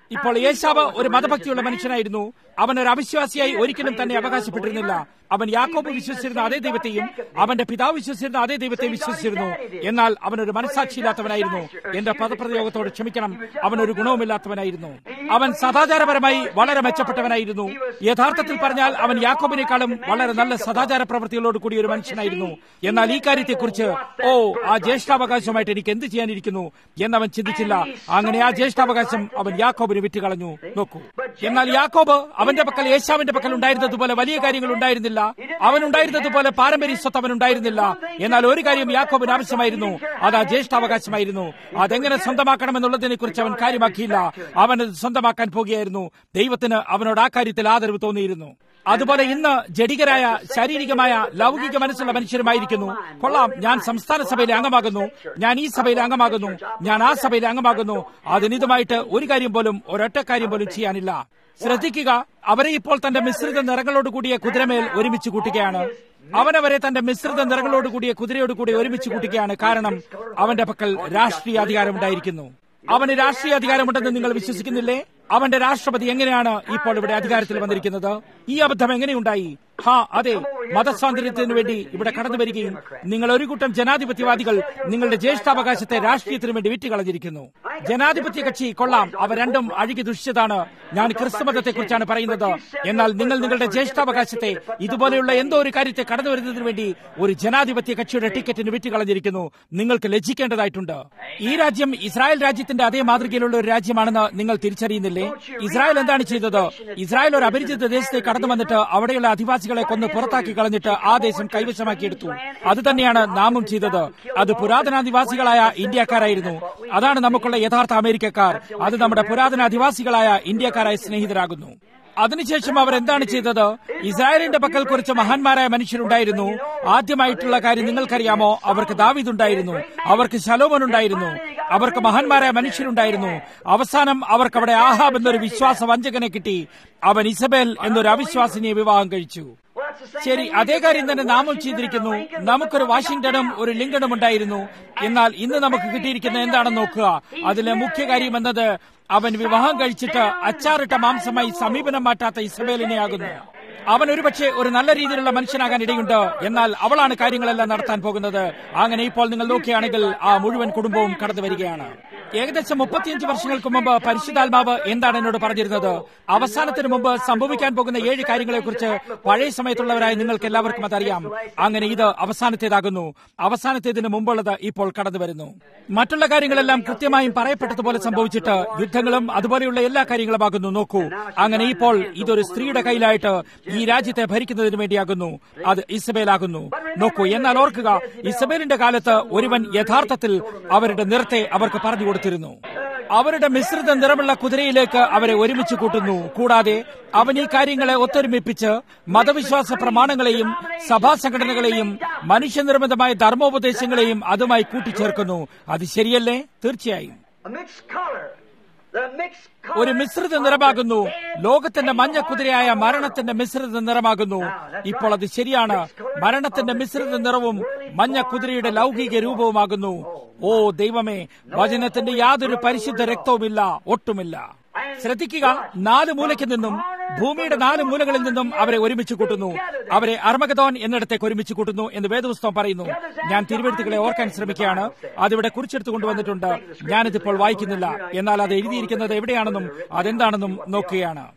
ഇപ്പോൾ യേശാവ് ഒരു മതഭക്തിയുള്ള മനുഷ്യനായിരുന്നു അവൻ ഒരു അവിശ്വാസിയായി ഒരിക്കലും തന്നെ അവകാശപ്പെട്ടിരുന്നില്ല അവൻ യാക്കോബ് വിശ്വസിച്ചിരുന്ന അതേ ദൈവത്തെയും അവന്റെ പിതാവ് വിശ്വസിച്ചിരുന്ന അതേ ദൈവത്തെയും വിശ്വസിച്ചിരുന്നു എന്നാൽ അവൻ ഒരു മനസാക്ഷിയില്ലാത്തവനായിരുന്നു എന്റെ പദപ്രയോഗത്തോട് ക്ഷമിക്കണം അവൻ ഒരു ഗുണവുമില്ലാത്തവനായിരുന്നു അവൻ സദാചാരപരമായി വളരെ മെച്ചപ്പെട്ടവനായിരുന്നു യഥാർത്ഥത്തിൽ പറഞ്ഞാൽ അവൻ യാക്കോബിനേക്കാളും വളരെ നല്ല സദാചാര പ്രവൃത്തികളോട് കൂടിയ ഒരു മനുഷ്യനായിരുന്നു എന്നാൽ ഈ കാര്യത്തെക്കുറിച്ച് ഓ ആ ജ്യേഷ്ഠാവകാശമായിട്ട് എനിക്ക് എന്ത് ചെയ്യാനിരിക്കുന്നു എന്നവൻ ചിന്തിച്ചില്ല അങ്ങനെ ആ ജ്യേഷ്ഠാവകാശം അവൻ യാക്കോബിന് വിറ്റുകളഞ്ഞു നോക്കൂ എന്നാൽ യാക്കോബ് അവന്റെ പക്കൽ യേശാവിന്റെ പക്കൽ ഉണ്ടായിരുന്നതുപോലെ വലിയ കാര്യങ്ങൾ ഉണ്ടായിരുന്നില്ല അവനുണ്ടായിരുന്നതുപോലെ പാരമ്പര്യ സ്വത്ത് അവനുണ്ടായിരുന്നില്ല എന്നാൽ ഒരു കാര്യം യാക്കോബിന് ആവശ്യമായിരുന്നു അത് ആ ജ്യേഷ്ഠാവകാശമായിരുന്നു അതെങ്ങനെ സ്വന്തമാക്കണമെന്നുള്ളതിനെ കുറിച്ച് അവൻ കാര്യമാക്കിയില്ല അവൻ അത് സ്വന്തമാക്കാൻ പോകുകയായിരുന്നു ദൈവത്തിന് അവനോട് ആ കാര്യത്തിൽ ആദരവ് തോന്നിയിരുന്നു അതുപോലെ ഇന്ന് ജഡികരായ ശാരീരികമായ ലൗകിക മനസ്സുള്ള മനുഷ്യരുമായിരിക്കുന്നു കൊള്ളാം ഞാൻ സംസ്ഥാന സഭയിലെ അംഗമാകുന്നു ഞാൻ ഈ സഭയിലെ അംഗമാകുന്നു ഞാൻ ആ സഭയിലെ അംഗമാകുന്നു അതിനിതുമായിട്ട് ഒരു കാര്യം പോലും ഒരൊറ്റ കാര്യം പോലും ചെയ്യാനില്ല ശ്രദ്ധിക്കുക അവരെ ഇപ്പോൾ തന്റെ മിശ്രിത നിറങ്ങളോട് കൂടിയ കുതിരമേൽ ഒരുമിച്ച് കൂട്ടുകയാണ് അവനവരെ തന്റെ മിശ്രിത നിറങ്ങളോട് കൂടിയ കുതിരയോട് കൂടി ഒരുമിച്ച് കൂട്ടുകയാണ് കാരണം അവന്റെ പക്കൽ രാഷ്ട്രീയ അധികാരമുണ്ടായിരിക്കുന്നു അവന് രാഷ്ട്രീയ അധികാരമുണ്ടെന്ന് നിങ്ങൾ വിശ്വസിക്കുന്നില്ലേ അവന്റെ രാഷ്ട്രപതി എങ്ങനെയാണ് ഇപ്പോൾ ഇവിടെ അധികാരത്തിൽ വന്നിരിക്കുന്നത് ഈ അബദ്ധം എങ്ങനെയുണ്ടായി ഹാ അതെ മതസ്വാതന്ത്ര്യത്തിനു വേണ്ടി ഇവിടെ കടന്നു വരികയും നിങ്ങൾ ഒരു കൂട്ടം ജനാധിപത്യവാദികൾ നിങ്ങളുടെ ജ്യേഷ്ഠാവകാശത്തെ രാഷ്ട്രീയത്തിനു വേണ്ടി വിറ്റുകളഞ്ഞിരിക്കുന്നു ജനാധിപത്യ കക്ഷി കൊള്ളാം അവ രണ്ടും അഴുകി ദുഷിച്ചതാണ് ഞാൻ ക്രിസ്തുമതത്തെ കുറിച്ചാണ് പറയുന്നത് എന്നാൽ നിങ്ങൾ നിങ്ങളുടെ ജ്യേഷ്ഠാവകാശത്തെ ഇതുപോലെയുള്ള എന്തോ ഒരു കാര്യത്തെ കടന്നു വരുന്നതിന് വേണ്ടി ഒരു ജനാധിപത്യ കക്ഷിയുടെ ടിക്കറ്റിന് വിറ്റുകളഞ്ഞിരിക്കുന്നു നിങ്ങൾക്ക് ലജ്ജിക്കേണ്ടതായിട്ടുണ്ട് ഈ രാജ്യം ഇസ്രായേൽ രാജ്യത്തിന്റെ അതേ മാതൃകയിലുള്ള ഒരു രാജ്യമാണെന്ന് നിങ്ങൾ തിരിച്ചറിയുന്നില്ലേ ഇസ്രായേൽ എന്താണ് ചെയ്തത് ഇസ്രായേൽ ഒരു അപരിചിത ദേശത്തേക്ക് കടന്നു വന്നിട്ട് അവിടെയുള്ള അധിവാസികളെ കൊന്ന് പുറത്താക്കി കളഞ്ഞിട്ട് ആ ദേശം കൈവശമാക്കിയെടുത്തു അത് തന്നെയാണ് നാമും ചെയ്തത് അത് പുരാതനാധിവാസികളായ ഇന്ത്യക്കാരായിരുന്നു അതാണ് നമുക്കുള്ള യഥാർത്ഥ അമേരിക്കക്കാർ അത് നമ്മുടെ പുരാതന അധിവാസികളായ ഇന്ത്യക്കാരായ സ്നേഹിതരാകുന്നു അതിനുശേഷം അവർ എന്താണ് ചെയ്തത് ഇസ്രായേലിന്റെ പക്കൽ കുറിച്ച് മഹാന്മാരായ മനുഷ്യരുണ്ടായിരുന്നു ആദ്യമായിട്ടുള്ള കാര്യം നിങ്ങൾക്കറിയാമോ അവർക്ക് ദാവീദ് ഉണ്ടായിരുന്നു അവർക്ക് ശലോമൻ ഉണ്ടായിരുന്നു അവർക്ക് മഹാന്മാരായ മനുഷ്യരുണ്ടായിരുന്നു അവസാനം അവർക്ക് അവിടെ ആഹാബ് എന്നൊരു വിശ്വാസ വഞ്ചകനെ കിട്ടി അവൻ ഇസബേൽ എന്നൊരു അവിശ്വാസിനിയെ വിവാഹം കഴിച്ചു ശരി അതേ കാര്യം തന്നെ നാമും ചെയ്തിരിക്കുന്നു നമുക്കൊരു വാഷിംഗ്ടണും ഒരു ലിങ്കണും ഉണ്ടായിരുന്നു എന്നാൽ ഇന്ന് നമുക്ക് കിട്ടിയിരിക്കുന്ന എന്താണെന്ന് നോക്കുക അതിലെ മുഖ്യ കാര്യം എന്നത് അവൻ വിവാഹം കഴിച്ചിട്ട് അച്ചാറിട്ട മാംസമായി സമീപനം മാറ്റാത്ത ഇസബേലിനെ ആകുന്നു അവൻ ഒരുപക്ഷെ ഒരു നല്ല രീതിയിലുള്ള മനുഷ്യനാകാൻ ഇടയുണ്ട് എന്നാൽ അവളാണ് കാര്യങ്ങളെല്ലാം നടത്താൻ പോകുന്നത് അങ്ങനെ ഇപ്പോൾ നിങ്ങൾ നോക്കുകയാണെങ്കിൽ ആ മുഴുവൻ കുടുംബവും കടന്നു വരികയാണ് ഏകദേശം മുപ്പത്തിയഞ്ച് വർഷങ്ങൾക്ക് മുമ്പ് പരിശുദ്ധാത്മാവ് എന്താണ് എന്നോട് പറഞ്ഞിരുന്നത് അവസാനത്തിന് മുമ്പ് സംഭവിക്കാൻ പോകുന്ന ഏഴ് കാര്യങ്ങളെക്കുറിച്ച് പഴയ സമയത്തുള്ളവരായ നിങ്ങൾക്ക് എല്ലാവർക്കും അതറിയാം അങ്ങനെ ഇത് അവസാനത്തേതാകുന്നു അവസാനത്തേതിന് മുമ്പുള്ളത് ഇപ്പോൾ കടന്നു വരുന്നു മറ്റുള്ള കാര്യങ്ങളെല്ലാം കൃത്യമായും പറയപ്പെട്ടതുപോലെ സംഭവിച്ചിട്ട് യുദ്ധങ്ങളും അതുപോലെയുള്ള എല്ലാ കാര്യങ്ങളുമാകുന്നു നോക്കൂ അങ്ങനെ ഇപ്പോൾ ഇതൊരു സ്ത്രീയുടെ കയ്യിലായിട്ട് ഈ രാജ്യത്തെ ഭരിക്കുന്നതിന് വേണ്ടിയാകുന്നു അത് ഇസബേലാകുന്നു നോക്കൂ എന്നാൽ ഓർക്കുക ഇസബേലിന്റെ കാലത്ത് ഒരുവൻ യഥാർത്ഥത്തിൽ അവരുടെ നിറത്തെ അവർക്ക് പറഞ്ഞു കൊടുത്തിരുന്നു അവരുടെ മിശ്രിത നിറമുള്ള കുതിരയിലേക്ക് അവരെ ഒരുമിച്ച് കൂട്ടുന്നു കൂടാതെ അവൻ ഈ കാര്യങ്ങളെ ഒത്തൊരുമിപ്പിച്ച് മതവിശ്വാസ പ്രമാണങ്ങളെയും സഭാ സംഘടനകളെയും മനുഷ്യനിർമ്മിതമായ ധർമ്മോപദേശങ്ങളെയും അതുമായി കൂട്ടിച്ചേർക്കുന്നു അത് ശരിയല്ലേ തീർച്ചയായും ഒരു മിശ്രിത നിറമാകുന്നു ലോകത്തിന്റെ മഞ്ഞ കുതിരയായ മരണത്തിന്റെ മിശ്രിത നിറമാകുന്നു ഇപ്പോൾ അത് ശരിയാണ് മരണത്തിന്റെ മിശ്രിത നിറവും മഞ്ഞ കുതിരയുടെ ലൗകിക രൂപവുമാകുന്നു ഓ ദൈവമേ വചനത്തിന്റെ യാതൊരു പരിശുദ്ധ രക്തവുമില്ല ഒട്ടുമില്ല ശ്രദ്ധിക്കുക നാല് മൂലയ്ക്ക് നിന്നും ഭൂമിയുടെ നാല് മൂലകളിൽ നിന്നും അവരെ ഒരുമിച്ച് കൂട്ടുന്നു അവരെ അർമഗതോൻ എന്നിടത്തേക്ക് ഒരുമിച്ച് കൂട്ടുന്നു എന്ന് വേദപുസ്തകം പറയുന്നു ഞാൻ തിരുവഴുത്തുകളെ ഓർക്കാൻ ശ്രമിക്കുകയാണ് അതിവിടെ കുറിച്ചെടുത്ത് കൊണ്ടുവന്നിട്ടുണ്ട് ഞാനിതിപ്പോൾ വായിക്കുന്നില്ല എന്നാൽ അത് എഴുതിയിരിക്കുന്നത് എവിടെയാണെന്നും അതെന്താണെന്നും നോക്കുകയാണ്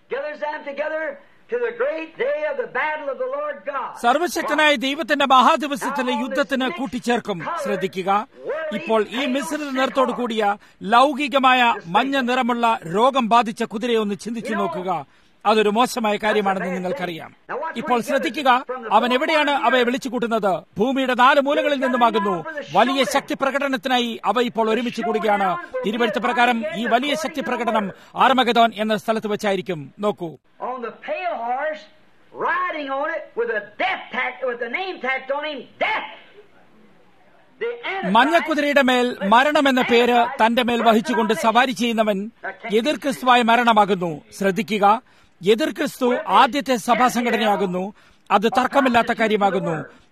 സർവശക്തനായ ദൈവത്തിന്റെ മഹാദിവസത്തിലെ യുദ്ധത്തിന് കൂട്ടിച്ചേർക്കും ശ്രദ്ധിക്കുക ഇപ്പോൾ ഈ മിശ്രിത നിറത്തോടു കൂടിയ ലൗകികമായ മഞ്ഞ നിറമുള്ള രോഗം ബാധിച്ച കുതിരയെ ഒന്ന് ചിന്തിച്ചു നോക്കുക അതൊരു മോശമായ കാര്യമാണെന്ന് നിങ്ങൾക്കറിയാം ഇപ്പോൾ ശ്രദ്ധിക്കുക അവൻ എവിടെയാണ് അവയെ വിളിച്ചു കൂട്ടുന്നത് ഭൂമിയുടെ നാല് മൂലകളിൽ നിന്നുമാകുന്നു വലിയ ശക്തി പ്രകടനത്തിനായി അവ ഇപ്പോൾ ഒരുമിച്ച് കൂടുകയാണ് തിരുവഴുത്ത് പ്രകാരം ഈ വലിയ ശക്തി പ്രകടനം ആർമഗതോൻ എന്ന സ്ഥലത്ത് വെച്ചായിരിക്കും നോക്കൂ riding on it with a death tack, with the name tacked on him, death. മഞ്ഞക്കുതിരയുടെ മേൽ മരണം എന്ന പേര് തന്റെ മേൽ വഹിച്ചുകൊണ്ട് സവാരി ചെയ്യുന്നവൻ എതിർ ക്രിസ്തുവായ മരണമാകുന്നു ശ്രദ്ധിക്കുക എതിർ ക്രിസ്തു ആദ്യത്തെ സഭാ സംഘടനയാകുന്നു അത് തർക്കമില്ലാത്ത കാര്യമാകുന്നു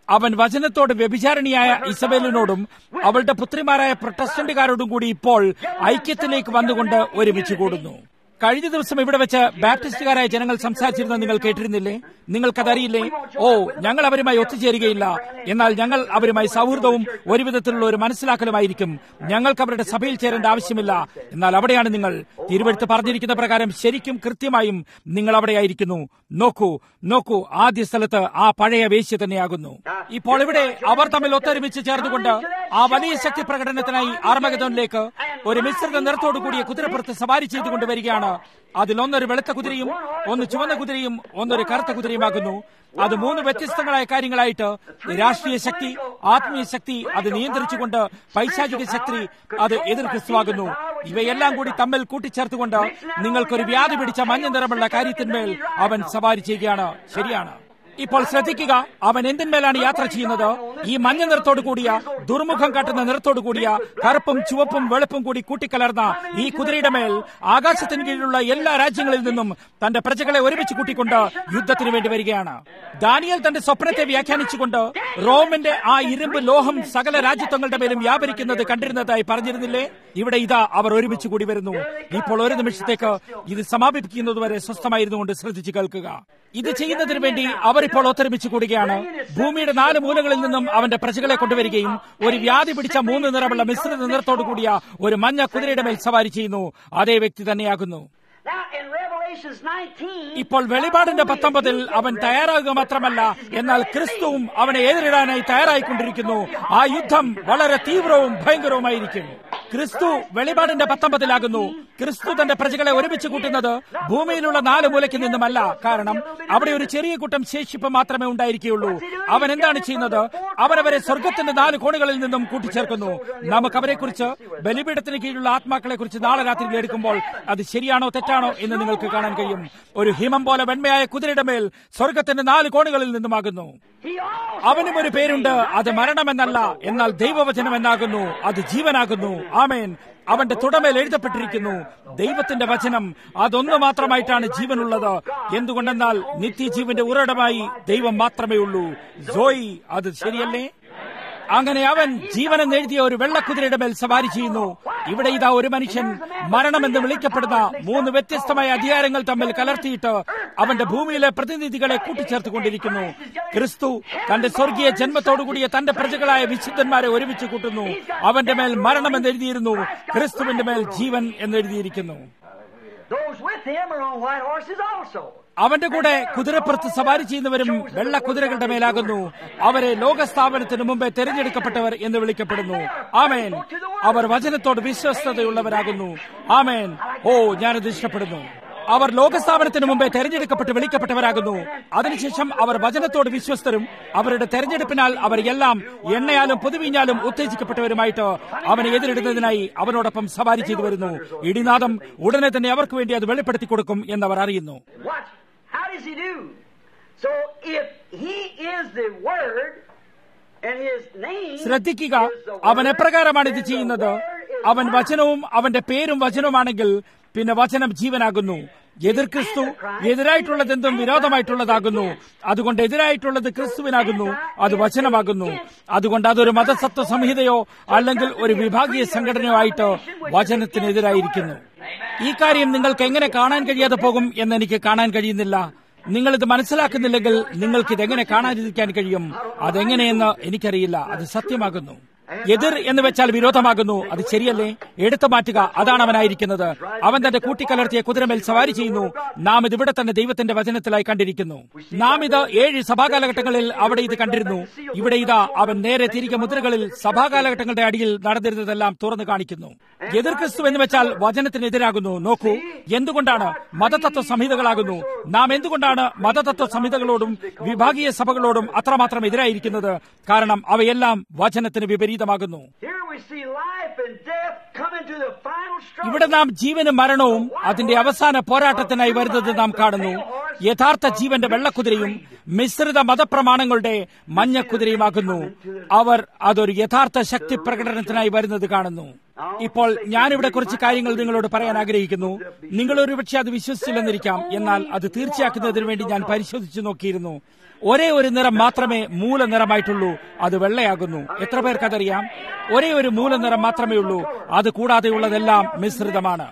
അവൻ വചനത്തോട് വ്യഭിചാരണിയായ ഇസബേലിനോടും അവളുടെ പുത്രിമാരായ പ്രൊട്ടസ്റ്റന്റുകാരോടും കൂടി ഇപ്പോൾ ഐക്യത്തിലേക്ക് വന്നുകൊണ്ട് ഒരുമിച്ച് കൂടുന്നു കഴിഞ്ഞ ദിവസം ഇവിടെ വെച്ച് ബാപ്റ്റിസ്റ്റുകാരായ ജനങ്ങൾ സംസാരിച്ചിരുന്ന നിങ്ങൾ കേട്ടിരുന്നില്ലേ നിങ്ങൾക്കതറിയില്ലേ ഓ ഞങ്ങൾ അവരുമായി ഒത്തുചേരുകയില്ല എന്നാൽ ഞങ്ങൾ അവരുമായി സൗഹൃദവും ഒരു വിധത്തിലുള്ള ഒരു മനസ്സിലാക്കലുമായിരിക്കും ഞങ്ങൾക്ക് അവരുടെ സഭയിൽ ചേരേണ്ട ആവശ്യമില്ല എന്നാൽ അവിടെയാണ് നിങ്ങൾ തിരുവഴുത്ത് പറഞ്ഞിരിക്കുന്ന പ്രകാരം ശരിക്കും കൃത്യമായും നിങ്ങൾ അവിടെയായിരിക്കുന്നു നോക്കൂ നോക്കൂ ആദ്യ സ്ഥലത്ത് ആ പഴയ വേശ്യ തന്നെയാകുന്നു ഇപ്പോൾ ഇവിടെ അവർ തമ്മിൽ ഒത്തൊരുമിച്ച് ചേർന്നുകൊണ്ട് ആ വലിയ ശക്തി പ്രകടനത്തിനായി ആർമഗതോനിലേക്ക് ഒരു മിശ്രിത നിറത്തോടു കൂടിയ കുതിരപ്പുറത്ത് സവാരി ചെയ്തുകൊണ്ട് വരികയാണ് അതിലൊന്നൊരു വെളുത്ത കുതിരയും ഒന്ന് ചുവന്ന കുതിരയും ഒന്നൊരു കറുത്ത കുതിരയുമാകുന്നു അത് മൂന്ന് വ്യത്യസ്തങ്ങളായ കാര്യങ്ങളായിട്ട് രാഷ്ട്രീയ ശക്തി ആത്മീയ ശക്തി അത് നിയന്ത്രിച്ചുകൊണ്ട് പൈശാചിക ശക്തി അത് എതിർ ക്രിസ്തുവാകുന്നു ഇവയെല്ലാം കൂടി തമ്മിൽ കൂട്ടിച്ചേർത്തുകൊണ്ട് നിങ്ങൾക്കൊരു വ്യാധി പിടിച്ച മഞ്ഞ നിറമുള്ള കാര്യത്തിന്മേൽ അവൻ സവാരി ചെയ്യുകയാണ് ശരിയാണ് ഇപ്പോൾ ശ്രദ്ധിക്കുക അവൻ എന്തിന്മേലാണ് യാത്ര ചെയ്യുന്നത് ഈ മഞ്ഞ നിറത്തോടു കൂടിയ ദുർമുഖം കാട്ടുന്ന നിറത്തോടു കൂടിയ കറുപ്പും ചുവപ്പും വെളുപ്പും കൂടി കൂട്ടിക്കലർന്ന ഈ കുതിരയുടെ മേൽ ആകാശത്തിന് കീഴിലുള്ള എല്ലാ രാജ്യങ്ങളിൽ നിന്നും തന്റെ പ്രജകളെ ഒരുമിച്ച് കൂട്ടിക്കൊണ്ട് യുദ്ധത്തിന് വേണ്ടി വരികയാണ് ദാനിയൽ തന്റെ സ്വപ്നത്തെ വ്യാഖ്യാനിച്ചുകൊണ്ട് റോമിന്റെ ആ ഇരുമ്പ് ലോഹം സകല രാജ്യത്വങ്ങളുടെ മേലും വ്യാപരിക്കുന്നത് കണ്ടിരുന്നതായി പറഞ്ഞിരുന്നില്ലേ ഇവിടെ ഇതാ അവർ ഒരുമിച്ച് കൂടി വരുന്നു ഇപ്പോൾ ഒരു നിമിഷത്തേക്ക് ഇത് സമാപിപ്പിക്കുന്നതുവരെ സ്വസ്ഥമായിരുന്നു കൊണ്ട് ശ്രദ്ധിച്ചു കേൾക്കുക ഇത് ചെയ്യുന്നതിന് വേണ്ടി അവർ ഇപ്പോൾ ഒത്തൊരുമിച്ച് കൂടുകയാണ് ഭൂമിയുടെ നാല് മൂലകളിൽ നിന്നും അവന്റെ പ്രജകളെ കൊണ്ടുവരികയും ഒരു വ്യാധി പിടിച്ച മൂന്ന് നിറമുള്ള മിശ്രിത നിറത്തോടു കൂടിയ ഒരു മഞ്ഞ കുതിരയുടെ മേൽ സവാരി ചെയ്യുന്നു അതേ വ്യക്തി തന്നെയാകുന്നു Now, in Revelations 19, ഇപ്പോൾ വെളിപാടിന്റെ പത്തൊമ്പതിൽ അവൻ തയ്യാറാകുക മാത്രമല്ല എന്നാൽ ക്രിസ്തുവും അവനെ എതിരിടാനായി തയ്യാറായിക്കൊണ്ടിരിക്കുന്നു ആ യുദ്ധം വളരെ തീവ്രവും ഭയങ്കരവുമായിരിക്കും ക്രിസ്തു വെളിപാടിന്റെ പത്തൊമ്പതിലാകുന്നു ക്രിസ്തു തന്റെ പ്രജകളെ ഒരുമിച്ച് കൂട്ടുന്നത് ഭൂമിയിലുള്ള നാല് മൂലയ്ക്ക് നിന്നുമല്ല കാരണം അവിടെ ഒരു ചെറിയ കൂട്ടം ശേഷിപ്പ് മാത്രമേ ഉണ്ടായിരിക്കുകയുള്ളൂ അവൻ എന്താണ് ചെയ്യുന്നത് അവരവരെ സ്വർഗത്തിന്റെ നാല് കോണുകളിൽ നിന്നും കൂട്ടിച്ചേർക്കുന്നു നമുക്ക് അവരെക്കുറിച്ച് ബലിപീഠത്തിന് കീഴിലുള്ള ആത്മാക്കളെ കുറിച്ച് നാളെ രാത്രി എടുക്കുമ്പോൾ അത് ശരിയാണോ തെറ്റാണോ എന്ന് നിങ്ങൾക്ക് കാണാൻ കഴിയും ഒരു ഹിമം പോലെ വെണ്മയായ കുതിരയുടെ മേൽ സ്വർഗത്തിന്റെ നാല് കോണുകളിൽ നിന്നുമാകുന്നു he also അവനും ഒരു പേരുണ്ട് അത് മരണമെന്നല്ല എന്നാൽ ദൈവവചനം എന്നാകുന്നു അത് ജീവനാകുന്നു ആമേൻ അവന്റെ തുടമേൽ എഴുതപ്പെട്ടിരിക്കുന്നു ദൈവത്തിന്റെ വചനം അതൊന്നു മാത്രമായിട്ടാണ് ജീവനുള്ളത് എന്തുകൊണ്ടെന്നാൽ നിത്യജീവന്റെ ഉറവിടമായി ദൈവം മാത്രമേ ഉള്ളൂ ജോയി അത് ശരിയല്ലേ അങ്ങനെ അവൻ ജീവനെന്ന് എഴുതിയ ഒരു വെള്ളക്കുതിരയുടെ മേൽ സവാരി ചെയ്യുന്നു ഇവിടെ ഇതാ ഒരു മനുഷ്യൻ മരണമെന്ന് വിളിക്കപ്പെടുന്ന മൂന്ന് വ്യത്യസ്തമായ അധികാരങ്ങൾ തമ്മിൽ കലർത്തിയിട്ട് അവന്റെ ഭൂമിയിലെ പ്രതിനിധികളെ കൂട്ടിച്ചേർത്തുകൊണ്ടിരിക്കുന്നു ക്രിസ്തു തന്റെ സ്വർഗീയ ജന്മത്തോടുകൂടിയ തന്റെ പ്രജകളായ വിശുദ്ധന്മാരെ ഒരുമിച്ച് കൂട്ടുന്നു അവന്റെ മേൽ മരണമെന്ന് എഴുതിയിരുന്നു ക്രിസ്തുവിന്റെ മേൽ ജീവൻ എന്ന് എഴുതിയിരിക്കുന്നു those with him are on white horses also. അവന്റെ കൂടെ കുതിരപ്പുറത്ത് സവാരി ചെയ്യുന്നവരും വെള്ള കുതിരകളുടെ മേലാകുന്നു അവരെ ലോകസ്ഥാപനത്തിന് മുമ്പേ തെരഞ്ഞെടുക്കപ്പെട്ടവർ എന്ന് വിളിക്കപ്പെടുന്നു ആമേൻ അവർ വചനത്തോട് വിശ്വസ്തതയുള്ളവരാകുന്നു ആമേൻ ഓ ഞാനത് ഇഷ്ടപ്പെടുന്നു അവർ ലോകസ്ഥാപനത്തിന് മുമ്പേ തെരഞ്ഞെടുക്കപ്പെട്ട് വിളിക്കപ്പെട്ടവരാകുന്നു അതിനുശേഷം അവർ വചനത്തോട് വിശ്വസ്തരും അവരുടെ തെരഞ്ഞെടുപ്പിനാൽ അവർ എല്ലാം എണ്ണയാലും പൊതുവിഞ്ഞാലും ഉത്തേജിക്കപ്പെട്ടവരുമായിട്ട് അവനെ എതിരിടുന്നതിനായി അവനോടൊപ്പം സവാരി ചെയ്തു വരുന്നു ഇടിനാദം ഉടനെ തന്നെ അവർക്ക് വേണ്ടി അത് വെളിപ്പെടുത്തി കൊടുക്കും എന്നവർ അറിയുന്നു What? How does he do? So if he is the Word and his name ശ്രദ്ധിക്കുക is the അവൻ Word, എപ്രകാരമാണ് ഇത് then the ചെയ്യുന്നത് Word is അവൻ life. വചനവും അവന്റെ പേരും വചനവുമാണെങ്കിൽ പിന്നെ വചനം ജീവനാകുന്നു എതിർ ക്രിസ്തു എതിരായിട്ടുള്ളതെന്തും വിരോധമായിട്ടുള്ളതാകുന്നു അതുകൊണ്ട് എതിരായിട്ടുള്ളത് ക്രിസ്തുവിനാകുന്നു അത് വചനമാകുന്നു അതുകൊണ്ട് അതൊരു മതസത്വ സംഹിതയോ അല്ലെങ്കിൽ ഒരു വിഭാഗീയ സംഘടനയോ ആയിട്ട് വചനത്തിനെതിരായിരിക്കുന്നു ഈ കാര്യം നിങ്ങൾക്ക് എങ്ങനെ കാണാൻ കഴിയാതെ പോകും എന്ന് എനിക്ക് കാണാൻ കഴിയുന്നില്ല നിങ്ങൾ ഇത് മനസ്സിലാക്കുന്നില്ലെങ്കിൽ നിങ്ങൾക്ക് ഇതെങ്ങനെ കാണാതിരിക്കാൻ കഴിയും അതെങ്ങനെയെന്ന് എനിക്കറിയില്ല അത് സത്യമാകുന്നു എതിർ എന്ന് വെച്ചാൽ വിരോധമാകുന്നു അത് ശരിയല്ലേ എടുത്തു മാറ്റുക അതാണ് അവനായിരിക്കുന്നത് അവൻ തന്റെ കൂട്ടിക്കലർത്തിയ കുതിരമേൽ സവാരി ചെയ്യുന്നു നാം ഇത് ഇവിടെ തന്നെ ദൈവത്തിന്റെ വചനത്തിലായി കണ്ടിരിക്കുന്നു നാം ഇത് ഏഴ് സഭാകാലഘട്ടങ്ങളിൽ അവിടെ ഇത് കണ്ടിരുന്നു ഇവിടെ ഇതാ അവൻ നേരെ തിരികെ മുദ്രകളിൽ സഭാകാലഘട്ടങ്ങളുടെ അടിയിൽ നടന്നിരുന്നതെല്ലാം തുറന്നു കാണിക്കുന്നു എതിർ ക്രിസ്തു എന്ന് വെച്ചാൽ വചനത്തിനെതിരാകുന്നു നോക്കൂ എന്തുകൊണ്ടാണ് മതതത്വ സംഹിതകളാകുന്നു നാം എന്തുകൊണ്ടാണ് മതതത്വ സംഹിതകളോടും വിഭാഗീയ സഭകളോടും അത്രമാത്രം എതിരായിരിക്കുന്നത് കാരണം അവയെല്ലാം വചനത്തിന് വിപരീതമാകുന്നു Here we see life and death coming to the final struggle. ഇവിടെ നാം ജീവനും മരണവും അതിന്റെ അവസാന പോരാട്ടത്തിനായി വരുന്നത് നാം കാണുന്നു യഥാർത്ഥ ജീവന്റെ വെള്ളക്കുതിരയും മിശ്രിത മതപ്രമാണങ്ങളുടെ മഞ്ഞക്കുതിരയുമാകുന്നു അവർ അതൊരു യഥാർത്ഥ ശക്തി പ്രകടനത്തിനായി വരുന്നത് കാണുന്നു ഇപ്പോൾ ഞാനിവിടെ കുറച്ച് കാര്യങ്ങൾ നിങ്ങളോട് പറയാൻ ആഗ്രഹിക്കുന്നു നിങ്ങൾ ഒരുപക്ഷെ അത് വിശ്വസിച്ചില്ലെന്നിരിക്കാം എന്നാൽ അത് തീർച്ചയാക്കുന്നതിന് വേണ്ടി ഞാൻ പരിശോധിച്ചു നോക്കിയിരുന്നു ഒരേ ഒരു നിറം മാത്രമേ മൂല നിറമായിട്ടുള്ളൂ അത് വെള്ളയാകുന്നു എത്ര പേർക്ക് അതറിയാം ഒരേ ഒരു മൂല നിറം മാത്രമേ ഉള്ളൂ അത് കൂടാതെയുള്ളതെല്ലാം മിശ്രിതമാണ്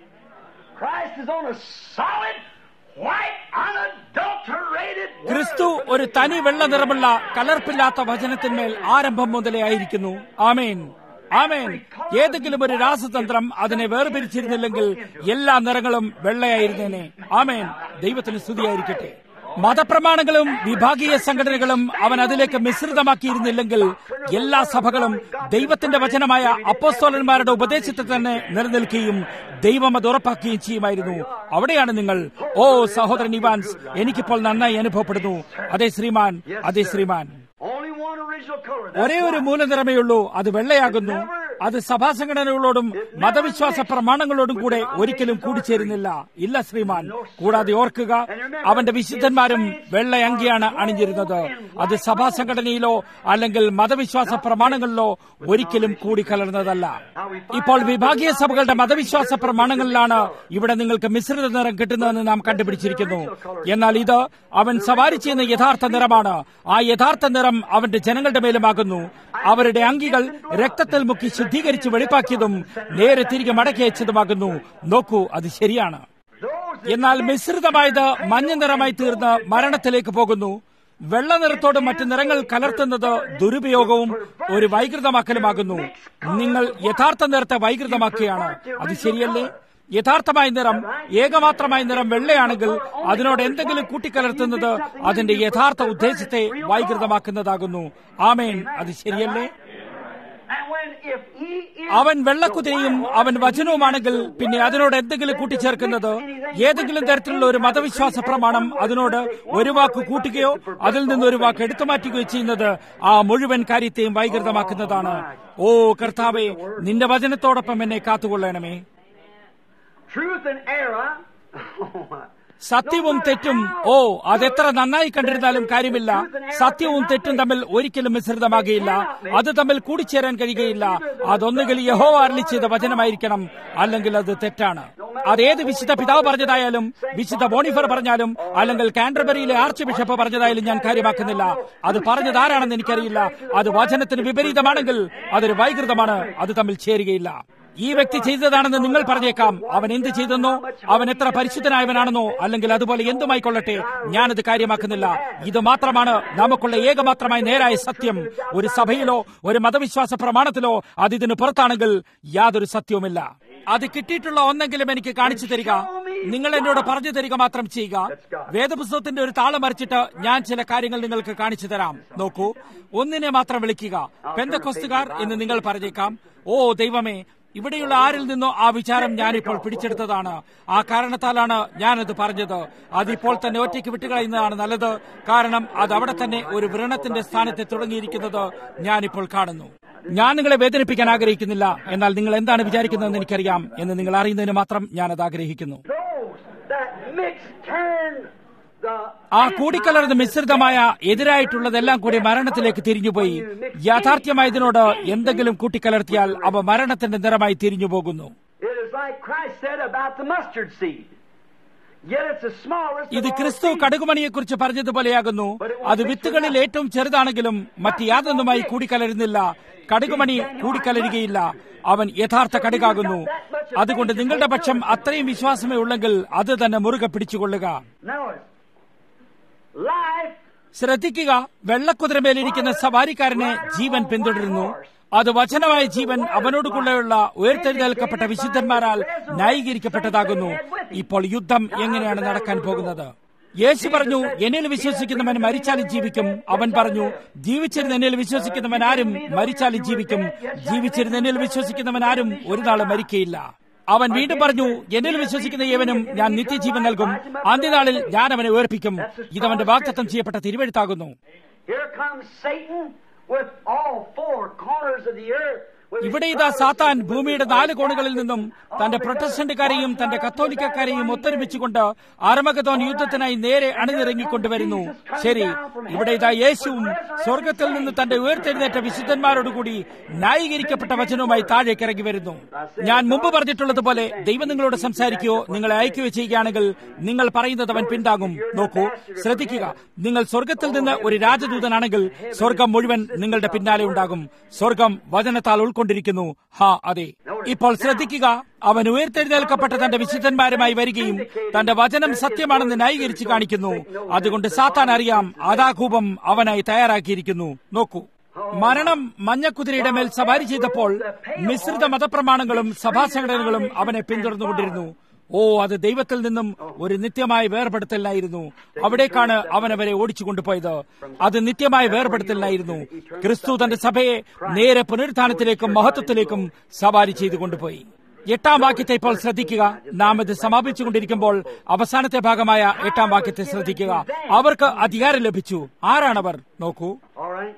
Christ is on a solid, white, unadulterated word. ക്രിസ്തു ഒരു തനി വെള്ള നിറമുള്ള കലർപ്പില്ലാത്ത വചനത്തിന്മേൽ ആരംഭം മുതലേ ആയിരിക്കുന്നു ആമേൻ ആമേൻ ഏതെങ്കിലും ഒരു രാസതന്ത്രം അതിനെ വേർപിരിച്ചിരുന്നില്ലെങ്കിൽ എല്ലാ നിറങ്ങളും വെള്ളയായിരുന്നേനെ ആമേൻ ദൈവത്തിന് സ്തുതിയായിരിക്കട്ടെ മതപ്രമാണങ്ങളും വിഭാഗീയ സംഘടനകളും അവൻ അതിലേക്ക് മിശ്രിതമാക്കിയിരുന്നില്ലെങ്കിൽ എല്ലാ സഭകളും ദൈവത്തിന്റെ വചനമായ അപ്പോസ്തോലന്മാരുടെ ഉപദേശത്തിൽ തന്നെ നിലനിൽക്കുകയും ദൈവം അത് ഉറപ്പാക്കുകയും ചെയ്യുമായിരുന്നു അവിടെയാണ് നിങ്ങൾ ഓ സഹോദരൻ ഇവാൻസ് എനിക്കിപ്പോൾ നന്നായി അനുഭവപ്പെടുന്നു അതെ ശ്രീമാൻ അതെ ശ്രീമാൻ Only one original color. ഒരേ ഒരു മൂലനിറമേ ഉള്ളൂ അത് വെള്ളയാകുന്നു അത് സഭാ സംഘടനകളോടും മതവിശ്വാസ പ്രമാണങ്ങളോടും കൂടെ ഒരിക്കലും കൂടിച്ചേരുന്നില്ല ഇല്ല ശ്രീമാൻ കൂടാതെ ഓർക്കുക അവന്റെ വിശുദ്ധന്മാരും വെള്ളയങ്കിയാണ് അണിഞ്ഞിരുന്നത് അത് സഭാ സംഘടനയിലോ അല്ലെങ്കിൽ മതവിശ്വാസ പ്രമാണങ്ങളിലോ ഒരിക്കലും കൂടിക്കലർന്നതല്ല ഇപ്പോൾ വിഭാഗീയ സഭകളുടെ മതവിശ്വാസ പ്രമാണങ്ങളിലാണ് ഇവിടെ നിങ്ങൾക്ക് മിശ്രിത നിറം കിട്ടുന്നതെന്ന് നാം കണ്ടുപിടിച്ചിരിക്കുന്നു എന്നാൽ ഇത് അവൻ സവാരി ചെയ്യുന്ന യഥാർത്ഥ നിറമാണ് ആ യഥാർത്ഥ നിറം അവന്റെ ജനങ്ങളുടെ മേലുമാകുന്നു അവരുടെ അങ്കികൾ രക്തത്തിൽ മുക്കി ശുദ്ധീകരിച്ച് വെളിപ്പാക്കിയതും നേരെ തിരികെ മടക്കി അയച്ചതുമാകുന്നു നോക്കൂ അത് ശരിയാണ് എന്നാൽ മിശ്രിതമായത് മഞ്ഞ നിറമായി തീർന്ന് മരണത്തിലേക്ക് പോകുന്നു വെള്ള നിറത്തോട് മറ്റു നിറങ്ങൾ കലർത്തുന്നത് ദുരുപയോഗവും ഒരു വൈകൃതമാക്കലുമാകുന്നു നിങ്ങൾ യഥാർത്ഥ നിറത്തെ വൈകൃതമാക്കുകയാണ് അത് ശരിയല്ലേ യഥാർത്ഥമായ നിറം ഏകമാത്രമായ നിറം വെള്ളയാണെങ്കിൽ അതിനോട് എന്തെങ്കിലും കൂട്ടിക്കലർത്തുന്നത് അതിന്റെ യഥാർത്ഥ ഉദ്ദേശത്തെ വൈകൃതമാക്കുന്നതാകുന്നു ആമേൻ അത് ശരിയല്ലേ And when if he is അവൻ വെള്ളക്കുതിരയും അവൻ വചനവുമാണെങ്കിൽ പിന്നെ അതിനോട് എന്തെങ്കിലും കൂട്ടിച്ചേർക്കുന്നത് ഏതെങ്കിലും തരത്തിലുള്ള ഒരു മതവിശ്വാസ പ്രമാണം അതിനോട് ഒരു വാക്ക് കൂട്ടുകയോ അതിൽ നിന്ന് ഒരു വാക്ക് എടുത്തു മാറ്റുകയോ ചെയ്യുന്നത് ആ മുഴുവൻ കാര്യത്തെയും വൈകൃതമാക്കുന്നതാണ് ഓ കർത്താവെ നിന്റെ വചനത്തോടൊപ്പം എന്നെ കാത്തുകൊള്ളണമേ truth and error, സത്യവും തെറ്റും ഓ അതെത്ര നന്നായി കണ്ടിരുന്നാലും കാര്യമില്ല സത്യവും തെറ്റും തമ്മിൽ ഒരിക്കലും മിശ്രിതമാകുകയില്ല അത് തമ്മിൽ കൂടിച്ചേരാൻ കഴിയുകയില്ല അതൊന്നുകിൽ യഹോ അരളി ചെയ്ത വചനമായിരിക്കണം അല്ലെങ്കിൽ അത് തെറ്റാണ് അതേത് വിശുദ്ധ പിതാവ് പറഞ്ഞതായാലും വിശുദ്ധ ബോണിഫർ പറഞ്ഞാലും അല്ലെങ്കിൽ കാൻഡർബറിയിലെ ആർച്ച് ബിഷപ്പ് പറഞ്ഞതായാലും ഞാൻ കാര്യമാക്കുന്നില്ല അത് പറഞ്ഞത് ആരാണെന്ന് എനിക്കറിയില്ല അത് വചനത്തിന് വിപരീതമാണെങ്കിൽ അതൊരു വൈകൃതമാണ് അത് തമ്മിൽ ചേരുകയില്ല ഈ വ്യക്തി ചെയ്തതാണെന്ന് നിങ്ങൾ പറഞ്ഞേക്കാം അവൻ എന്ത് ചെയ്തെന്നോ അവൻ എത്ര പരിശുദ്ധനായവനാണെന്നോ അല്ലെങ്കിൽ അതുപോലെ എന്തുമായിക്കൊള്ളട്ടെ ഞാനത് കാര്യമാക്കുന്നില്ല ഇത് മാത്രമാണ് നമുക്കുള്ള ഏകമാത്രമായ നേരായ സത്യം ഒരു സഭയിലോ ഒരു മതവിശ്വാസ പ്രമാണത്തിലോ അത് ഇതിന് പുറത്താണെങ്കിൽ യാതൊരു സത്യവുമില്ല അത് കിട്ടിയിട്ടുള്ള ഒന്നെങ്കിലും എനിക്ക് കാണിച്ചു തരിക നിങ്ങൾ എന്നോട് പറഞ്ഞു തരിക മാത്രം ചെയ്യുക വേദപുസ്തകത്തിന്റെ ഒരു താളം മറിച്ചിട്ട് ഞാൻ ചില കാര്യങ്ങൾ നിങ്ങൾക്ക് കാണിച്ചു തരാം നോക്കൂ ഒന്നിനെ മാത്രം വിളിക്കുക പെന്തക്കൊസ്തുകാർ എന്ന് നിങ്ങൾ പറഞ്ഞേക്കാം ഓ ദൈവമേ ഇവിടെയുള്ള ആരിൽ നിന്നോ ആ വിചാരം ഞാനിപ്പോൾ പിടിച്ചെടുത്തതാണ് ആ കാരണത്താലാണ് ഞാനത് പറഞ്ഞത് അതിപ്പോൾ തന്നെ ഒറ്റയ്ക്ക് വിട്ടുകളയുന്നതാണ് നല്ലത് കാരണം അത് അവിടെ തന്നെ ഒരു വ്രണത്തിന്റെ സ്ഥാനത്ത് തുടങ്ങിയിരിക്കുന്നത് ഞാനിപ്പോൾ കാണുന്നു ഞാൻ നിങ്ങളെ വേദനിപ്പിക്കാൻ ആഗ്രഹിക്കുന്നില്ല എന്നാൽ നിങ്ങൾ എന്താണ് വിചാരിക്കുന്നതെന്ന് എനിക്കറിയാം എന്ന് നിങ്ങൾ അറിയുന്നതിന് മാത്രം ഞാനത് ആഗ്രഹിക്കുന്നു those that mix turn the ആ കൂടിക്കലർന്ന് മിശ്രിതമായ എതിരായിട്ടുള്ളതെല്ലാം കൂടി മരണത്തിലേക്ക് തിരിഞ്ഞുപോയി യാഥാർത്ഥ്യമായതിനോട് എന്തെങ്കിലും കൂട്ടിക്കലർത്തിയാൽ അവ മരണത്തിന്റെ നിറമായി തിരിഞ്ഞു പോകുന്നു It is like Christ said about the mustard seed. Yet it's the smallest ഇത് of all ക്രിസ്തു seeds. കടുകുമണിയെക്കുറിച്ച് പറഞ്ഞതുപോലെയാകുന്നു അത് വിത്തുകളിൽ ഏറ്റവും ചെറുതാണെങ്കിലും മറ്റ് യാതൊന്നുമായി കൂടിക്കലരുന്നില്ല കടുകുമണി കൂടിക്കലരുകയില്ല അവൻ യഥാർത്ഥ കടുകാകുന്നു അതുകൊണ്ട് നിങ്ങളുടെ പക്ഷം അത്രയും വിശ്വാസമേ ഉള്ളെങ്കിൽ അത് തന്നെ മുറുകെ പിടിച്ചുകൊള്ളുക Notice, life ശ്രദ്ധിക്കുക വെള്ളക്കുതിരമേലിരിക്കുന്ന സവാരിക്കാരനെ ജീവൻ പിന്തുടരുന്നു അത് വചനമായ ജീവൻ അവനോടുകൂടെയുള്ള ഉയർത്തെഴുന്നേൽക്കപ്പെട്ട വിശുദ്ധന്മാരാൽ ന്യായീകരിക്കപ്പെട്ടതാകുന്നു ഇപ്പോൾ യുദ്ധം എങ്ങനെയാണ് നടക്കാൻ പോകുന്നത് യേശു പറഞ്ഞു എന്നിൽ വിശ്വസിക്കുന്നവൻ മരിച്ചാലും ജീവിക്കും അവൻ പറഞ്ഞു ജീവിച്ചിരുന്ന എന്നിൽ വിശ്വസിക്കുന്നവൻ ആരും മരിച്ചാലും ജീവിക്കും ജീവിച്ചിരുന്ന എന്നിൽ വിശ്വസിക്കുന്നവൻ ആരും ഒരു നാള് മരിക്കയില്ല അവൻ വീണ്ടും പറഞ്ഞു എന്നിൽ വിശ്വസിക്കുന്ന ഏവനും ഞാൻ നിത്യജീവൻ നൽകും അന്ത്യനാളിൽ ഞാൻ അവനെ ഉയർപ്പിക്കും ഇതവന്റെ വാഗ്ദത്തം ചെയ്യപ്പെട്ട തിരുവെഴുത്താകുന്നു Here comes Satan with all four corners of the earth ഇവിടെ ഇതാ സാത്താൻ ഭൂമിയുടെ നാല് കോണുകളിൽ നിന്നും തന്റെ പ്രൊട്ടസ്റ്റന്റുകാരെയും തന്റെ കത്തോലിക്കക്കാരെയും ഒത്തൊരുമിച്ചുകൊണ്ട് അർമഗതോൻ യുദ്ധത്തിനായി നേരെ അണിനിറങ്ങിക്കൊണ്ടുവരുന്നു ശരി ഇവിടെ ഇതാ യേശുവും സ്വർഗത്തിൽ നിന്ന് തന്റെ ഉയർത്തെഴുന്നേറ്റ വിശുദ്ധന്മാരോടുകൂടി ന്യായീകരിക്കപ്പെട്ട വചനവുമായി താഴേക്ക് ഇറങ്ങി വരുന്നു ഞാൻ മുമ്പ് പറഞ്ഞിട്ടുള്ളതുപോലെ ദൈവം നിങ്ങളോട് സംസാരിക്കുകയോ നിങ്ങളെ അയക്കുകയോ ചെയ്യുകയാണെങ്കിൽ നിങ്ങൾ പറയുന്നത് അവൻ പിന്താങ്ങും നോക്കൂ ശ്രദ്ധിക്കുക നിങ്ങൾ സ്വർഗത്തിൽ നിന്ന് ഒരു രാജദൂതനാണെങ്കിൽ സ്വർഗം മുഴുവൻ നിങ്ങളുടെ പിന്നാലെ ഉണ്ടാകും സ്വർഗം വചനത്താൽ ഉൾക്കൊണ്ടിരിക്കുന്നു ഹാ അതെ ഇപ്പോൾ ശ്രദ്ധിക്കുക അവൻ ഉയർത്തെഴുന്നേൽക്കപ്പെട്ട തന്റെ വിശുദ്ധന്മാരുമായി വരികയും തന്റെ വചനം സത്യമാണെന്ന് ന്യായീകരിച്ച് കാണിക്കുന്നു അതുകൊണ്ട് സാത്താൻ അറിയാം അതാകൂപം അവനായി തയ്യാറാക്കിയിരിക്കുന്നു നോക്കൂ മരണം മഞ്ഞക്കുതിരയുടെ മേൽ സവാരി ചെയ്തപ്പോൾ മിശ്രിത മതപ്രമാണങ്ങളും സഭാസംഘടനകളും അവനെ പിന്തുടർന്നുകൊണ്ടിരുന്നു ഓ അത് ദൈവത്തിൽ നിന്നും ഒരു നിത്യമായ വേർപെടുത്തലായിരുന്നു അവിടേക്കാണ് അവൻ അവരെ ഓടിച്ചു കൊണ്ടുപോയത് അത് നിത്യമായ വേർപെടുത്തലായിരുന്നു ക്രിസ്തു തന്റെ സഭയെ നേരെ പുനരുത്ഥാനത്തിലേക്കും മഹത്വത്തിലേക്കും സവാരി ചെയ്തു കൊണ്ടുപോയി എട്ടാം വാക്യത്തെ ഇപ്പോൾ ശ്രദ്ധിക്കുക നാം ഇത് സമാപിച്ചുകൊണ്ടിരിക്കുമ്പോൾ അവസാനത്തെ ഭാഗമായ എട്ടാം വാക്യത്തെ ശ്രദ്ധിക്കുക അവർക്ക് അധികാരം ലഭിച്ചു ആരാണവർ നോക്കൂ All right?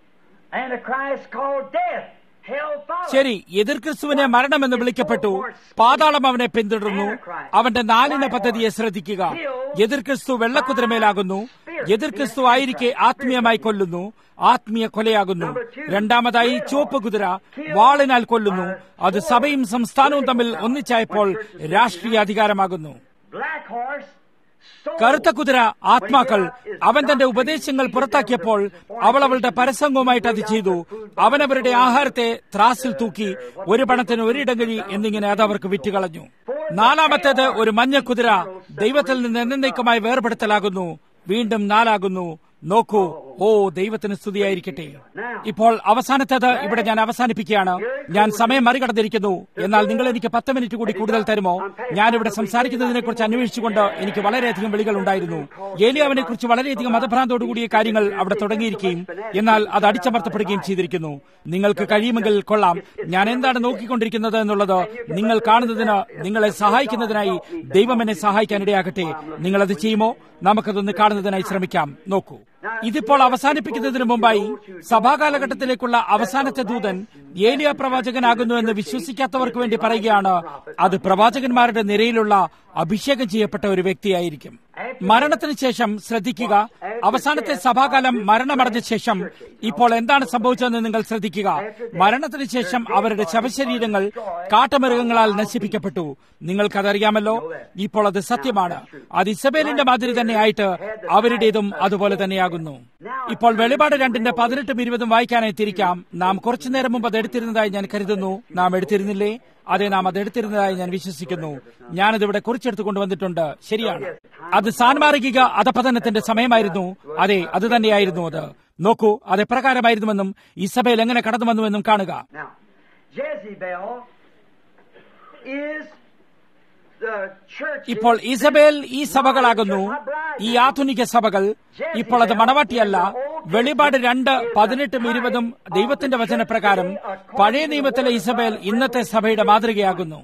And a Christ called death. Hell followed. ശരി എതിർ ക്രിസ്തുവിനെ മരണമെന്ന് വിളിക്കപ്പെട്ടു പാതാളം അവനെ പിന്തുടർന്നു അവന്റെ നാലിന പദ്ധതിയെ ശ്രദ്ധിക്കുക എതിർ ക്രിസ്തു വെള്ളക്കുതിരമേലാകുന്നു എതിർ ക്രിസ്തു ആയിരിക്കെ ആത്മീയമായി കൊല്ലുന്നു ആത്മീയ കൊലയാകുന്നു രണ്ടാമതായി ചുവപ്പ് കുതിര വാളിനാൽ കൊല്ലുന്നു അത് സഭയും സംസ്ഥാനവും തമ്മിൽ ഒന്നിച്ചായപ്പോൾ രാഷ്ട്രീയ അധികാരമാകുന്നു Black horse. soul. കറുത്ത കുതിര ആത്മാക്കൾ അവൻ തന്റെ ഉപദേശങ്ങൾ പുറത്താക്കിയപ്പോൾ അവൾ അവളുടെ പരസംഗവുമായിട്ട് അത് ചെയ്തു അവനവരുടെ ആഹാരത്തെ ത്രാസിൽ തൂക്കി ഒരു പണത്തിന് ഒരിടങ്ങഴി എന്നിങ്ങനെ അത് അവർക്ക് വിറ്റുകളഞ്ഞു നാലാമത്തേത് ഒരു മഞ്ഞ കുതിര ദൈവത്തിൽ നിന്ന് എന്നേക്കുമായി വേർപെടുത്തലാകുന്നു വീണ്ടും നാലാകുന്നു നോക്കൂ ഓ ദൈവത്തിന് സ്തുതിയായിരിക്കട്ടെ ഇപ്പോൾ അവസാനത്തേത് ഇവിടെ ഞാൻ അവസാനിപ്പിക്കുകയാണ് ഞാൻ സമയം മറികടന്നിരിക്കുന്നു എന്നാൽ നിങ്ങൾ എനിക്ക് പത്ത് മിനിറ്റ് കൂടി കൂടുതൽ തരുമോ ഞാനിവിടെ സംസാരിക്കുന്നതിനെ കുറിച്ച് അന്വേഷിച്ചുകൊണ്ട് എനിക്ക് വളരെയധികം വിളികൾ ഉണ്ടായിരുന്നു ഏലിയാവിനെ കുറിച്ച് വളരെയധികം മതഭ്രാന്തോടുകൂടിയ കാര്യങ്ങൾ അവിടെ തുടങ്ങിയിരിക്കുകയും എന്നാൽ അത് അടിച്ചമർത്തപ്പെടുകയും ചെയ്തിരിക്കുന്നു നിങ്ങൾക്ക് കഴിയുമെങ്കിൽ കൊള്ളാം ഞാൻ എന്താണ് നോക്കിക്കൊണ്ടിരിക്കുന്നത് എന്നുള്ളത് നിങ്ങൾ കാണുന്നതിന് നിങ്ങളെ സഹായിക്കുന്നതിനായി ദൈവം എന്നെ സഹായിക്കാൻ ഇടയാകട്ടെ നിങ്ങൾ അത് ചെയ്യുമോ നമുക്കതൊന്ന് കാണുന്നതിനായി ശ്രമിക്കാം നോക്കൂ ഇതിപ്പോൾ അവസാനിപ്പിക്കുന്നതിന് മുമ്പായി സഭാകാലഘട്ടത്തിലേക്കുള്ള അവസാനത്തെ ദൂതൻ ഏലിയ പ്രവാചകനാകുന്നു എന്ന് വിശ്വസിക്കാത്തവർക്ക് വേണ്ടി പറയുകയാണ് അത് പ്രവാചകന്മാരുടെ നിരയിലുള്ള അഭിഷേകം ചെയ്യപ്പെട്ട ഒരു വ്യക്തിയായിരിക്കും മരണത്തിന് ശേഷം ശ്രദ്ധിക്കുക അവസാനത്തെ സഭാകാലം മരണമടഞ്ഞ ശേഷം ഇപ്പോൾ എന്താണ് സംഭവിച്ചതെന്ന് നിങ്ങൾ ശ്രദ്ധിക്കുക മരണത്തിന് ശേഷം അവരുടെ ശവശരീരങ്ങൾ കാട്ടമൃഗങ്ങളാൽ നശിപ്പിക്കപ്പെട്ടു നിങ്ങൾക്കതറിയാമല്ലോ ഇപ്പോൾ അത് സത്യമാണ് അത് ഇസബേലിന്റെ മാതിരി തന്നെയായിട്ട് അവരുടേതും അതുപോലെ തന്നെയാകുന്നു ഇപ്പോൾ വെളിപാട് രണ്ടിന്റെ പതിനെട്ടും ഇരുപതും വായിക്കാനായി തിരിക്കാം നാം കുറച്ചു നേരം മുമ്പ് അത് എടുത്തിരുന്നതായി ഞാൻ കരുതുന്നു നാം എടുത്തിരുന്നില്ലേ അതെ നാം അത് എടുത്തിരുന്നതായി ഞാൻ വിശ്വസിക്കുന്നു ഞാനിതിവിടെ കുറിച്ചെടുത്ത് കൊണ്ടുവന്നിട്ടുണ്ട് ശരിയാണ് അത് സാൻമാർഗിക അധപതനത്തിന്റെ സമയമായിരുന്നു അതെ അത് തന്നെയായിരുന്നു അത് നോക്കൂ അത് എപ്രകാരമായിരുന്നുവെന്നും ഇസബേൽ എങ്ങനെ കടന്നുവന്നുവെന്നും കാണുക Now, Jezebel is the church. ഇപ്പോൾ ഇസബേൽ ഈ സഭകളാകുന്നു ഈ ആധുനിക സഭകൾ ഇപ്പോൾ അത് മണവാട്ടിയല്ല വെളിപാട് രണ്ട് പതിനെട്ടും ഇരുപതും ദൈവത്തിന്റെ വചനപ്രകാരം പഴയ നിയമത്തിലെ ഇസബേൽ ഇന്നത്തെ സഭയുടെ മാതൃകയാകുന്നു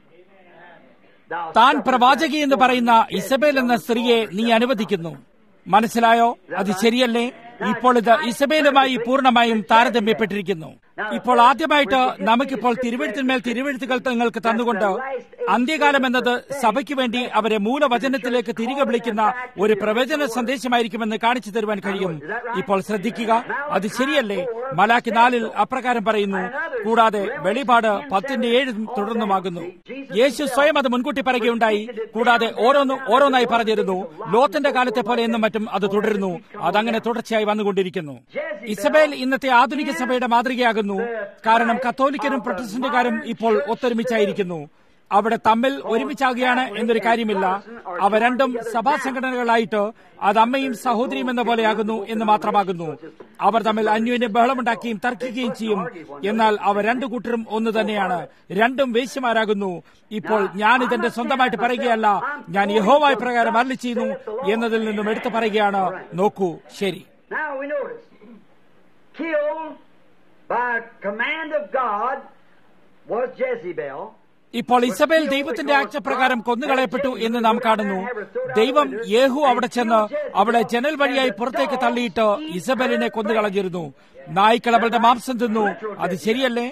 താൻ പ്രവാചകി എന്ന് പറയുന്ന ഇസബേൽ എന്ന സ്ത്രീയെ നീ അനുവദിക്കുന്നു മനസ്സിലായോ അത് ശരിയല്ലേ ഇപ്പോൾ ഇത് ഇസബേലുമായി പൂർണ്ണമായും താരതമ്യപ്പെട്ടിരിക്കുന്നു ഇപ്പോൾ ആദ്യമായിട്ട് നമുക്കിപ്പോൾ തിരുവഴുത്തിന്മേൽ തിരുവഴുത്തുകൾ നിങ്ങൾക്ക് തന്നുകൊണ്ട് അന്ത്യകാലം എന്നത് സഭയ്ക്ക് വേണ്ടി അവരെ മൂലവചനത്തിലേക്ക് തിരികെ വിളിക്കുന്ന ഒരു പ്രവചന സന്ദേശമായിരിക്കുമെന്ന് കാണിച്ചു തരുവാൻ കഴിയും ഇപ്പോൾ ശ്രദ്ധിക്കുക അത് ശരിയല്ലേ മലാക്കി നാലിൽ അപ്രകാരം പറയുന്നു കൂടാതെ വെളിപാട് പത്തിന്റെ ഏഴ് തുടർന്നുമാകുന്നു യേശു സ്വയം അത് മുൻകൂട്ടി പറയുകയുണ്ടായി കൂടാതെ ഓരോന്നും ഓരോന്നായി പറഞ്ഞിരുന്നു ലോത്തിന്റെ കാലത്തെ പോലെ എന്നും മറ്റും അത് തുടരുന്നു അതങ്ങനെ തുടർച്ചയായി വന്നുകൊണ്ടിരിക്കുന്നു ഇസബേൽ ഇന്നത്തെ ആധുനിക സഭയുടെ മാതൃകയാകുന്നു കാരണം കത്തോലിക്കരും പ്രൊട്ടസ്റ്റന്റുകാരും ഇപ്പോൾ ഒത്തൊരുമിച്ചായിരിക്കുന്നു അവിടെ തമ്മിൽ ഒരുമിച്ചാകുകയാണ് എന്നൊരു കാര്യമില്ല അവ രണ്ടും സഭാ സംഘടനകളായിട്ട് അത് അമ്മയും സഹോദരിയും എന്ന പോലെയാകുന്നു എന്ന് മാത്രമാകുന്നു അവർ തമ്മിൽ അന്യോന്യം ബഹളമുണ്ടാക്കുകയും തർക്കിക്കുകയും ചെയ്യും എന്നാൽ അവ രണ്ടു കൂട്ടരും ഒന്ന് തന്നെയാണ് രണ്ടും വേശ്യമാരാകുന്നു ഇപ്പോൾ ഞാൻ ഇതെന്റെ സ്വന്തമായിട്ട് പറയുകയല്ല ഞാൻ യഹോവായ പ്രകാരം അരളി ചെയ്യുന്നു എന്നതിൽ നിന്നും എടുത്തു പറയുകയാണ് നോക്കൂ ശരി Now we notice, killed by command of God was Jezebel. ഇപ്പോൾ ഇസബേൽ ദൈവത്തിന്റെ ആജ്ഞപ്രകാരം കൊന്നുകളയപ്പെട്ടു എന്ന് നാം കാണുന്നു ദൈവം യേഹു അവിടെ ചെന്ന് അവളെ ജനൽ വഴിയായി പുറത്തേക്ക് തള്ളിയിട്ട് ഇസബേലിനെ കൊന്നുകളഞ്ഞിരുന്നു നായ്ക്കൾ അവളുടെ മാംസം തിന്നു അത് ശരിയല്ലേ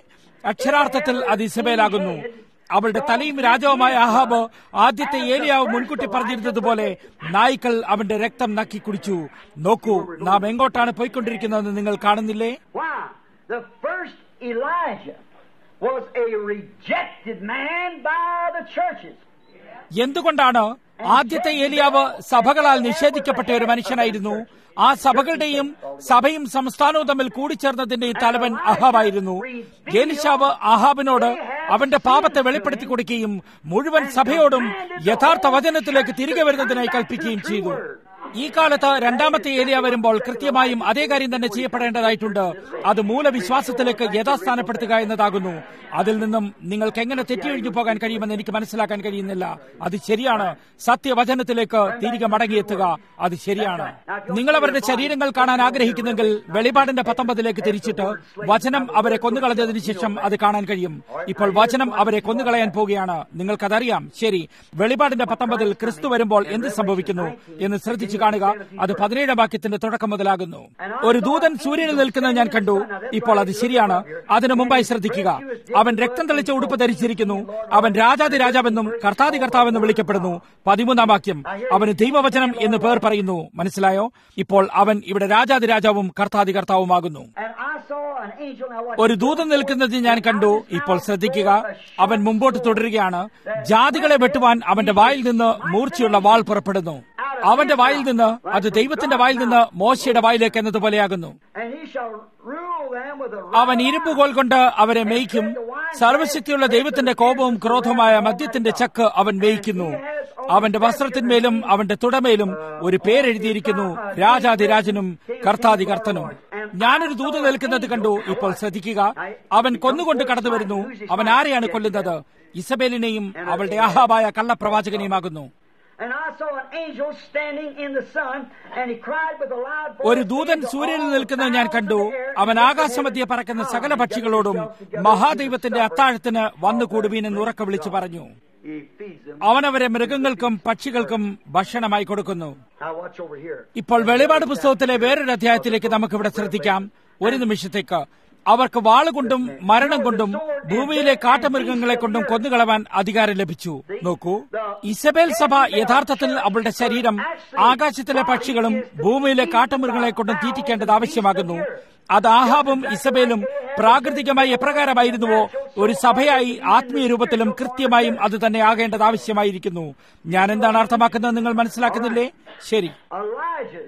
അക്ഷരാർത്ഥത്തിൽ അത് ഇസബേലാകുന്നു അവളുടെ തലയും രാജാവുമായ ആഹാബ് ആദ്യത്തെ ഏലിയാവ് മുൻകൂട്ടി പറഞ്ഞിരുന്നതുപോലെ നായ്ക്കൾ അവന്റെ രക്തം നക്കി കുടിച്ചു നോക്കൂ നാം എങ്ങോട്ടാണ് പോയിക്കൊണ്ടിരിക്കുന്നതെന്ന് നിങ്ങൾ കാണുന്നില്ലേ Why? The first Elijah was a rejected man by the churches. എന്തുകൊണ്ടാണ് ആദ്യത്തെ ഏലിയാവ് സഭകളാൽ നിഷേധിക്കപ്പെട്ട ഒരു മനുഷ്യനായിരുന്നു ആ സഭകളുടെയും സഭയും സംസ്ഥാനവും തമ്മിൽ കൂടിച്ചേർന്നതിന്റെ തലവൻ അഹാബായിരുന്നു ഏലിശാവ് അഹാബിനോട് അവന്റെ പാപത്തെ വെളിപ്പെടുത്തി കൊടുക്കുകയും മുഴുവൻ സഭയോടും യഥാർത്ഥ വചനത്തിലേക്ക് തിരികെ വരുന്നതിനായി കൽപ്പിക്കുകയും ചെയ്തു ഈ കാലത്ത് രണ്ടാമത്തെ ഏരിയ വരുമ്പോൾ കൃത്യമായും അതേ കാര്യം തന്നെ ചെയ്യപ്പെടേണ്ടതായിട്ടുണ്ട് അത് മൂലവിശ്വാസത്തിലേക്ക് യഥാസ്ഥാനപ്പെടുത്തുക എന്നതാകുന്നു അതിൽ നിന്നും നിങ്ങൾക്ക് എങ്ങനെ തെറ്റിയൊഴിഞ്ഞു പോകാൻ കഴിയുമെന്ന് എനിക്ക് മനസ്സിലാക്കാൻ കഴിയുന്നില്ല അത് ശരിയാണ് സത്യവചനത്തിലേക്ക് തിരികെ മടങ്ങിയെത്തുക അത് ശരിയാണ് നിങ്ങൾ അവരുടെ ശരീരങ്ങൾ കാണാൻ ആഗ്രഹിക്കുന്നെങ്കിൽ വെളിപാടിന്റെ പത്തൊമ്പതിലേക്ക് തിരിച്ചിട്ട് വചനം അവരെ കൊന്നുകളഞ്ഞതിനു ശേഷം അത് കാണാൻ കഴിയും ഇപ്പോൾ വചനം അവരെ കൊന്നുകളയാൻ പോവുകയാണ് നിങ്ങൾക്കതറിയാം ശരി വെളിപാടിന്റെ പത്തൊമ്പതിൽ ക്രിസ്തു വരുമ്പോൾ എന്ത് സംഭവിക്കുന്നു എന്ന് ശ്രദ്ധിച്ചു കാണുക അത് പതിനേഴാം വാക്യത്തിന്റെ തുടക്കം മുതലാകുന്നു ഒരു ദൂതൻ സൂര്യനിൽ നിൽക്കുന്നത് ഞാൻ കണ്ടു ഇപ്പോൾ അത് ശരിയാണ് അതിനു മുമ്പായി ശ്രദ്ധിക്കുക അവൻ രക്തം തെളിച്ച ഉടുപ്പ് ധരിച്ചിരിക്കുന്നു അവൻ രാജാതി രാജാവെന്നും കർത്താതി കർത്താവെന്നും വിളിക്കപ്പെടുന്നു പതിമൂന്നാം വാക്യം അവന് ദൈവവചനം എന്ന് പേർ പറയുന്നു മനസ്സിലായോ ഇപ്പോൾ അവൻ ഇവിടെ രാജാതി രാജാവും കർത്താതി കർത്താവുമാകുന്നു And I saw an angel. Now what? ഒരു ദൂതൻ നിൽക്കുന്നത് ഞാൻ കണ്ടു ഇപ്പോൾ ശ്രദ്ധിക്കുക അവൻ മുമ്പോട്ട് തുടരുകയാണ് ജാതികളെ വെട്ടുവാൻ അവന്റെ വായിൽ നിന്ന് മൂർച്ചയുള്ള വാൾ പുറപ്പെടുന്നു അവന്റെ വായിൽ നിന്ന് അത് ദൈവത്തിന്റെ വായിൽ നിന്ന് മോശയുടെ വായിലേക്ക് എന്നതുപോലെയാകുന്നു And he shall rule them with a അവൻ ഇരുമ്പുകോൽ കൊണ്ട് അവരെ മേയ്ക്കും സർവശക്തിയുള്ള ദൈവത്തിന്റെ കോപവും ക്രോധവുമായ മദ്യത്തിന്റെ ചക്ക് അവൻ മേയ്ക്കുന്നു അവന്റെ വസ്ത്രത്തിന്മേലും അവന്റെ തുടമേലും ഒരു പേരെഴുതിയിരിക്കുന്നു രാജാതിരാജനും കർത്താതി കർത്തനും ഞാനൊരു ദൂത നിൽക്കുന്നത് കണ്ടു ഇപ്പോൾ ശ്രദ്ധിക്കുക അവൻ കൊന്നുകൊണ്ട് കടന്നു വരുന്നു അവൻ ആരെയാണ് കൊല്ലുന്നത് ഇസബേലിനെയും അവളുടെ ആഹാബായ കള്ളപ്രവാചകനെയുമാകുന്നു And I saw an angel standing in the sun, and he cried with a loud voice. ഒരു ദൂതൻ സൂര്യനിൽ നിൽക്കുന്നത് ഞാൻ കണ്ടു അവൻ ആകാശമധ്യ പറക്കുന്ന സകല പക്ഷികളോടും മഹാദൈവത്തിന്റെ അത്താഴത്തിന് വന്നു കൂടുവീനെന്ന് ഉറക്കെ വിളിച്ചു പറഞ്ഞു He feeds them. അവനവരെ മൃഗങ്ങൾക്കും പക്ഷികൾക്കും ഭക്ഷണമായി കൊടുക്കുന്നു Now watch over here. ഇപ്പോൾ വെളിപാട് പുസ്തകത്തിലെ വേറൊരു അധ്യായത്തിലേക്ക് നമുക്ക് ഇവിടെ ശ്രദ്ധിക്കാം ഒരു നിമിഷത്തേക്ക് അവർക്ക് വാളുകൊണ്ടും മരണം കൊണ്ടും ഭൂമിയിലെ കാട്ടുമൃഗങ്ങളെ കൊണ്ടും കൊന്നുകളവാൻ അധികാരം ലഭിച്ചു നോക്കൂ ഇസബേൽ സഭ യഥാർത്ഥത്തിൽ അവളുടെ ശരീരം ആകാശത്തിലെ പക്ഷികളും ഭൂമിയിലെ കാട്ടുമൃഗങ്ങളെ കൊണ്ടും തീറ്റിക്കേണ്ടത് ആവശ്യമാകുന്നു അത് ആഹാബും ഇസബേലും പ്രാകൃതികമായി എപ്രകാരമായിരുന്നുവോ ഒരു സഭയായി ആത്മീയ രൂപത്തിലും കൃത്യമായും അത് തന്നെ ആകേണ്ടത് ആവശ്യമായിരിക്കുന്നു ഞാൻ എന്താണ് അർത്ഥമാക്കുന്നത് നിങ്ങൾ മനസ്സിലാക്കുന്നില്ലേ ശരി Elijah.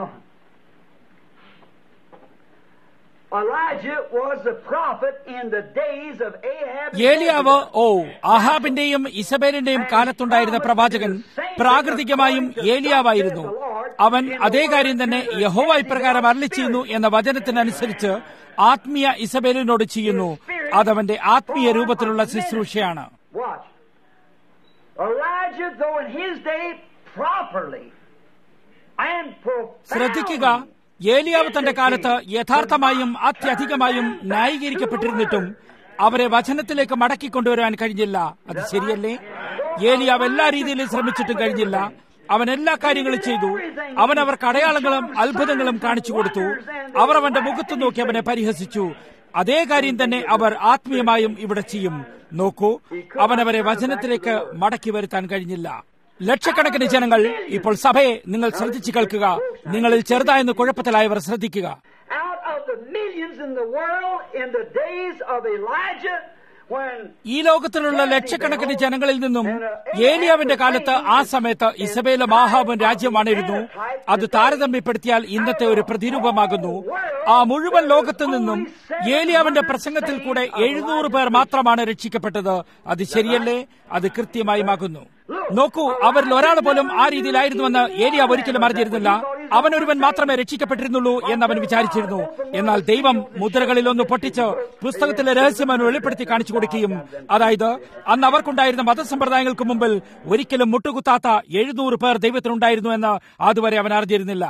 Elijah was the prophet in the days of Ahab. and ഏലിയാവ് Jezebel. ഓ ആഹാബിന്റെയും ഇസബേലിന്റെയും കാലത്തുണ്ടായിരുന്ന പ്രവാചകൻ പ്രാകൃതികമായും ഏലിയാവായിരുന്നു അവൻ അതേ കാര്യം തന്നെ യഹോവ ഇപ്രകാരം അരളി ചെയ്യുന്നു എന്ന വചനത്തിനനുസരിച്ച് ആത്മീയ ഇസബേലിനോട് ചെയ്യുന്നു അതവന്റെ ആത്മീയ രൂപത്തിലുള്ള ശുശ്രൂഷയാണ് Watch. Elijah, though in his day properly and ശ്രദ്ധിക്കുക profoundly ഏലിയാവ് തന്റെ കാലത്ത് യഥാർത്ഥമായും അത്യധികമായും ന്യായീകരിക്കപ്പെട്ടിരുന്നിട്ടും അവരെ വചനത്തിലേക്ക് മടക്കിക്കൊണ്ടുവരാൻ കഴിഞ്ഞില്ല അത് ശരിയല്ലേ ഏലിയാവ് എല്ലാ രീതിയിലും ശ്രമിച്ചിട്ടും കഴിഞ്ഞില്ല അവൻ എല്ലാ കാര്യങ്ങളും ചെയ്തു അവൻ അവർക്ക് അടയാളങ്ങളും അത്ഭുതങ്ങളും കാണിച്ചു കൊടുത്തു അവർ അവന്റെ മുഖത്ത് നോക്കി അവനെ പരിഹസിച്ചു അതേ കാര്യം തന്നെ അവർ ആത്മീയമായും ഇവിടെ ചെയ്യും നോക്കൂ അവൻ അവരെ വചനത്തിലേക്ക് മടക്കി വരുത്താൻ കഴിഞ്ഞില്ല ലക്ഷക്കണക്കിന് ജനങ്ങൾ ഇപ്പോൾ സഭയെ നിങ്ങൾ ശ്രദ്ധിച്ചു കേൾക്കുക നിങ്ങളിൽ ചെറുതായെന്ന് കുഴപ്പത്തിലായവർ ശ്രദ്ധിക്കുക out of the millions in the world in the days of Elijah when ഈ ലോകത്തിലുള്ള ലക്ഷക്കണക്കിന് ജനങ്ങളിൽ നിന്നും ഏലിയാവിന്റെ കാലത്ത് ആ സമയത്ത് ഇസബേലും ആഹാബും രാജ്യമാണിരുന്നു അത് താരതമ്യപ്പെടുത്തിയാൽ ഇന്നത്തെ ഒരു പ്രതിരൂപമാകുന്നു ആ മുഴുവൻ ലോകത്തു നിന്നും ഏലിയാവിന്റെ പ്രസംഗത്തിൽ കൂടെ എഴുന്നൂറ് പേർ മാത്രമാണ് രക്ഷിക്കപ്പെട്ടത് അത് ശരിയല്ലേ അത് കൃത്യമായുമാകുന്നു നോക്കൂ അവരിൽ ഒരാൾ പോലും ആ രീതിയിലായിരുന്നുവെന്ന് ഏലിയാവ് ഒരിക്കലും അറിഞ്ഞിരുന്നില്ല അവനൊരുവൻ മാത്രമേ രക്ഷിക്കപ്പെട്ടിരുന്നുള്ളൂ എന്ന് അവൻ വിചാരിച്ചിരുന്നു എന്നാൽ ദൈവം മുദ്രകളിൽ ഒന്ന് പൊട്ടിച്ച് പുസ്തകത്തിലെ രഹസ്യം അവൻ വെളിപ്പെടുത്തി കാണിച്ചു കൊടുക്കുകയും അതായത് അന്ന് അവർക്കുണ്ടായിരുന്ന മതസമ്പ്രദായങ്ങൾക്ക് മുമ്പിൽ ഒരിക്കലും മുട്ടുകുത്താത്ത എഴുന്നൂറ് പേർ ദൈവത്തിനുണ്ടായിരുന്നു എന്ന് അതുവരെ അവൻ അറിഞ്ഞിരുന്നില്ല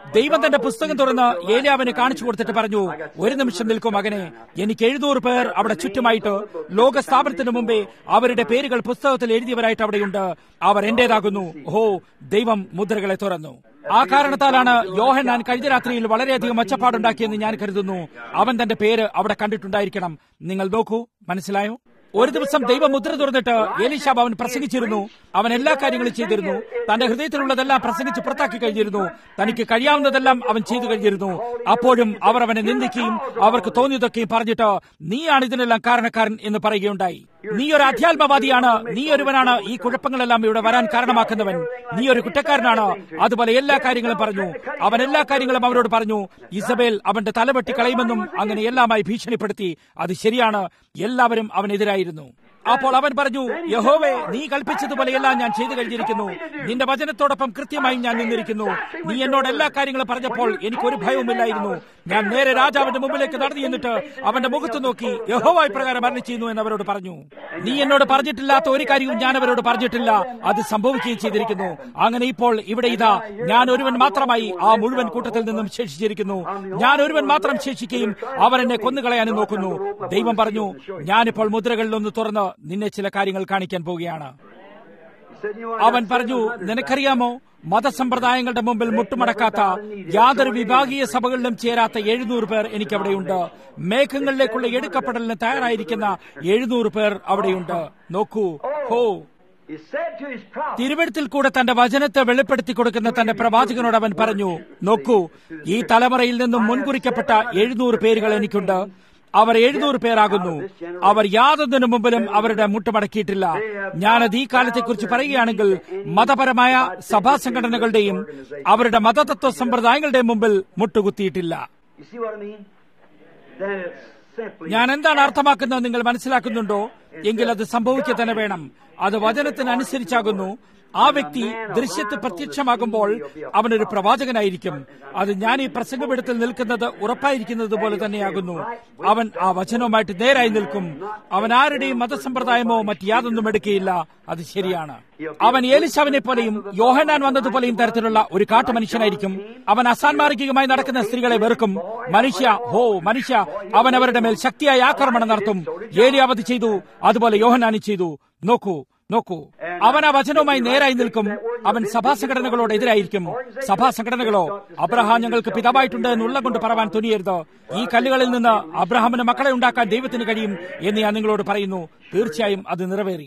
ദൈവം തന്റെ പുസ്തകം തുറന്ന് ഏലിയാവിന് കാണിച്ചു കൊടുത്തിട്ട് പറഞ്ഞു ഒരു നിമിഷം നിൽക്കും മകനെ എനിക്ക് എഴുന്നൂറ് പേർ അവിടെ ചുറ്റുമായിട്ട് ലോക സ്ഥാപനത്തിന് മുമ്പേ അവരുടെ പേരുകൾ പുസ്തകത്തിൽ എഴുതിയവരായിട്ട് അവിടെയുണ്ട് അവർ എന്റേതാകുന്നു ഓ ദൈവം മുദ്രകളെ തുറന്നു ആ കാരണത്താലാണ് യോഹന്നാൻ കഴിഞ്ഞ രാത്രിയിൽ വളരെയധികം ഒച്ചപ്പാടുണ്ടാക്കിയെന്ന് ഞാൻ കരുതുന്നു അവൻ തന്റെ പേര് അവിടെ കണ്ടിട്ടുണ്ടായിരിക്കണം നിങ്ങൾ നോക്കൂ മനസ്സിലായോ ഒരു ദിവസം ദൈവം മുദ്ര തുറന്നിട്ട് ഏലിശാബ് അവൻ പ്രസംഗിച്ചിരുന്നു അവൻ എല്ലാ കാര്യങ്ങളും ചെയ്തിരുന്നു തന്റെ ഹൃദയത്തിലുള്ളതെല്ലാം പ്രസംഗിച്ച് പുറത്താക്കി കഴിഞ്ഞിരുന്നു തനിക്ക് കഴിയാവുന്നതെല്ലാം അവൻ ചെയ്തു കഴിഞ്ഞിരുന്നു അപ്പോഴും അവർ അവനെ നിന്ദിക്കുകയും അവർക്ക് തോന്നിയതൊക്കെയും പറഞ്ഞിട്ട് നീയാണ് ഇതിനെല്ലാം കാരണക്കാരൻ എന്ന് പറയുകയുണ്ടായി നീ ഒരു അധ്യാത്മവാദിയാണ് നീ ഒരുവനാണ് ഈ കുഴപ്പങ്ങളെല്ലാം ഇവിടെ വരാൻ കാരണമാക്കുന്നവൻ നീ ഒരു കുറ്റക്കാരനാണ് അതുപോലെ എല്ലാ കാര്യങ്ങളും പറഞ്ഞു അവൻ എല്ലാ കാര്യങ്ങളും അവരോട് പറഞ്ഞു ഇസബേൽ അവന്റെ തലവെട്ടി കളയുമെന്നും അങ്ങനെ എല്ലാമായി ഭീഷണിപ്പെടുത്തി അത് ശരിയാണ് എല്ലാവരും അവനെതിരായിരുന്നു അപ്പോൾ അവൻ പറഞ്ഞു യഹോവേ നീ കൽപ്പിച്ചതുപോലെയെല്ലാം ഞാൻ ചെയ്തു കഴിഞ്ഞിരിക്കുന്നു നിന്റെ വചനത്തോടൊപ്പം കൃത്യമായി ഞാൻ നിന്നിരിക്കുന്നു നീ എന്നോട് എല്ലാ കാര്യങ്ങളും പറഞ്ഞപ്പോൾ എനിക്കൊരു ഭയവുമില്ലായിരുന്നു ഞാൻ നേരെ രാജാവിന്റെ മുമ്പിലേക്ക് നടന്നു എന്നിട്ട് അവന്റെ മുഖത്ത് നോക്കി യഹോവ പ്രകാരം അരളി ചെയ്യുന്നു എന്ന് അവരോട് പറഞ്ഞു നീ എന്നോട് പറഞ്ഞിട്ടില്ലാത്ത ഒരു കാര്യവും ഞാൻ അവരോട് പറഞ്ഞിട്ടില്ല അത് സംഭവിക്കുകയും ചെയ്തിരിക്കുന്നു അങ്ങനെ ഇപ്പോൾ ഇവിടെ ഇതാ ഞാൻ ഒരുവൻ മാത്രമായി ആ മുഴുവൻ കൂട്ടത്തിൽ നിന്നും ശേഷിച്ചിരിക്കുന്നു ഞാൻ ഒരുവൻ മാത്രം ശേഷിക്കുകയും അവർ എന്നെ കൊന്നുകളയാനും നോക്കുന്നു ദൈവം പറഞ്ഞു ഞാനിപ്പോൾ മുദ്രകളിൽ ഒന്ന് തുറന്ന് നിന്നെ ചില കാര്യങ്ങൾ കാണിക്കാൻ പോവുകയാണ് അവൻ പറഞ്ഞു നിനക്കറിയാമോ മതസമ്പ്രദായങ്ങളുടെ മുമ്പിൽ മുട്ടുമടക്കാത്ത യാതൊരു വിഭാഗീയ സഭകളിലും ചേരാത്ത എഴുന്നൂറ് പേർ എനിക്കവിടെയുണ്ട് മേഘങ്ങളിലേക്കുള്ള എടുക്കപ്പെടലിന് തയ്യാറായിരിക്കുന്ന എഴുന്നൂറ് പേർ അവിടെയുണ്ട് നോക്കൂ ഹോ തിരുവഴുത്തിൽ കൂടെ തന്റെ വചനത്തെ വെളിപ്പെടുത്തി കൊടുക്കുന്ന തന്റെ പ്രവാചകനോട് അവൻ പറഞ്ഞു നോക്കൂ ഈ തലമുറയിൽ നിന്നും മുൻകുറിക്കപ്പെട്ട എഴുന്നൂറ് പേരുകൾ എനിക്കുണ്ട് അവർ എഴുന്നൂറ് പേരാകുന്നു അവർ യാതൊന്നിനു മുമ്പിലും അവരുടെ മുട്ടുമടക്കിയിട്ടില്ല ഞാനത് ഈ കാലത്തെക്കുറിച്ച് പറയുകയാണെങ്കിൽ മതപരമായ സഭാ സംഘടനകളുടെയും അവരുടെ മതതത്വ സമ്പ്രദായങ്ങളുടെയും മുമ്പിൽ മുട്ടുകുത്തിയിട്ടില്ല ഞാൻ എന്താണ് അർത്ഥമാക്കുന്നത് നിങ്ങൾ മനസ്സിലാക്കുന്നുണ്ടോ എങ്കിൽ അത് സംഭവിക്കുക തന്നെ വേണം അത് വചനത്തിനനുസരിച്ചാകുന്നു ആ വ്യക്തി ദൃശ്യത്തിൽ പ്രത്യക്ഷമാകുമ്പോൾ അവനൊരു പ്രവാചകനായിരിക്കും അത് ഞാൻ ഈ പ്രസംഗപീഠത്തിൽ നിൽക്കുന്നത് ഉറപ്പായിരിക്കുന്നത് പോലെ തന്നെയാകുന്നു അവൻ ആ വചനവുമായിട്ട് നേരായി നിൽക്കും അവൻ ആരുടെയും മതസമ്പ്രദായമോ മറ്റ് യാതൊന്നും എടുക്കുകയില്ല അത് ശരിയാണ് അവൻ ഏലിശാവിനെ പോലെയും യോഹനാൻ വന്നതുപോലെയും തരത്തിലുള്ള ഒരു കാട്ടു മനുഷ്യനായിരിക്കും അവൻ അസാൻമാർഗികമായി നടക്കുന്ന സ്ത്രീകളെ വെറുക്കും മനുഷ്യ ഹോ മനുഷ്യ അവൻ അവരുടെ മേൽ ശക്തിയായ ആക്രമണം നടത്തും ഏലിയാവത് ചെയ്തു അതുപോലെ യോഹനാനി ചെയ്തു നോക്കൂ നോക്കൂ അവൻ ആ വചനവുമായി നേരായി നിൽക്കും അവൻ സഭാ സംഘടനകളോട് എതിരായിരിക്കും സഭാ സംഘടനകളോ അബ്രഹാം ഞങ്ങൾക്ക് പിതാവായിട്ടുണ്ട് എന്നുള്ള കൊണ്ട് പറവാൻ തുനിയരുത് ഈ കല്ലുകളിൽ നിന്ന് അബ്രഹാമിന് മക്കളെ ഉണ്ടാക്കാൻ ദൈവത്തിന് കഴിയും എന്ന് ഞാൻ നിങ്ങളോട് പറയുന്നു തീർച്ചയായും അത് നിറവേറി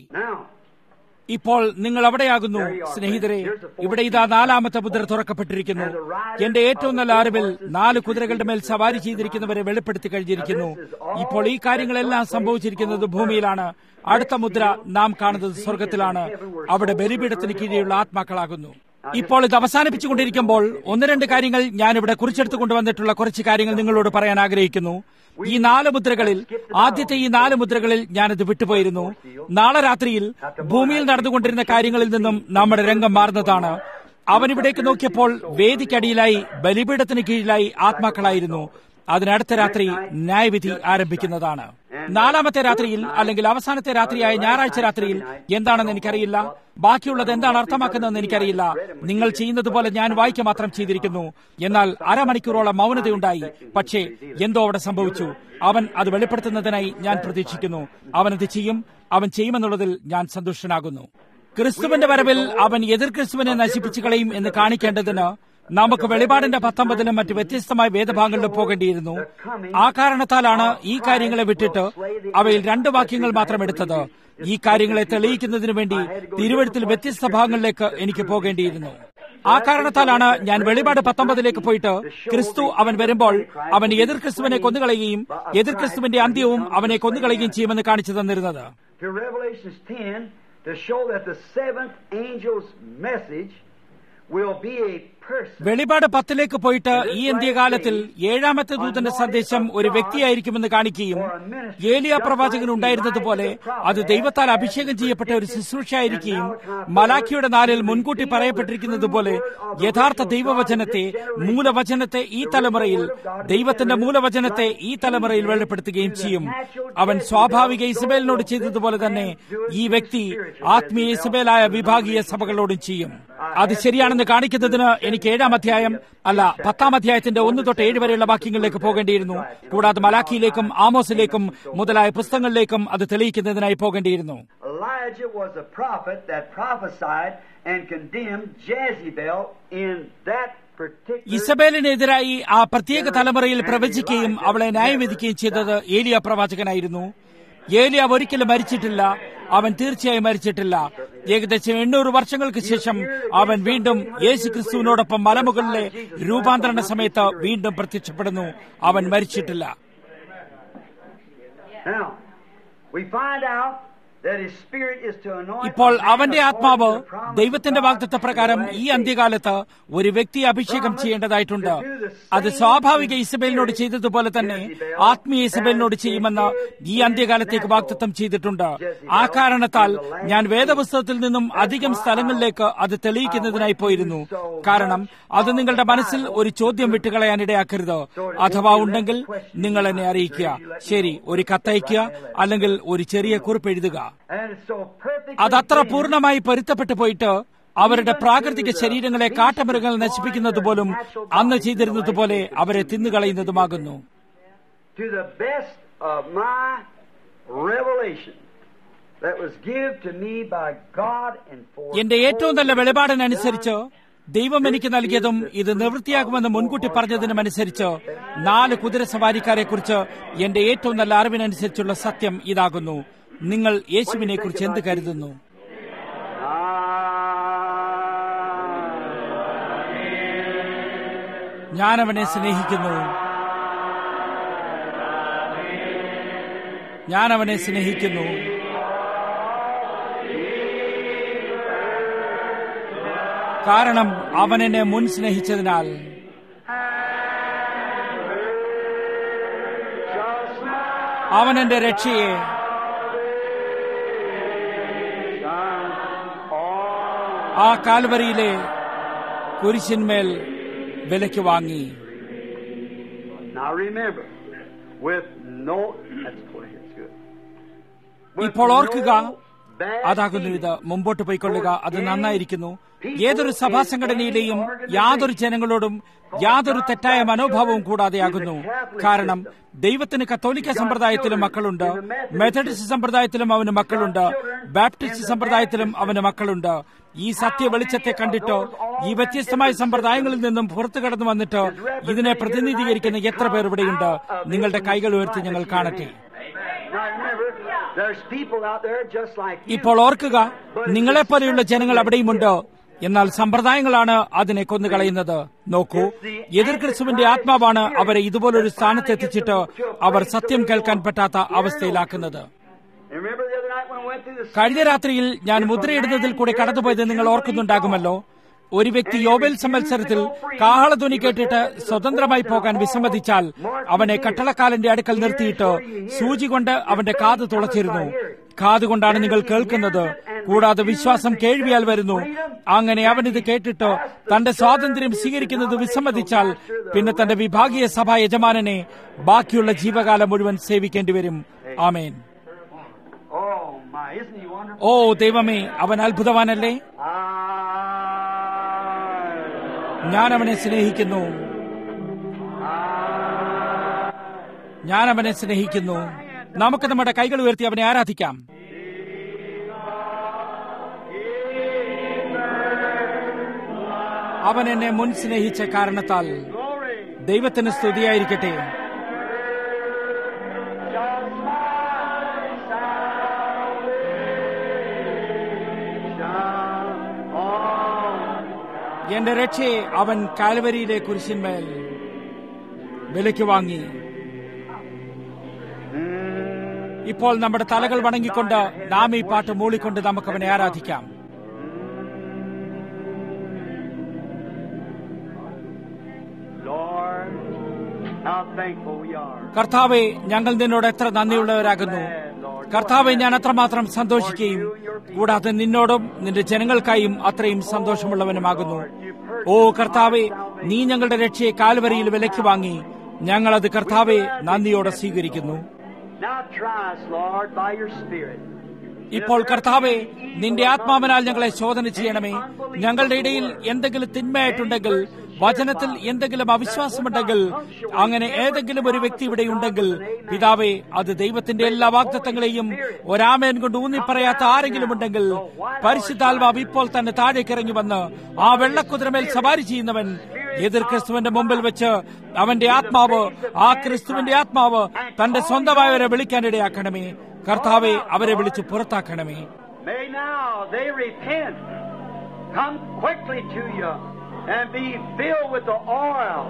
ഇപ്പോൾ നിങ്ങൾ അവിടെയാകുന്നു സ്നേഹിതരെ ഇവിടെ ഇതാ നാലാമത്തെ മുദ്ര തുറക്കപ്പെട്ടിരിക്കുന്നു എന്റെ ഏറ്റവും നല്ല അറിവിൽ നാല് കുതിരകളുടെ മേൽ സവാരി ചെയ്തിരിക്കുന്നവരെ വെളിപ്പെടുത്തി കഴിഞ്ഞിരിക്കുന്നു ഇപ്പോൾ ഈ കാര്യങ്ങളെല്ലാം സംഭവിച്ചിരിക്കുന്നത് ഭൂമിയിലാണ് അടുത്ത മുദ്ര നാം കാണുന്നത് സ്വർഗത്തിലാണ് അവിടെ ബലിപീഠത്തിന് കീഴിലുള്ള ആത്മാക്കളാകുന്നു ഇപ്പോൾ ഇത് അവസാനിപ്പിച്ചുകൊണ്ടിരിക്കുമ്പോൾ ഒന്ന് രണ്ട് കാര്യങ്ങൾ ഞാൻ ഇവിടെ കുറിച്ചെടുത്തു കൊണ്ടുവന്നിട്ടുള്ള കുറച്ച് കാര്യങ്ങൾ നിങ്ങളോട് പറയാൻ ആഗ്രഹിക്കുന്നു ഈ നാല് മുദ്രകളിൽ ആദ്യത്തെ ഈ നാല് മുദ്രകളിൽ ഞാനത് വിട്ടുപോയിരുന്നു നാളെ രാത്രിയിൽ ഭൂമിയിൽ നടന്നുകൊണ്ടിരുന്ന കാര്യങ്ങളിൽ നിന്നും നമ്മുടെ രംഗം മാറുന്നതാണ് അവനിവിടേക്ക് നോക്കിയപ്പോൾ വേദിക്കടിയിലായി ബലിപീഠത്തിന് കീഴിലായി ആത്മാക്കളായിരുന്നു അതിനടുത്ത രാത്രി ന്യായവിധി ആരംഭിക്കുന്നതാണ് നാലാമത്തെ രാത്രിയിൽ അല്ലെങ്കിൽ അവസാനത്തെ രാത്രിയായ ഞായറാഴ്ച രാത്രിയിൽ എന്താണെന്ന് എനിക്കറിയില്ല ബാക്കിയുള്ളത് എന്താണ് അർത്ഥമാക്കുന്നതെന്ന് എനിക്കറിയില്ല നിങ്ങൾ ചെയ്യുന്നത് പോലെ ഞാൻ വായിക്ക മാത്രം ചെയ്തിരിക്കുന്നു എന്നാൽ അരമണിക്കൂറോളം മൗനതയുണ്ടായി പക്ഷേ എന്തോ അവിടെ സംഭവിച്ചു അവൻ അത് വെളിപ്പെടുത്തുന്നതിനായി ഞാൻ പ്രതീക്ഷിക്കുന്നു അവനത് ചെയ്യും അവൻ ചെയ്യുമെന്നുള്ളതിൽ ഞാൻ സന്തുഷ്ടനാകുന്നു ക്രിസ്തുവിന്റെ വരവിൽ അവൻ എതിർ ക്രിസ്തുവിനെ നശിപ്പിച്ചു കളയും എന്ന് കാണിക്കേണ്ടതിന് നമുക്ക് വെളിപാടിന്റെ പത്തൊമ്പതിലും മറ്റ് വ്യത്യസ്തമായ വേദഭാഗങ്ങളിലും പോകേണ്ടിയിരുന്നു ആ കാരണത്താലാണ് ഈ കാര്യങ്ങളെ വിട്ടിട്ട് അവയിൽ രണ്ട് വാക്യങ്ങൾ മാത്രം എടുത്തത് ഈ കാര്യങ്ങളെ തെളിയിക്കുന്നതിനു വേണ്ടി തിരുവഴുത്തിൽ വ്യത്യസ്ത ഭാഗങ്ങളിലേക്ക് എനിക്ക് പോകേണ്ടിയിരുന്നു ആ കാരണത്താലാണ് ഞാൻ വെളിപാട് പത്തൊമ്പതിലേക്ക് പോയിട്ട് ക്രിസ്തു അവൻ വരുമ്പോൾ അവൻ എതിർ ക്രിസ്തുവിനെ കൊന്നുകളയുകയും എതിർ ക്രിസ്തുവിന്റെ അന്ത്യവും അവനെ കൊന്നുകളയുകയും ചെയ്യുമെന്ന് കാണിച്ചു തന്നിരുന്നത് to show that the seventh angel's message will be a വെളിപാട് പത്തിലേക്ക് പോയിട്ട് ഈ അന്ത്യകാലത്തിൽ ഏഴാമത്തെ ദൂതന്റെ സന്ദേശം ഒരു വ്യക്തിയായിരിക്കുമെന്ന് കാണിക്കുകയും ഏലിയ പ്രവാചകൻ ഉണ്ടായിരുന്നതുപോലെ അത് ദൈവത്താൽ അഭിഷേകം ചെയ്യപ്പെട്ട ഒരു ശുശ്രൂഷയായിരിക്കുകയും മലാഖിയുടെ നാലിൽ മുൻകൂട്ടി പറയപ്പെട്ടിരിക്കുന്നത് പോലെ യഥാർത്ഥ ദൈവവചനത്തെ മൂലവചനത്തെ ഈ തലമുറയിൽ ദൈവത്തിന്റെ മൂലവചനത്തെ ഈ തലമുറയിൽ വെളിപ്പെടുത്തുകയും ചെയ്യും അവൻ സ്വാഭാവിക ഇസബേലിനോട് ചെയ്തതുപോലെ തന്നെ ഈ വ്യക്തി ആത്മീയ ഇസബേലായ വിഭാഗീയ സഭകളോടും ചെയ്യും അത് ശരിയാണെന്ന് കാണിക്കുന്നതിന് എനിക്ക് ഏഴാം അധ്യായം അല്ല പത്താം അധ്യായത്തിന്റെ ഒന്ന് തൊട്ട് ഏഴ് വരെയുള്ള വാക്യങ്ങളിലേക്ക് പോകേണ്ടിയിരുന്നു കൂടാതെ മലാഖിയിലേക്കും ആമോസിലേക്കും മുതലായ പുസ്തകങ്ങളിലേക്കും അത് തെളിയിക്കുന്നതിനായി പോകേണ്ടിയിരുന്നു Elijah was a prophet that prophesied and condemned Jezebel in that particular. ഇസബേലിനെതിരായി ആ പ്രത്യേക തലമുറയിൽ പ്രവചിക്കുകയും അവളെ ന്യായവിധിക്കുകയും ചെയ്തത് ഏലിയ പ്രവാചകനായിരുന്നു ഏലിയ ഒരിക്കലും മരിച്ചിട്ടില്ല അവൻ തീർച്ചയായും മരിച്ചിട്ടില്ല ഏകദേശം എണ്ണൂറ് വർഷങ്ങൾക്ക് ശേഷം അവൻ വീണ്ടും യേശു ക്രിസ്തുവിനോടൊപ്പം മലമുകളിലെ രൂപാന്തരണ സമയത്ത് വീണ്ടും പ്രത്യക്ഷപ്പെടുന്നു അവൻ മരിച്ചിട്ടില്ല Now, we find out that his spirit is to anoint. ഇപ്പോൾ a man അവന്റെ ആത്മാവ് according to the promise ദൈവത്തിന്റെ of God വാഗ്ദത്ത പ്രകാരം in the ഈ last അന്ത്യകാലത്ത് ഒരു വ്യക്തിയെ അഭിഷേകം ചെയ്യേണ്ടതായിട്ടുണ്ട് അത് സ്വാഭാവിക ഇസബേലിനോട് ചെയ്തതുപോലെ തന്നെ ആത്മീയ ഇസബേലിനോട് ചെയ്യുമെന്ന് ഈ അന്ത്യകാലത്തേക്ക് വാഗ്ദത്തം ചെയ്തിട്ടുണ്ട് ആ കാരണത്താൽ ഞാൻ വേദപുസ്തകത്തിൽ നിന്നും അധികം സ്ഥലങ്ങളിലേക്ക് അത് തെളിയിക്കുന്നതിനായി പോയിരുന്നു കാരണം അത് നിങ്ങളുടെ മനസ്സിൽ ഒരു ചോദ്യം വിട്ടുകളയാൻ ഇടയാക്കരുത് അഥവാ ഉണ്ടെങ്കിൽ നിങ്ങൾ എന്നെ അറിയിക്കുക ശരി ഒരു കത്തയക്കുക അല്ലെങ്കിൽ ഒരു ചെറിയ കുറിപ്പ് എഴുതുക And it's so perfectly അതത്ര fitting പൂർണ്ണമായി പൊരുത്തപ്പെട്ടു പോയിട്ട് അവരുടെ പ്രാകൃതിക ശരീരങ്ങളെ കാട്ടമൃഗങ്ങൾ നശിപ്പിക്കുന്നത് പോലും അന്ന് ചെയ്തിരുന്നത് പോലെ അവരെ തിന്നുകളയുന്നതുമാകുന്നു to the best of my revelation that was given to me by God and for എന്റെ ഏറ്റവും നല്ല വെളിപാടിനനുസരിച്ച് ദൈവം എനിക്ക് നൽകിയതും ഇത് നിവൃത്തിയാകുമെന്ന് മുൻകൂട്ടി പറഞ്ഞതിനും അനുസരിച്ച് നാല് കുതിരസവാരിക്കാരെ കുറിച്ച് എന്റെ ഏറ്റവും നല്ല അറിവിനനുസരിച്ചുള്ള സത്യം ഇതാകുന്നു നിങ്ങൾ യേശുവിനെ കുറിച്ച് എന്ത് കരുതുന്നു ഞാൻ അവനെ സ്നേഹിക്കുന്നു ഞാൻ അവനെ സ്നേഹിക്കുന്നു കാരണം അവൻ എന്നെ മുൻ സ്നേഹിച്ചതിനാൽ അവൻ എന്റെ രക്ഷയെ ആ കാൽവരിയിലെ കുരിശിന്മേൽ വിലയ്ക്ക് വാങ്ങി Now remember, with no that's what it's good. With ഇപ്പോൾ ഓർക്കുക no bad അതാകുന്നു ഇത് feeling. മുമ്പോട്ട് പോയിക്കൊള്ളുക അത് നന്നായിരിക്കുന്നു ഏതൊരു സഭാ സംഘടനയിലെയും യാതൊരു ജനങ്ങളോടും യാതൊരു തെറ്റായ മനോഭാവവും കൂടാതെയാകുന്നു കാരണം ദൈവത്തിന് കത്തോലിക്ക സമ്പ്രദായത്തിലും മക്കളുണ്ട് മെത്തഡിസ്റ്റ് സമ്പ്രദായത്തിലും അവന് മക്കളുണ്ട് ബാപ്റ്റിസ്റ്റ് സമ്പ്രദായത്തിലും അവന് മക്കളുണ്ട് ഈ സത്യ വെളിച്ചത്തെ കണ്ടിട്ടോ ഈ വ്യത്യസ്തമായ സമ്പ്രദായങ്ങളിൽ നിന്നും പുറത്തു കടന്നു വന്നിട്ട് ഇതിനെ പ്രതിനിധീകരിക്കുന്ന എത്ര പേർ ഇവിടെയുണ്ട് നിങ്ങളുടെ കൈകൾ ഉയർത്തി ഞങ്ങൾ കാണട്ടെ Now remember, there's people out there just like you. ഇപ്പോൾ ഓർക്കുക നിങ്ങളെപ്പോലെയുള്ള ജനങ്ങൾ അവിടെയുമുണ്ട് എന്നാൽ സമ്പ്രദായങ്ങളാണ് അതിനെ കൊന്നുകളയുന്നത് നോക്കൂ എതിർ ക്രിസ്തുവിന്റെ ആത്മാവാണ് അവരെ ഇതുപോലൊരു സ്ഥാനത്തെത്തിച്ചിട്ട് അവർ സത്യം കേൾക്കാൻ പറ്റാത്ത അവസ്ഥയിലാക്കുന്നത് And remember the other night when we went through the കഴിഞ്ഞ രാത്രിയിൽ ഞാൻ മുദ്രയിടുന്നതിൽ കൂടെ കടന്നുപോയത് നിങ്ങൾ ഓർക്കുന്നുണ്ടാകുമല്ലോ ഒരു വ്യക്തി യോബേൽ സംവത്സരത്തിൽ കാഹളധ്വനി കേട്ടിട്ട് സ്വതന്ത്രമായി പോകാൻ വിസമ്മതിച്ചാൽ അവനെ കട്ടളക്കാലന്റെ അടുക്കൽ നിർത്തിയിട്ട് സൂചി കൊണ്ട് അവന്റെ കാത് തുളച്ചിരുന്നു കാതുകൊണ്ടാണ് നിങ്ങൾ കേൾക്കുന്നത് കൂടാതെ വിശ്വാസം കേൾവിയാൽ വരുന്നു അങ്ങനെ അവൻ ഇത് കേട്ടിട്ട് തന്റെ സ്വാതന്ത്ര്യം സ്വീകരിക്കുന്നത് വിസമ്മതിച്ചാൽ പിന്നെ തന്റെ വിഭാഗീയ സഭാ യജമാനനെ ബാക്കിയുള്ള ജീവകാലം മുഴുവൻ സേവിക്കേണ്ടി വരും ആമേൻ Oh my, isn't he wonderful? ഓ ദൈവമേ അവൻ അത്ഭുതവാനല്ലേ I ഞാൻ അവനെ സ്നേഹിക്കുന്നു ഞാൻ അവനെ സ്നേഹിക്കുന്നു നമുക്ക് നമ്മുടെ കൈകൾ ഉയർത്തി അവനെ ആരാധിക്കാം അവൻ എന്നെ മുൻ സ്നേഹിച്ച കാരണത്താൽ ദൈവത്തിന് സ്തുതിയായിരിക്കട്ടെ എന്റെ രക്ഷയെ അവൻ കാൽവരിയിലെ കുരിശിന്മേൽ വിലയ്ക്ക് വാങ്ങി ഇപ്പോൾ നമ്മുടെ തലകൾ വണങ്ങിക്കൊണ്ട് നാം ഈ പാട്ട് മൂളിക്കൊണ്ട് നമുക്ക് അവനെ ആരാധിക്കാം Lord, how thankful we are. കർത്താവെ ഞങ്ങൾ നിന്നോട് എത്ര നന്ദിയുള്ളവരാകുന്നു കർത്താവെ ഞാൻ അത്രമാത്രം സന്തോഷിക്കുകയും കൂടാതെ നിന്നോടും നിന്റെ ജനങ്ങൾക്കായും അത്രയും സന്തോഷമുള്ളവനുമാകുന്നു ഓ കർത്താവെ നീ ഞങ്ങളുടെ രക്ഷയെ കാൽവരിയിൽ വിലയ്ക്ക് വാങ്ങി ഞങ്ങളത് കർത്താവെ നന്ദിയോടെ സ്വീകരിക്കുന്നു Now try us, Lord, by your Spirit. ഇപ്പോൾ കർത്താവെ നിന്റെ ആത്മാവിനാൽ ഞങ്ങളെ ശോധന ചെയ്യണമേ ഞങ്ങളുടെ ഇടയിൽ എന്തെങ്കിലും തിന്മയായിട്ടുണ്ടെങ്കിൽ വചനത്തിൽ എന്തെങ്കിലും അവിശ്വാസമുണ്ടെങ്കിൽ അങ്ങനെ ഏതെങ്കിലും ഒരു വ്യക്തി ഇവിടെ ഉണ്ടെങ്കിൽ പിതാവെ അത് ദൈവത്തിന്റെ എല്ലാ വാഗ്ദത്തങ്ങളെയും ഒരാമയൻ കൊണ്ട് ഊന്നിപ്പറയാത്ത ആരെങ്കിലും ഉണ്ടെങ്കിൽ പരിശുദ്ധാത്മാവ് ഇപ്പോൾ തന്നെ താഴേക്ക് ഇറങ്ങി വന്ന് ആ വെള്ളക്കുതിരമേൽ സവാരി ചെയ്യുന്നവൻ എതിർ ക്രിസ്തുവിന്റെ മുമ്പിൽ വെച്ച് അവന്റെ ആത്മാവ് ആ ക്രിസ്തുവിന്റെ ആത്മാവ് തന്റെ സ്വന്തമായവരെ വിളിക്കാനിടയാക്കണമേ കർത്താവെ അവരെ വിളിച്ച് പുറത്താക്കണമേ May now they repent, come quickly to you, and be filled with the oil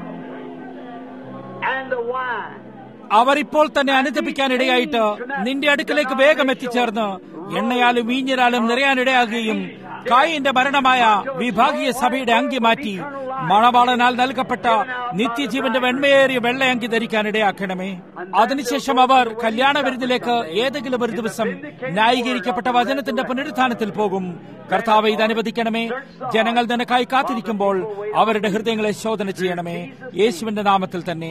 and the wine. അവർ ഇപ്പോൾ തന്നെ അനുദപിക്കാനിടയായിട്ട് നിന്റെ അടുക്കലേക്ക് വേഗം എത്തിച്ചേർന്ന് എണ്ണയാലും വീഞ്ഞിനാലും നിറയാനിടയാകുകയും കായിന്റെ മരണമായ വിഭാഗീയ സഭയുടെ അങ്കി മാറ്റി മണവാളനാൽ നൽകപ്പെട്ട നിത്യജീവന്റെ വെണ്മയേറിയ വെള്ളയങ്കി ധരിക്കാനിടയാക്കണമേ അതിനുശേഷം അവർ കല്യാണ വിരുന്നിലേക്ക് ഏതെങ്കിലും ഒരു ദിവസം ന്യായീകരിക്കപ്പെട്ട വചനത്തിന്റെ പുനരുത്ഥാനത്തിൽ പോകും കർത്താവ് ഇത് അനുവദിക്കണമേ ജനങ്ങൾ നിനക്കായി കാത്തിരിക്കുമ്പോൾ അവരുടെ ഹൃദയങ്ങളെ ശോധന ചെയ്യണമേ യേശുവിന്റെ നാമത്തിൽ തന്നെ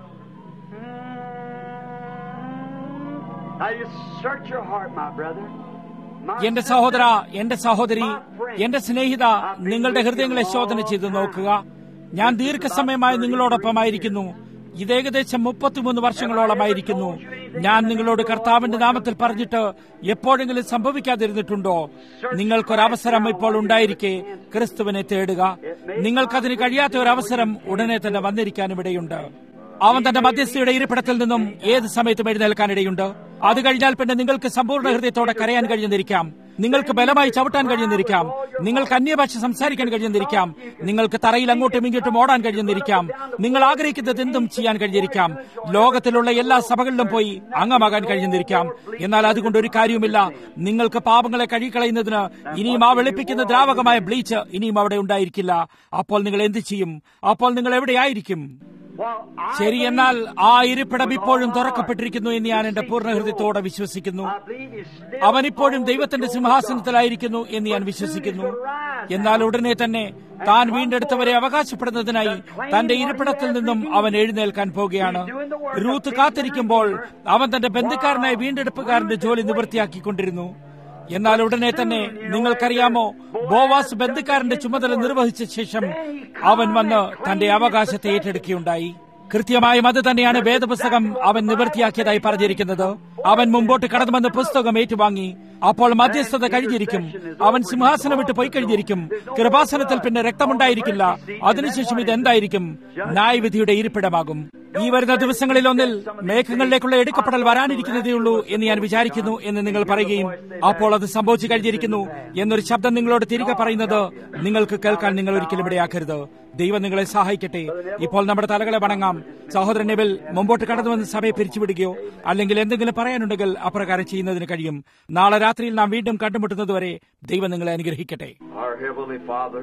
Now you search your heart, my brother. My എന്റെ സഹോദര എന്റെ സഹോദരി എന്റെ സ്നേഹിത നിങ്ങളുടെ ഹൃദയങ്ങളെ ശോധന ചെയ്ത് നോക്കുക ഞാൻ ദീർഘസമയമായി നിങ്ങളോടൊപ്പമായിരിക്കുന്നു ഇത് ഏകദേശം മുപ്പത്തിമൂന്ന് വർഷങ്ങളോളമായിരിക്കുന്നു ഞാൻ നിങ്ങളോട് കർത്താവിന്റെ നാമത്തിൽ പറഞ്ഞിട്ട് എപ്പോഴെങ്കിലും സംഭവിക്കാതിരുന്നിട്ടുണ്ടോ നിങ്ങൾക്കൊരവസരം ഇപ്പോൾ ഉണ്ടായിരിക്കെ ക്രിസ്തുവിനെ തേടുക നിങ്ങൾക്കതിന് കഴിയാത്ത ഒരു അവസരം ഉടനെ തന്നെ വന്നിരിക്കാനും ഇടയുണ്ട് അവൻ തന്റെ മധ്യസ്ഥയുടെ ഇരിപ്പിടത്തിൽ നിന്നും ഏത് സമയത്തും എഴുന്നേൽക്കാനിടയുണ്ട് അത് കഴിഞ്ഞാൽ പിന്നെ നിങ്ങൾക്ക് സമ്പൂർണ്ണ ഹൃദയത്തോടെ കരയാൻ കഴിയുന്നിരിക്കാം നിങ്ങൾക്ക് ബലമായി ചവിട്ടാൻ കഴിയുന്നിരിക്കാം നിങ്ങൾക്ക് അന്യഭാഷ സംസാരിക്കാൻ കഴിയുന്നിരിക്കാം നിങ്ങൾക്ക് തറയിൽ അങ്ങോട്ടും ഇങ്ങോട്ടും ഓടാൻ കഴിയുന്നിരിക്കാം നിങ്ങൾ ആഗ്രഹിക്കുന്നത് എന്തും ചെയ്യാൻ കഴിഞ്ഞിരിക്കാം ലോകത്തിലുള്ള എല്ലാ സഭകളിലും പോയി അംഗമാകാൻ കഴിയുന്നിരിക്കാം എന്നാൽ അതുകൊണ്ട് ഒരു കാര്യവുമില്ല നിങ്ങൾക്ക് പാപങ്ങളെ കഴുകിക്കളയുന്നതിന് ഇനിയും ആ വെളുപ്പിക്കുന്ന ദ്രാവകമായ ബ്ലീച്ച് ഇനിയും അവിടെ ഉണ്ടായിരിക്കില്ല അപ്പോൾ നിങ്ങൾ എന്ത് ചെയ്യും അപ്പോൾ നിങ്ങൾ എവിടെയായിരിക്കും Well, I ശരി എന്നാൽ ആ ഇരിപ്പിടം ഇപ്പോഴും തുറക്കപ്പെട്ടിരിക്കുന്നു എന്ന് ഞാൻ എന്റെ പൂർണ്ണ ഹൃദയത്തോടെ വിശ്വസിക്കുന്നു I believe he's still അവൻ ഇപ്പോഴും ദൈവത്തിന്റെ സിംഹാസനത്തിലായിരിക്കുന്നു എന്ന് ഞാൻ വിശ്വസിക്കുന്നു എന്നാൽ ഉടനെ തന്നെ താൻ വീണ്ടെടുത്തവരെ അവകാശപ്പെടുന്നതിനായി തന്റെ ഇരിപ്പിടത്തിൽ നിന്നും അവൻ എഴുന്നേൽക്കാൻ പോകുകയാണ് റൂത്ത് കാത്തിരിക്കുമ്പോൾ അവൻ തന്റെ ബന്ധുക്കാരനായ വീണ്ടെടുപ്പുകാരന്റെ ജോലി നിവൃത്തിയാക്കിക്കൊണ്ടിരുന്നു എന്നാൽ ഉടനെ തന്നെ നിങ്ങൾക്കറിയാമോ ബോവാസ് ബന്ധുക്കാരന്റെ ചുമതല നിർവഹിച്ച ശേഷം അവൻ വന്ന് തന്റെ അവകാശത്തെ ഏറ്റെടുക്കുകയുണ്ടായി കൃത്യമായും അത് തന്നെയാണ് വേദപുസ്തകം അവൻ നിവൃത്തിയാക്കിയതായി പറഞ്ഞിരിക്കുന്നത് അവൻ മുമ്പോട്ട് കടന്നുവന്ന് പുസ്തകം ഏറ്റുവാങ്ങി അപ്പോൾ മധ്യസ്ഥത കഴിഞ്ഞിരിക്കും അവൻ സിംഹാസനം വിട്ട് പോയി കഴിഞ്ഞിരിക്കും കൃപാസനത്തിൽ പിന്നെ രക്തമുണ്ടായിരിക്കില്ല അതിനുശേഷം ഇത് എന്തായിരിക്കും ന്യായവിധിയുടെ ഇരിപ്പിടമാകും ഈ വരുന്ന ദിവസങ്ങളിൽ ഒന്നിൽ മേഘങ്ങളിലേക്കുള്ള എടുക്കപ്പെടൽ വരാനിരിക്കുന്നതേയുള്ളൂ എന്ന് ഞാൻ വിചാരിക്കുന്നു എന്ന് നിങ്ങൾ പറയുകയും അപ്പോൾ അത് സംഭവിച്ചു കഴിഞ്ഞിരിക്കുന്നു എന്നൊരു ശബ്ദം നിങ്ങളോട് തിരികെ പറയുന്നത് നിങ്ങൾക്ക് കേൾക്കാൻ നിങ്ങൾ ഒരിക്കലും ഇടയാക്കരുത് ദൈവം നിങ്ങളെ സഹായിക്കട്ടെ ഇപ്പോൾ നമ്മുടെ തലകളെ വണങ്ങാം സഹോദരൻ നെബിൽ മുമ്പോട്ട് കടന്നുവന്ന് സഭയെ പിരിച്ചുവിടുകയോ അല്ലെങ്കിൽ എന്തെങ്കിലും പറയാനുണ്ടെങ്കിൽ അപ്രകാരം ചെയ്യുന്നതിന് കഴിയും നാളെ രാത്രിയിൽ നാം വീണ്ടും കണ്ടുമുട്ടുന്നതുവരെ ദൈവം നിങ്ങളെ അനുഗ്രഹിക്കട്ടെ Our Heavenly Father,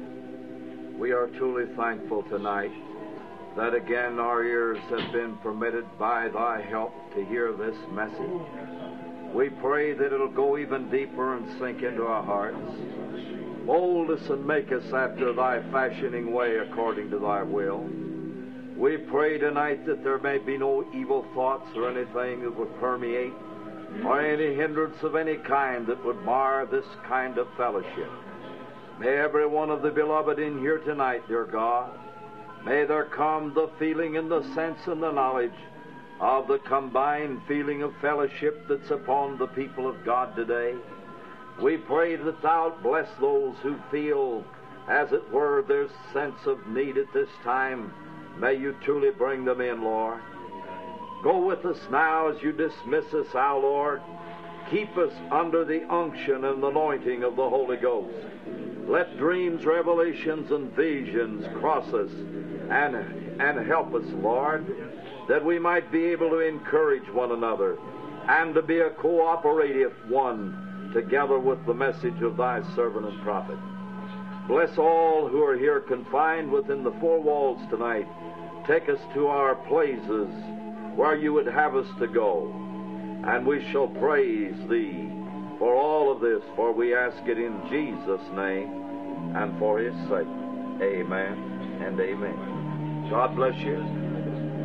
we are truly thankful tonight that again our ears have been permitted by Thy help to hear this message. We pray that it'll go even deeper and sink into our hearts. Mold us and make us after Thy fashioning way according to Thy will. We pray tonight that there may be no evil thoughts or anything that would permeate or any hindrance of any kind that would mar this kind of fellowship. May every one of the beloved in here tonight, dear God, may there come the feeling and the sense and the knowledge of the combined feeling of fellowship that's upon the people of God today. We pray that Thou bless those who feel, as it were, their sense of need at this time. May you truly bring them in, Lord. Go with us now as you dismiss us, our Lord. Keep us under the unction and anointing of the Holy Ghost. Let dreams, revelations, and visions cross us and, and help us, Lord, that we might be able to encourage one another and to be a cooperative one together with the message of thy servant and prophet. Bless all who are here confined within the four walls tonight. Take us to our places where you would have us to go. And we shall praise thee for all of this, for we ask it in Jesus' name and for his sake. Amen and amen. God bless you.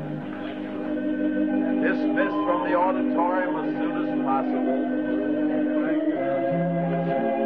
Dismissed from the auditorium as soon as possible. Lord.